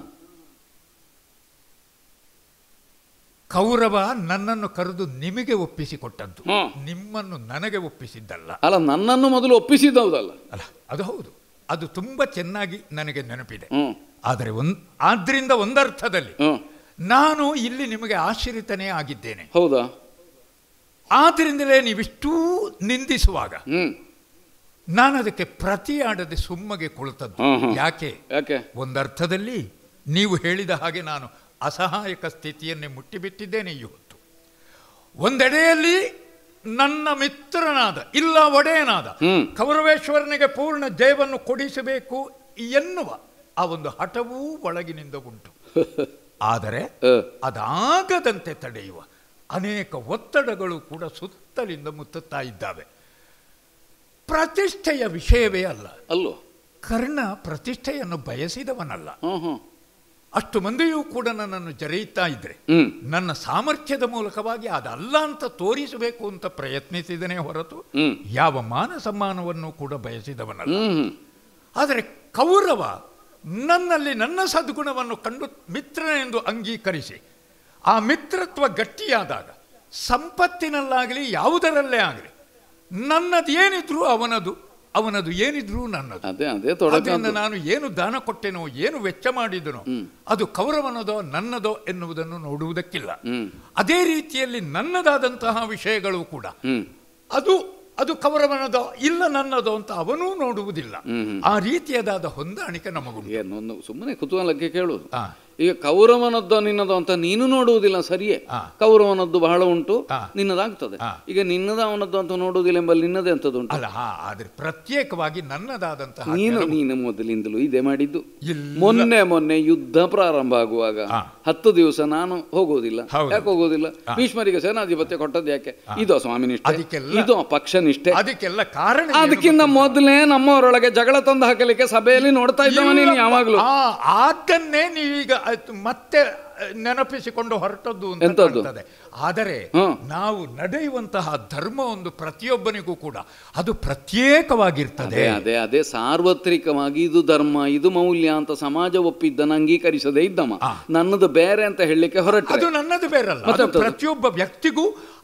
ಕೌರವ ನನ್ನನ್ನು ಕರೆದು ನಿಮಗೆ ಒಪ್ಪಿಸಿಕೊಟ್ಟದ್ದು ಹ್ಮ್. ನಿಮ್ಮನ್ನು ನನಗೆ ಒಪ್ಪಿಸಿದ್ದಲ್ಲ ಅಲ್ಲ ನನ್ನನ್ನು ಮೊದಲು ಒಪ್ಪಿಸಿದವುದಲ್ಲ ಅಲ್ಲ ಅದು ಹೌದು ಅದು ತುಂಬಾ ಚೆನ್ನಾಗಿ ನನಗೆ ನೆನಪಿದೆ ಹ್ಮ್ ಆದರೆ ಒಂದ್ ಆದ್ರಿಂದ ಒಂದರ್ಥದಲ್ಲಿ ಹ್ಮ್ ನಾನು ಇಲ್ಲಿ ನಿಮಗೆ ಆಶ್ರಿತನೇ ಆಗಿದ್ದೇನೆ ಹೌದಾ ಆದ್ರಿಂದಲೇ ನೀವಿಷ್ಟೂ ನಿಂದಿಸುವಾಗ ಹ್ಮ್ ನಾನು ಅದಕ್ಕೆ ಪ್ರತಿಯಾಡದೆ ಸುಮ್ಮಗೆ ಕುಳಿತದ್ದು ಹ್ಮ್, ಹ್ಮ್. ಯಾಕೆ ಯಾಕೆ ಒಂದರ್ಥದಲ್ಲಿ ನೀವು ಹೇಳಿದ ಹಾಗೆ ನಾನು ಅಸಹಾಯಕ ಸ್ಥಿತಿಯನ್ನೇ ಮುಟ್ಟಿಬಿಟ್ಟಿದ್ದೇನೆ ಇವತ್ತು ಒಂದೆಡೆಯಲ್ಲಿ ನನ್ನ ಮಿತ್ರನಾದ ಇಲ್ಲ ಒಡೆಯನಾದ ಹ್ಮ್. ಕೌರವೇಶ್ವರನಿಗೆ ಪೂರ್ಣ ಜಯವನ್ನು ಕೊಡಿಸಬೇಕು ಎನ್ನುವ ಆ ಒಂದು ಹಠವೂ ಒಳಗಿನಿಂದ ಉಂಟು ಆದರೆ ಅ, ಅದಾಗದಂತೆ ತಡೆಯುವ ಅನೇಕ ಒತ್ತಡಗಳು ಕೂಡ ಸುತ್ತಲಿಂದ ಮುತ್ತುತ್ತಾ ಇದ್ದಾವೆ ಪ್ರತಿಷ್ಠೆಯ ವಿಷಯವೇ ಅಲ್ಲ ಅಲ್ಲೋ ಕರ್ಣ ಪ್ರತಿಷ್ಠೆಯನ್ನು ಬಯಸಿದವನಲ್ಲ ಹ್ಮ್ ಹ್ಮ್ ಅಷ್ಟು ಮಂದಿಯೂ ಕೂಡ ನನ್ನನ್ನು ಜರೆಯುತ್ತಾ ಇದ್ರೆ ಹ್ಮ್ ನನ್ನ ಸಾಮರ್ಥ್ಯದ ಮೂಲಕವಾಗಿ ಅದಲ್ಲ ಅಂತ ತೋರಿಸಬೇಕು ಅಂತ ಪ್ರಯತ್ನಿಸಿದನೇ ಹೊರತು ಹ್ಮ್. ಯಾವ ಮಾನ ಸಮ್ಮಾನವನ್ನು ಕೂಡ ಬಯಸಿದವನಲ್ಲ ಹ್ಮ್ ಹ್ಮ್ ಆದರೆ ಕೌರವ ನನ್ನಲ್ಲಿ ನನ್ನ ಸದ್ಗುಣವನ್ನು ಕಂಡು ಮಿತ್ರನೆಂದು ಅಂಗೀಕರಿಸಿ ಆ ಮಿತ್ರತ್ವ ಗಟ್ಟಿಯಾದಾಗ ಸಂಪತ್ತಿನಲ್ಲಾಗಲಿ ಯಾವುದರಲ್ಲೇ ಆಗಲಿ ನನ್ನದು ಏನಿದ್ರೂ ಅವನದು ಅವನದು ಏನಿದ್ರೂ ನನ್ನದು ಅದೇ ಅದೇ ಅದರಿಂದ ತೊಡಕ ನಾನು ಏನು ದಾನ ಕೊಟ್ಟೆನೋ ಏನು ವೆಚ್ಚ ಮಾಡಿದನೋ ಅದು ಕೌರವನದೋ ನನ್ನದೋ ಎನ್ನುವುದನ್ನು ನೋಡುವುದಕ್ಕಿಲ್ಲ ಹ್ಮ್ ಅದೇ ರೀತಿಯಲ್ಲಿ ನನ್ನದಾದಂತಹ ವಿಷಯಗಳು ಕೂಡ ಹ್ಮ್ ಅದು ಅದು ಕೌರವನದೋ ಇಲ್ಲ ನನ್ನದೋ ಅಂತ ಅವನೂ ನೋಡುವುದಿಲ್ಲ ಹ್ಮ್. ಆ ರೀತಿಯದಾದ ಹೊಂದಾಣಿಕೆ ನಮಗುಂಟು ಏನೊಂದು ಸುಮ್ಮನೆ ಕುತೂಹಲಕ್ಕೆ ಕೇಳುವುದು ಆ, ಈಗ ಕೌರವನದ್ದು ನಿನ್ನದು ಅಂತ ನೀನು ನೋಡುವುದಿಲ್ಲ ಸರಿಯೇ ಆ. ಕೌರವನದ್ದು ಬಹಳ ಉಂಟು ಆ. ನಿನ್ನದಾಗ್ತದೆ ಆ. ಈಗ ನಿನ್ನದ ಅವನದ್ದು ಅಂತ ನೋಡುವುದಿಲ್ಲ ಎಂಬಲ್ಲಿ ನಿನ್ನದೇ ಅಂತದ್ದು ಉಂಟು ಅಲ್ಲ ಹಾ, ಆದ್ರೆ ಪ್ರತ್ಯೇಕವಾಗಿ ನನ್ನದಾದಂತಹ ನೀನು ಕೆಲವು- ನೀನು ಮೊದಲಿಂದಲೂ ಇದೇ ಮಾಡಿದ್ದು ಇಲ್ಲ. ಮೊನ್ನೆ ಮೊನ್ನೆ ಯುದ್ಧ ಪ್ರಾರಂಭ ಆಗುವಾಗ ಆ. ಹತ್ತು ದಿವಸ ನಾನು ಹೋಗುವುದಿಲ್ಲ ಹೌದು. ಯಾಕೆ ಹೋಗುವುದಿಲ್ಲ ಭೀಷ್ಮರಿಗೆ ಸೇನಾಧಿಪತ್ಯ ಕೊಟ್ಟದ್ದು ಯಾಕೆ ಇದು ಸ್ವಾಮಿ ನಿಷ್ಠೆ ಅದಕ್ಕೆಲ್ಲ- ಇದು ಪಕ್ಷ ನಿಷ್ಠೆ ಅದಕ್ಕೆಲ್ಲ ಕಾರಣ ಏನು ಅದಕ್ಕಿಂತ ಮೊದಲೇ ನಮ್ಮವರೊಳಗೆ ಜಗಳ ತಂದು ಹಾಕಲಿಕ್ಕೆ ಸಭೆಯಲ್ಲಿ ನೋಡ್ತಾ ಇದ್ದವ ನೀನು ಇಲ್ಲಪ್ಪ. ಯಾವಾಗ್ಲೂ ಆ, ಅದನ್ನೇ ನೀವೀಗ ಅದ್ ಮತ್ತೆ ನೆನಪಿಸಿಕೊಂಡು ಹೊರಟದ್ದು ಅಂತ ಎಂತದ್ದು? ಕಾಣ್ತದೆ. ಆದರೆ ಹ್ಮ್. ನಾವು ನಡೆಯುವಂತಹ ಧರ್ಮ ಒಂದು ಪ್ರತಿಯೊಬ್ಬನಿಗೂ ಕೂಡ ಅದು ಪ್ರತ್ಯೇಕವಾಗಿರ್ತದೆ ಅದೇ ಅದೇ ಅದೇ ಸಾರ್ವತ್ರಿಕವಾಗಿ ಇದು ಧರ್ಮ ಇದು ಮೌಲ್ಯ ಅಂತ ಸಮಾಜ ಒಪ್ಪಿದ್ದನ್ನು ಅಂಗೀಕರಿಸದೇ ಇದ್ದಮ್ಮ ಆ. ನನ್ನದು ಬೇರೆ ಅಂತ ಹೇಳಲಿಕ್ಕೆ ಹೊರಟ ಅದು ನನ್ನದು ಬೇರಲ್ಲ ಅದು ಮತ್ತೆಂತದ್ದು? ಪ್ರತಿಯೊಬ್ಬ ವ್ಯಕ್ತಿಗೂ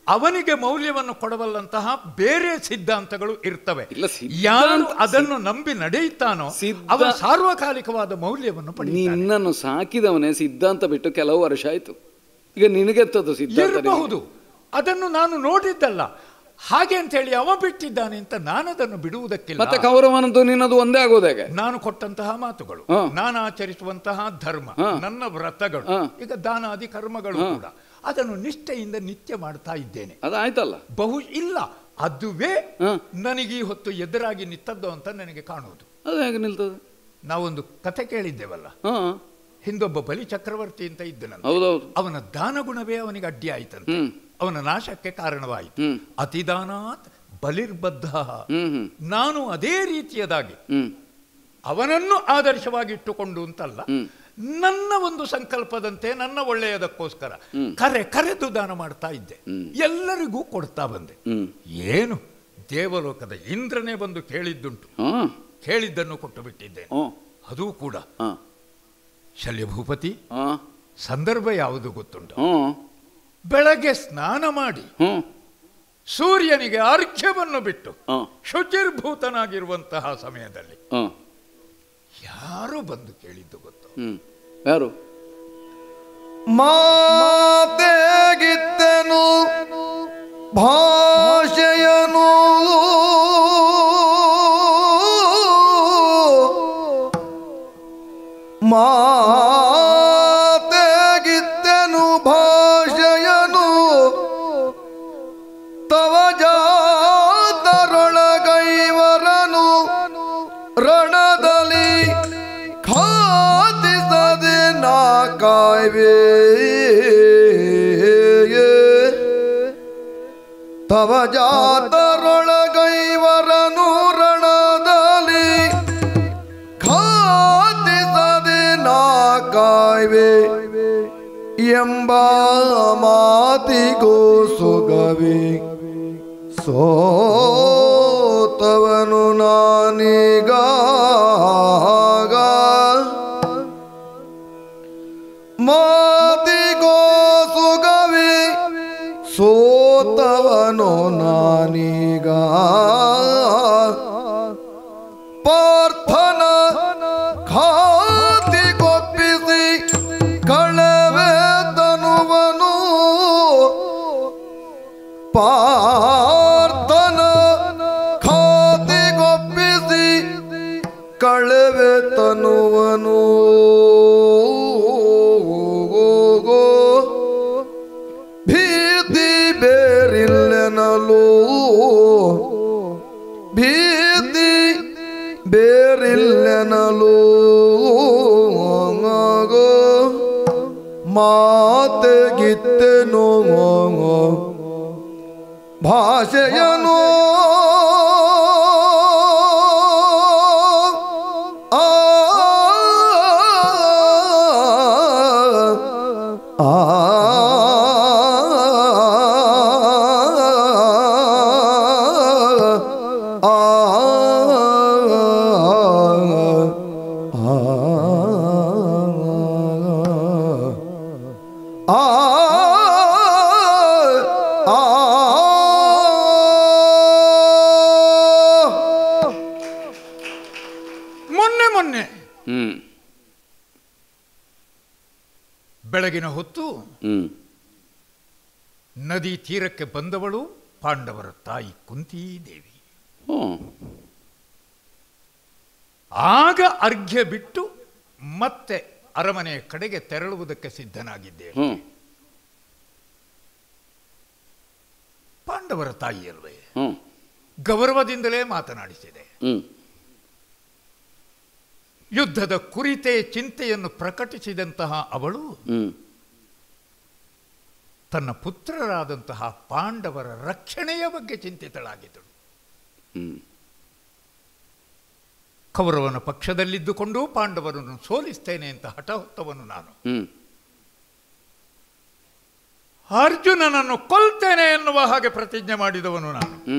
ಅವನಿಗೆ ಮೌಲ್ಯವನ್ನು ಕೊಡಬಲ್ಲಂತಹ ಬೇರೆ ಸಿದ್ಧಾಂತಗಳು ಇರ್ತವೆ ಇಲ್ಲ, ಸಿದ್ಧಾಂತ- ಯಾರು ಅದನ್ನು ನಂಬಿ ನಡೆಯುತ್ತಾನೋ ಸಿದ್ಧ- ಅವನ ಸಾರ್ವಕಾಲಿಕವಾದ ಮೌಲ್ಯವನ್ನು ಪಡೆಯುತ್ತಾನೆ ನಿನ್ನನ್ನು ಸಾಕಿದವನೇ ಸಿದ್ಧಾಂತ ಬಿಟ್ಟು ಕೆಲವು ವರ್ಷ ಆಯ್ತು ಈಗ ನಿನಗೆತ್ತದು ಸಿದ್ಧಾಂತ ನಿನಗೆ? ಇರಬಹುದು ಅದನ್ನು ನಾನು ನೋಡಿದ್ದಲ್ಲ ಹಾಗೆ ಅಂತ ಹೇಳಿ ಅವ ಬಿಟ್ಟಿದ್ದಾನೆ ಅಂತ ನಾನು ಅದನ್ನು ಬಿಡುವುದಕ್ಕಿಲ್ಲ ಮತ್ತೆ ಕೌರವನದ್ದು ನಿನ್ನದು ಒಂದೇ ಆಗೋದು ಹೇಗೆ ನಾನು ಕೊಟ್ಟಂತಹ ಮಾತುಗಳು ಹಾ. ನಾನು ಆಚರಿಸುವಂತಹ ಧರ್ಮ ಹಾ. ನನ್ನ ವ್ರತಗಳು ಹಾ. ಈಗ ದಾನಾದಿ ಕರ್ಮಗಳು ಕೂಡ ಅದನ್ನು ನಿಷ್ಠೆಯಿಂದ ನಿತ್ಯ ಮಾಡ್ತಾ ಇದ್ದೇನೆ ಅದಾಯ್ತಲ್ಲ ಬಹು ಇಲ್ಲ ಅದುವೇ ಹಾ. ನನಗೆ ಈ ಹೊತ್ತು ಎದುರಾಗಿ ನಿಂತದ್ದು ಅಂತ ನನಗೆ ಕಾಣುವುದು ಅದು ಹೇಗೆ ನಿಲ್ತದೆ ನಾವೊಂದು ಕಥೆ ಕೇಳಿದ್ದೇವಲ್ಲ ಹಾ ಹಿಂದೊಬ್ಬ ಬಲಿ ಚಕ್ರವರ್ತಿ ಅಂತ ಇದ್ದನಂತೆ ಹೌದೌದು ಅವನ ದಾನ ಗುಣವೇ ಅವನಿಗೆ ಅಡ್ಡಿ ಆಯ್ತಂತೆ ಹ್ಮ್ ಅವನ ನಾಶಕ್ಕೆ ಕಾರಣವಾಯಿತು ಹ್ಮ್. ಅತಿದಾನಾತ್ ಬಲಿರ್ಬದ್ಧ ಹ್ಮ್ ಹ್ಮ್ ನಾನು ಅದೇ ರೀತಿಯದಾಗಿ ಹ್ಮ್ ಅವನನ್ನು ಆದರ್ಶವಾಗಿ ಇಟ್ಟುಕೊಂಡು ಅಂತಲ್ಲ ಹ್ಮ್. ನನ್ನ ಒಂದು ಸಂಕಲ್ಪದಂತೆ ನನ್ನ ಒಳ್ಳೆಯದಕ್ಕೋಸ್ಕರ ಕರೆ ಕರೆದು ದಾನ ಮಾಡ್ತಾ ಇದ್ದೆ ಎಲ್ಲರಿಗೂ ಕೊಡ್ತಾ ಬಂದೆ ಹ್ಮ್ ಏನು ದೇವಲೋಕದ ಇಂದ್ರನೇ ಬಂದು ಕೇಳಿದ್ದುಂಟು ಹಾ ಕೇಳಿದ್ದನ್ನು ಕೊಟ್ಟು ಬಿಟ್ಟಿದ್ದೇನೆ ಹ್ಞೂ ಅದೂ ಕೂಡ ಹಾ ಶಲ್ಯಭೂಪತಿ ಹಾ ಸಂದರ್ಭ ಯಾವುದು ಗೊತ್ತುಂಟು ಹ್ಞೂ ಬೆಳಗ್ಗೆ ಸ್ನಾನ ಮಾಡಿ ಹ್ಞೂ ಸೂರ್ಯನಿಗೆ ಅರ್ಘ್ಯವನ್ನು ಬಿಟ್ಟು ಹಾ ಶುಚಿರ್ಭೂತನಾಗಿರುವಂತಹ ಸಮಯದಲ್ಲಿ ಹಾ ಯಾರು ಬಂದು ಕೇಳಿದ್ದು ಗೊತ್ತು ಹ್ಮ್ ಯಾರು ಮಾತೆಗಿತ್ತನು ಭಾಷೆಯನು ಮಾತೆಗಿತ್ತನು ಭಾಷೆಯನು ತವ ಜಾತರೊಳಗೈವರನು ರಣದಲ್ಲಿ ಖಾತಿಸದೆ ನಾ ಕಾಯ್ವೆ ತವ ಜಾತರೊಳಗೈವರನು ರಣದಲ್ಲಿ ಖಾತಿಸದೆ ನಾ ಕಾಯ್ವೆ ಎಂಬ ಮಾತಿಗೋ ಸೊಗವೆ ಸೋತವನು ನಾನೀಗ ಮಾತಿಗೋ ಸುಗವಿ ಸೋತವನು ನಾನೀಗ ಪಾರ್ಥನ ಖಾತಿಗೊಪ್ಪಿಸಿ ಕಳವೆ ತನುವನು ಪಾರ್ಥನ ಖಾತಿಗೊಪ್ಪಿಸಿ ಕಳವೆ ತನುವನು ಭೀತಿ ಬೇರಿಲ್ಲನಲು ಭೀತಿ ಬೇರಿಲ್ಲನಲು ಮಾತೆಗಿತ್ತೆನೋ ಭಾಷೆಯನು ಆ ಆ ಮೊನ್ನೆ ಮೊನ್ನೆ ಹ್ಮ್ ಬೆಳಗಿನ ಹೊತ್ತು ಹ್ಮ್ ನದಿ ತೀರಕ್ಕೆ ಬಂದವಳು ಪಾಂಡವರ ತಾಯಿ ಕುಂತೀದೇವಿ ಹ್ಞೂ ಆಗ ಅರ್ಘ್ಯ ಬಿಟ್ಟು ಮತ್ತೆ ಅರಮನೆಯ ಕಡೆಗೆ ತೆರಳುವುದಕ್ಕೆ ಸಿದ್ಧನಾಗಿದ್ದೇನೆ ಹ್ಞೂ ಪಾಂಡವರ ತಾಯಿ ಅಲ್ವೇ ಹ್ಞೂ ಗೌರವದಿಂದಲೇ ಮಾತನಾಡಿಸಿದೆ ಹ್ಞೂ ಯುದ್ಧದ ಕುರಿತೇ ಚಿಂತೆಯನ್ನು ಪ್ರಕಟಿಸಿದಂತಹ ಅವಳು ಹ್ಞೂ ತನ್ನ ಪುತ್ರರಾದಂತಹ ಪಾಂಡವರ ರಕ್ಷಣೆಯ ಬಗ್ಗೆ ಚಿಂತಿತಳಾಗಿದ್ದಳು ಹ್ಞೂ ಕೌರವನ ಪಕ್ಷದಲ್ಲಿದ್ದುಕೊಂಡು ಪಾಂಡವರನ್ನು ಸೋಲಿಸ್ತೇನೆ ಅಂತ ಹಠ ಹೊತ್ತವನು ನಾನು ಹ್ಞೂ ಅರ್ಜುನನನ್ನು ಕೊಲ್ತೇನೆ ಎನ್ನುವ ಹಾಗೆ ಪ್ರತಿಜ್ಞೆ ಮಾಡಿದವನು ನಾನು ಹ್ಞೂ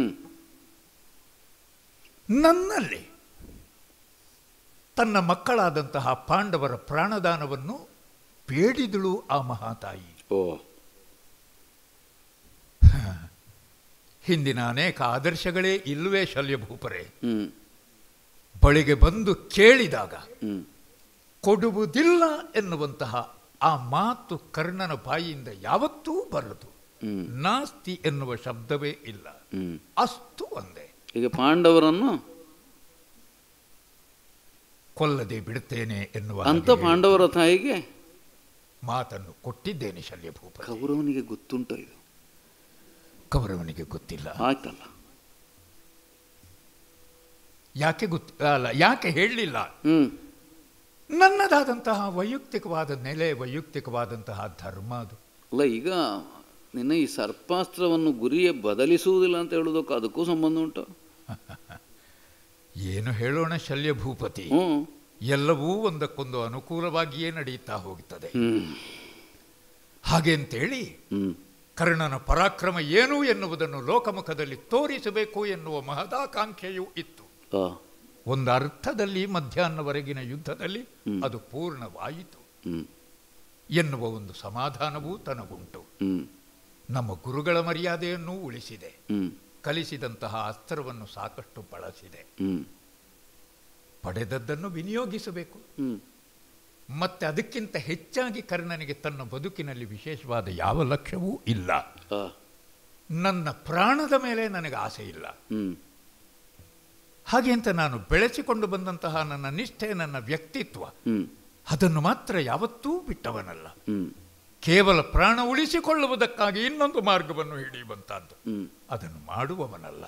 ನನ್ನಲ್ಲಿ ತನ್ನ ಮಕ್ಕಳಾದಂತಹ ಪಾಂಡವರ ಪ್ರಾಣದಾನವನ್ನು ಬೇಡಿದಳು ಆ ಮಹಾತಾಯಿ ಓ ಹಿಂದಿನ ಅನೇಕ ಆದರ್ಶಗಳೇ ಇಲ್ಲವೇ ಶಲ್ಯಭೂಪರೇ ಹ್ಮ್ ಬಳಿಗೆ ಬಂದು ಕೇಳಿದಾಗ ಹ್ಮ್ ಕೊಡುವುದಿಲ್ಲ ಎನ್ನುವಂತಹ ಆ ಮಾತು ಕರ್ಣನ ಬಾಯಿಯಿಂದ ಯಾವತ್ತೂ ಬರದು ಹ್ಮ್ ನಾಸ್ತಿ ಎನ್ನುವ ಶಬ್ದವೇ ಇಲ್ಲ ಹ್ಮ್ ಅಸ್ತು ಒಂದೇ ಈಗ ಪಾಂಡವರನ್ನು ಕೊಲ್ಲದೆ ಬಿಡುತ್ತೇನೆ ಎನ್ನುವ ಅಂತ ಹಾಗೆ ಪಾಂಡವರ ತಾಯಿಗೆ ಮಾತನ್ನು ಕೊಟ್ಟಿದ್ದೇನೆ ಶಲ್ಯಭೂಪ ಕೌರವನಿಗೆ ಗೊತ್ತುಂಟು ಇದು ಕೌರವನಿಗೆ ಗೊತ್ತಿಲ್ಲ ಆಯ್ತಲ್ಲ ಯಾಕೆ ಗೊತ್ತ ಅಲ್ಲ ಯಾಕೆ ಹೇಳಲಿಲ್ಲ ಹ್ಮ್ ನನ್ನದಾದಂತಹ ವೈಯಕ್ತಿಕವಾದ ನೆಲೆ ವೈಯಕ್ತಿಕವಾದಂತಹ ಧರ್ಮ ಅದು ಅಲ್ಲ ಈಗ ನಿನ್ನ ಈ ಸರ್ಪಾಸ್ತ್ರವನ್ನು ಗುರಿಯೇ ಬದಲಿಸುವುದಿಲ್ಲ ಅಂತ ಹೇಳೋದಕ್ಕೂ ಅದಕ್ಕೂ ಸಂಬಂಧ ಉಂಟು ಏನು ಹೇಳೋಣ ಶಲ್ಯಭೂಪತಿ ಹ್ಮ್ ಎಲ್ಲವೂ ಒಂದಕ್ಕೊಂದು ಅನುಕೂಲವಾಗಿಯೇ ನಡೆಯುತ್ತಾ ಹೋಗುತ್ತದೆ ಹ್ಮ್ ಹಾಗೆ ಅಂತೇಳಿ ಹ್ಮ್ ಕರ್ಣನ ಪರಾಕ್ರಮ ಏನು ಎನ್ನುವುದನ್ನು ಲೋಕಮುಖದಲ್ಲಿ ತೋರಿಸಬೇಕು ಎನ್ನುವ ಮಹದಾಕಾಂಕ್ಷೆಯೂ ಇತ್ತು ಆ, ಒಂದು ಅರ್ಥದಲ್ಲಿ ಮಧ್ಯಾಹ್ನವರೆಗಿನ ಯುದ್ಧದಲ್ಲಿ ಅದು ಪೂರ್ಣವಾಯಿತು ಹ್ಮ್ ಎನ್ನುವ ಒಂದು ಸಮಾಧಾನವೂ ತನಗುಂಟು ಹ್ಮ್ ನಮ್ಮ ಗುರುಗಳ ಮರ್ಯಾದೆಯನ್ನೂ ಉಳಿಸಿದೆ ಹ್ಮ್ ಕಲಿಸಿದಂತಹ ಅಸ್ತ್ರವನ್ನು ಸಾಕಷ್ಟು ಬಳಸಿದೆ ಹ್ಮ್ ಪಡೆದದ್ದನ್ನು ವಿನಿಯೋಗಿಸಬೇಕು ಹ್ಮ್ ಮತ್ತೆ ಅದಕ್ಕಿಂತ ಹೆಚ್ಚಾಗಿ ಕರ್ಣನಿಗೆ ತನ್ನ ಬದುಕಿನಲ್ಲಿ ವಿಶೇಷವಾದ ಯಾವ ಲಕ್ಷ್ಯವೂ ಇಲ್ಲ ಆ, ನನ್ನ ಪ್ರಾಣದ ಮೇಲೆ ನನಗೆ ಆಸೆ ಇಲ್ಲ ಹ್ಮ್ ಹಾಗೆ ಅಂತ ನಾನು ಬೆಳೆಸಿಕೊಂಡು ಬಂದಂತಹ ನನ್ನ ನಿಷ್ಠೆ ನನ್ನ ವ್ಯಕ್ತಿತ್ವ ಹ್ಮ್ ಅದನ್ನು ಮಾತ್ರ ಯಾವತ್ತೂ ಬಿಟ್ಟವನಲ್ಲ ಹ್ಮ್ ಕೇವಲ ಪ್ರಾಣ ಉಳಿಸಿಕೊಳ್ಳುವುದಕ್ಕಾಗಿ ಇನ್ನೊಂದು ಮಾರ್ಗವನ್ನು ಹಿಡಿಯುವಂತಹದ್ದು ಹ್ಮ್ ಅದನ್ನು ಮಾಡುವವನಲ್ಲ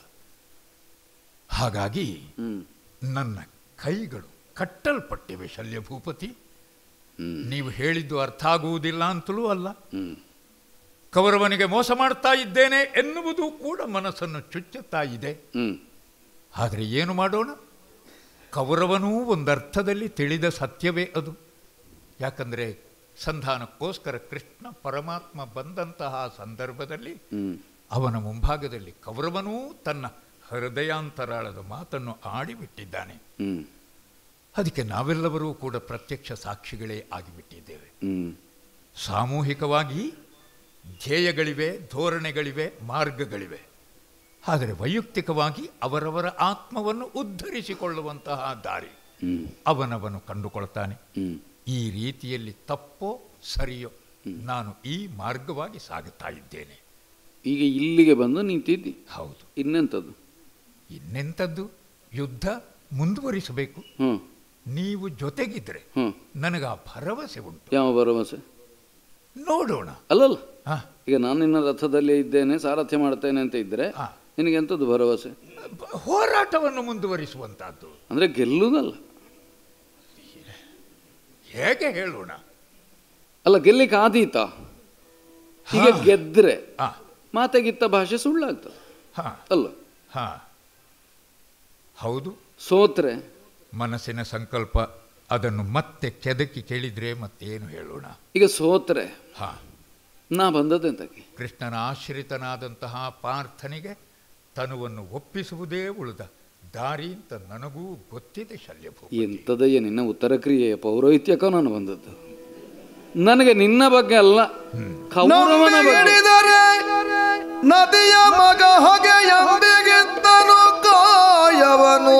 ಹಾಗಾಗಿ ಹ್ಮ್ ನನ್ನ ಕೈಗಳು ಕಟ್ಟಲ್ಪಟ್ಟಿವೆ ಶಲ್ಯಭೂಪತಿ ಹ್ಮ್ ನೀವು ಹೇಳಿದ್ದು ಅರ್ಥ ಆಗುವುದಿಲ್ಲ ಅಂತಲೂ ಅಲ್ಲ ಹ್ಮ್ ಕೌರವನಿಗೆ ಮೋಸ ಮಾಡ್ತಾ ಇದ್ದೇನೆ ಎನ್ನುವುದು ಕೂಡ ಮನಸ್ಸನ್ನು ಚುಚ್ಚುತ್ತಾ ಇದೆ ಹ್ಮ್ ಆದರೆ ಏನು ಮಾಡೋಣ ಕೌರವನೂ ಒಂದರ್ಥದಲ್ಲಿ ತಿಳಿದ ಸತ್ಯವೇ ಅದು ಯಾಕಂದರೆ ಸಂಧಾನಕ್ಕೋಸ್ಕರ ಕೃಷ್ಣ ಪರಮಾತ್ಮ ಬಂದಂತಹ ಸಂದರ್ಭದಲ್ಲಿ ಹ್ಮ್ ಅವನ ಮುಂಭಾಗದಲ್ಲಿ ಕೌರವನೂ ತನ್ನ ಹೃದಯಾಂತರಾಳದ ಮಾತನ್ನು ಆಡಿಬಿಟ್ಟಿದ್ದಾನೆ ಹ್ಮ್ ಅದಕ್ಕೆ ನಾವೆಲ್ಲವರೂ ಕೂಡ ಪ್ರತ್ಯಕ್ಷ ಸಾಕ್ಷಿಗಳೇ ಆಗಿಬಿಟ್ಟಿದ್ದೇವೆ ಹ್ಮ್ ಸಾಮೂಹಿಕವಾಗಿ ಧ್ಯೇಯಗಳಿವೆ ಧೋರಣೆಗಳಿವೆ ಮಾರ್ಗಗಳಿವೆ ಆದರೆ ವೈಯಕ್ತಿಕವಾಗಿ ಅವರವರ ಆತ್ಮವನ್ನು ಉದ್ಧರಿಸಿಕೊಳ್ಳುವಂತಹ ದಾರಿ ಹ್ಮ್ ಅವನವನು ಕಂಡುಕೊಳ್ತಾನೆ ಹ್ಮ್ ಈ ರೀತಿಯಲ್ಲಿ ತಪ್ಪೋ ಸರಿಯೋ ನಾನು ಈ ಮಾರ್ಗವಾಗಿ ಸಾಗುತ್ತಾ ಇದ್ದೇನೆ ಈಗ ಇಲ್ಲಿಗೆ ಬಂದು ನಿಂತಿದ್ದಿ ಹೌದು ಇನ್ನೆಂಥದ್ದು ಇನ್ನೆಂಥದ್ದು ಯುದ್ಧ ಮುಂದುವರಿಸಬೇಕು ಹ್ಮ್ ನೀವು ಜೊತೆಗಿದ್ರೆ ಹ್ಮ್ ನನಗೆ ಆ ಭರವಸೆ ಉಂಟು ಯಾವ ಭರವಸೆ ನೋಡೋಣ ಅಲ್ಲಲ್ಲ ಹಾ ಈಗ ನಾನು ನಿನ್ನ ರಥದಲ್ಲಿ ಇದ್ದೇನೆ ಸಾರಥ್ಯ ಮಾಡ್ತೇನೆ ಅಂತ ಇದ್ರೆ ಹಾ. ನಿನಗೆ ಎಂಥದ್ದು ಭರವಸೆ ಬ- ಹೋರಾಟವನ್ನು ಮುಂದುವರಿಸುವಂತಹದ್ದು ಅಂದ್ರೆ ಗೆಲ್ಲುವುದಲ್ಲ ಹೇಗೆ ಹೇಳೋಣ ಅಲ್ಲ ಗೆಲ್ಲಿಕ್ಕೆ ಆದೀತ ಈಗ ಗೆದ್ರೆ ಹಾ ಮಾತೆಗಿತ್ತ ಭಾಷೆ ಸುಳ್ಳಾಗ್ತದೆ ಹಾ ಅಲ್ಲ ಹಾ ಹೌದು ಸೋತ್ರೆ ಮನಸ್ಸಿನ ಸಂಕಲ್ಪ ಅದನ್ನು ಮತ್ತೆ ಕೆದಕಿ ಕೇಳಿದ್ರೆ ಮತ್ತೇನು ಹೇಳೋಣ ಈಗ ಸೋತ್ರೆ ಹಾ ನಾ ಬಂದದ್ದೆಂತಕ್ಕೆ ಕೃಷ್ಣನ ಆಶ್ರಿತನಾದಂತಹ ಪಾರ್ಥನಿಗೆ ತನುವನ್ನು ಒಪ್ಪಿಸುವುದೇ ಉಳಿದ ದಾರಿ ಅಂತ ನನಗೂ ಗೊತ್ತಿದೆ ಶಲ್ಯಭೂ ಎಂಥದಯ್ಯ ನಿನ್ನ ಉತ್ತರ ಕ್ರಿಯೆಯ ಪೌರೋಹಿತ್ಯಕ್ಕೂ ನಾನು ಬಂದದ್ದು ನನಗೆ ನಿನ್ನ ಬಗ್ಗೆ ಅಲ್ಲ ಕೌರವನ ಬಗ್ಗೆ ಹಿಡಿದರೆ ನದಿಯ ಮಗ ಹೊಗೆ ಎಂಬಿಗಿದ್ದನು ಕಾಯವನು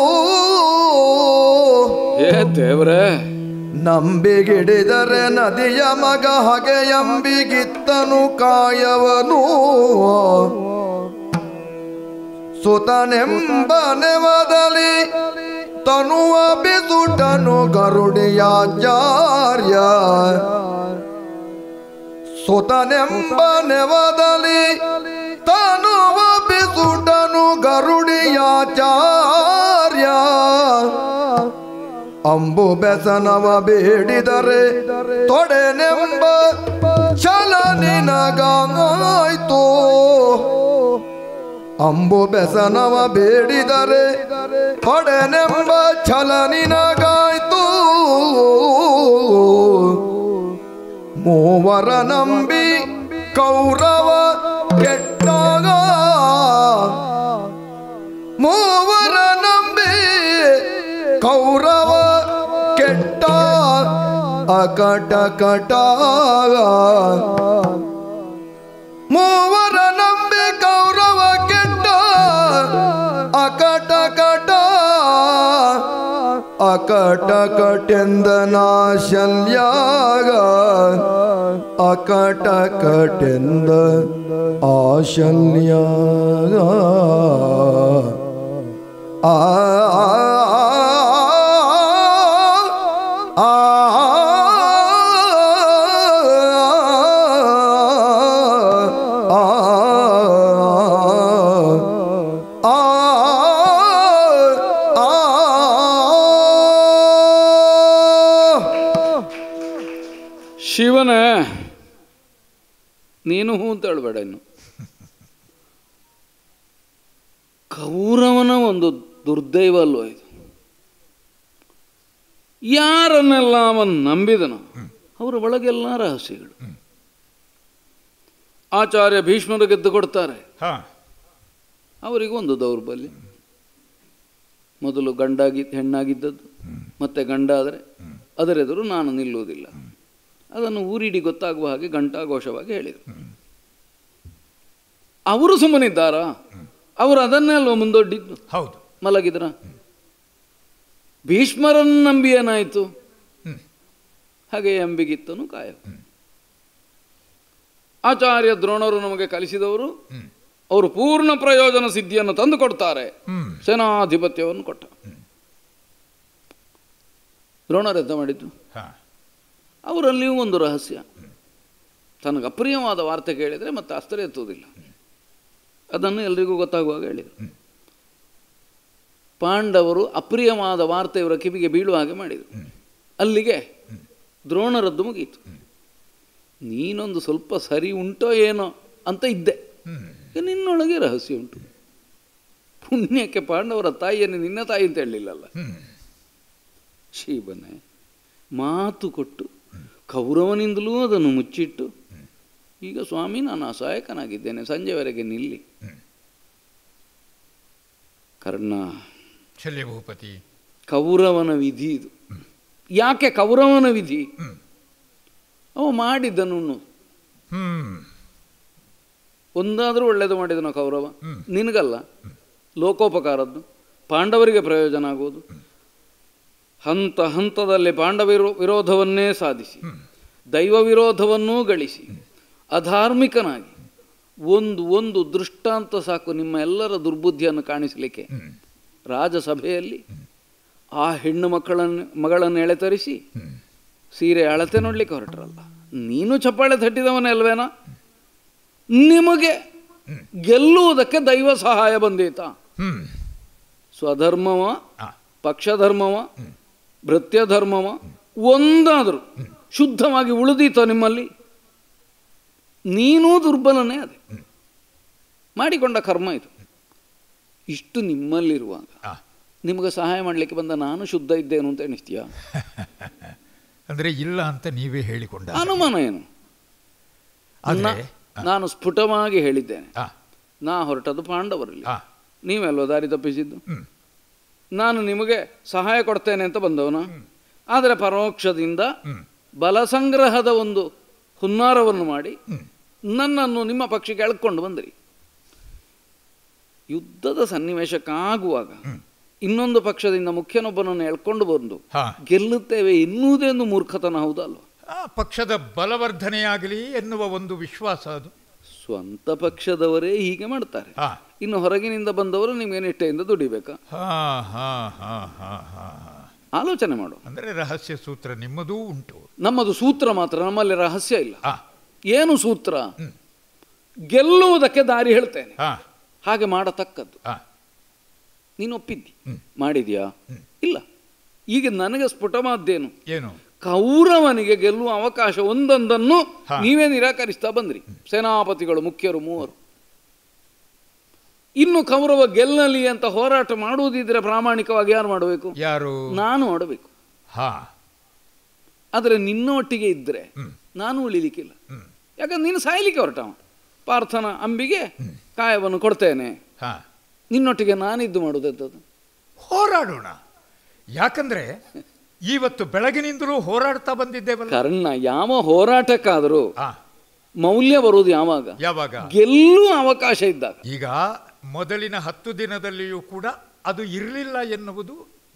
ಏ ದೇವ್ರೇ ನಂಬಿಗಿಡಿದರೆ ನದಿಯ ಮಗ ಹಗೆ ಎಂಬಿಗಿತ್ತನು ಕಾಯವನು ಸುತನೆಂಬ ನೆವದಲಿ ತನುವ ಬಿಸುಟನು ಗರುಡಿಯಾಚಾರ್ಯ ಸುತನೆಂಬ ನೆವದಲಿ ತನುವ ಬಿಸುಟನು ಗರುಡಿಯಾಚಾರ್ಯ ಅಂಬು ಬೆಸನವ ಬೇಡಿದರೆ ತೊಡೆನೆಂಬ ಛಲ ನಿನಗಾಯ್ತು ಅಂಬು ಬೆಸನವ ಬೇಡಿದರೆ ತೊಡೆನೆಂಬ ಛಲ ನಿನಗಾಯ್ತು ಮೂವರ ನಂಬಿ ಕೌರವ ಕೆಟ್ಟಾಗ ಮೂವರ ನಂಬಿ ಕೌರವ ಕೆಟ್ಟ ಅಕಟ ಕಟ ಮೂವರ ನಂಬಿ ಕೌರವ ಅಕಟ ಕಟೆಂದನ ಶಲ್ಯಾಗ ಅಕಟ ಕಟೆಂದ ಆಶಲ್ಯಾಗ ಆ ಆ ಶಿವನ ನೀನು ಹೂ ಅಂತ ಹೇಳ್ಬೇಡ ಇನ್ನು ಕೌರವನ ಒಂದು ದುರ್ದೈವ ಅಲ್ವ ಇದು ಯಾರನ್ನೆಲ್ಲ ಅವನ್ ನಂಬಿದನು ಅವರ ಒಳಗೆಲ್ಲ ರಹಸ್ಯಗಳು ಆಚಾರ್ಯ ಭೀಷ್ಮರು ಗೆದ್ದು ಕೊಡ್ತಾರೆ ಹಾ ಅವರಿಗೂ ಒಂದು ದೌರ್ಬಲ್ಯ ಮೊದಲು ಗಂಡಾಗಿ ಹೆಣ್ಣಾಗಿದ್ದದ್ದು ಮತ್ತೆ ಗಂಡ ಆದರೆ ಅದರೆದುರು ನಾನು ನಿಲ್ಲುವುದಿಲ್ಲ ಅದನ್ನು ಊರಿಡಿ ಗೊತ್ತಾಗುವ ಹಾಗೆ ಘಂಟಾಘೋಷವಾಗಿ ಹೇಳಿದರು ಅವರು ಸುಮ್ಮನಿದ್ದಾರಾ ಅವರು ಅದನ್ನೇ ಅಲ್ವ ಮುಂದೊಡ್ಡಿದ್ದು ಹೌದು ಮಲಗಿದ್ರ ಭೀಷ್ಮರನ್ನು ನಂಬಿ ಏನಾಯಿತು ಹಾಗೆ ಅಂಬಿಗಿತ್ತನು ಕಾಯ ಆಚಾರ್ಯ ದ್ರೋಣರು ನಮಗೆ ಕಲಿಸಿದವರು ಅವರು ಪೂರ್ಣ ಪ್ರಯೋಜನ ಸಿದ್ಧಿಯನ್ನು ತಂದು ಕೊಡ್ತಾರೆ ಹ್ಮ್ ಸೇನಾಧಿಪತ್ಯವನ್ನು ಕೊಟ್ಟ ದ್ರೋಣರು ಎಂತ ಮಾಡಿದ್ದು ಹಾ ಅವರಲ್ಲಿಯೂ ಒಂದು ರಹಸ್ಯ ತನಗೆ ಅಪ್ರಿಯವಾದ ವಾರ್ತೆ ಕೇಳಿದರೆ ಮತ್ತೆ ಅಸ್ತ್ರ ಎತ್ತುವುದಿಲ್ಲ ಅದನ್ನು ಎಲ್ರಿಗೂ ಗೊತ್ತಾಗುವಾಗ ಹೇಳಿದರು ಪಾಂಡವರು ಅಪ್ರಿಯವಾದ ವಾರ್ತೆ ಇವರ ಕಿವಿಗೆ ಬೀಳುವ ಹಾಗೆ ಮಾಡಿದರು ಅಲ್ಲಿಗೆ ದ್ರೋಣರದ್ದು ಮುಗೀತು ನೀನೊಂದು ಸ್ವಲ್ಪ ಸರಿ ಉಂಟೋ ಏನೋ ಅಂತ ಇದ್ದೆ ಈಗ ನಿನ್ನೊಳಗೆ ರಹಸ್ಯ ಉಂಟು ಪುಣ್ಯಕ್ಕೆ ಪಾಂಡವರ ತಾಯಿಯನ್ನು ನಿನ್ನ ತಾಯಿ ಅಂತ ಹೇಳಲಿಲ್ಲಲ್ಲ ಶಿವನೇ ಮಾತು ಕೊಟ್ಟು ಕೌರವನಿಂದಲೂ ಅದನ್ನು ಮುಚ್ಚಿಟ್ಟು ಈಗ ಸ್ವಾಮಿ ನಾನು ಅಸಹಾಯಕನಾಗಿದ್ದೇನೆ ಸಂಜೆವರೆಗೆ ನಿಲ್ಲಿ ಕರ್ಣ ಶಲ್ಯಭೂಪತಿ ಕೌರವನ ವಿಧಿ ಇದು ಯಾಕೆ ಕೌರವನ ವಿಧಿ ಅವ ಮಾಡಿದ್ದನು ಉಣ್ಣು. ಹ್ಮ್ ಒಂದಾದರೂ ಒಳ್ಳೆಯದು ಮಾಡಿದನು ಕೌರವ ನಿನಗಲ್ಲ ಲೋಕೋಪಕಾರದ್ದು ಪಾಂಡವರಿಗೆ ಪ್ರಯೋಜನ ಆಗುವುದು ಹಂತ ಹಂತದಲ್ಲಿ ಪಾಂಡವ ವಿರೋ- ವಿರೋಧವನ್ನೇ ಸಾಧಿಸಿ ದೈವ ವಿರೋಧವನ್ನೂ ಗಳಿಸಿ ಅಧಾರ್ಮಿಕನಾಗಿ ಒಂದು ಒಂದು ದೃಷ್ಟಾಂತ ಸಾಕು ನಿಮ್ಮ ಎಲ್ಲರ ದುರ್ಬುದ್ಧಿಯನ್ನು ಕಾಣಿಸಲಿಕ್ಕೆ ರಾಜಸಭೆಯಲ್ಲಿ ಆ ಹೆಣ್ಣು ಮಕ್ಕಳನ್ನು ಮಗಳನ್ನು ಎಳೆತರಿಸಿ ಸೀರೆ ಅಳತೆ ನೋಡ್ಲಿಕ್ಕೆ ಹೊರಟ್ರಲ್ಲ ನೀನು ಚಪ್ಪಾಳೆ ತಟ್ಟಿದವನೇ ಅಲ್ವೇನಾ ನಿಮಗೆ ಗೆಲ್ಲುವುದಕ್ಕೆ ದೈವ ಸಹಾಯ ಬಂದೀತಾ ಹ್ಮ್ ಸ್ವಧರ್ಮವ ಆ ಪಕ್ಷಧರ್ಮವ ಭೃತ್ಯಧರ್ಮವ ಒಂದಾದರೂ ಶುದ್ಧವಾಗಿ ಉಳಿದೀತ ನಿಮ್ಮಲ್ಲಿ ನೀನೂ ದುರ್ಬಲನೇ ಅದೇ ಮಾಡಿಕೊಂಡ ಕರ್ಮ ಇದು ಇಷ್ಟು ನಿಮ್ಮಲ್ಲಿರುವಾಗ ಆ ನಿಮಗೆ ಸಹಾಯ ಮಾಡಲಿಕ್ಕೆ ಬಂದ ನಾನು ಶುದ್ಧ ಇದ್ದೇನು ಅಂತ ಎಣಿಸ್ತೀಯಾ ಅಂದ್ರೆ ಇಲ್ಲ ಅಂತ ನೀವೇ ಹೇಳಿಕೊಂಡ ಅನುಮಾನ ಏನು ಆದ್ರೆ ನಾ- ನಾನು ಸ್ಫುಟವಾಗಿ ಹೇಳಿದ್ದೇನೆ ಆ ನಾ ಹೊರಟದ್ದು ಪಾಂಡವರಲ್ಲಿ ಆ ನೀವೆಲ್ಲೋ ದಾರಿ ತಪ್ಪಿಸಿದ್ದು ಹ್ಮ್ ನಾನು ನಿಮಗೆ ಸಹಾಯ ಕೊಡ್ತೇನೆ ಅಂತ ಬಂದವನ ಆದರೆ ಪರೋಕ್ಷದಿಂದ ಹ್ಮ್ ಬಲಸಂಗ್ರಹದ ಒಂದು ಹುನ್ನಾರವನ್ನು ಮಾಡಿ ನನ್ನನ್ನು ನಿಮ್ಮ ಪಕ್ಷಕ್ಕೆ ಎಳ್ಕೊಂಡು ಬಂದಿರಿ ಯುದ್ಧದ ಸನ್ನಿವೇಶಕ್ಕಾಗುವಾಗ ಇನ್ನೊಂದು ಪಕ್ಷದಿಂದ ಮುಖ್ಯನೊಬ್ಬನನ್ನು ಎಳ್ಕೊಂಡು ಬಂದು ಹಾ ಗೆಲ್ಲುತ್ತೇವೆ ಎನ್ನುವುದೇ ಒಂದು ಮೂರ್ಖತನ ಹೌದಲ್ವ ಆ ಪಕ್ಷದ ಬಲವರ್ಧನೆಯಾಗಲಿ ಎನ್ನುವ ಒಂದು ವಿಶ್ವಾಸ ಅದು ಸ್ವಂತ ಪಕ್ಷದವರೇ ಹೀಗೆ ಮಾಡ್ತಾರೆ ಹಾ ಇನ್ನು ಹೊರಗಿನಿಂದ ಬಂದವರು ನಿಮಗೆ ನಿಷ್ಠೆಯಿಂದ ದುಡಿಬೇಕಾ ಹಾ ಹಾ ಹಾ ಹಾ ಹಾ ಹಾ ಆಲೋಚನೆ ಮಾಡು ಅಂದ್ರೆ ರಹಸ್ಯ ಸೂತ್ರ ನಿಮ್ಮದೂ ಉಂಟು ನಮ್ಮದು ಸೂತ್ರ ಮಾತ್ರ ನಮ್ಮಲ್ಲಿ ರಹಸ್ಯ ಇಲ್ಲ ಆ ಏನು ಸೂತ್ರ ಗೆಲ್ಲುವುದಕ್ಕೆ ದಾರಿ ಹೇಳ್ತೇನೆ ಹಾ ಹಾಗೆ ಮಾಡತಕ್ಕದ್ದು ಹಾ ನೀನು ಒಪ್ಪಿದ್ದಿ ಮಾಡಿದ್ಯಾ ಇಲ್ಲ ಈಗ ನನಗೆ ಸ್ಫುಟವಾದ್ದೇನು ಏನು ಕೌರವನಿಗೆ ಗೆಲ್ಲುವ ಅವಕಾಶ ಒಂದೊಂದನ್ನು ಹಾ. ನೀವೇ ನಿರಾಕರಿಸ್ತಾ ಬಂದ್ರಿ ಸೇನಾಪತಿಗಳು ಮುಖ್ಯರು ಮೂವರು ಇನ್ನು ಕೌರವ ಗೆಲ್ಲಲಿ ಅಂತ ಹೋರಾಟ ಮಾಡುವುದಿದ್ರೆ ಪ್ರಾಮಾಣಿಕವಾಗಿ ಯಾರು ಮಾಡಬೇಕು ಯಾರು ನಾನು ಮಾಡಬೇಕು ಹಾ ಆದರೆ ನಿನ್ನೊಟ್ಟಿಗೆ ಇದ್ದರೆ ಹ್ಮ್. ನಾನು ಉಳಿಲಿಕ್ಕಿಲ್ಲ ಹ್ಮ್ ಯಾಕಂದ್ರೆ ನೀನು ಸಾಯ್ಲಿಕ್ಕೆ ಹೊರಟವ ಪಾರ್ಥನ ಅಂಬಿಗೆ ಕಾಯವನ್ನು ಕೊಡ್ತೇನೆ ಹಾ ನಿನ್ನೊಟ್ಟಿಗೆ ನಾನಿದ್ದು ಮಾಡುವುದದ್ದು ಹೋರಾಡೋಣ ಯಾಕಂದ್ರೆ ಇವತ್ತು ಬೆಳಗಿನಿಂದಲೂ ಹೋರಾಡ್ತಾ ಬಂದಿದ್ದೇವಲ್ಲ ಕರ್ಣ ಯಾವ ಹೋರಾಟಕ್ಕಾದರೂ ಆ ಮೌಲ್ಯ ಬರುವುದು ಯಾವಾಗ ಯಾವಾಗ ಗೆಲ್ಲುವ ಅವಕಾಶ ಇದ್ದಾಗ ಈಗ ಮೊದಲಿನ ಹತ್ತು ದಿನದಲ್ಲಿಯೂ ಕೂಡ ಅದು ಇರಲಿಲ್ಲ ಎನ್ನುವುದು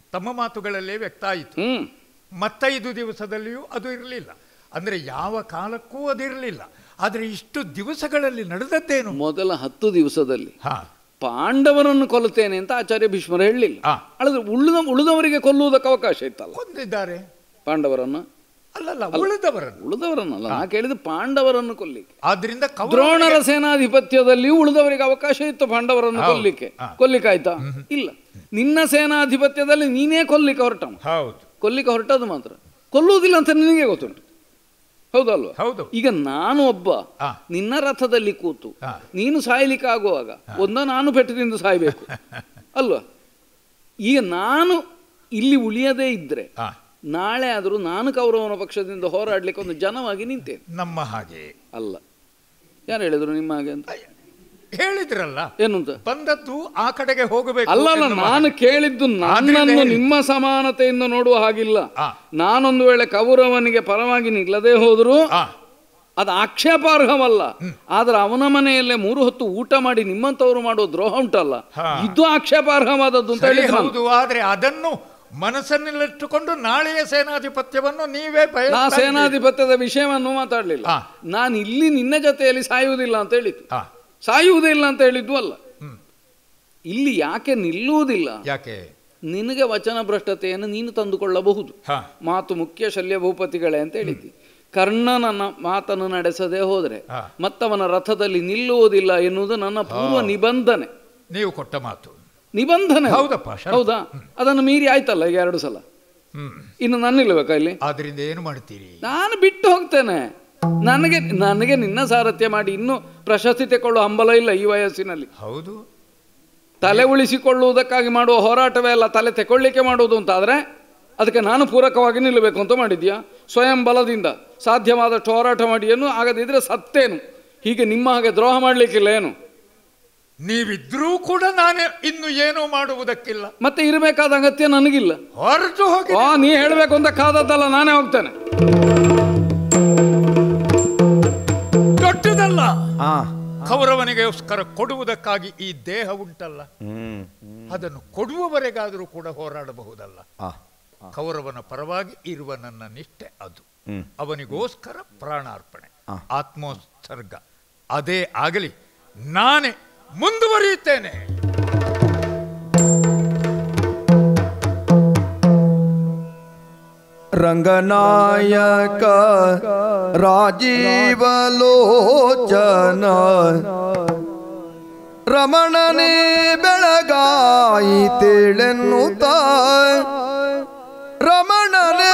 ತಮ್ಮ ಮಾತುಗಳಲ್ಲೇ ವ್ಯಕ್ತ ಆಯಿತು ಹ್ಮ್ ಮತ್ತೈದು ದಿವಸದಲ್ಲಿಯೂ ಅದು ಇರಲಿಲ್ಲ ಅಂದರೆ ಯಾವ ಕಾಲಕ್ಕೂ ಅದಿರಲಿಲ್ಲ ಆದರೆ ಇಷ್ಟು ದಿವಸಗಳಲ್ಲಿ ನಡೆದದ್ದೇನು ಮೊದಲ ಹತ್ತು ದಿವಸದಲ್ಲಿ ಹಾ ಪಾಂಡವರನ್ನು ಕೊಲ್ಲುತ್ತೇನೆ ಅಂತ ಆಚಾರ್ಯ ಭೀಷ್ಮರು ಹೇಳಲಿಲ್ಲ ಆ. ಅಲ್ಲದ್ರೆ ಉಳಿದ ಉಳಿದವರಿಗೆ ಕೊಲ್ಲುವುದಕ್ಕೆ ಅವಕಾಶ ಇತ್ತಲ್ಲ ಕೊಂದಿದ್ದಾರೆ ಪಾಂಡವರನ್ನು ಅಲ್ಲಲ್ಲ ಉಳಿದವರನ್ನು ಉಳಿದವರನ್ನಲ್ಲ ನಾ ಕೇಳಿದ ಪಾಂಡವರನ್ನು ಕೊಲ್ಲಿಕ್ಕೆ ಆದ್ರಿಂದ ಕೌರವರಿಗೆ- ದ್ರೋಣರ ಸೇನಾಧಿಪತ್ಯದಲ್ಲಿಯೂ ಉಳಿದವರಿಗೆ ಅವಕಾಶ ಇತ್ತು ಪಾಂಡವರನ್ನು ಕೊಲ್ಲಿಕ್ಕೆ ಕೊಲ್ಲಿಕ್ಕಾಯ್ತಾ ಇಲ್ಲ ನಿನ್ನ ಸೇನಾಧಿಪತ್ಯದಲ್ಲಿ ನೀನೇ ಕೊಲ್ಲಿಕ್ಕೆ ಹೊರಟವ ಹೌದು ಕೊಲ್ಲಿಕ್ಕೆ ಹೊರಟದು ಮಾತ್ರ ಕೊಲ್ಲುವುದಿಲ್ಲ ಅಂತ ನಿನಗೆ ಗೊತ್ತುಂಟು ಹೌದಲ್ವಾ ಹೌದು ಈಗ ನಾನು ಒಬ್ಬ ಆ. ನಿನ್ನ ರಥದಲ್ಲಿ ಕೂತು ಆ. ನೀನು ಸಾಯ್ಲಿಕ್ಕೆ ಆಗುವಾಗ ಒಂದ ನಾನು ಪೆಟ್ಟದಿಂದ ಸಾಯ್ಬೇಕು ಅಲ್ವಾ ಈಗ ನಾನು ಇಲ್ಲಿ ಉಳಿಯದೇ ಇದ್ರೆ ಆ, ನಾಳೆ ಆದರೂ ನಾನು ಕೌರವನ ಪಕ್ಷದಿಂದ ಹೋರಾಡ್ಲಿಕ್ಕೆ ಒಂದು ಜನವಾಗಿ ನಿಂತೇನೆ ನಮ್ಮ ಹಾಗೆ ಅಲ್ಲ ಯಾರು ಹೇಳಿದ್ರು ನಿಮ್ಮ ಹಾಗೆ ಅಂತ ಹೇಳಿದ್ರಲ್ಲ ಏನು ಅಂತ ಬಂದದ್ದು ಆ ಕಡೆಗೆ ಹೋಗಬೇಕು ಅಲ್ಲ ಅಲ್ಲ ಎನ್ನುವ ನಾನು ಕೇಳಿದ್ದು ನನ್ನನ್ನು ಹೇಳಿ. ನಿಮ್ಮ ಸಮಾನತೆಯಿಂದ ನೋಡುವ ಹಾಗಿಲ್ಲ ಆ. ನಾನೊಂದು ವೇಳೆ ಕೌರವನಿಗೆ ಪರವಾಗಿ ನಿಲ್ಲದೆ ಹೋದರೂ ಆ, ಅದು ಆಕ್ಷೇಪಾರ್ಹವಲ್ಲ ಆದ್ರೆ ಅವನ ಮನೆಯಲ್ಲೇ ಮೂರು ಹೊತ್ತು ಊಟ ಮಾಡಿ ನಿಮ್ಮಂತವರು ಮಾಡುವ ದ್ರೋಹ ಉಂಟಲ್ಲ ಹಾ. ಇದು ಆಕ್ಷೇಪಾರ್ಹವಾದದ್ದು ಅಂತ ಸರಿ ಹೇಳಿದ್ರು ನಾನು. ಹೌದು ಆದ್ರೆ ಅದನ್ನು ಮನಸ್ಸನ್ನಲ್ಲಿಟ್ಟುಕೊಂಡು ನಾಳೆಯ ಸೇನಾಧಿಪತ್ಯವನ್ನು ನೀವೇ ನಾ ಬಯಸ್ತಾ ಇದ್ದೀರಿ. ಸೇನಾಧಿಪತ್ಯದ ವಿಷಯವನ್ನು ಮಾತಾಡಲಿಲ್ಲ ಆ. ನಾನು ಇಲ್ಲಿ ನಿನ್ನ ಜೊತೆಯಲ್ಲಿ ಸಾಯುವುದಿಲ್ಲ ಅಂತ ಹೇಳಿದ್ದು ಆ, ಸಾಯುವುದೇ ಇಲ್ಲ ಅಂತ ಹೇಳಿದ್ದು ಅಲ್ಲ ಇಲ್ಲಿ ಯಾಕೆ ನಿಲ್ಲುವುದಿಲ್ಲ ಯಾಕೆ ನಿನಗೆ ವಚನ ಭ್ರಷ್ಟತೆಯನ್ನು ನೀನು ತಂದುಕೊಳ್ಳಬಹುದು ಹಾ ಮಾತು ಮುಖ್ಯ ಶಲ್ಯ ಭೂಪತಿಗಳೇ ಅಂತ ಹೇಳಿದ್ದಿ ಕರ್ಣನ ಮಾತನ್ನು ನಡೆಸದೆ ಹೋದ್ರೆ ಹಾ. ಮತ್ತವನ ರಥದಲ್ಲಿ ನಿಲ್ಲುವುದಿಲ್ಲ ಎನ್ನುವುದು ನನ್ನ ಪೂರ್ವ ನಿಬಂಧನೆ ನೀವು ಕೊಟ್ಟ ಮಾತು ನಿಬಂಧನೆ ಅದು. ಹೌದಪ್ಪ, ಷರತ್ತು. ಹೌದಾ ಅದನ್ನು ಮೀರಿ ಆಯ್ತಲ್ಲ ಈಗ ಎರಡು ಸಲ ಹ್ಮ್ ಇನ್ನು ನನ್ನಿಲ್ಬೇಕಾ ಇಲ್ಲಿ ಆದ್ರಿಂದ ಏನು ಮಾಡ್ತೀರಿ ನಾನು ಬಿಟ್ಟು ಹೋಗ್ತೇನೆ ನನಗೆ ನನಗೆ ನಿನ್ನ ಸಾರಥ್ಯ ಮಾಡಿ ಇನ್ನೂ ಪ್ರಶಸ್ತಿ ತೆಕೊಳ್ಳುವ ಹಂಬಲ ಇಲ್ಲ ಈ ವಯಸ್ಸಿನಲ್ಲಿ ಹೌದು ತಲೆ ಉಳಿಸಿಕೊಳ್ಳುವುದಕ್ಕಾಗಿ ಮಾಡುವ ಹೋರಾಟವೇ ಅಲ್ಲ ತಲೆ ತೆಕೊಳ್ಳಿಕ್ಕೆ ಮಾಡುವುದು ಅಂತಾದರೆ ಅದಕ್ಕೆ ನಾನು ಪೂರಕವಾಗಿ ನಿಲ್ಲಬೇಕು ಅಂತ ಮಾಡಿದ್ಯಾ ಸ್ವಯಂ ಬಲದಿಂದ ಸಾಧ್ಯವಾದಷ್ಟು ಹೋರಾಟ ಮಾಡಿ ಏನು ಆಗದಿದ್ರೆ ಸತ್ತೇನು ಹೀಗೆ ನಿಮ್ಮ ಹಾಗೆ ದ್ರೋಹ ಮಾಡಲಿಕ್ಕಿಲ್ಲ ಏನು ನೀವಿದ್ರೂ ಕೂಡ ನಾನು ಇನ್ನು ಏನೂ ಮಾಡುವುದಕ್ಕಿಲ್ಲ ಮತ್ತೆ ಇರಬೇಕಾದ ಅಗತ್ಯ ನನಗಿಲ್ಲ ಹೊರಟು ಹೋಗಿ ಆ ನೀ ಹೇಳಬೇಕು ಅಂತ ಕಾದದ್ದಲ್ಲ ನಾನೇ ಹೋಗ್ತೇನೆ ದೊಡ್ಡದಲ್ಲ ಆ ಕೌರವನಿಗೋಸ್ಕರ ಕೊಡುವುದಕ್ಕಾಗಿ ಈ ದೇಹ ಉಂಟಲ್ಲ ಅದನ್ನು ಕೊಡುವವರೆಗಾದರೂ ಕೂಡ ಹೋರಾಡಬಹುದಲ್ಲ ಆ ಕೌರವನ ಪರವಾಗಿ ಇರುವ ನನ್ನ ನಿಷ್ಠೆ ಅದು ಹ್ಮ್. ಅವನಿಗೋಸ್ಕರ ಪ್ರಾಣಾರ್ಪಣೆ ಆ. ಆತ್ಮೋತ್ಸರ್ಗ ಅದೇ ಆಗಲಿ ನಾನೇ ಮುಂದುವರಿಯುತ್ತೇನೆ ರಂಗನಾಯಕ ರಾಜೀವಲೋಚನ ರಮಣನೇ ಬೆಳಗಾಯಿತೇಳೆನ್ನುತ್ತ ರಮಣನೆ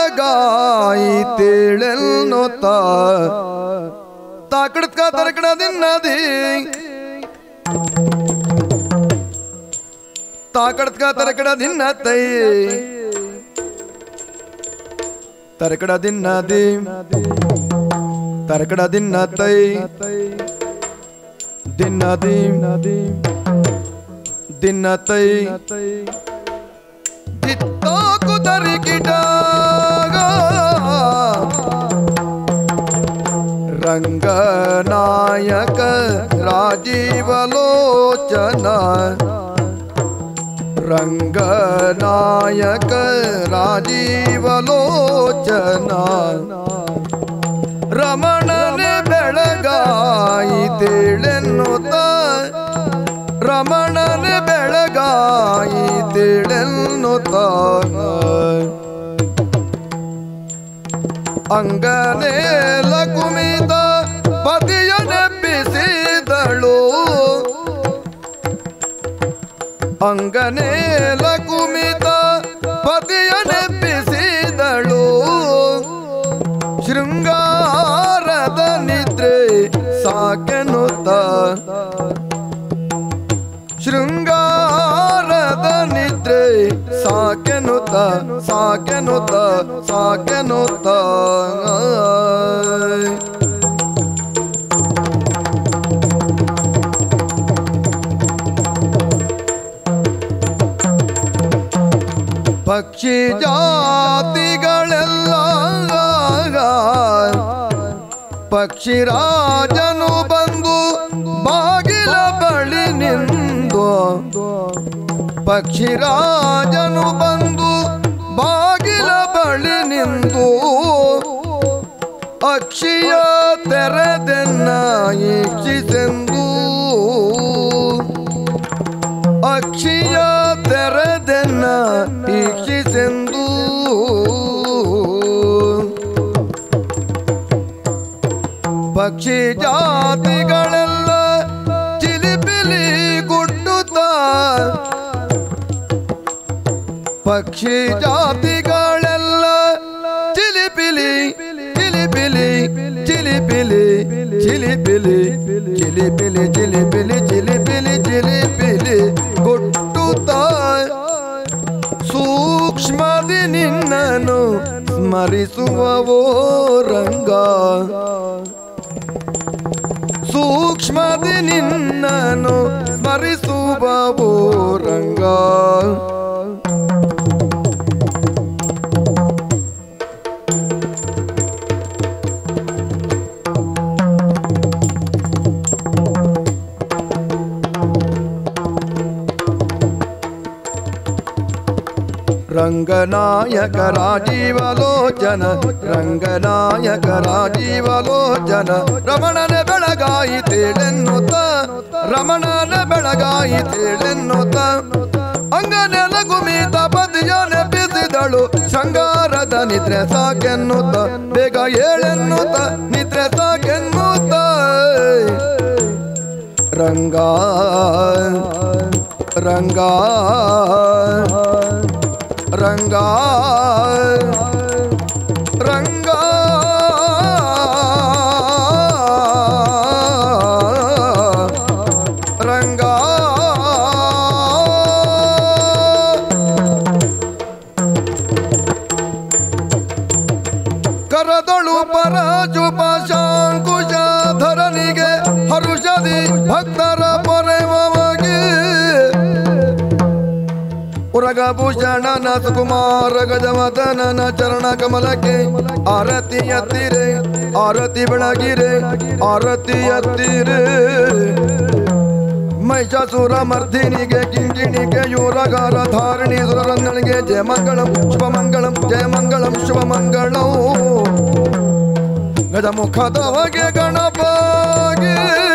ಬೆಳಗಾಯಿತೇಳೆನ್ನುತ್ತ ತಾಕಡ್ಕ ತರಕಡದಿನ್ನದಿ ತಾಕಡ್ಕ ತರಕಡದಿನ್ನತೈ ತರಕಡ ದಿನ್ನದಿ ತರಕಡ ದಿನ್ನತೈ ದಿನ್ನದಿ ದಿನ್ನತೈ ದಿತ್ತಾಕು ತರಿಕಿಟ ರಂಗನಾಯಕ ರಾಜೀವಲೋಚನ ರಂಗನಾಯಕ ರಾಜೀವಲೋಚನ ರಮಣನೆ ಬೆಳಗಾಯಿತೇಳೆನ್ನುತ್ತ ರಮಣನೆ ಬೆಳಗಾಯಿತೇಳೆನ್ನುತ್ತ ಅಂಗನೇಲ ಕುಮಿತ ಪತಿಯ ನೆಪ್ಪಿಸಿದಳು ಅಂಗನೇಲ ಕುಮಿತ ಪತಿಯ ನೆಪ್ಪಿಸಿದಳು ಶೃಂಗಾರದ ನಿದ್ರೆ ಸಾಕೆನುತ್ತ ಶೃಂಗಾರದ ನಿದ್ರೆ ಸಾಕೆನುತ್ತ ಸಾಕೆನುತ್ತ ಸಾಕೆನುತ್ತ ಪಕ್ಷಿ ಜಾತಿಗಳೆಲ್ಲ ಪಕ್ಷಿ ರಾಜನು ಬಂದು ಬಾಗಿಲ ಬಳಿ ನಿಂದು ಪಕ್ಷಿರಾಜನು ಬಂದು ಬಾಗಿಲ ಬಳಿ ನಿಂತು ಅಕ್ಷಿಯ ತೆರೆದೆನ್ನ ಈಕ್ಷಿಸೆಂದು ಅಕ್ಷಿಯ ತೆರೆದೆನ್ನ ಈಕ್ಷಿಸೆಂದು ಪಕ್ಷಿ ಜಾತಿಗಳೆಲ್ಲ ಚಿಲಿಪಿಲಿ ಗುಡ್ಡುತ್ತ ಪಕ್ಷಿ ಜಾತಿಗಳೆಲ್ಲ ಚಿಲಿಪಿಲಿ ಚಿಲಿಪಿಲಿ ಚಿಲಿಪಿಲಿ ಚಿಲಿಪಿಲಿ ಚಿಲಿಪಿಲಿ ಚಿಲಿಪಿಲಿ ಚಿಲಿಪಿಲಿ ಚಿಲಿಪಿಲಿ ಗುಟ್ಟುತ್ತ ಸೂಕ್ಷ್ಮದಿ ನಿನ್ನನು ಸ್ಮರಿಸುವವೋ ರಂಗ ಸೂಕ್ಷ್ಮದಿ ನಿನ್ನನು ಸ್ಮರಿಸುವವೋ ರಂಗ ರಂಗನಾಯಕ ರಾಜೀವಲೋಚನ ರಂಗನಾಯಕ ರಾಜೀವಲೋಚನ ರಮಣನ ಬೆಳಗಾಯಿತೇಳೆನ್ನುತ್ತ ರಮಣನ ಬೆಳಗಾಯಿತೇಳೆನ್ನುತ್ತ ಅಂಗನೆಲ ಗುಮಿತ ಪದಿಯ ನೆಪಿಸಿದಳು ಶೃಂಗಾರದ ನಿದ್ರೆ ಸಾಕೆನ್ನುತ್ತ ಬೇಗ ಏಳೆನ್ನುತ್ತ ನಿದ್ರೆ ಸಾಕೆನ್ನುತ್ತ ರಂಗ ರಂಗ ರಂಗ ರಂಗ ರಂಗ ಕರದೊಳು ಪರಾಜು ಪಾಶಾಂಕುಶ ಧರನಿಗೆ ಹರುಷದಿ ಭಕ್ತರ ಪೊರೆವವಾಗಿ ಉರಗಭೂಷಣನ ಸುಕುಮಾರ ಗಜವದನನ ಚರಣ ಕಮಲಕ್ಕೆ ಆರತಿ ಎತ್ತಿರೆ ಆರತಿ ಬೆಳಗಿರೆ ಆರತಿ ಎತ್ತಿರೆ ಮಹಿಷಾಸುರ ಮರ್ದಿನಿಗೆ ಕಿಂಕಿಣಿಗೆ ಯೂರಗಾರ ಧಾರಣಿ ಸುರರಂಗನಿಗೆ ಜಯ ಮಂಗಳಂ ಶುಭ ಮಂಗಳಂ ಜಯ ಮಂಗಳಂ ಶುಭ ಮಂಗಳಂ ಗಜಮುಖದವಗೆ ಗಣಪಗೆ